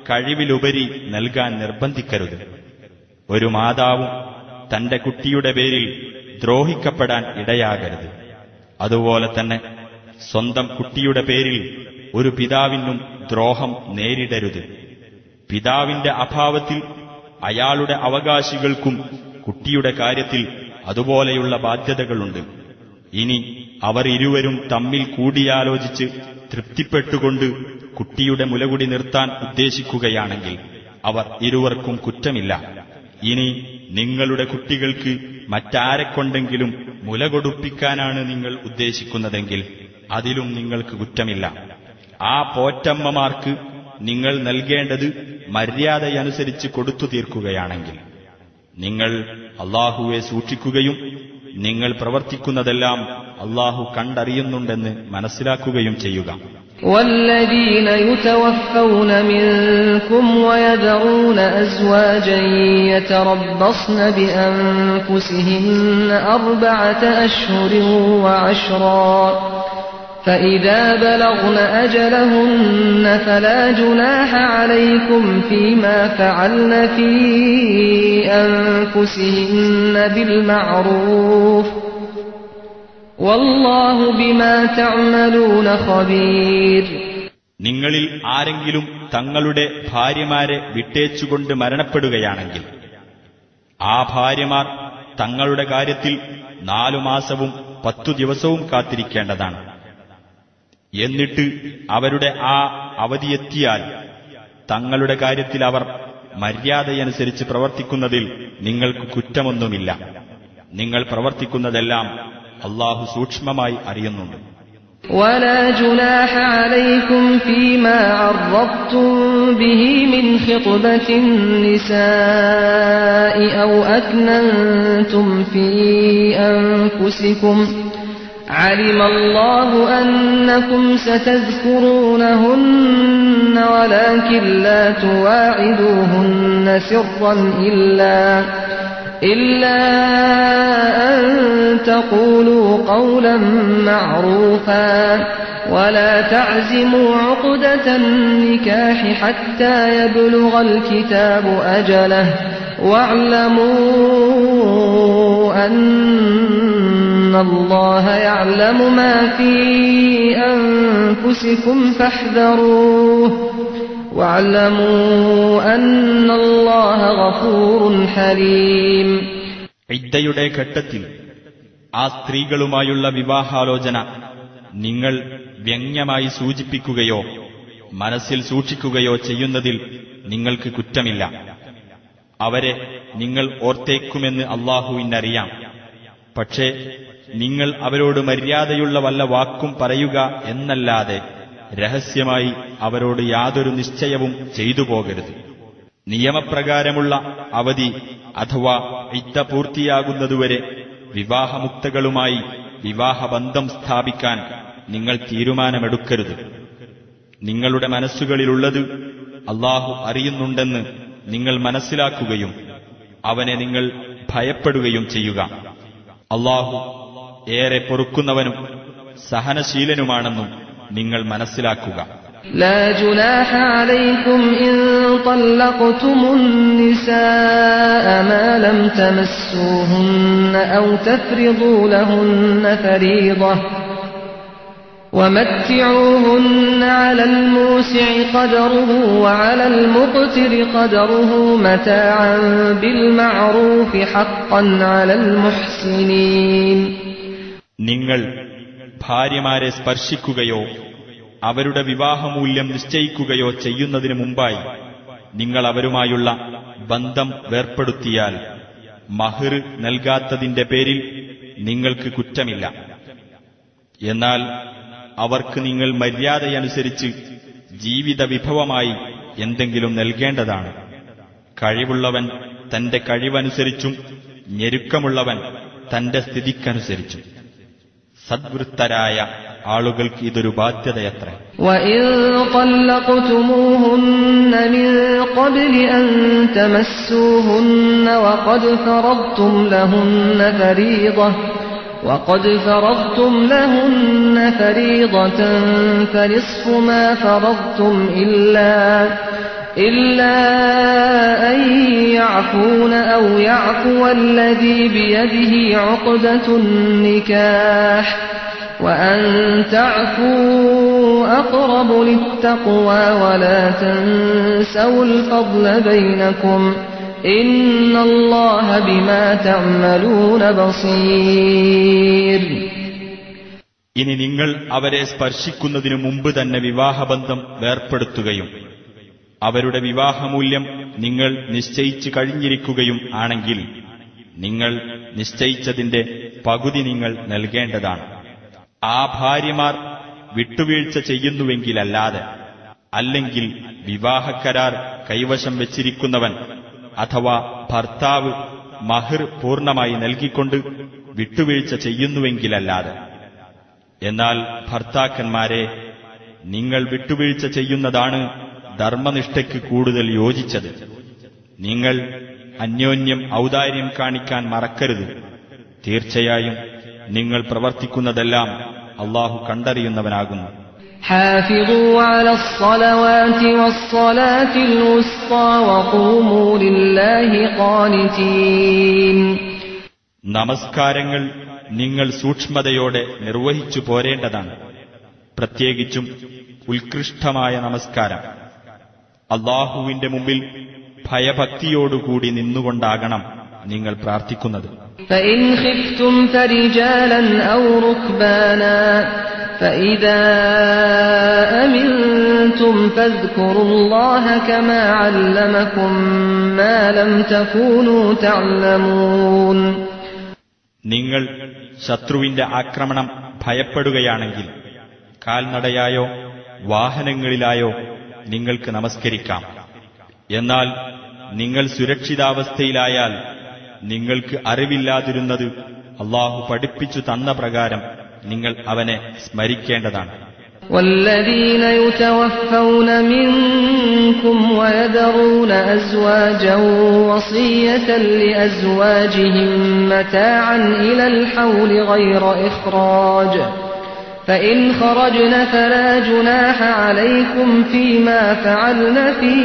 കഴിവിലുപരി നൽകാൻ നിർബന്ധിക്കരുത് ഒരു മാതാവും തന്റെ കുട്ടിയുടെ പേരിൽ ദ്രോഹിക്കപ്പെടാൻ ഇടയാകരുത് അതുപോലെ തന്നെ സ്വന്തം കുട്ടിയുടെ പേരിൽ ഒരു പിതാവിനും ദ്രോഹം നേരിടരുത് പിതാവിന്റെ അഭാവത്തിൽ അയാളുടെ അവകാശികൾക്കും കുട്ടിയുടെ കാര്യത്തിൽ അതുപോലെയുള്ള ബാധ്യതകളുണ്ട് ഇനി അവർ ഇരുവരും തമ്മിൽ കൂടിയാലോചിച്ച് തൃപ്തിപ്പെട്ടുകൊണ്ട് കുട്ടിയുടെ മുലകുടി നിർത്താൻ ഉദ്ദേശിക്കുകയാണെങ്കിൽ അവർ ഇരുവർക്കും കുറ്റമില്ല ഇനി നിങ്ങളുടെ കുട്ടികൾക്ക് മറ്റാരെക്കൊണ്ടെങ്കിലും മുല കൊടുപ്പിക്കാനാണ് നിങ്ങൾ ഉദ്ദേശിക്കുന്നതെങ്കിൽ അതിലും നിങ്ങൾക്ക് കുറ്റമില്ല ആ പോറ്റമ്മമാർക്ക് നിങ്ങൾ നൽകേണ്ടത് മര്യാദയനുസരിച്ച് കൊടുത്തു തീർക്കുകയാണെങ്കിൽ നിങ്ങൾ അള്ളാഹുവെ സൂക്ഷിക്കുകയും നിങ്ങൾ പ്രവർത്തിക്കുന്നതെല്ലാം അള്ളാഹു കണ്ടറിയുന്നുണ്ടെന്ന് മനസ്സിലാക്കുകയും ചെയ്യുക والذين يتوفون منكم ويذرون أزواجا يتربصن بأنفسهن أربعة أشهر وعشرا فإذا بلغن أجلهن فلا جناح عليكم فيما فعلن في أنفسهن بالمعروف والله بما تعملون خبير നിങ്ങളിൽ ആരെങ്കിലും തങ്ങളുടെ ഭാര്യമാരെ വിട്ടേച്ചുകൊണ്ട് മരണപ്പെടുകയാണെങ്കിൽ ആ ഭാര്യമാർ തങ്ങളുടെ കാര്യത്തിൽ നാലു മാസവും പത്തു ദിവസവും കാത്തിരിക്കേണ്ടതാണ് എന്നിട്ട് അവരുടെ ആ അവധിയെത്തിയാൽ തങ്ങളുടെ കാര്യത്തിൽ അവർ മര്യാദയനുസരിച്ച് പ്രവർത്തിക്കുന്നതിൽ നിങ്ങൾക്ക് കുറ്റമൊന്നുമില്ല നിങ്ങൾ പ്രവർത്തിക്കുന്നതെല്ലാം അള്ളാഹു സൂക്ഷ്മമായി അറിയുന്നുണ്ട് ولا جناح عليكم فيما عرضتم به من خطبة النساء أو أكننتم في أنفسكم علم الله أنكم ستذكرونهن ولكن لا تواعدوهن سرا إلا إلا أن تقولوا قولا معروفا ولا تعزموا عقدة النكاح حتى يبلغ الكتاب أجله واعلموا أن الله يعلم ما في أنفسكم فاحذروه واعلموا أن الله غفور حليم ഇദ്ദയുടെ ഘട്ടത്തിൽ ആ സ്ത്രീകളുമായുള്ള വിവാഹാലോചന നിങ്ങൾ വ്യംഗ്യമായി സൂചിപ്പിക്കുകയോ മനസ്സിൽ സൂക്ഷിക്കുകയോ ചെയ്യുന്നതിൽ നിങ്ങൾക്ക് കുറ്റമില്ല അവരെ നിങ്ങൾ ഓർത്തേക്കുമെന്ന് അള്ളാഹുവിനറിയാം പക്ഷേ നിങ്ങൾ അവരോട് മര്യാദയുള്ള വല്ല വാക്കും പറയുക എന്നല്ലാതെ രഹസ്യമായി അവരോട് യാതൊരു നിശ്ചയവും ചെയ്തു പോകരുത് നിയമപ്രകാരമുള്ള അവധി അഥവാ ഇദ്ദ പൂർത്തിയാകുന്നതുവരെ വിവാഹമുക്തകളുമായി വിവാഹബന്ധം സ്ഥാപിക്കാൻ നിങ്ങൾ തീരുമാനമെടുക്കരുത് നിങ്ങളുടെ മനസ്സുകളിലുള്ളത് അള്ളാഹു അറിയുന്നുണ്ടെന്ന് നിങ്ങൾ മനസ്സിലാക്കുകയും അവനെ നിങ്ങൾ ഭയപ്പെടുകയും ചെയ്യുക അള്ളാഹു ഏറെ പൊറുക്കുന്നവനും സഹനശീലനുമാണെന്നും നിങ്ങൾ മനസ്സിലാക്കുക لا جناح عليكم إن طلقتم النساء ما لم تمسوهن أو تفرضوا لهن فريضة ومتعوهن على الموسع قدره وعلى المقتر قدره متاعا بالمعروف حقا على المحسنين നിങ്ങൾ ഭാര്യമാരെ സ്പർശിക്കുകയോ അവരുടെ വിവാഹമൂല്യം നിശ്ചയിക്കുകയോ ചെയ്യുന്നതിനു മുമ്പായി നിങ്ങൾ അവരുമായുള്ള ബന്ധം വേർപ്പെടുത്തിയാൽ മഹിർ നൽകാത്തതിന്റെ പേരിൽ നിങ്ങൾക്ക് കുറ്റമില്ല എന്നാൽ അവർക്ക് നിങ്ങൾ മര്യാദയനുസരിച്ച് ജീവിത വിഭവമായി എന്തെങ്കിലും നൽകേണ്ടതാണ് കഴിവുള്ളവൻ തന്റെ കഴിവനുസരിച്ചും ഞെരുക്കമുള്ളവൻ തന്റെ സ്ഥിതിക്കനുസരിച്ചും സദ്വൃത്തരായ ആളുകൾക്ക് ഇതൊരു ബാധ്യതയത്രേ وإن طلقتموهن من قبل أن تمسوهن وقد فرضتم لهن فريضة وقد فرضتم لهن فريضة فنصف ما فرضتم إلا إلا أن يعفون أو يعفو الذي بيده عقدة النكاح وأن تعفوا أقرب للتقوى ولا تنسوا الفضل بينكم إن الله بما تعملون بصير ഇനി നിങ്ങൾ അവരെ സ്പർശിക്കുന്നതിനു മുമ്പ് തന്നെ വിവാഹബന്ധം വേർപ്പെടുത്തുകയും അവരുടെ വിവാഹമൂല്യം നിങ്ങൾ നിശ്ചയിച്ചു കഴിഞ്ഞിരിക്കുകയും ആണെങ്കിൽ നിങ്ങൾ നിശ്ചയിച്ചതിന്റെ പകുതി നിങ്ങൾ നൽകേണ്ടതാണ് ആ ഭാര്യമാർ വിട്ടുവീഴ്ച ചെയ്യുന്നുവെങ്കിലല്ലാതെ അല്ലെങ്കിൽ വിവാഹക്കരാർ കൈവശം വെച്ചിരിക്കുന്നവൻ അഥവാ ഭർത്താവ് മഹിർ പൂർണ്ണമായി നൽകിക്കൊണ്ട് വിട്ടുവീഴ്ച ചെയ്യുന്നുവെങ്കിലല്ലാതെ എന്നാൽ ഭർത്താക്കന്മാരെ നിങ്ങൾ വിട്ടുവീഴ്ച ചെയ്യുന്നതാണ് ധർമ്മനിഷ്ഠയ്ക്ക് കൂടുതൽ യോജിച്ചത് നിങ്ങൾ അന്യോന്യം ഔദാര്യം കാണിക്കാൻ മറക്കരുത് തീർച്ചയായും നിങ്ങൾ പ്രവർത്തിക്കുന്നതെല്ലാം അള്ളാഹു കണ്ടറിയുന്നവനാകുന്നു حافظوا على الصلوات والصلاة الوسطى وقوموا لله قانتين നമസ്കാരങ്ങൾ നിങ്ങൾ സൂക്ഷ്മതയോടെ നിർവഹിച്ചു പോരേണ്ടതാണ് പ്രത്യേകിച്ചും ഉത്കൃഷ്ടമായ നമസ്കാരം അള്ളാഹുവിന്റെ മുമ്പിൽ ഭയഭക്തിയോടുകൂടി നിന്നുകൊണ്ടാകണം നിങ്ങൾ പ്രാർത്ഥിക്കുന്നത് فإن خفتم فرجالا أو ركبانا فإذا أمنتم فاذكروا الله كما علمكم ما لم تكونوا تعلمون നിങ്ങൾ ശത്രുവിന്റെ ആക്രമണം ഭയപ്പെടുകയാണെങ്കിൽ കാൽനടയായോ വാഹനങ്ങളിലായോ നിങ്ങൾക്ക് നമസ്കരിക്കാം എന്നാൽ നിങ്ങൾ സുരക്ഷിതാവസ്ഥയിലായാൽ നിങ്ങൾക്ക് അറിവില്ലാതിരുന്നത് അള്ളാഹു പഠിപ്പിച്ചു തന്ന പ്രകാരം നിങ്ങൾ അവനെ സ്മരിക്കേണ്ടതാണ് والذين يتوفون منكم ويذرون أزواجا وصية لأزواجهم متاعا إلى الحول غير إخراج فإن خرجن فلا جناح عليكم فيما فعلن في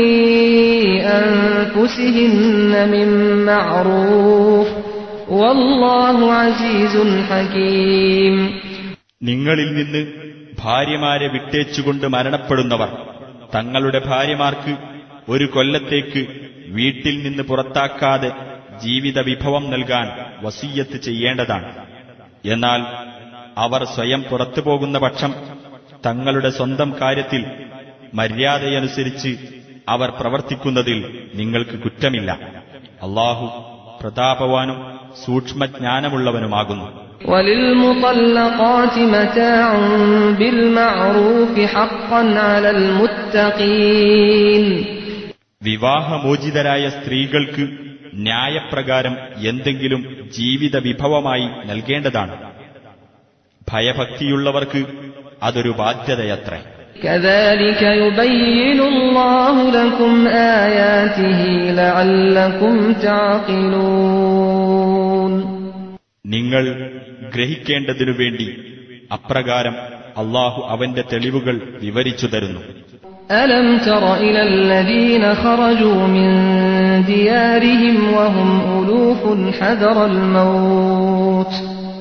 أنفسهن من معروف والله عزيز حكيم നിങ്ങളിൽ നിന്ന് ഭാര്യമാരെ വിട്ടേച്ചുകൊണ്ട് മരണപ്പെടുന്നവർ തങ്ങളുടെ ഭാര്യമാർക്ക് ഒരു കൊല്ലത്തേക്ക് വീട്ടിൽ നിന്ന് പുറത്താക്കാതെ ജീവിത വിഭവം നൽകാൻ വസീയത്ത് ചെയ്യേണ്ടതാണ് എന്നാൽ അവർ സ്വയം പുറത്തു പോകുന്ന പക്ഷം തങ്ങളുടെ സ്വന്തം കാര്യത്തിൽ മര്യാദയനുസരിച്ച് അവർ പ്രവർത്തിക്കുന്നതിൽ നിങ്ങൾക്ക് കുറ്റമില്ല അള്ളാഹു പ്രതാപവാനും സൂക്ഷ്മജ്ഞാനമുള്ളവനുമാകുന്നു وللمطلقات متاع بالمعروف حقا على المتقين വിവാഹമോചിതരായ സ്ത്രീകൾക്ക് ന്യായപ്രകാരം എന്തെങ്കിലും ജീവിത വിഭവമായി നൽകേണ്ടതാണ് ഭയഭക്തിയുള്ളവർക്ക് അതൊരു ബാധ്യതയത്രേ كذلك يبين الله لكم آياته لعلكم تعقلون നിങ്ങൾ ഗ്രഹിക്കേണ്ടതിനു വേണ്ടി അപ്രകാരം അള്ളാഹു അവന്റെ തെളിവുകൾ വിവരിച്ചു തരുന്നു ألم تر إلى الذين خرجوا من ديارهم وهم ألوف حذر الموت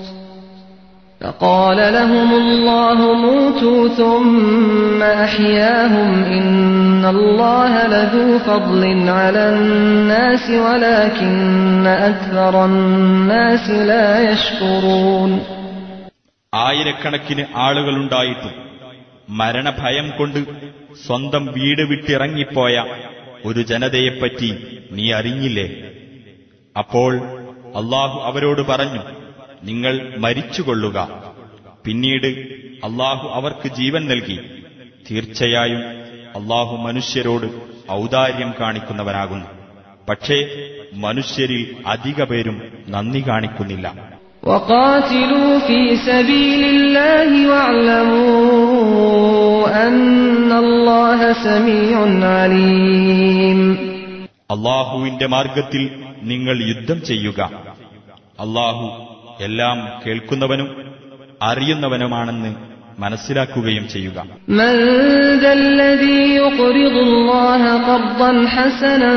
فقال لهم الله موتوا ثم أحياهم إن الله لذو فضل على الناس ولكن أكثر الناس لا يشكرون ആയിരക്കണക്കിന് ആളുകളുണ്ടായിട്ടും മരണഭയം കൊണ്ട് സ്വന്തം വീട് വിട്ടിറങ്ങിപ്പോയ ഒരു ജനതയെപ്പറ്റി നീ അറിഞ്ഞില്ലേ അപ്പോൾ അള്ളാഹു അവരോട് പറഞ്ഞു നിങ്ങൾ മരിച്ചുകൊള്ളുക പിന്നീട് അള്ളാഹു അവർക്ക് ജീവൻ നൽകി തീർച്ചയായും അള്ളാഹു മനുഷ്യരോട് ഔദാര്യം കാണിക്കുന്നവനാകുന്നു പക്ഷേ മനുഷ്യരിൽ അധിക പേരും നന്ദി കാണിക്കുന്നില്ല وقاتلوا في سبيل الله واعلموا أن الله سميع عليم അള്ളാഹുവിന്റെ മാർഗത്തിൽ നിങ്ങൾ യുദ്ധം ചെയ്യുക അള്ളാഹു എല്ലാം കേൾക്കുന്നവനും അറിയുന്നവനുമാണെന്ന് മനസ്സിലാക്കുകയും ചെയ്യുക من ذا الذي يقرض الله قرضا حسنا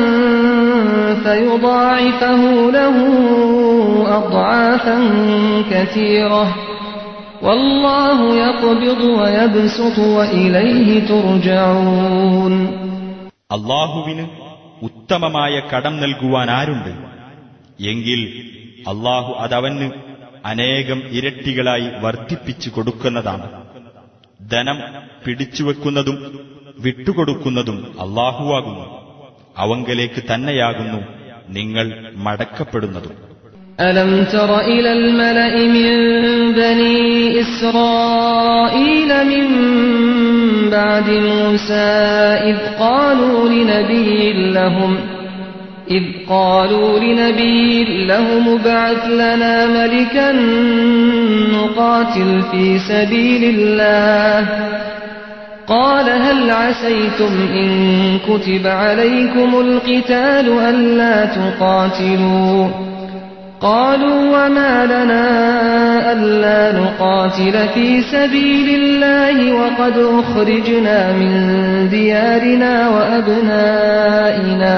فيضاعفه له أضعافا كثيرة والله يقبض ويبسط وإليه ترجعون അള്ളാഹുവിന് ഉത്തമമായ കടം നൽകുവാൻ ആരുണ്ട് എങ്കിൽ അള്ളാഹു അതവന് അനേകം ഇരട്ടികളായി വർദ്ധിപ്പിച്ചു കൊടുക്കുന്നതാണ് ധനം പിടിച്ചുവെക്കുന്നതും വിട്ടുകൊടുക്കുന്നതും അള്ളാഹുവാകുന്നു അവങ്കലേക്ക് തന്നെയാകുന്നു നിങ്ങൾ മടക്കപ്പെടുന്നതും ألم تر إلى الملأ من بني إسرائيل من بعد موسى إذ قالوا لنبي لهم إذ قالوا لنبي لهم ابعث لنا ملكا نقاتل في سبيل الله قال هل عسيتم إن كتب عليكم القتال ألا تقاتلوا قالوا وما لنا ألا نقاتل في سبيل الله وقد أخرجنا من ديارنا وأبنائنا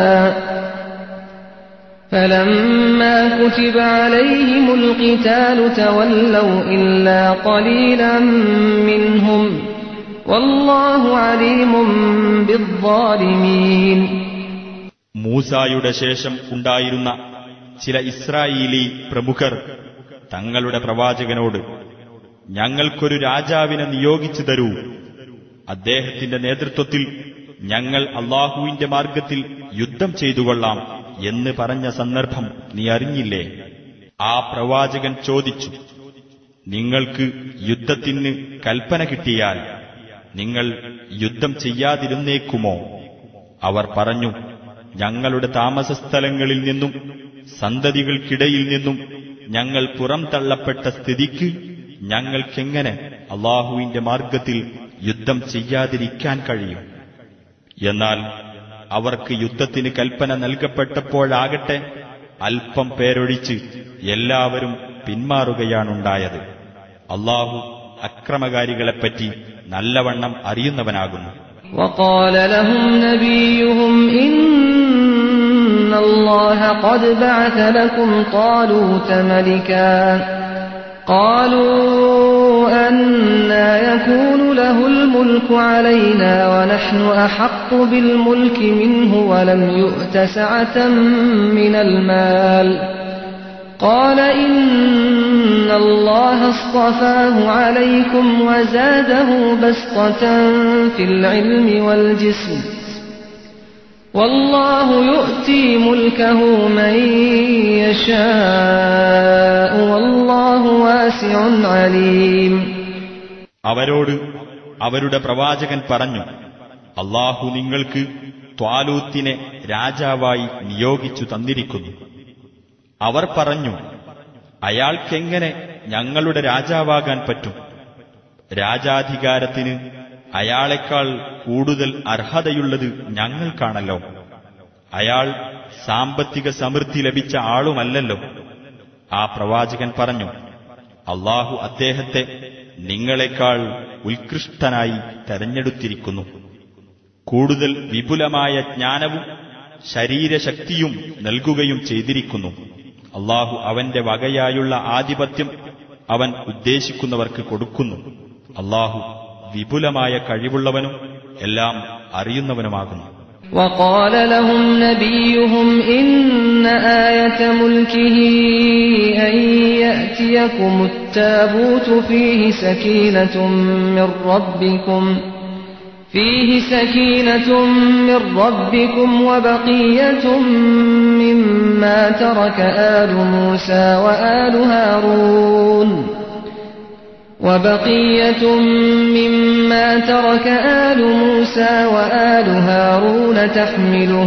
فلما كتب عليهم القتال تولوا إلا قليلا منهم والله عليم بالظالمين മൂസായുടെ ശേഷം ഉണ്ടായിരുന്ന ചില ഇസ്രായേലി പ്രമുഖർ തങ്ങളുടെ പ്രവാചകനോട് ഞങ്ങൾക്കൊരു രാജാവിനെ നിയോഗിച്ചു തരൂ അദ്ദേഹത്തിന്റെ നേതൃത്വത്തിൽ ഞങ്ങൾ അള്ളാഹുവിന്റെ മാർഗത്തിൽ യുദ്ധം ചെയ്തുകൊള്ളാം എന്ന് പറഞ്ഞ സന്ദർഭം നീ അറിഞ്ഞില്ലേ ആ പ്രവാചകൻ ചോദിച്ചു നിങ്ങൾക്ക് യുദ്ധത്തിന് കൽപ്പന കിട്ടിയാൽ നിങ്ങൾ യുദ്ധം ചെയ്യാതിരുന്നേക്കുമോ അവർ പറഞ്ഞു ഞങ്ങളുടെ താമസസ്ഥലങ്ങളിൽ നിന്നും സന്തതികൾക്കിടയിൽ നിന്നും ഞങ്ങൾ പുറം തള്ളപ്പെട്ട സ്ഥിതിക്ക് ഞങ്ങൾക്കെങ്ങനെ അള്ളാഹുവിന്റെ മാർഗത്തിൽ യുദ്ധം ചെയ്യാതിരിക്കാൻ കഴിയും എന്നാൽ അവർക്ക് യുദ്ധത്തിന് കൽപ്പന നൽകപ്പെട്ടപ്പോഴാകട്ടെ അല്പം പേരൊഴിച്ച് എല്ലാവരും പിന്മാറുകയാണുണ്ടായത് അള്ളാഹു അക്രമകാരികളെപ്പറ്റി നല്ലവണ്ണം അറിയുന്നവനാകുന്നു وقال لهم نبيهم إن الله قد بعث لكم طالوت ملكا قالوا أنا يكون له الملك علينا ونحن أحق بالملك منه ولم يؤت سعة من المال قال إن الله اصطفاه عليكم وزاده بسطة في العلم والجسم والله يؤتي ملكه من يشاء والله واسع عليم അവരോട് അവരുടെ പ്രവാചകൻ പറഞ്ഞു അള്ളാഹു നിങ്ങൾക്ക് ത്വാലൂത്തിനെ രാജാവായി നിയോഗിച്ചു തന്നിരിക്കുന്നു അവർ പറഞ്ഞു അയാൾക്കെങ്ങനെ ഞങ്ങളുടെ രാജാവാകാൻ പറ്റും രാജാധികാരത്തിന് അയാളെക്കാൾ കൂടുതൽ അർഹതയുള്ളത് ഞങ്ങൾക്കാണല്ലോ അയാൾ സാമ്പത്തിക സമൃദ്ധി ലഭിച്ച ആളുമല്ലല്ലോ ആ പ്രവാചകൻ പറഞ്ഞു അള്ളാഹു അദ്ദേഹത്തെ നിങ്ങളെക്കാൾ ഉത്കൃഷ്ടനായി തെരഞ്ഞെടുത്തിരിക്കുന്നു കൂടുതൽ വിപുലമായ ജ്ഞാനവും ശരീരശക്തിയും നൽകുകയും ചെയ്തിരിക്കുന്നു അള്ളാഹു അവന്റെ വകയായുള്ള ആധിപത്യം അവൻ ഉദ്ദേശിക്കുന്നവർക്ക് കൊടുക്കുന്നു അള്ളാഹു വിപുലമായ കഴിവുള്ളവനും എല്ലാം അറിയുന്നവനുമാകുന്നു وقال لهم نبيهم إن آية ملكه أن يأتيكم التابوت فيه سكينة من ربكم فيه سكينة من ربكم وبقية مما ترك آل موسى وآل هارون وبقية مما ترك آل موسى وآل هارون تحمله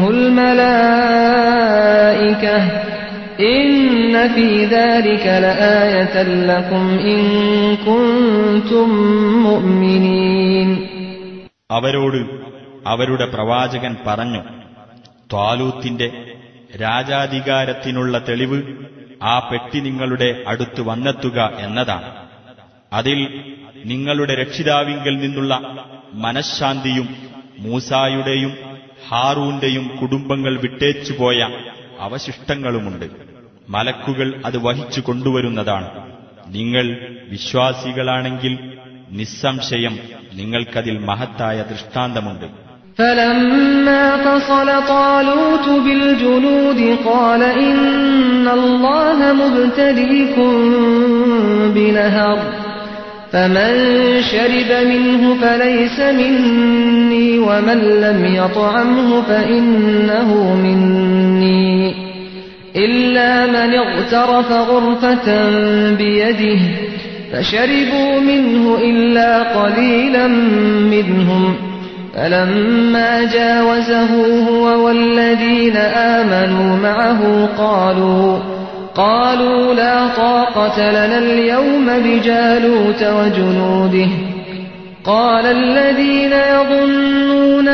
الملائكة إن في ذلك لآية لكم إن كنتم مؤمنين അവരോട് അവരുടെ പ്രവാചകൻ പറഞ്ഞു ത്വാലൂത്തിന്റെ രാജാധികാരത്തിനുള്ള തെളിവ് ആ പെട്ടി നിങ്ങളുടെ അടുത്ത് വന്നെത്തുക എന്നതാണ് അതിൽ നിങ്ങളുടെ രക്ഷിതാവിങ്കൽ നിന്നുള്ള മനഃശാന്തിയും മൂസായുടെയും ഹാറൂന്റെയും കുടുംബങ്ങൾ വിട്ടേച്ചുപോയ അവശിഷ്ടങ്ങളുമുണ്ട് മലക്കുകൾ അത് വഹിച്ചു കൊണ്ടുവരുന്നതാണ് നിങ്ങൾ വിശ്വാസികളാണെങ്കിൽ നിസ്സംശയം നിങ്ങൾക്കതിൽ മഹത്തായ ദൃഷ്ടാന്തമുണ്ട് فلما فصل طالوت بالجنود قال إن الله مبتليكم بنهر فمن شرب منه فليس مني ومن لم يطعمه فإنه مني إلا من اغترف غرفة بيده فشربوا منه إلا قليلا منهم فلما جاوزه هو والذين آمنوا معه قالوا قالوا لا طاقة لنا اليوم بجالوت وجنوده قال الذين يظنون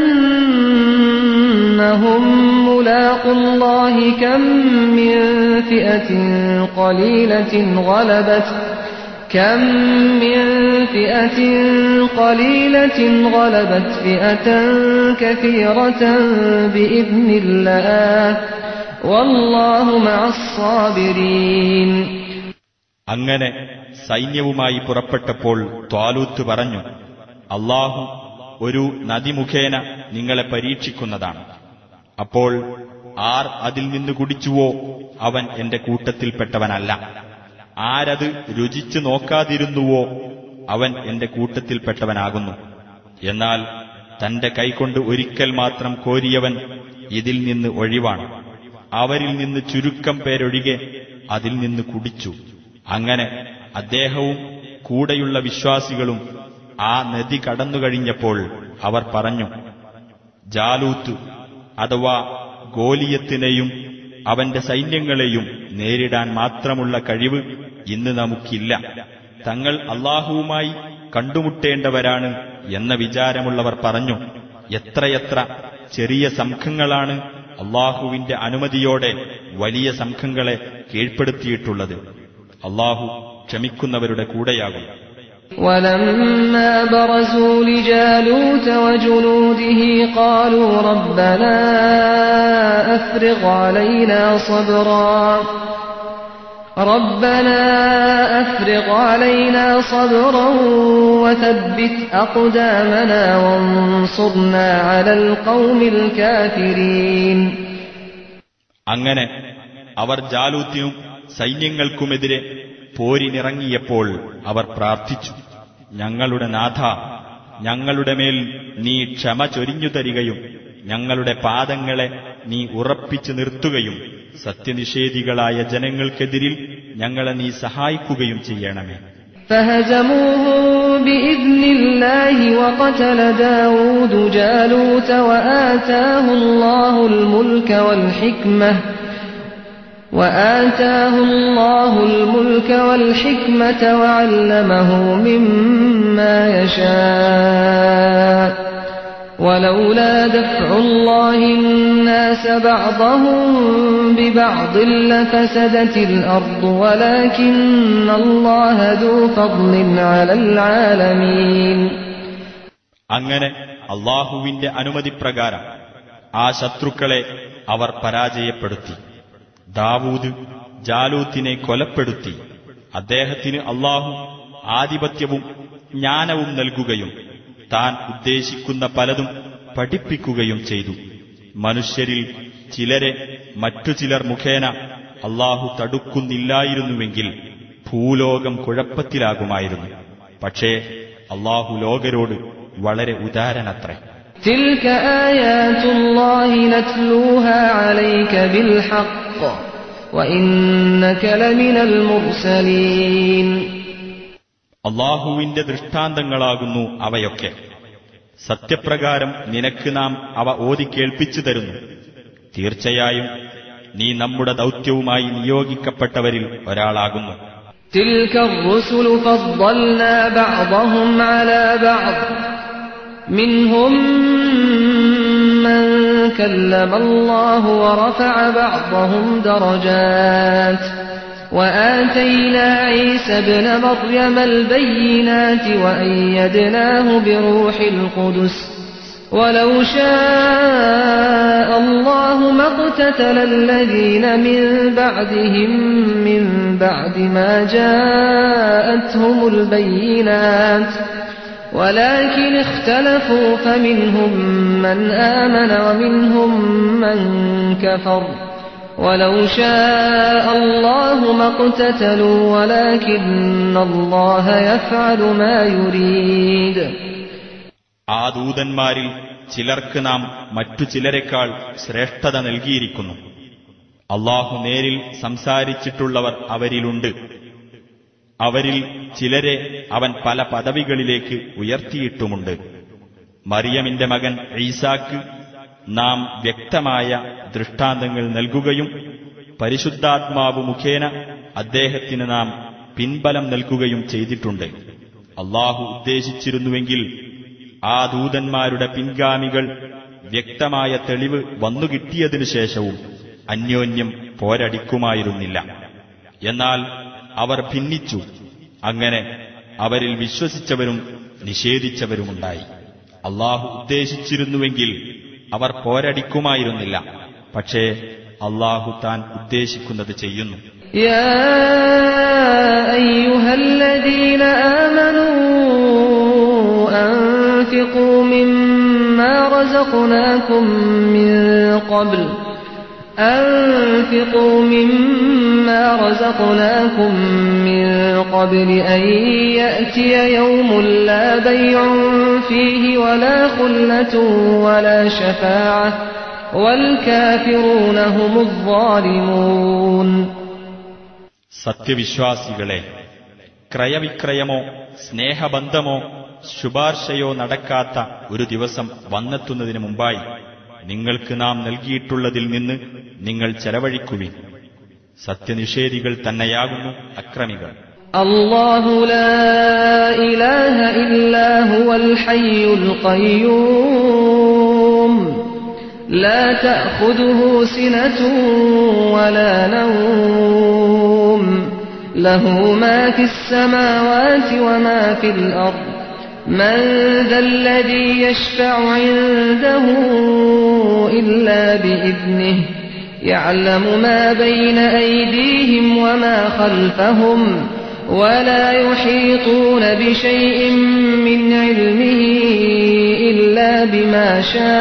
أنهم ملاقوا الله كم من فئة قليلة غلبت كم من فئة قليلة غلبت فئة كثيرة بإذن الله والله مع الصابرين അങ്ങനെ സൈന്യവുമായി പുറപ്പെട്ടപ്പോൾ ത്വാലൂത്ത് പറഞ്ഞു അള്ളാഹു ഒരു നദി മുഖേന നിങ്ങളെ പരീക്ഷിക്കുന്നതാണ് അപ്പോൾ ആർ അതിൽ നിന്ന് കുടിച്ചുവോ അവൻ എന്റെ കൂട്ടത്തിൽപ്പെട്ടവനല്ല ആരത് രുചിച്ചു നോക്കാതിരുന്നുവോ അവൻ എന്റെ കൂട്ടത്തിൽപ്പെട്ടവനാകുന്നു എന്നാൽ തന്റെ കൈകൊണ്ട് ഒരിക്കൽ മാത്രം കോരിയവൻ ഇതിൽ നിന്ന് ഒഴിവാണ് അവരിൽ നിന്ന് ചുരുക്കം പേരൊഴികെ അതിൽ നിന്ന് കുടിച്ചു അങ്ങനെ അദ്ദേഹവും കൂടെയുള്ള വിശ്വാസികളും ആ നദി കടന്നുകഴിഞ്ഞപ്പോൾ അവർ പറഞ്ഞു ജാലൂത്ത് അഥവാ ഗോലിയത്തിനെയും അവന്റെ സൈന്യങ്ങളെയും നേരിടാൻ മാത്രമുള്ള കഴിവ് ഇന്ന് നമുക്കില്ല തങ്ങൾ അള്ളാഹുവുമായി കണ്ടുമുട്ടേണ്ടവരാണ് എന്ന വിചാരമുള്ളവർ പറഞ്ഞു എത്രയെത്ര ചെറിയ സംഘങ്ങളാണ് അള്ളാഹുവിന്റെ അനുമതിയോടെ വലിയ സംഘങ്ങളെ കീഴ്പ്പെടുത്തിയിട്ടുള്ളത് അള്ളാഹു ക്ഷമിക്കുന്നവരുടെ കൂടെയാകും ولما برزوا لجالوت وجنوده قالوا ربنا أفرغ علينا صبرا ربنا أفرغ علينا صبرا وثبت أقدامنا وانصرنا على القوم الكافرين അങ്ങനെ അവർ ജാലൂത്തിനും സൈന്യങ്ങൾക്കുമെതിരെ പോരിനിറങ്ങിയപ്പോൾ അവർ പ്രാർത്ഥിച്ചു ഞങ്ങളുടെ നാഥ ഞങ്ങളുടെ മേൽ നീ ക്ഷമ ചൊരിഞ്ഞു തരികയും ഞങ്ങളുടെ പാദങ്ങളെ നീ ഉറപ്പിച്ചു നിർത്തുകയും സത്യനിഷേധികളായ ജനങ്ങൾക്കെതിരിൽ ഞങ്ങളെ നീ സഹായിക്കുകയും ചെയ്യണമേ فهزموهم بإذن الله وقتل داود جالوت وآتاه الله الملك والحكمة وآتاه الله الملك والحكمة وعلمه مما يشاء ولولا دفع الله الناس بعضهم ببعض لفسدت الأرض ولكن الله ذو فضل على العالمين അങ്ങനെ അള്ളാഹുവിന്റെ അനുമതിപ്രകാരം ആ ശത്രുക്കളെ അവർ പരാജയപ്പെടുത്തി ദാവൂദ് ജാലൂത്തിനെ കൊലപ്പെടുത്തി അദ്ദേഹത്തിന് അള്ളാഹു ആധിപത്യവും ജ്ഞാനവും നൽകുകയും താൻ ഉദ്ദേശിക്കുന്ന പലതും പഠിപ്പിക്കുകയും ചെയ്തു മനുഷ്യരിൽ ചിലരെ മറ്റു ചിലർ മുഖേന അള്ളാഹു തടുക്കുന്നില്ലായിരുന്നുവെങ്കിൽ ഭൂലോകം കുഴപ്പത്തിലാകുമായിരുന്നു പക്ഷേ അള്ളാഹു ലോകരോട് വളരെ ഉദാരനത്രേ تلك آيات الله نتلوها عليك بالحق وإنك لمن المرسلين അള്ളാഹുവിന്റെ ദൃഷ്ടാന്തങ്ങളാകുന്നു അവയൊക്കെ സത്യപ്രകാരം നിനക്ക് നാം അവ ഓതി കേൾപ്പിച്ചു തരുന്നു തീർച്ചയായും നീ നമ്മുടെ ദൗത്യവുമായി നിയോഗിക്കപ്പെട്ടവരിൽ ഒരാളാകുന്നു تلك الرسل فضلنا بعضهم على بعض منهم من كلم الله ورفع بعضهم درجات وآتينا عيسى ابن مريم البينات وأيدناه بروح القدس ولو شاء الله ما اقتتل الذين من بعدهم من بعد ما جاءتهم البينات ولكن اختلفوا فمنهم من آمن ومنهم من كفر ولو شاء الله ما اقتتلوا ولكن الله يفعل ما يريد ആ ദൂതന്മാരിൽ ചിലർക്ക് നാം മറ്റു ചിലരെക്കാൾ ശ്രേഷ്ഠത നൽകിയിരിക്കുന്നു അള്ളാഹു നേരിൽ സംസാരിച്ചിട്ടുള്ളവർ അവരിലുണ്ട് അവരിൽ ചിലരെ അവൻ പല പദവികളിലേക്ക് ഉയർത്തിയിട്ടുമുണ്ട് മറിയമിന്റെ മകൻ ഈസാക്ക് നാം വ്യക്തമായ ദൃഷ്ടാന്തങ്ങൾ നൽകുകയും പരിശുദ്ധാത്മാവ് മുഖേന അദ്ദേഹത്തിന് നാം പിൻബലം നൽകുകയും ചെയ്തിട്ടുണ്ട് അള്ളാഹു ഉദ്ദേശിച്ചിരുന്നുവെങ്കിൽ ആ ദൂതന്മാരുടെ പിൻഗാമികൾ വ്യക്തമായ തെളിവ് വന്നുകിട്ടിയതിനു ശേഷവും അന്യോന്യം പോരടിക്കുമായിരുന്നില്ല എന്നാൽ അവർ ഭിന്നിച്ചു അങ്ങനെ അവരിൽ വിശ്വസിച്ചവരും നിഷേധിച്ചവരുമുണ്ടായി അള്ളാഹു ഉദ്ദേശിച്ചിരുന്നുവെങ്കിൽ അവർ പോരടിക്കുമായിരുന്നില്ല പക്ഷേ അള്ളാഹു താൻ ഉദ്ദേശിക്കുന്നത് ചെയ്യുന്നു يا أيها الذين آمنوا أنفقوا مما رزقناكم من قبل أنفقوا مما رزقناكم من قبل أن يأتي يوم لا بيع فيه ولا خلة ولا شفاعة والكافرون هم الظالمون സത്യവിശ്വാസികളെ ക്രയവിക്രയമോ സ്നേഹബന്ധമോ ശുപാർശയോ നടക്കാത്ത ഒരു ദിവസം വന്നെത്തുന്നതിന് മുമ്പായി നിങ്ങൾക്ക് നാം നൽകിയിട്ടുള്ളതിൽ നിന്ന് നിങ്ങൾ ചെലവഴിക്കുവിൻ സത്യനിഷേധികൾ തന്നെയാകുന്നു അക്രമികൾ الله لا إله إلا هو الحي القيوم لا تأخذه سنة ولا نوم له ما في السماوات وما في الأرض من ذا الذي يشفع عنده إلا بإذنه يعلم ما بين أيديهم وما خلفهم ولا يحيطون بشيء من علمه إلا بما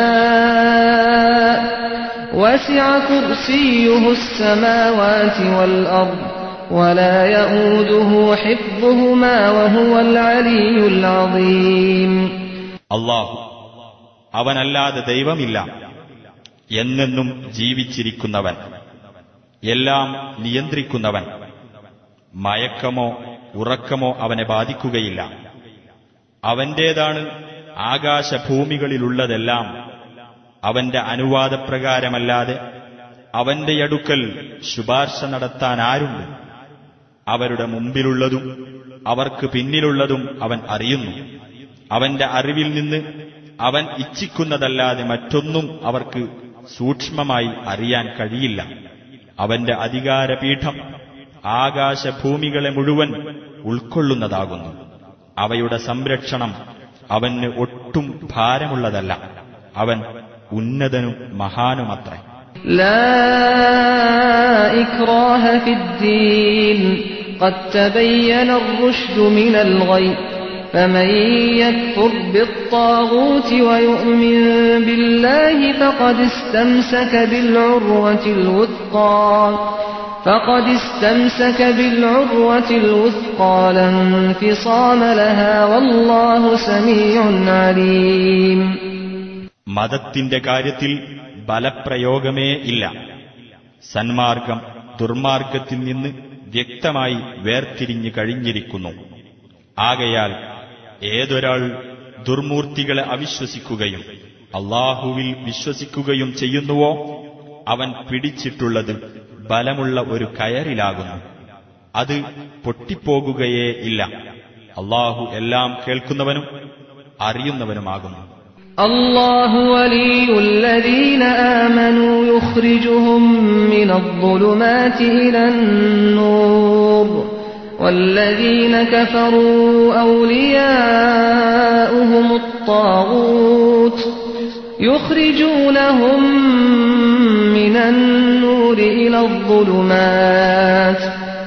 شاء وسع كرسيه السماوات والأرض ولا يؤوده حفظهما وهو العلي العظيم അള്ളാഹു അവനല്ലാതെ ദൈവമില്ല എന്നെന്നും ജീവിച്ചിരിക്കുന്നവൻ എല്ലാം നിയന്ത്രിക്കുന്നവൻ മയക്കമോ ഉറക്കമോ അവനെ ബാധിക്കുകയില്ല അവന്റേതാണ് ആകാശഭൂമികളിലുള്ളതെല്ലാം അവന്റെ അനുവാദപ്രകാരമല്ലാതെ അവന്റെ അടുക്കൽ ശുപാർശ നടത്താൻ ആരുണ്ട് അവരുടെ മുമ്പിലുള്ളതും അവർക്ക് പിന്നിലുള്ളതും അവൻ അറിയുന്നു അവന്റെ അറിവിൽ നിന്ന് അവൻ ഇച്ഛിക്കുന്നതല്ലാതെ മറ്റൊന്നും അവർക്ക് സൂക്ഷ്മമായി അറിയാൻ കഴിയില്ല അവന്റെ അധികാരപീഠം ആകാശഭൂമികളെ മുഴുവൻ ഉൾക്കൊള്ളുന്നതാകുന്നു അവയുടെ സംരക്ഷണം അവന് ഒട്ടും ഭാരമുള്ളതല്ല അവൻ ഉന്നതനും മഹാനുമത്രേ لا إكراه في الدين قد تبين الرشد من الغي فمن يكفر بالطاغوت ويؤمن بالله فقد استمسك بالعروة الوثقى فقد استمسك بالعروة الوثقى لا انفصام لها والله سميع عليم മതത്തിന്റെ കാര്യത്തിൽ ബലപ്രയോഗമേ ഇല്ല സന്മാർഗം ദുർമാർഗത്തിൽ നിന്ന് വ്യക്തമായി വേർതിരിഞ്ഞു കഴിഞ്ഞിരിക്കുന്നു ആകയാൽ ഏതൊരാൾ ദുർമൂർത്തികളെ അവിശ്വസിക്കുകയും അള്ളാഹുവിൽ വിശ്വസിക്കുകയും ചെയ്യുന്നുവോ അവൻ പിടിച്ചിട്ടുള്ളത് ബലമുള്ള ഒരു കയറിലാകുന്നു അത് പൊട്ടിപ്പോകുകയേ ഇല്ല അള്ളാഹു എല്ലാം കേൾക്കുന്നവനും അറിയുന്നവനുമാകുന്നു الله ولي الذين آمنوا يخرجهم من الظلمات إلى النور والذين كفروا أولياؤهم الطاغوت يخرجونهم من النور إلى الظلمات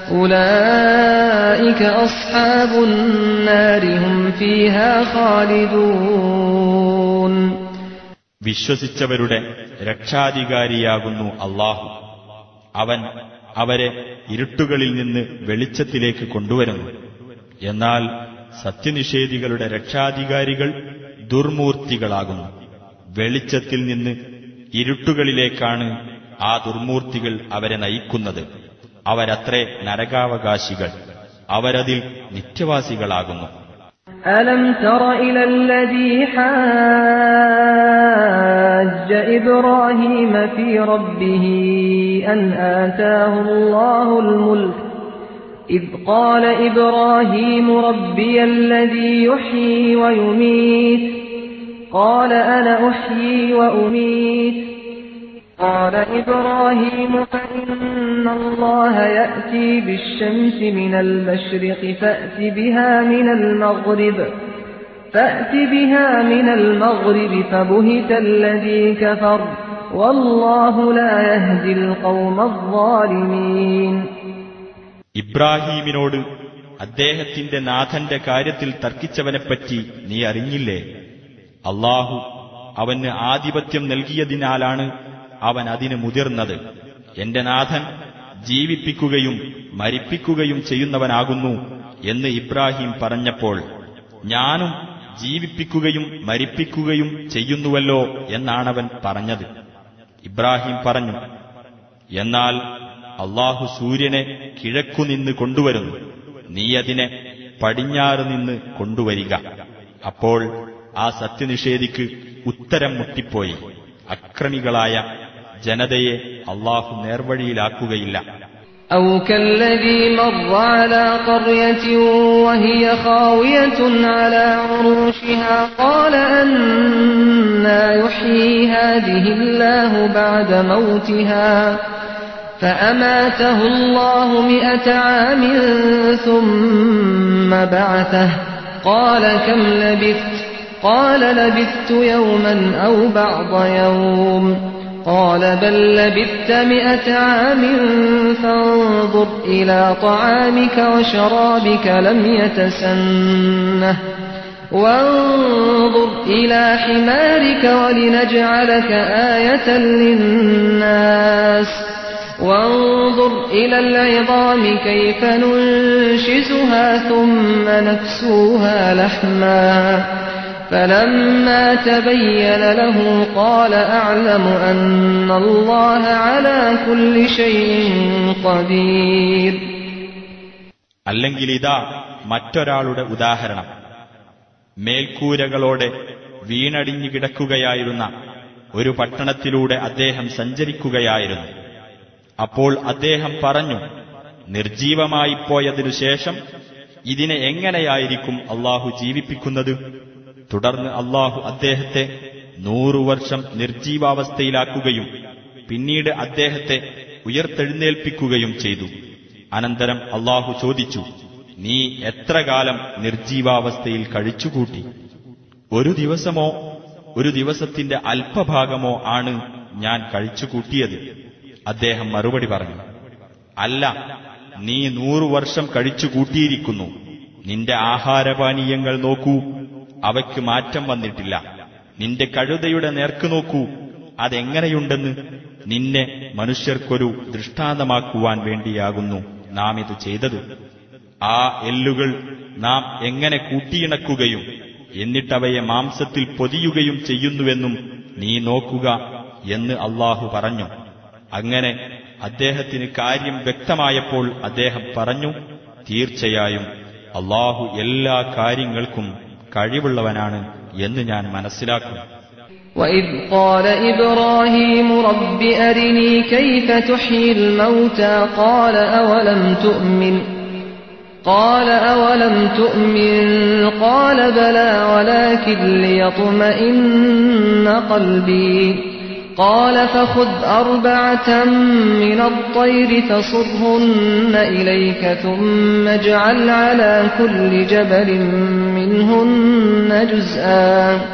أولئك أصحاب النار هم فيها خالدون വിശ്വസിച്ചവരുടെ രക്ഷാധികാരിയാകുന്നു അള്ളാഹു അവൻ അവരെ ഇരുട്ടുകളിൽ നിന്ന് വെളിച്ചത്തിലേക്ക് കൊണ്ടുവരുന്നു എന്നാൽ സത്യനിഷേധികളുടെ രക്ഷാധികാരികൾ ദുർമൂർത്തികളാകുന്നു വെളിച്ചത്തിൽ നിന്ന് ഇരുട്ടുകളിലേക്കാണ് ആ ദുർമൂർത്തികൾ അവരെ നയിക്കുന്നത് അവരത്രേ നരകാവകാശികൾ അവരതിൽ നിത്യവാസികളാകുന്നു ألم تر إلى الذي حاج إبراهيم في ربه أن آتاه الله الملك إذ قال إبراهيم ربي الذي يحيي ويميت قال أنا أحيي وأميت قال إبراهيم فإن الله يأتي بالشمس من المشرق فأت بها من المغرب فأت بها من المغرب فبهت الذي كفر والله لا يهدي القوم الظالمين ഇബ്രാഹീമിനോട് അദ്ദേഹത്തിന്റെ നാഥന്റെ കാര്യത്തിൽ തർക്കിച്ചവനെപ്പറ്റി നീ അറിഞ്ഞില്ലേ അള്ളാഹു അവന് ആധിപത്യം നൽകിയതിനാലാണ് അവൻ അതിന് മുതിർന്നത് എന്റെ നാഥൻ ജീവിപ്പിക്കുകയും മരിപ്പിക്കുകയും ചെയ്യുന്നവനാകുന്നു എന്ന് ഇബ്രാഹിം പറഞ്ഞപ്പോൾ ഞാനും ജീവിപ്പിക്കുകയും മരിപ്പിക്കുകയും ചെയ്യുന്നുവല്ലോ എന്നാണവൻ പറഞ്ഞത് ഇബ്രാഹിം പറഞ്ഞു എന്നാൽ അള്ളാഹു സൂര്യനെ കിഴക്കുനിന്ന് കൊണ്ടുവരുന്നു നീ അതിനെ പടിഞ്ഞാറ് നിന്ന് കൊണ്ടുവരിക അപ്പോൾ ആ സത്യനിഷേധിക്ക് ഉത്തരം മുട്ടിപ്പോയി അക്രമികളായ ജനതയെ അള്ളാഹു നേർവഴിയിലാക്കുകയില്ല أو كالذي مر على قرية وهي خاوية على عروشها قال أنا يحيي هذه الله بعد موتها فأماته الله مئة عام ثم بعثه قال كم لبثت قال لبثت يوما أو بعض يوم قال بل لبثت مئة عام فانظر إلى طعامك وشرابك لم يتسنه وانظر إلى حمارك ولنجعلك آية للناس وانظر إلى العظام كيف ننشزها ثم نكسوها لحما فلما تبين له قال أعلم أن الله على كل شيء قدير അല്ലെങ്കിൽ ഇതാ മറ്റൊരാളുടെ ഉദാഹരണം മേൽക്കൂരകളോടെ വീണടിഞ്ഞു കിടക്കുകയായിരുന്ന ഒരു പട്ടണത്തിലൂടെ അദ്ദേഹം സഞ്ചരിക്കുകയായിരുന്നു അപ്പോൾ അദ്ദേഹം പറഞ്ഞു നിർജീവമായി പോയതിനു ശേഷം ഇതിനെ എങ്ങനെയായിരിക്കും അള്ളാഹു ജീവിപ്പിക്കുന്നത് തുടർന്ന് അള്ളാഹു അദ്ദേഹത്തെ നൂറു വർഷം നിർജീവാവസ്ഥയിലാക്കുകയും പിന്നീട് അദ്ദേഹത്തെ ഉയർത്തെഴുന്നേൽപ്പിക്കുകയും ചെയ്തു അനന്തരം അള്ളാഹു ചോദിച്ചു നീ എത്ര കാലം നിർജീവാവസ്ഥയിൽ കഴിച്ചുകൂട്ടി ഒരു ദിവസമോ ഒരു ദിവസത്തിന്റെ അല്പഭാഗമോ ആണ് ഞാൻ കഴിച്ചുകൂട്ടിയത് അദ്ദേഹം മറുപടി പറഞ്ഞു അല്ല നീ നൂറു വർഷം കഴിച്ചുകൂട്ടിയിരിക്കുന്നു നിന്റെ ആഹാരപാനീയങ്ങൾ നോക്കൂ അവയ്ക്ക് മാറ്റം വന്നിട്ടില്ല നിന്റെ കഴുതയുടെ നേർക്ക് നോക്കൂ അതെങ്ങനെയുണ്ടെന്ന് നിന്നെ മനുഷ്യർക്കൊരു ദൃഷ്ടാന്തമാക്കുവാൻ വേണ്ടിയാകുന്നു നാം ഇത് ചെയ്തത് ആ എല്ലുകൾ നാം എങ്ങനെ കൂട്ടിയിണക്കുകയും എന്നിട്ടവയെ മാംസത്തിൽ പൊതിയുകയും ചെയ്യുന്നുവെന്നും നീ നോക്കുക എന്ന് അള്ളാഹു പറഞ്ഞു അങ്ങനെ അദ്ദേഹത്തിന് കാര്യം വ്യക്തമായപ്പോൾ അദ്ദേഹം പറഞ്ഞു തീർച്ചയായും അള്ളാഹു എല്ലാ കാര്യങ്ങൾക്കും കഴിവുള്ളവനാണ് എന്ന് ഞാൻ മനസ്സിലാക്കുന്നു وإذ قال إبراهيم رب أرني كيف تحيي الموتى قال أولم تؤمن قال أولم تؤمن قال بلى ولكن ليطمئن قلبي قال فخذ أربعة من الطير فصرهن إليك ثم اجعل على كل جبل منهن جزءا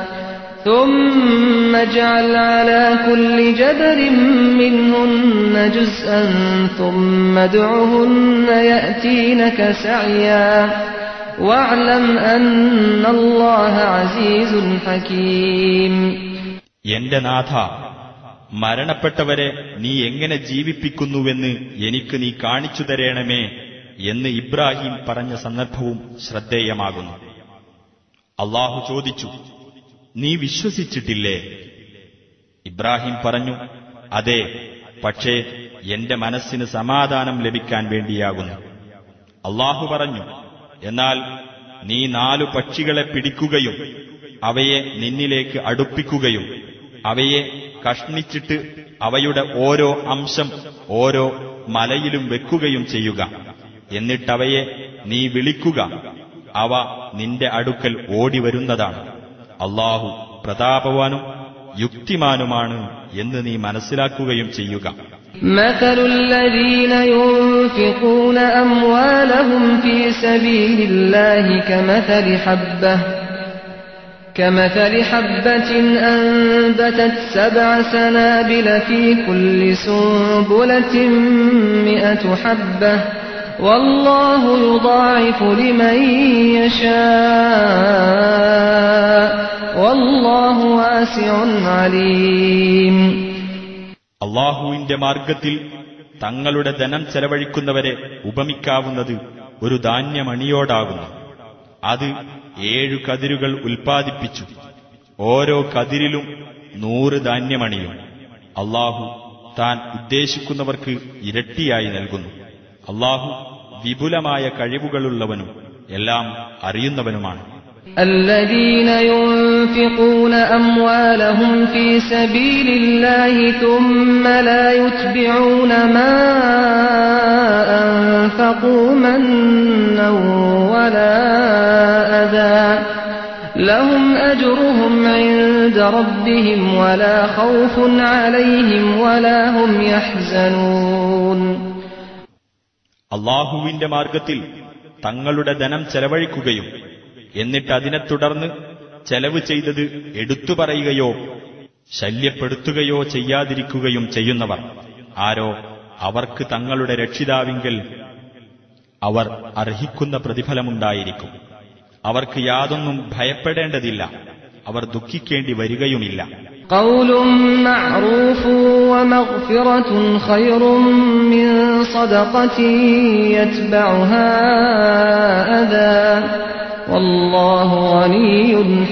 ثم اجعل على كل جبل منهن جزءا ثم ادعهن يأتينك سعيا واعلم أن الله عزيز حكيم എന്റെ നാഥ മരണപ്പെട്ടവരെ നീ എങ്ങനെ ജീവിപ്പിക്കുന്നുവെന്ന് എനിക്ക് നീ കാണിച്ചു തരേണമേ എന്ന് ഇബ്രാഹിം പറഞ്ഞ സന്ദർഭവും ശ്രദ്ധേയമാകുന്നു അള്ളാഹു ചോദിച്ചു നീ വിശ്വസിച്ചിട്ടില്ലേ ഇബ്രാഹിം പറഞ്ഞു അതെ പക്ഷേ എന്റെ മനസ്സിന് സമാധാനം ലഭിക്കാൻ വേണ്ടിയാകുന്നു അള്ളാഹു പറഞ്ഞു എന്നാൽ നീ നാലു പക്ഷികളെ പിടിക്കുകയും അവയെ നിന്നിലേക്ക് അടുപ്പിക്കുകയും അവയെ കഷ്ണിച്ചിട്ട് അവയുടെ ഓരോ അംശം ഓരോ മലയിലും വെക്കുകയും ചെയ്യുക എന്നിട്ടവയെ നീ വിളിക്കുക അവ നിന്റെ അടുക്കൽ ഓടിവരുന്നതാണ് അള്ളാഹു പ്രതാപവാനും യുക്തിമാനുമാണ് എന്ന് നീ മനസ്സിലാക്കുകയും ചെയ്യുക مثل الذين ينفقون أموالهم في سبيل الله كمثل حبة كمثل حبة أنبتت سبع سنابل في كل سنبلة مئة حبة والله يضاعف لمن يشاء والله واسع عليم അള്ളാഹുവിന്റെ മാർഗത്തിൽ തങ്ങളുടെ ധനം ചെലവഴിക്കുന്നവരെ ഉപമിക്കാവുന്നത് ഒരു ധാന്യമണിയോടാകുന്നു അത് ഏഴു കതിരുകൾ ഉൽപ്പാദിപ്പിച്ചു ഓരോ കതിരിലും നൂറ് ധാന്യമണിയും അള്ളാഹു താൻ ഉദ്ദേശിക്കുന്നവർക്ക് ഇരട്ടിയായി നൽകുന്നു അള്ളാഹു വിപുലമായ കഴിവുകളുള്ളവനും എല്ലാം അറിയുന്നവനുമാണ് الذين ينفقون أموالهم في سبيل الله ثم لا يتبعون ما أنفقوا منا ولا أذى لهم أجرهم عند ربهم ولا خوف عليهم ولا هم يحزنون അള്ളാഹുവിന്റെ മാർഗത്തിൽ തങ്ങളുടെ ധനം ചെലവഴിക്കുകയും എന്നിട്ട് അതിനെ തുടർന്ന് ചെലവ് ചെയ്തത് എടുത്തു പറയുകയോ ശല്യപ്പെടുത്തുകയോ ചെയ്യാതിരിക്കുകയും ചെയ്യുന്നവർ ആരോ അവർക്ക് തങ്ങളുടെ രക്ഷിതാവിങ്കൽ അവർ അർഹിക്കുന്ന പ്രതിഫലമുണ്ടായിരിക്കും അവർക്ക് യാതൊന്നും ഭയപ്പെടേണ്ടതില്ല അവർ ദുഃഖിക്കേണ്ടി വരികയുമില്ല قول معروف ومغفرة خير من صدقة يتبعها أذى والله غني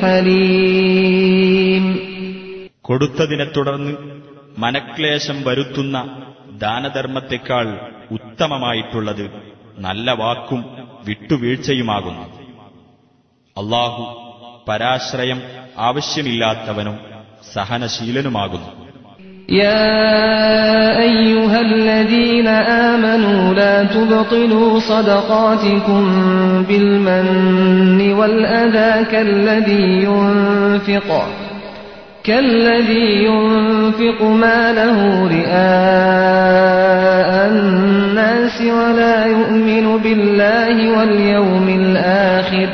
حليم കൊടുത്തതിനെ തുടർന്ന് മനക്ലേശം വരുത്തുന്ന ദാനധർമ്മത്തെക്കാൾ ഉത്തമമായിട്ടുള്ളത് നല്ല വാക്കും വിട്ടുവീഴ്ചയുമാകുന്നു അള്ളാഹു പരാശ്രയം ആവശ്യമില്ലാത്തവനും സഹനശീലനുമാകുന്നു يا أيها الذين آمنوا لا تبطلوا صدقاتكم بالمن والأذى كالذي ينفق كالذي ينفق ماله رئاء الناس ولا يؤمن بالله واليوم الآخر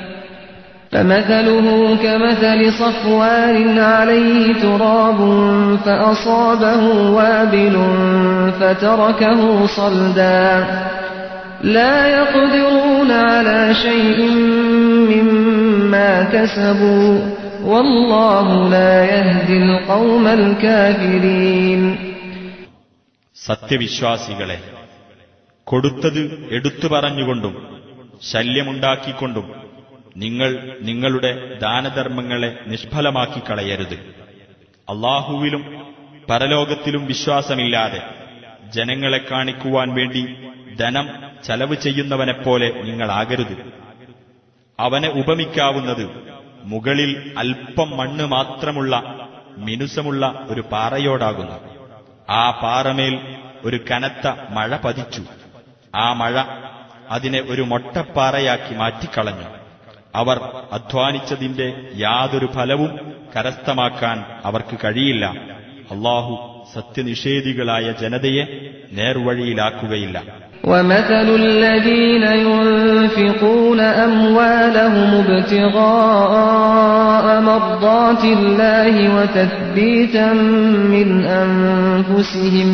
فمثله كمثل صفوان عليه تراب فأصابه وابل فتركه صلدا لا يقدرون على شيء مما كسبوا والله لا يهدي القوم الكافرين സത്യവിശ്വാസികളെ കൊടുത്തത് എടുത്തു പറഞ്ഞുകൊണ്ടും ശല്യമുണ്ടാക്കിക്കൊണ്ടും നിങ്ങൾ നിങ്ങളുടെ ദാനധർമ്മങ്ങളെ നിഷ്ഫലമാക്കി കളയരുത് അള്ളാഹുവിലും പരലോകത്തിലും വിശ്വാസമില്ലാതെ ജനങ്ങളെ കാണിക്കുവാൻ വേണ്ടി ധനം ചെലവ് ചെയ്യുന്നവനെപ്പോലെ നിങ്ങളാകരുത് അവനെ ഉപമിക്കാവുന്നത് മുകളിൽ അല്പം മണ്ണ് മാത്രമുള്ള മിനുസമുള്ള ഒരു പാറയോടാകുന്നു ആ പാറമേൽ ഒരു കനത്ത മഴ പതിച്ചു ആ മഴ അതിനെ ഒരു മൊട്ടപ്പാറയാക്കി മാറ്റിക്കളഞ്ഞു അവർ അധ്വാനിച്ചതിന്റെ യാതൊരു ഫലവും കരസ്ഥമാക്കാൻ അവർക്ക് കഴിയില്ല അള്ളാഹു സത്യനിഷേധികളായ ജനതയെ നേർവഴിയിലാക്കുകയില്ല ومثل الذين ينفقون أموالهم ابتغاء مرضات الله وتثبيتا من أنفسهم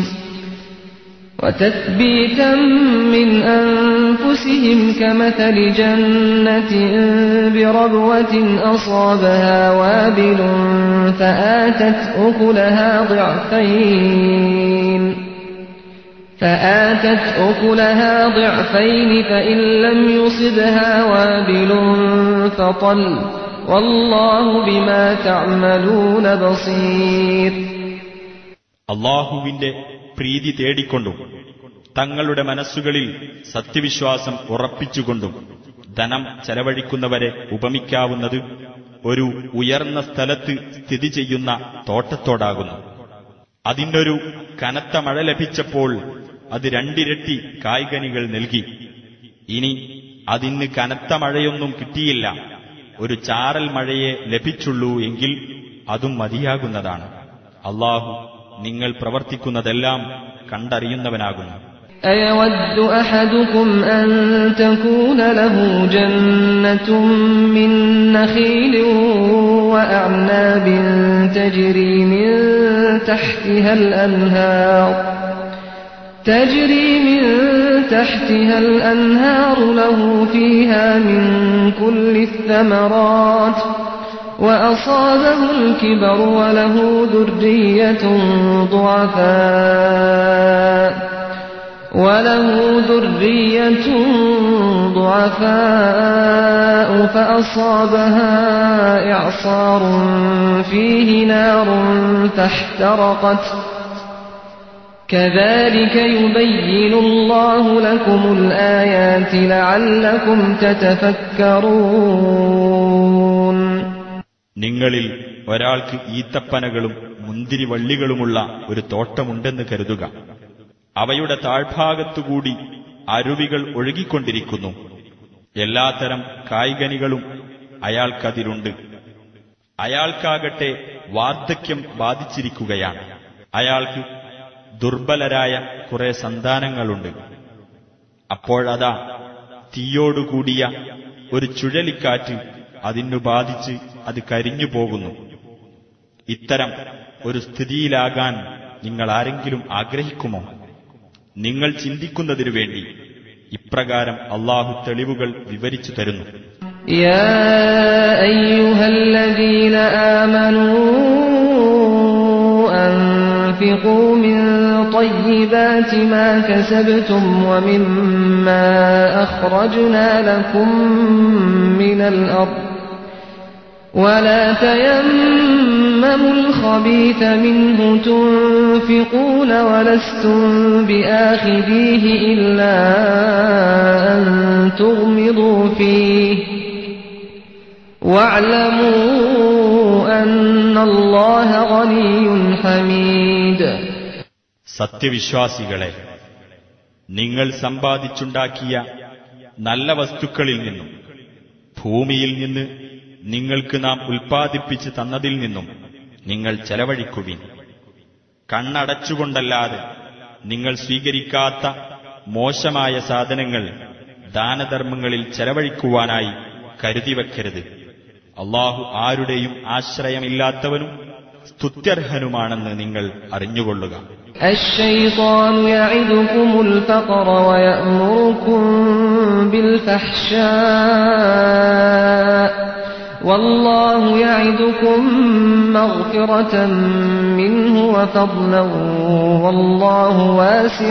وتثبيتا من أنفسهم كمثل جنة بربوة أصابها وابل فآتت أكلها ضعفين فآتت أكلها ضعفين فإن لم يصبها وابل فطل والله بما تعملون بصير അള്ളാഹുവിന്റെ പ്രീതി തേടിക്കൊണ്ടും തങ്ങളുടെ മനസ്സുകളിൽ സത്യവിശ്വാസം ഉറപ്പിച്ചുകൊണ്ടും ധനം ചെലവഴിക്കുന്നവരെ ഉപമിക്കാവുന്നത് ഒരു ഉയർന്ന സ്ഥലത്ത് സ്ഥിതി ചെയ്യുന്ന തോട്ടത്തോടാകുന്നു അതിനൊരു കനത്ത മഴ ലഭിച്ചപ്പോൾ അത് രണ്ടിരട്ടി കായ്കനികൾ നൽകി ഇനി അതിന് കനത്ത മഴയൊന്നും കിട്ടിയില്ല ഒരു ചാറൽ മഴയെ ലഭിച്ചുള്ളൂ എങ്കിൽ അതും മതിയാകുന്നതാണ് അള്ളാഹു നിങ്ങൾ പ്രവർത്തിക്കുന്നതെല്ലാം കണ്ടറിയുന്നവനാകുന്നു أيود أحدكم أن تكون له جنة من نخيل وأعناب تجري من تحتها الأنهار تجري من تحتها الأنهار له فيها من كل الثمرات وأصابه الكبر وله ذرية ضعفاء وله ذرية ضعفاء فأصابها إعصار فيه نار فاحترقت كذلك يبين الله لكم الآيات لعلكم تتفكرون നിങ്ങളിൽ ഒരാൾക്ക് ഈത്തപ്പനകളും മുന്തിരിവള്ളികളുമുള്ള ഒരു തോട്ടമുണ്ടെന്ന് കരുതുക അവയുടെ താഴ്ഭാഗത്തുകൂടി അരുവികൾ ഒഴുകിക്കൊണ്ടിരിക്കുന്നു എല്ലാത്തരം കായ്കനികളും അയാൾക്കതിലുണ്ട് അയാൾക്കാകട്ടെ വാർദ്ധക്യം ബാധിച്ചിരിക്കുകയാണ് അയാൾക്ക് ദുർബലരായ കുറെ സന്താനങ്ങളുണ്ട് അപ്പോഴതാ തീയോടുകൂടിയ ഒരു ചുഴലിക്കാറ്റ് അതിനു ബാധിച്ച് അത് കരിഞ്ഞു പോകുന്നു ഇത്തരം ഒരു സ്ഥിതിയിലാകാൻ നിങ്ങൾ ആരെങ്കിലും ആഗ്രഹിക്കുമോ നിങ്ങൾ ചിന്തിക്കുന്നതിനു വേണ്ടി ഇപ്രകാരം അള്ളാഹു തെളിവുകൾ വിവരിച്ചു തരുന്നു يا أيها الذين آمنوا أنفقوا من طيبات ما كسبتم ومما أخرجنا لكم من الأرض ولا تيمموا الخبيث منه تنفقون ولستم بآخذيه إلا أن تغمضوا فيه واعلموا أن الله غني حميد സത്യവിശ്വാസികളെ നിങ്ങൾ സമ്പാദിച്ചുണ്ടാക്കിയ നല്ല വസ്തുക്കളിൽ നിന്നും ഭൂമിയിൽ നിന്ന് നിങ്ങൾക്ക് നാം ഉൽപ്പാദിപ്പിച്ച് തന്നതിൽ നിന്നും നിങ്ങൾ ചെലവഴിക്കുവിൻ കണ്ണടച്ചുകൊണ്ടല്ലാതെ നിങ്ങൾ സ്വീകരിക്കാത്ത മോശമായ സാധനങ്ങൾ ദാനധർമ്മങ്ങളിൽ ചെലവഴിക്കുവാനായി കരുതിവെക്കരുത് അള്ളാഹു ആരുടെയും ആശ്രയമില്ലാത്തവനും സ്തുത്യർഹനുമാണെന്ന് നിങ്ങൾ അറിഞ്ഞുകൊള്ളുക الشيطان يعدكم الفقر ويأمركم بالفحشاء والله يعدكم مغفرة منه وفضلا والله واسع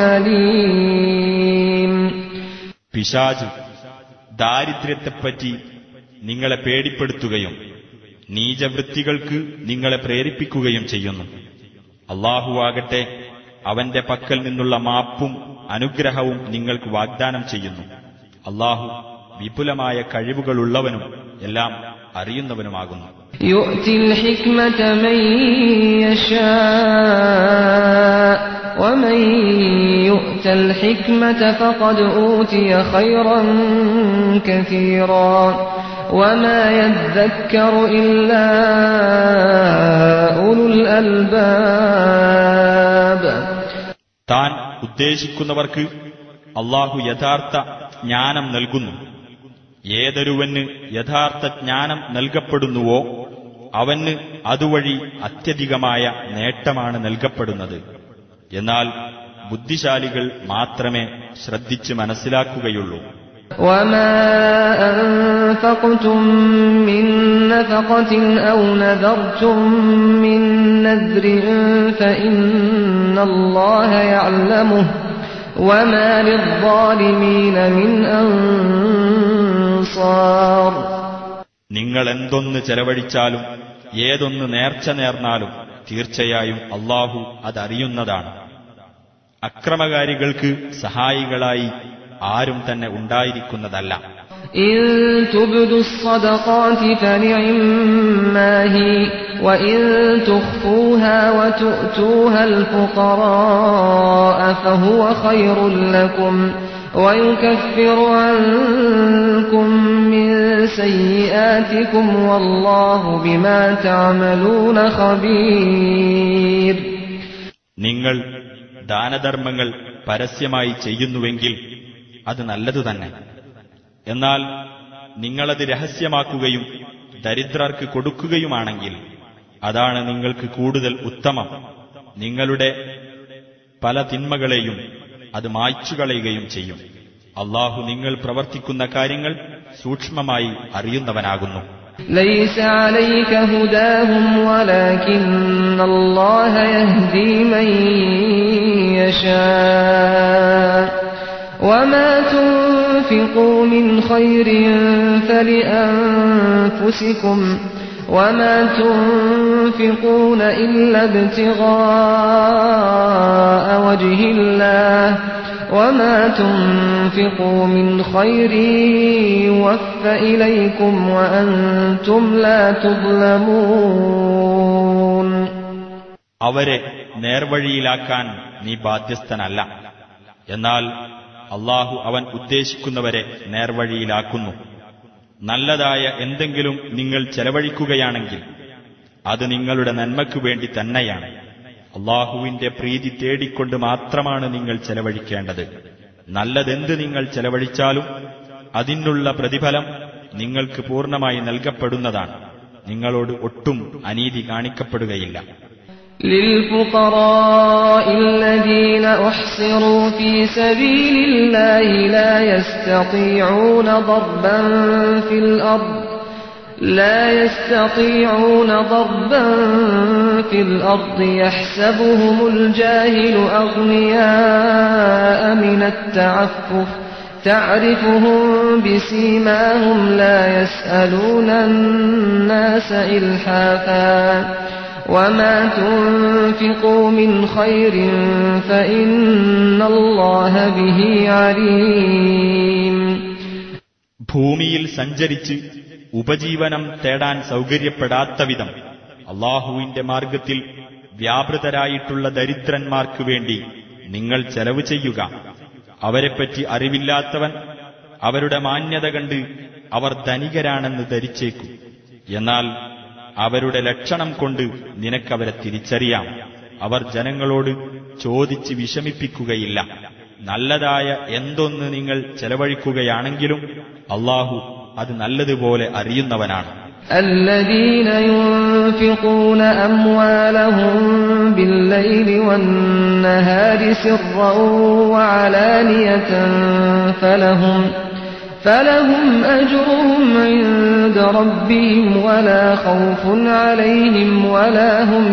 عليم പിശാജ് ദാരിദ്ര്യത്തെപ്പറ്റി നിങ്ങളെ പേടിപ്പെടുത്തുകയും നീചവൃത്തികൾക്ക് നിങ്ങളെ പ്രേരിപ്പിക്കുകയും ചെയ്യുന്നു അള്ളാഹുവാകട്ടെ അവന്റെ പക്കൽ നിന്നുള്ള മാപ്പും അനുഗ്രഹവും നിങ്ങൾക്ക് വാഗ്ദാനം ചെയ്യുന്നു അള്ളാഹു വിപുലമായ കഴിവുകളുള്ളവനും എല്ലാം അറിയുന്നവനുമാകുന്നു يؤتي الحكمة من يشاء ومن يؤت الحكمة فقد أوتي خيرا كثيرا وما يذكر إلا أولو الألباب താൻ ഉദ്ദേശിക്കുന്നവർക്ക് അള്ളാഹു യഥാർത്ഥ ജ്ഞാനം നൽകുന്നു ഏതൊരുവന് യഥാർത്ഥ ജ്ഞാനം നൽകപ്പെടുന്നുവോ അവന് അതുവഴി അത്യധികമായ നേട്ടമാണ് നൽകപ്പെടുന്നത് എന്നാൽ ബുദ്ധിശാലികൾ മാത്രമേ ശ്രദ്ധിച്ച് മനസ്സിലാക്കുകയുള്ളൂ وما أنفقتم من نفقة أو نذرتم من نذر فإن الله يعلمه وما للظالمين من أنصار നിങ്ങൾ എന്തൊന്ന് ചെലവഴിച്ചാലും ഏതൊന്ന് നേർച്ച നേർന്നാലും തീർച്ചയായും അള്ളാഹു അതറിയുന്നതാണ് അക്രമകാരികൾക്ക് സഹായികളായി ആരും തന്നെ ഉണ്ടായിരിക്കുന്നതല്ല إن تبدوا الصدقات فنعما هي وإن تخفوها وتؤتوها الفقراء فهو خير لكم ويكفر عنكم من سيئاتكم والله بما تعملون خبير നിങ്ങൾ ദാനധർമ്മങ്ങൾ പരസ്യമായി ചെയ്യുന്നുവെങ്കിൽ അത് നല്ലതു തന്നെ എന്നാൽ നിങ്ങളത് രഹസ്യമാക്കുകയും ദരിദ്രർക്ക് കൊടുക്കുകയുമാണെങ്കിൽ അതാണ് നിങ്ങൾക്ക് കൂടുതൽ ഉത്തമം നിങ്ങളുടെ പല തിന്മകളെയും അത് മായ്ച്ചുകളയുകയും ചെയ്യും അള്ളാഹു നിങ്ങൾ പ്രവർത്തിക്കുന്ന കാര്യങ്ങൾ സൂക്ഷ്മമായി അറിയുന്നവനാകുന്നു ليس عليك هداهم ولكن الله يهدي من يشاء وما تنفقوا من خير فلأنفسكم وما تنفقون إلا ابتغاء وجه الله وما تنفقوا من خير يوف إليكم وأنتم لا تظلمون അവരെ നേർവഴിയിലാക്കാൻ നീ ബാധ്യസ്ഥനല്ല എന്നാൽ അള്ളാഹു അവൻ ഉദ്ദേശിക്കുന്നവരെ നേർവഴിയിലാക്കുന്നു നല്ലതായ എന്തെങ്കിലും നിങ്ങൾ ചെലവഴിക്കുകയാണെങ്കിൽ അത് നിങ്ങളുടെ നന്മയ്ക്കു വേണ്ടി തന്നെയാണ് അള്ളാഹുവിന്റെ പ്രീതി തേടിക്കൊണ്ട് മാത്രമാണ് നിങ്ങൾ ചെലവഴിക്കേണ്ടത് നല്ലതെന്ത് നിങ്ങൾ ചെലവഴിച്ചാലും അതിനുള്ള പ്രതിഫലം നിങ്ങൾക്ക് പൂർണ്ണമായി നൽകപ്പെടുന്നതാണ് നിങ്ങളോട് ഒട്ടും അനീതി കാണിക്കപ്പെടുകയില്ല للفقراء الذين أحصروا في سبيل الله لا يستطيعون ضربا في الأرض لا يستطيعون ضربا في الأرض يحسبهم الجاهل أغنياء من التعفف تعرفهم بسيماهم لا يسألون الناس إلحافا وما تنفقوا من خير فإن الله به عليم ഭൂമിയിൽ സഞ്ചരിച്ച് ഉപജീവനം തേടാൻ സൗകര്യപ്പെടാത്ത വിധം അള്ളാഹുവിന്റെ മാർഗത്തിൽ വ്യാപൃതരായിട്ടുള്ള ദരിദ്രന്മാർക്കു വേണ്ടി നിങ്ങൾ ചെലവ് ചെയ്യുക അവരെപ്പറ്റി അറിവില്ലാത്തവൻ അവരുടെ മാന്യത കണ്ട് അവർ ധനികരാണെന്ന് ധരിച്ചേക്കും എന്നാൽ അവരുടെ ലക്ഷണം കൊണ്ട് നിനക്കവരെ തിരിച്ചറിയാം അവർ ജനങ്ങളോട് ചോദിച്ച് വിഷമിപ്പിക്കുകയില്ല നല്ലതായ എന്തൊന്ന് നിങ്ങൾ ചെലവഴിക്കുകയാണെങ്കിലും അള്ളാഹു അത് നല്ലതുപോലെ അറിയുന്നവനാണ് الذين ينفقون أموالهم بالليل والنهار سرا وعلانية فلهم فلهم أجرهم عند ربهم ولا خوف عليهم ولا هم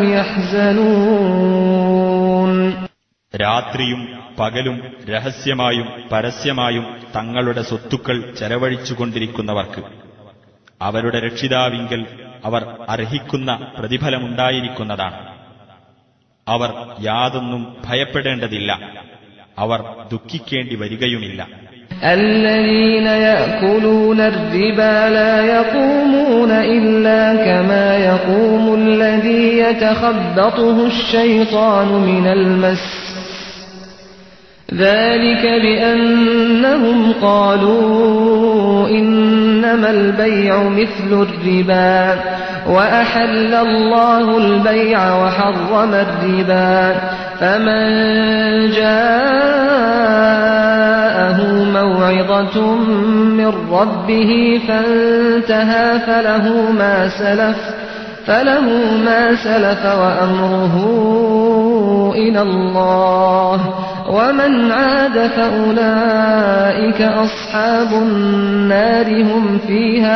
يحزنون രാത്രിയും പകലും രഹസ്യമായും പരസ്യമായും തങ്ങളുടെ സ്വത്തുക്കൾ ചെലവഴിച്ചുകൊണ്ടിരിക്കുന്നവർക്ക് അവരുടെ രക്ഷിതാവിങ്കൽ അവർ അർഹിക്കുന്ന പ്രതിഫലമുണ്ടായിരിക്കുന്നതാണ് അവർ യാതൊന്നും ഭയപ്പെടേണ്ടതില്ല അവർ ദുഃഖിക്കേണ്ടി വരികയുമില്ല الذين يأكلون الربا لا يقومون إلا كما يقوم الذي يتخبطه الشيطان من المس ذلك بأنهم قالوا إنما البيع مثل الربا وأحل الله البيع وحرم الربا فمن جاءه موعظة من ربه فانتهى فله ما سلف فله ما سلف وأمره إلى الله ومن عاد فأولئك أصحاب النار هم فيها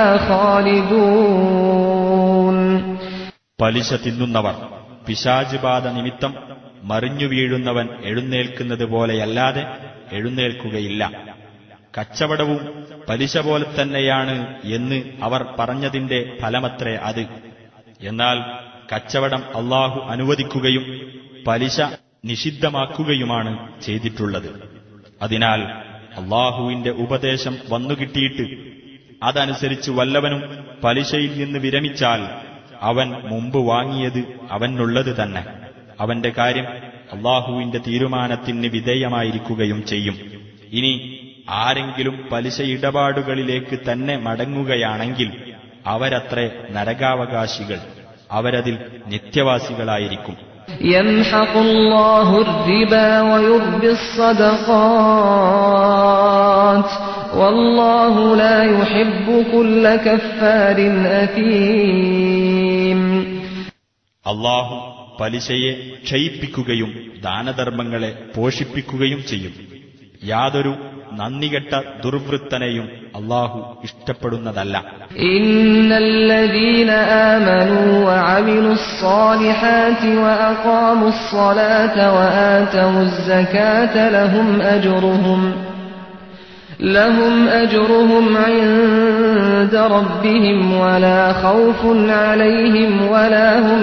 خالدون പലിശ തിന്നുന്നവർ പിശാച് ബാധ നിമിത്തം മറിഞ്ഞു വീഴുന്നവൻ എഴുന്നേൽക്കുന്നത് പോലെയല്ലാതെ എഴുന്നേൽക്കുകയില്ല കച്ചവടവും പലിശ പോലെ തന്നെയാണ് എന്ന് അവർ പറഞ്ഞതിന്റെ ഫലമത്രേ അത് എന്നാൽ കച്ചവടം അള്ളാഹു അനുവദിക്കുകയും പലിശ നിഷിദ്ധമാക്കുകയുമാണ് ചെയ്തിട്ടുള്ളത് അതിനാൽ അള്ളാഹുവിന്റെ ഉപദേശം വന്നുകിട്ടിയിട്ട് അതനുസരിച്ച് വല്ലവനും പലിശയിൽ നിന്ന് വിരമിച്ചാൽ അവൻ മുമ്പ് വാങ്ങിയത് അവനുള്ളത് തന്നെ അവന്റെ കാര്യം അള്ളാഹുവിന്റെ തീരുമാനത്തിന് വിധേയമായിരിക്കുകയും ചെയ്യും ഇനി ആരെങ്കിലും പലിശ ഇടപാടുകളിലേക്ക് തന്നെ മടങ്ങുകയാണെങ്കിൽ അവരത്രേ നരകാവകാശികൾ അവരതിൽ നിത്യവാസികളായിരിക്കും يمحق الله الربا ويربي الصدقات والله لا يحب كل كفار أثيم അള്ളാഹു പലിശയെ ക്ഷയിപ്പിക്കുകയും ദാനധർമ്മങ്ങളെ പോഷിപ്പിക്കുകയും ചെയ്യും യാതൊരു നന്ദികെട്ട ദുർവൃത്തനെയും അള്ളാഹു ഇഷ്ടപ്പെടുന്നതല്ല إن الذين آمنوا وعملوا الصالحات وأقاموا الصلاة وآتوا الزكاة لهم أجرهم لهم أجرهم عند ربهم ولا خوف عليهم ولا هم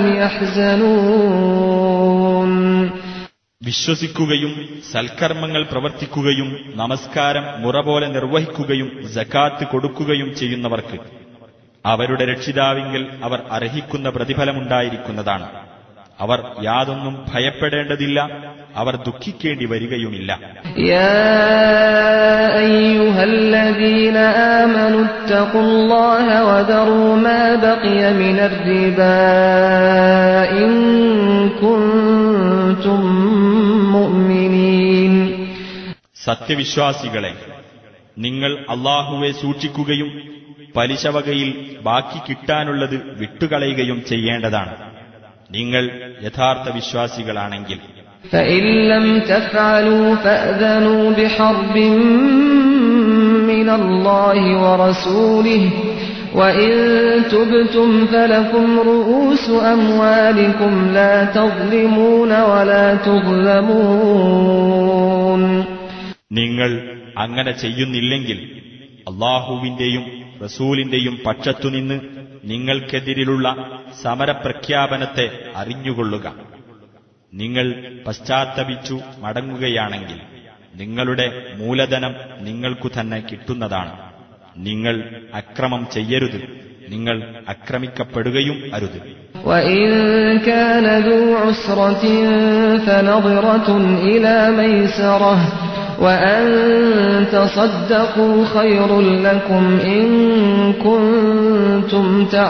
يحزنون വിശ്വസിക്കുകയും സൽക്കർമ്മങ്ങൾ പ്രവർത്തിക്കുകയും നമസ്കാരം മുറ പോലെ നിർവഹിക്കുകയും ജക്കാത്ത് കൊടുക്കുകയും ചെയ്യുന്നവർക്ക് അവരുടെ രക്ഷിതാവിങ്കിൽ അവർ അർഹിക്കുന്ന പ്രതിഫലമുണ്ടായിരിക്കുന്നതാണ് അവർ യാതൊന്നും ഭയപ്പെടേണ്ടതില്ല അവർ ദുഃഖിക്കേണ്ടി വരികയുമില്ല يا أيها الذين آمنوا اتقوا الله وذروا ما بقي من الربا إن كنتم مؤمنين സത്യവിശ്വാസികളെ നിങ്ങൾ അള്ളാഹുവെ സൂക്ഷിക്കുകയും പലിശവകയിൽ ബാക്കി കിട്ടാനുള്ളത് വിട്ടുകളയുകയും ചെയ്യേണ്ടതാണ് നിങ്ങൾ യഥാർത്ഥ വിശ്വാസികളാണെങ്കിൽ فإن لم تفعلوا فأذنوا بحرب من الله ورسوله وإن تبتم فلكم رؤوس أموالكم لا تظلمون ولا تظلمون നിങ്ങൾ അങ്ങനെ ചെയ്യുന്നില്ലെങ്കിൽ അള്ളാഹുവിന്റെയും റസൂലിന്റെയും പക്ഷത്തുനിന്ന് നിങ്ങൾക്കെതിരിലുള്ള സമരപ്രഖ്യാപനത്തെ അറിഞ്ഞുകൊള്ളുക നിങ്ങൾ പശ്ചാത്തപിച്ചു മടങ്ങുകയാണെങ്കിൽ നിങ്ങളുടെ മൂലധനം നിങ്ങൾക്കു തന്നെ കിട്ടുന്നതാണ് നിങ്ങൾ അക്രമം ചെയ്യരുത് നിങ്ങൾ അക്രമിക്കപ്പെടുകയും അരുത് وإن كان ذو عسرة فنظرة إلى ميسرة وأن تصدقوا خير لكم إن كنتم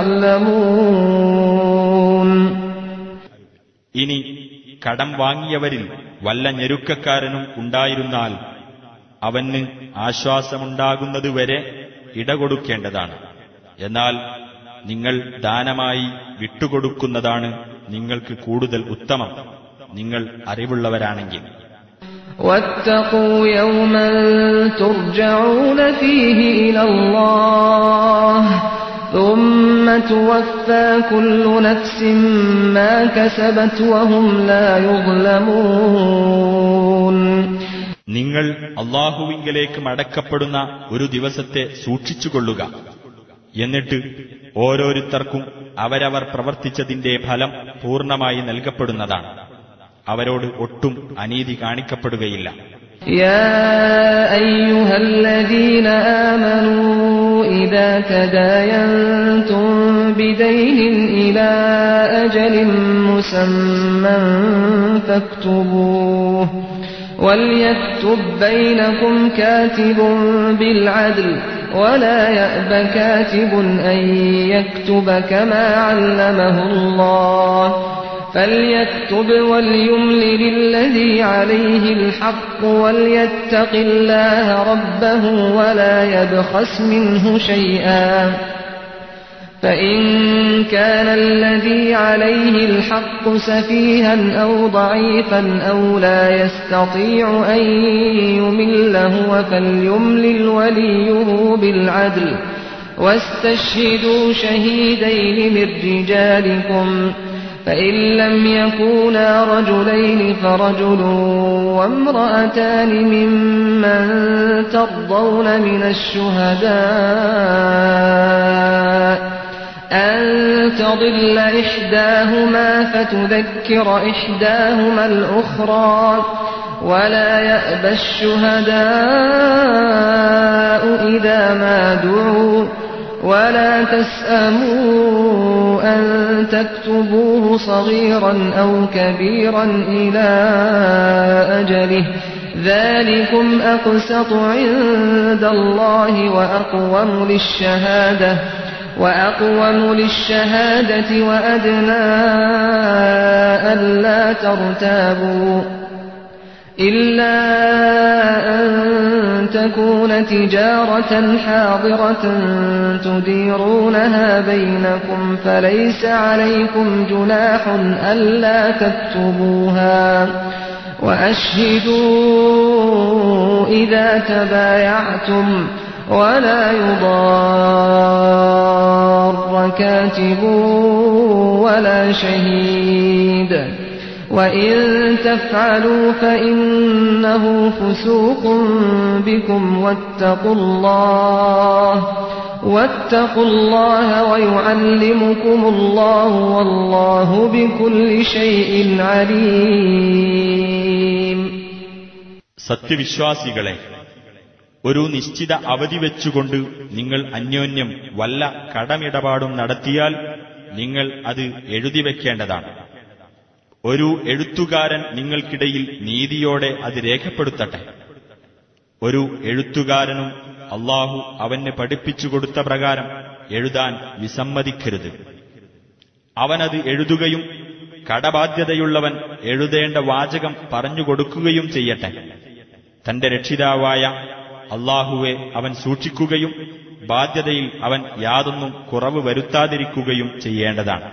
تعلمون ഇനി കടം വാങ്ങിയവരിൽ വല്ല ഞെരുക്കക്കാരനും ഉണ്ടായിരുന്നാൽ അവന് ആശ്വാസമുണ്ടാകുന്നതുവരെ ഇടകൊടുക്കേണ്ടതാണ് എന്നാൽ നിങ്ങൾ ദാനമായി വിട്ടുകൊടുക്കുന്നതാണ് നിങ്ങൾക്ക് കൂടുതൽ ഉത്തമം നിങ്ങൾ അറിവുള്ളവരാണെങ്കിൽ واتقوا يوما ترجعون فيه إلى الله ثم توفى كل نفس ما كسبت وهم لا يظلمون നിങ്ങൾ അള്ളാഹുവിങ്കലേക്ക് മടക്കപ്പെടുന്ന ഒരു ദിവസത്തെ സൂക്ഷിച്ചുകൊള്ളുക എന്നിട്ട് ഓരോരുത്തർക്കും അവരവർ പ്രവർത്തിച്ചതിന്റെ ഫലം പൂർണ്ണമായി നൽകപ്പെടുന്നതാണ് അവരോട് ഒട്ടും അനീതി കാണിക്കപ്പെടുകയില്ല يا أيها الذين آمنوا إذا تداينتم بدين إلى أجل مسمى فاكتبوه وليكتب بينكم كاتب بالعدل ولا يأب كاتب أن يكتب كما علمه الله فليكتب وليملل الذي عليه الحق وليتق الله ربه ولا يبخس منه شيئا فإن كان الذي عليه الحق سفيها أو ضعيفا أو لا يستطيع أن يمل هو فليملل وليه بالعدل واستشهدوا شهيدين من رجالكم فإن لم يكونا رجلين فرجل وامرأتان ممن ترضون من الشهداء أن تضل إحداهما فتذكر إحداهما الأخرى ولا يأبى الشهداء إذا ما دعوا ولا تسأموا أن تكتبوه صغيرا أو كبيرا إلى أجله ذلكم أقسط عند الله وأقوم للشهادة وأقوم للشهادة وأدنى ألا ترتابوا إلا أن تكون تجارة حاضرة تديرونها بينكم فليس عليكم جناح ألا تكتبوها وأشهدوا إذا تبايعتم ولا يضار كاتب ولا شهيد وإن تفعلوا فإنه فسوق بكم واتقوا الله واتقوا الله ويعلمكم الله والله بكل شيء عليم സത്യവിശ്വാസികളെ ഒരു നിശ്ചിത അവധി വെച്ചുകൊണ്ട് നിങ്ങൾ അന്യോന്യം വല്ല കടമിടപാടും നടത്തിയാൽ നിങ്ങൾ അത് എഴുതിവെക്കേണ്ടതാണ് ഒരു എഴുത്തുകാരൻ നിങ്ങൾക്കിടയിൽ നീതിയോടെ അത് രേഖപ്പെടുത്തട്ടെ ഒരു എഴുത്തുകാരനും അള്ളാഹു അവന് പഠിപ്പിച്ചു കൊടുത്ത പ്രകാരം എഴുതാൻ വിസമ്മതിക്കരുത് അവനത് എഴുതുകയും കടബാധ്യതയുള്ളവൻ എഴുതേണ്ട വാചകം പറഞ്ഞുകൊടുക്കുകയും ചെയ്യട്ടെ തന്റെ രക്ഷിതാവായ അള്ളാഹുവെ അവൻ സൂക്ഷിക്കുകയും ബാധ്യതയിൽ അവൻ യാതൊന്നും കുറവ് വരുത്താതിരിക്കുകയും ചെയ്യേണ്ടതാണ്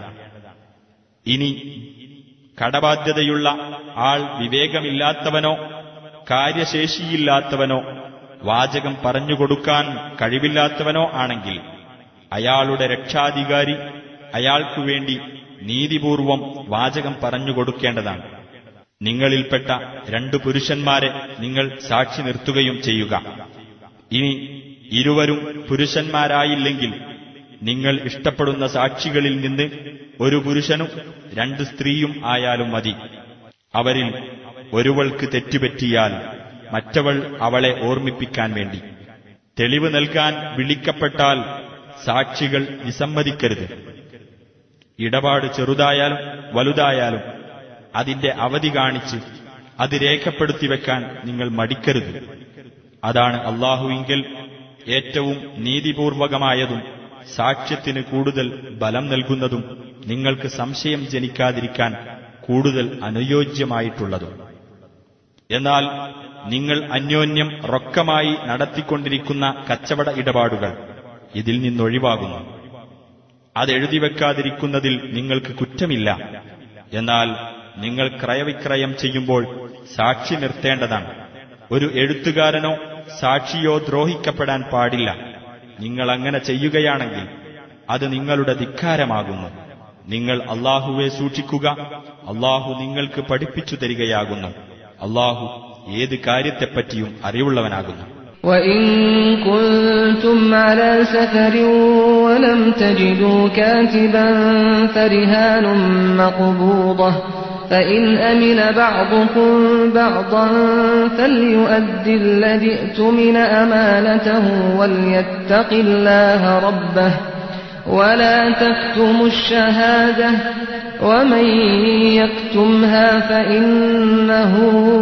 ഇനി കടബാധ്യതയുള്ള ആൾ വിവേകമില്ലാത്തവനോ കാര്യശേഷിയില്ലാത്തവനോ വാചകം പറഞ്ഞുകൊടുക്കാൻ കഴിവില്ലാത്തവനോ ആണെങ്കിൽ അയാളുടെ രക്ഷാധികാരി അയാൾക്കു വേണ്ടി നീതിപൂർവം വാചകം പറഞ്ഞുകൊടുക്കേണ്ടതാണ് നിങ്ങളിൽപ്പെട്ട രണ്ടു പുരുഷന്മാരെ നിങ്ങൾ സാക്ഷി നിർത്തുകയും ചെയ്യുക ഇനി ഇരുവരും പുരുഷന്മാരായില്ലെങ്കിൽ നിങ്ങൾ ഇഷ്ടപ്പെടുന്ന സാക്ഷികളിൽ നിന്ന് ഒരു പുരുഷനും രണ്ട് സ്ത്രീയും ആയാലും മതി അവരിൽ ഒരുവൾക്ക് തെറ്റുപറ്റിയാൽ മറ്റവൾ അവളെ ഓർമ്മിപ്പിക്കാൻ വേണ്ടി തെളിവ് നൽകാൻ വിളിക്കപ്പെട്ടാൽ സാക്ഷികൾ വിസമ്മതിക്കരുത് ഇടപാട് ചെറുതായാലും വലുതായാലും അതിന്റെ അവധി കാണിച്ച് അത് രേഖപ്പെടുത്തി വെക്കാൻ നിങ്ങൾ മടിക്കരുത് അതാണ് അള്ളാഹുവിങ്കൽ ഏറ്റവും നീതിപൂർവകമായതും സാക്ഷ്യത്തിന് കൂടുതൽ ബലം നൽകുന്നതും നിങ്ങൾക്ക് സംശയം ജനിക്കാതിരിക്കാൻ കൂടുതൽ അനുയോജ്യമായിട്ടുള്ളതും എന്നാൽ നിങ്ങൾ അന്യോന്യം റൊക്കമായി നടത്തിക്കൊണ്ടിരിക്കുന്ന കച്ചവട ഇടപാടുകൾ ഇതിൽ നിന്നൊഴിവാകുന്നു അതെഴുതി വെക്കാതിരിക്കുന്നതിൽ നിങ്ങൾക്ക് കുറ്റമില്ല എന്നാൽ നിങ്ങൾ ക്രയവിക്രയം ചെയ്യുമ്പോൾ സാക്ഷി നിർത്തേണ്ടതാണ് ഒരു എഴുത്തുകാരനോ സാക്ഷിയോ ദ്രോഹിക്കപ്പെടാൻ പാടില്ല നിങ്ങൾ അങ്ങനെ ചെയ്യുകയാണെങ്കിൽ അത് നിങ്ങളുടെ ധിക്കാരമാകുന്നു നിങ്ങൾ അള്ളാഹുവെ സൂക്ഷിക്കുക അള്ളാഹു നിങ്ങൾക്ക് പഠിപ്പിച്ചു തരികയാകുന്നു അള്ളാഹു ഏത് കാര്യത്തെപ്പറ്റിയും അറിവുള്ളവനാകുന്നു وإن كنتم على سفر ولم تجدوا كاتبا فرهان مقبوضة فإن أمن بعضكم بعضا فليؤد الذي ائتمن أمانته وليتق الله ربه ولا تكتموا الشهادة ومن يكتمها فإنه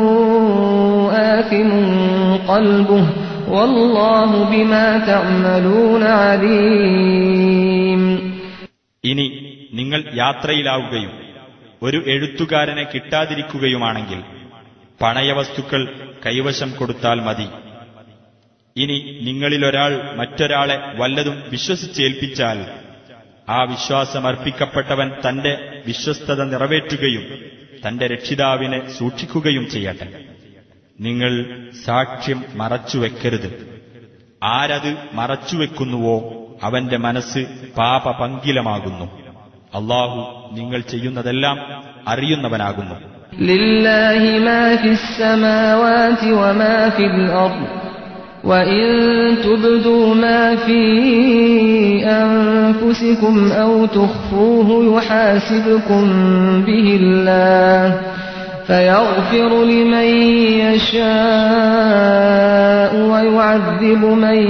آثم قلبه والله بما تعملون عليم ഇനി നിങ്ങൾ യാത്രയിലാവുകയും ഒരു എഴുത്തുകാരനെ കിട്ടാതിരിക്കുകയുമാണെങ്കിൽ പണയവസ്തുക്കൾ കൈവശം കൊടുത്താൽ മതി ഇനി നിങ്ങളിലൊരാൾ മറ്റൊരാളെ വല്ലതും വിശ്വസിച്ചേൽപ്പിച്ചാൽ ആ വിശ്വാസമർപ്പിക്കപ്പെട്ടവൻ തന്റെ വിശ്വസ്തത നിറവേറ്റുകയും തന്റെ രക്ഷിതാവിനെ സൂക്ഷിക്കുകയും ചെയ്യട്ടെ നിങ്ങൾ സാക്ഷ്യം മറച്ചുവെക്കരുത് ആരത് മറച്ചുവെക്കുന്നുവോ അവന്റെ മനസ്സ് പാപപങ്കിലമാകുന്നു അള്ളാഹു നിങ്ങൾ ചെയ്യുന്നതെല്ലാം അറിയുന്നവനാകുന്നു لله ما في السماوات وما في الأرض وإن تبدوا ما في أنفسكم أو تخفوه يحاسبكم به الله فيغفر لمن يشاء ويعذب من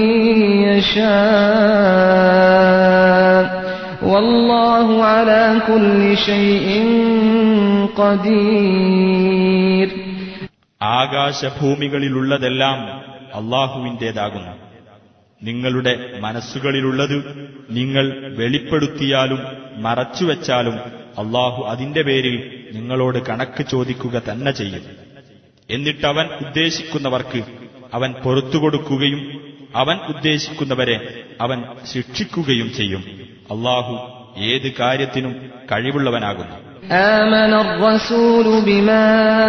يشاء والله على كل شيء قدير ആകാശഭൂമികളിലുള്ളതെല്ലാം അള്ളാഹുവിന്റേതാകുന്നു നിങ്ങളുടെ മനസ്സുകളിലുള്ളത് നിങ്ങൾ വെളിപ്പെടുത്തിയാലും മറച്ചുവെച്ചാലും അള്ളാഹു അതിന്റെ പേരിൽ നിങ്ങളോട് കണക്ക് ചോദിക്കുക തന്നെ ചെയ്യും എന്നിട്ടവൻ ഉദ്ദേശിക്കുന്നവർക്ക് അവൻ പൊറത്തുകൊടുക്കുകയും അവൻ ഉദ്ദേശിക്കുന്നവരെ അവൻ ശിക്ഷിക്കുകയും ചെയ്യും അള്ളാഹു ഏത് കാര്യത്തിനും കഴിവുള്ളവനാകുന്നു آمن الرسول بما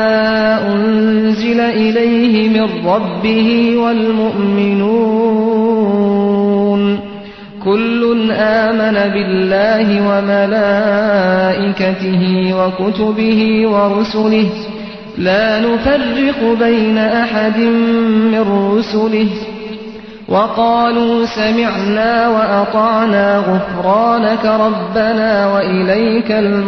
أنزل إليه من ربه والمؤمنون كل آمن بالله وملائكته وكتبه ورسله لا نفرق بين أحد من رسله وقالوا سمعنا وأطعنا غفرانك ربنا وإليك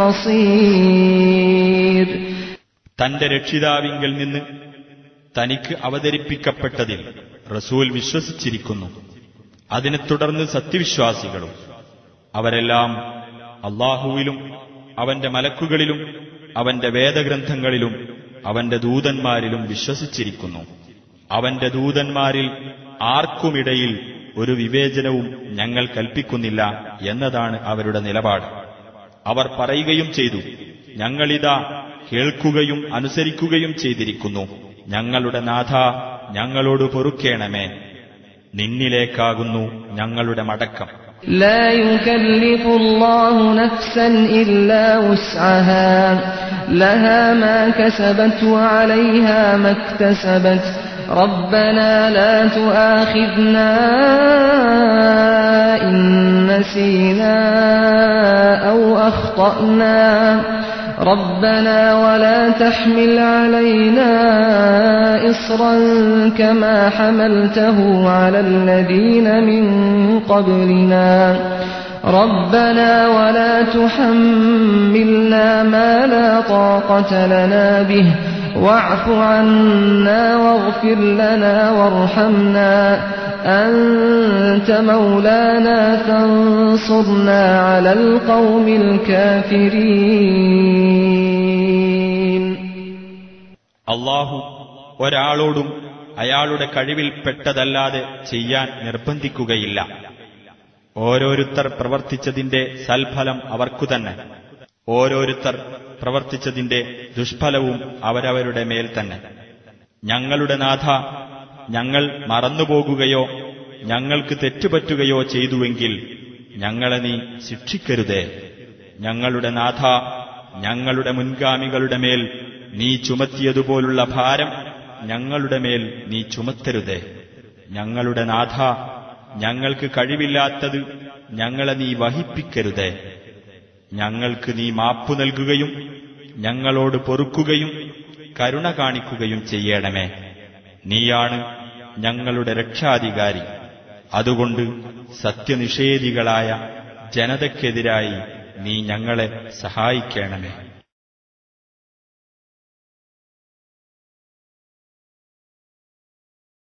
المصير തന്റെ രക്ഷിതാവിങ്കിൽ നിന്ന് തനിക്ക് അവതരിപ്പിക്കപ്പെട്ടതിൽ റസൂൽ വിശ്വസിച്ചിരിക്കുന്നു അതിനെ തുടർന്ന് സത്യവിശ്വാസികളും അവരെല്ലാം അള്ളാഹുവിലും അവന്റെ മലക്കുകളിലും അവന്റെ വേദഗ്രന്ഥങ്ങളിലും അവന്റെ ദൂതന്മാരിലും വിശ്വസിച്ചിരിക്കുന്നു അവന്റെ ദൂതന്മാരിൽ ആർക്കുമിടയിൽ ഒരു വിവേചനവും ഞങ്ങൾ കൽപ്പിക്കുന്നില്ല എന്നതാണ് അവരുടെ നിലപാട് അവർ പറയുകയും ചെയ്തു ഞങ്ങളിതാ കേൾക്കുകയും അനുസരിക്കുകയും ചെയ്തിരിക്കുന്നു ഞങ്ങളുടെ നാഥ ഞങ്ങളോട് പൊറുക്കേണമേ നിന്നിലേക്കാകുന്നു ഞങ്ങളുടെ മടക്കം لا يكلف الله نفسا إلا وسعها لها ما كسبت وعليها ما اكتسبت ربنا لا تؤاخذنا إن نسينا أو أخطأنا ربنا ولا تحمل علينا إصرا كما حملته على الذين من قبلنا ربنا ولا تحملنا ما لا طاقة لنا به واعف عنا واغفر لنا وارحمنا أنت مولانا فانصرنا على القوم الكافرين അള്ളാഹു ഒരാളോടും അയാളുടെ കഴിവിൽപ്പെട്ടതല്ലാതെ ചെയ്യാൻ നിർബന്ധിക്കുകയില്ല ഓരോരുത്തർ പ്രവർത്തിച്ചതിന്റെ സൽഫലം അവർക്കു തന്നെ ഓരോരുത്തർ പ്രവർത്തിച്ചതിന്റെ ദുഷ്ഫലവും അവരവരുടെ മേൽ തന്നെ ഞങ്ങളുടെ നാഥ ഞങ്ങൾ മറന്നുപോകുകയോ ഞങ്ങൾക്ക് തെറ്റുപറ്റുകയോ ചെയ്തുവെങ്കിൽ ഞങ്ങളെ നീ ശിക്ഷിക്കരുതേ ഞങ്ങളുടെ നാഥ ഞങ്ങളുടെ മുൻഗാമികളുടെ മേൽ നീ ചുമത്തിയതുപോലുള്ള ഭാരം ഞങ്ങളുടെ മേൽ നീ ചുമത്തരുതേ ഞങ്ങളുടെ നാഥ ഞങ്ങൾക്ക് കഴിവില്ലാത്തത് ഞങ്ങളെ നീ വഹിപ്പിക്കരുതേ ഞങ്ങൾക്ക് നീ മാപ്പു നൽകുകയും ഞങ്ങളോട് പൊറുക്കുകയും കരുണ കാണിക്കുകയും ചെയ്യണമേ നീയാണ് ഞങ്ങളുടെ രക്ഷാധികാരി അതുകൊണ്ട് സത്യനിഷേധികളായ ജനതയ്ക്കെതിരായി നീ ഞങ്ങളെ സഹായിക്കണമേ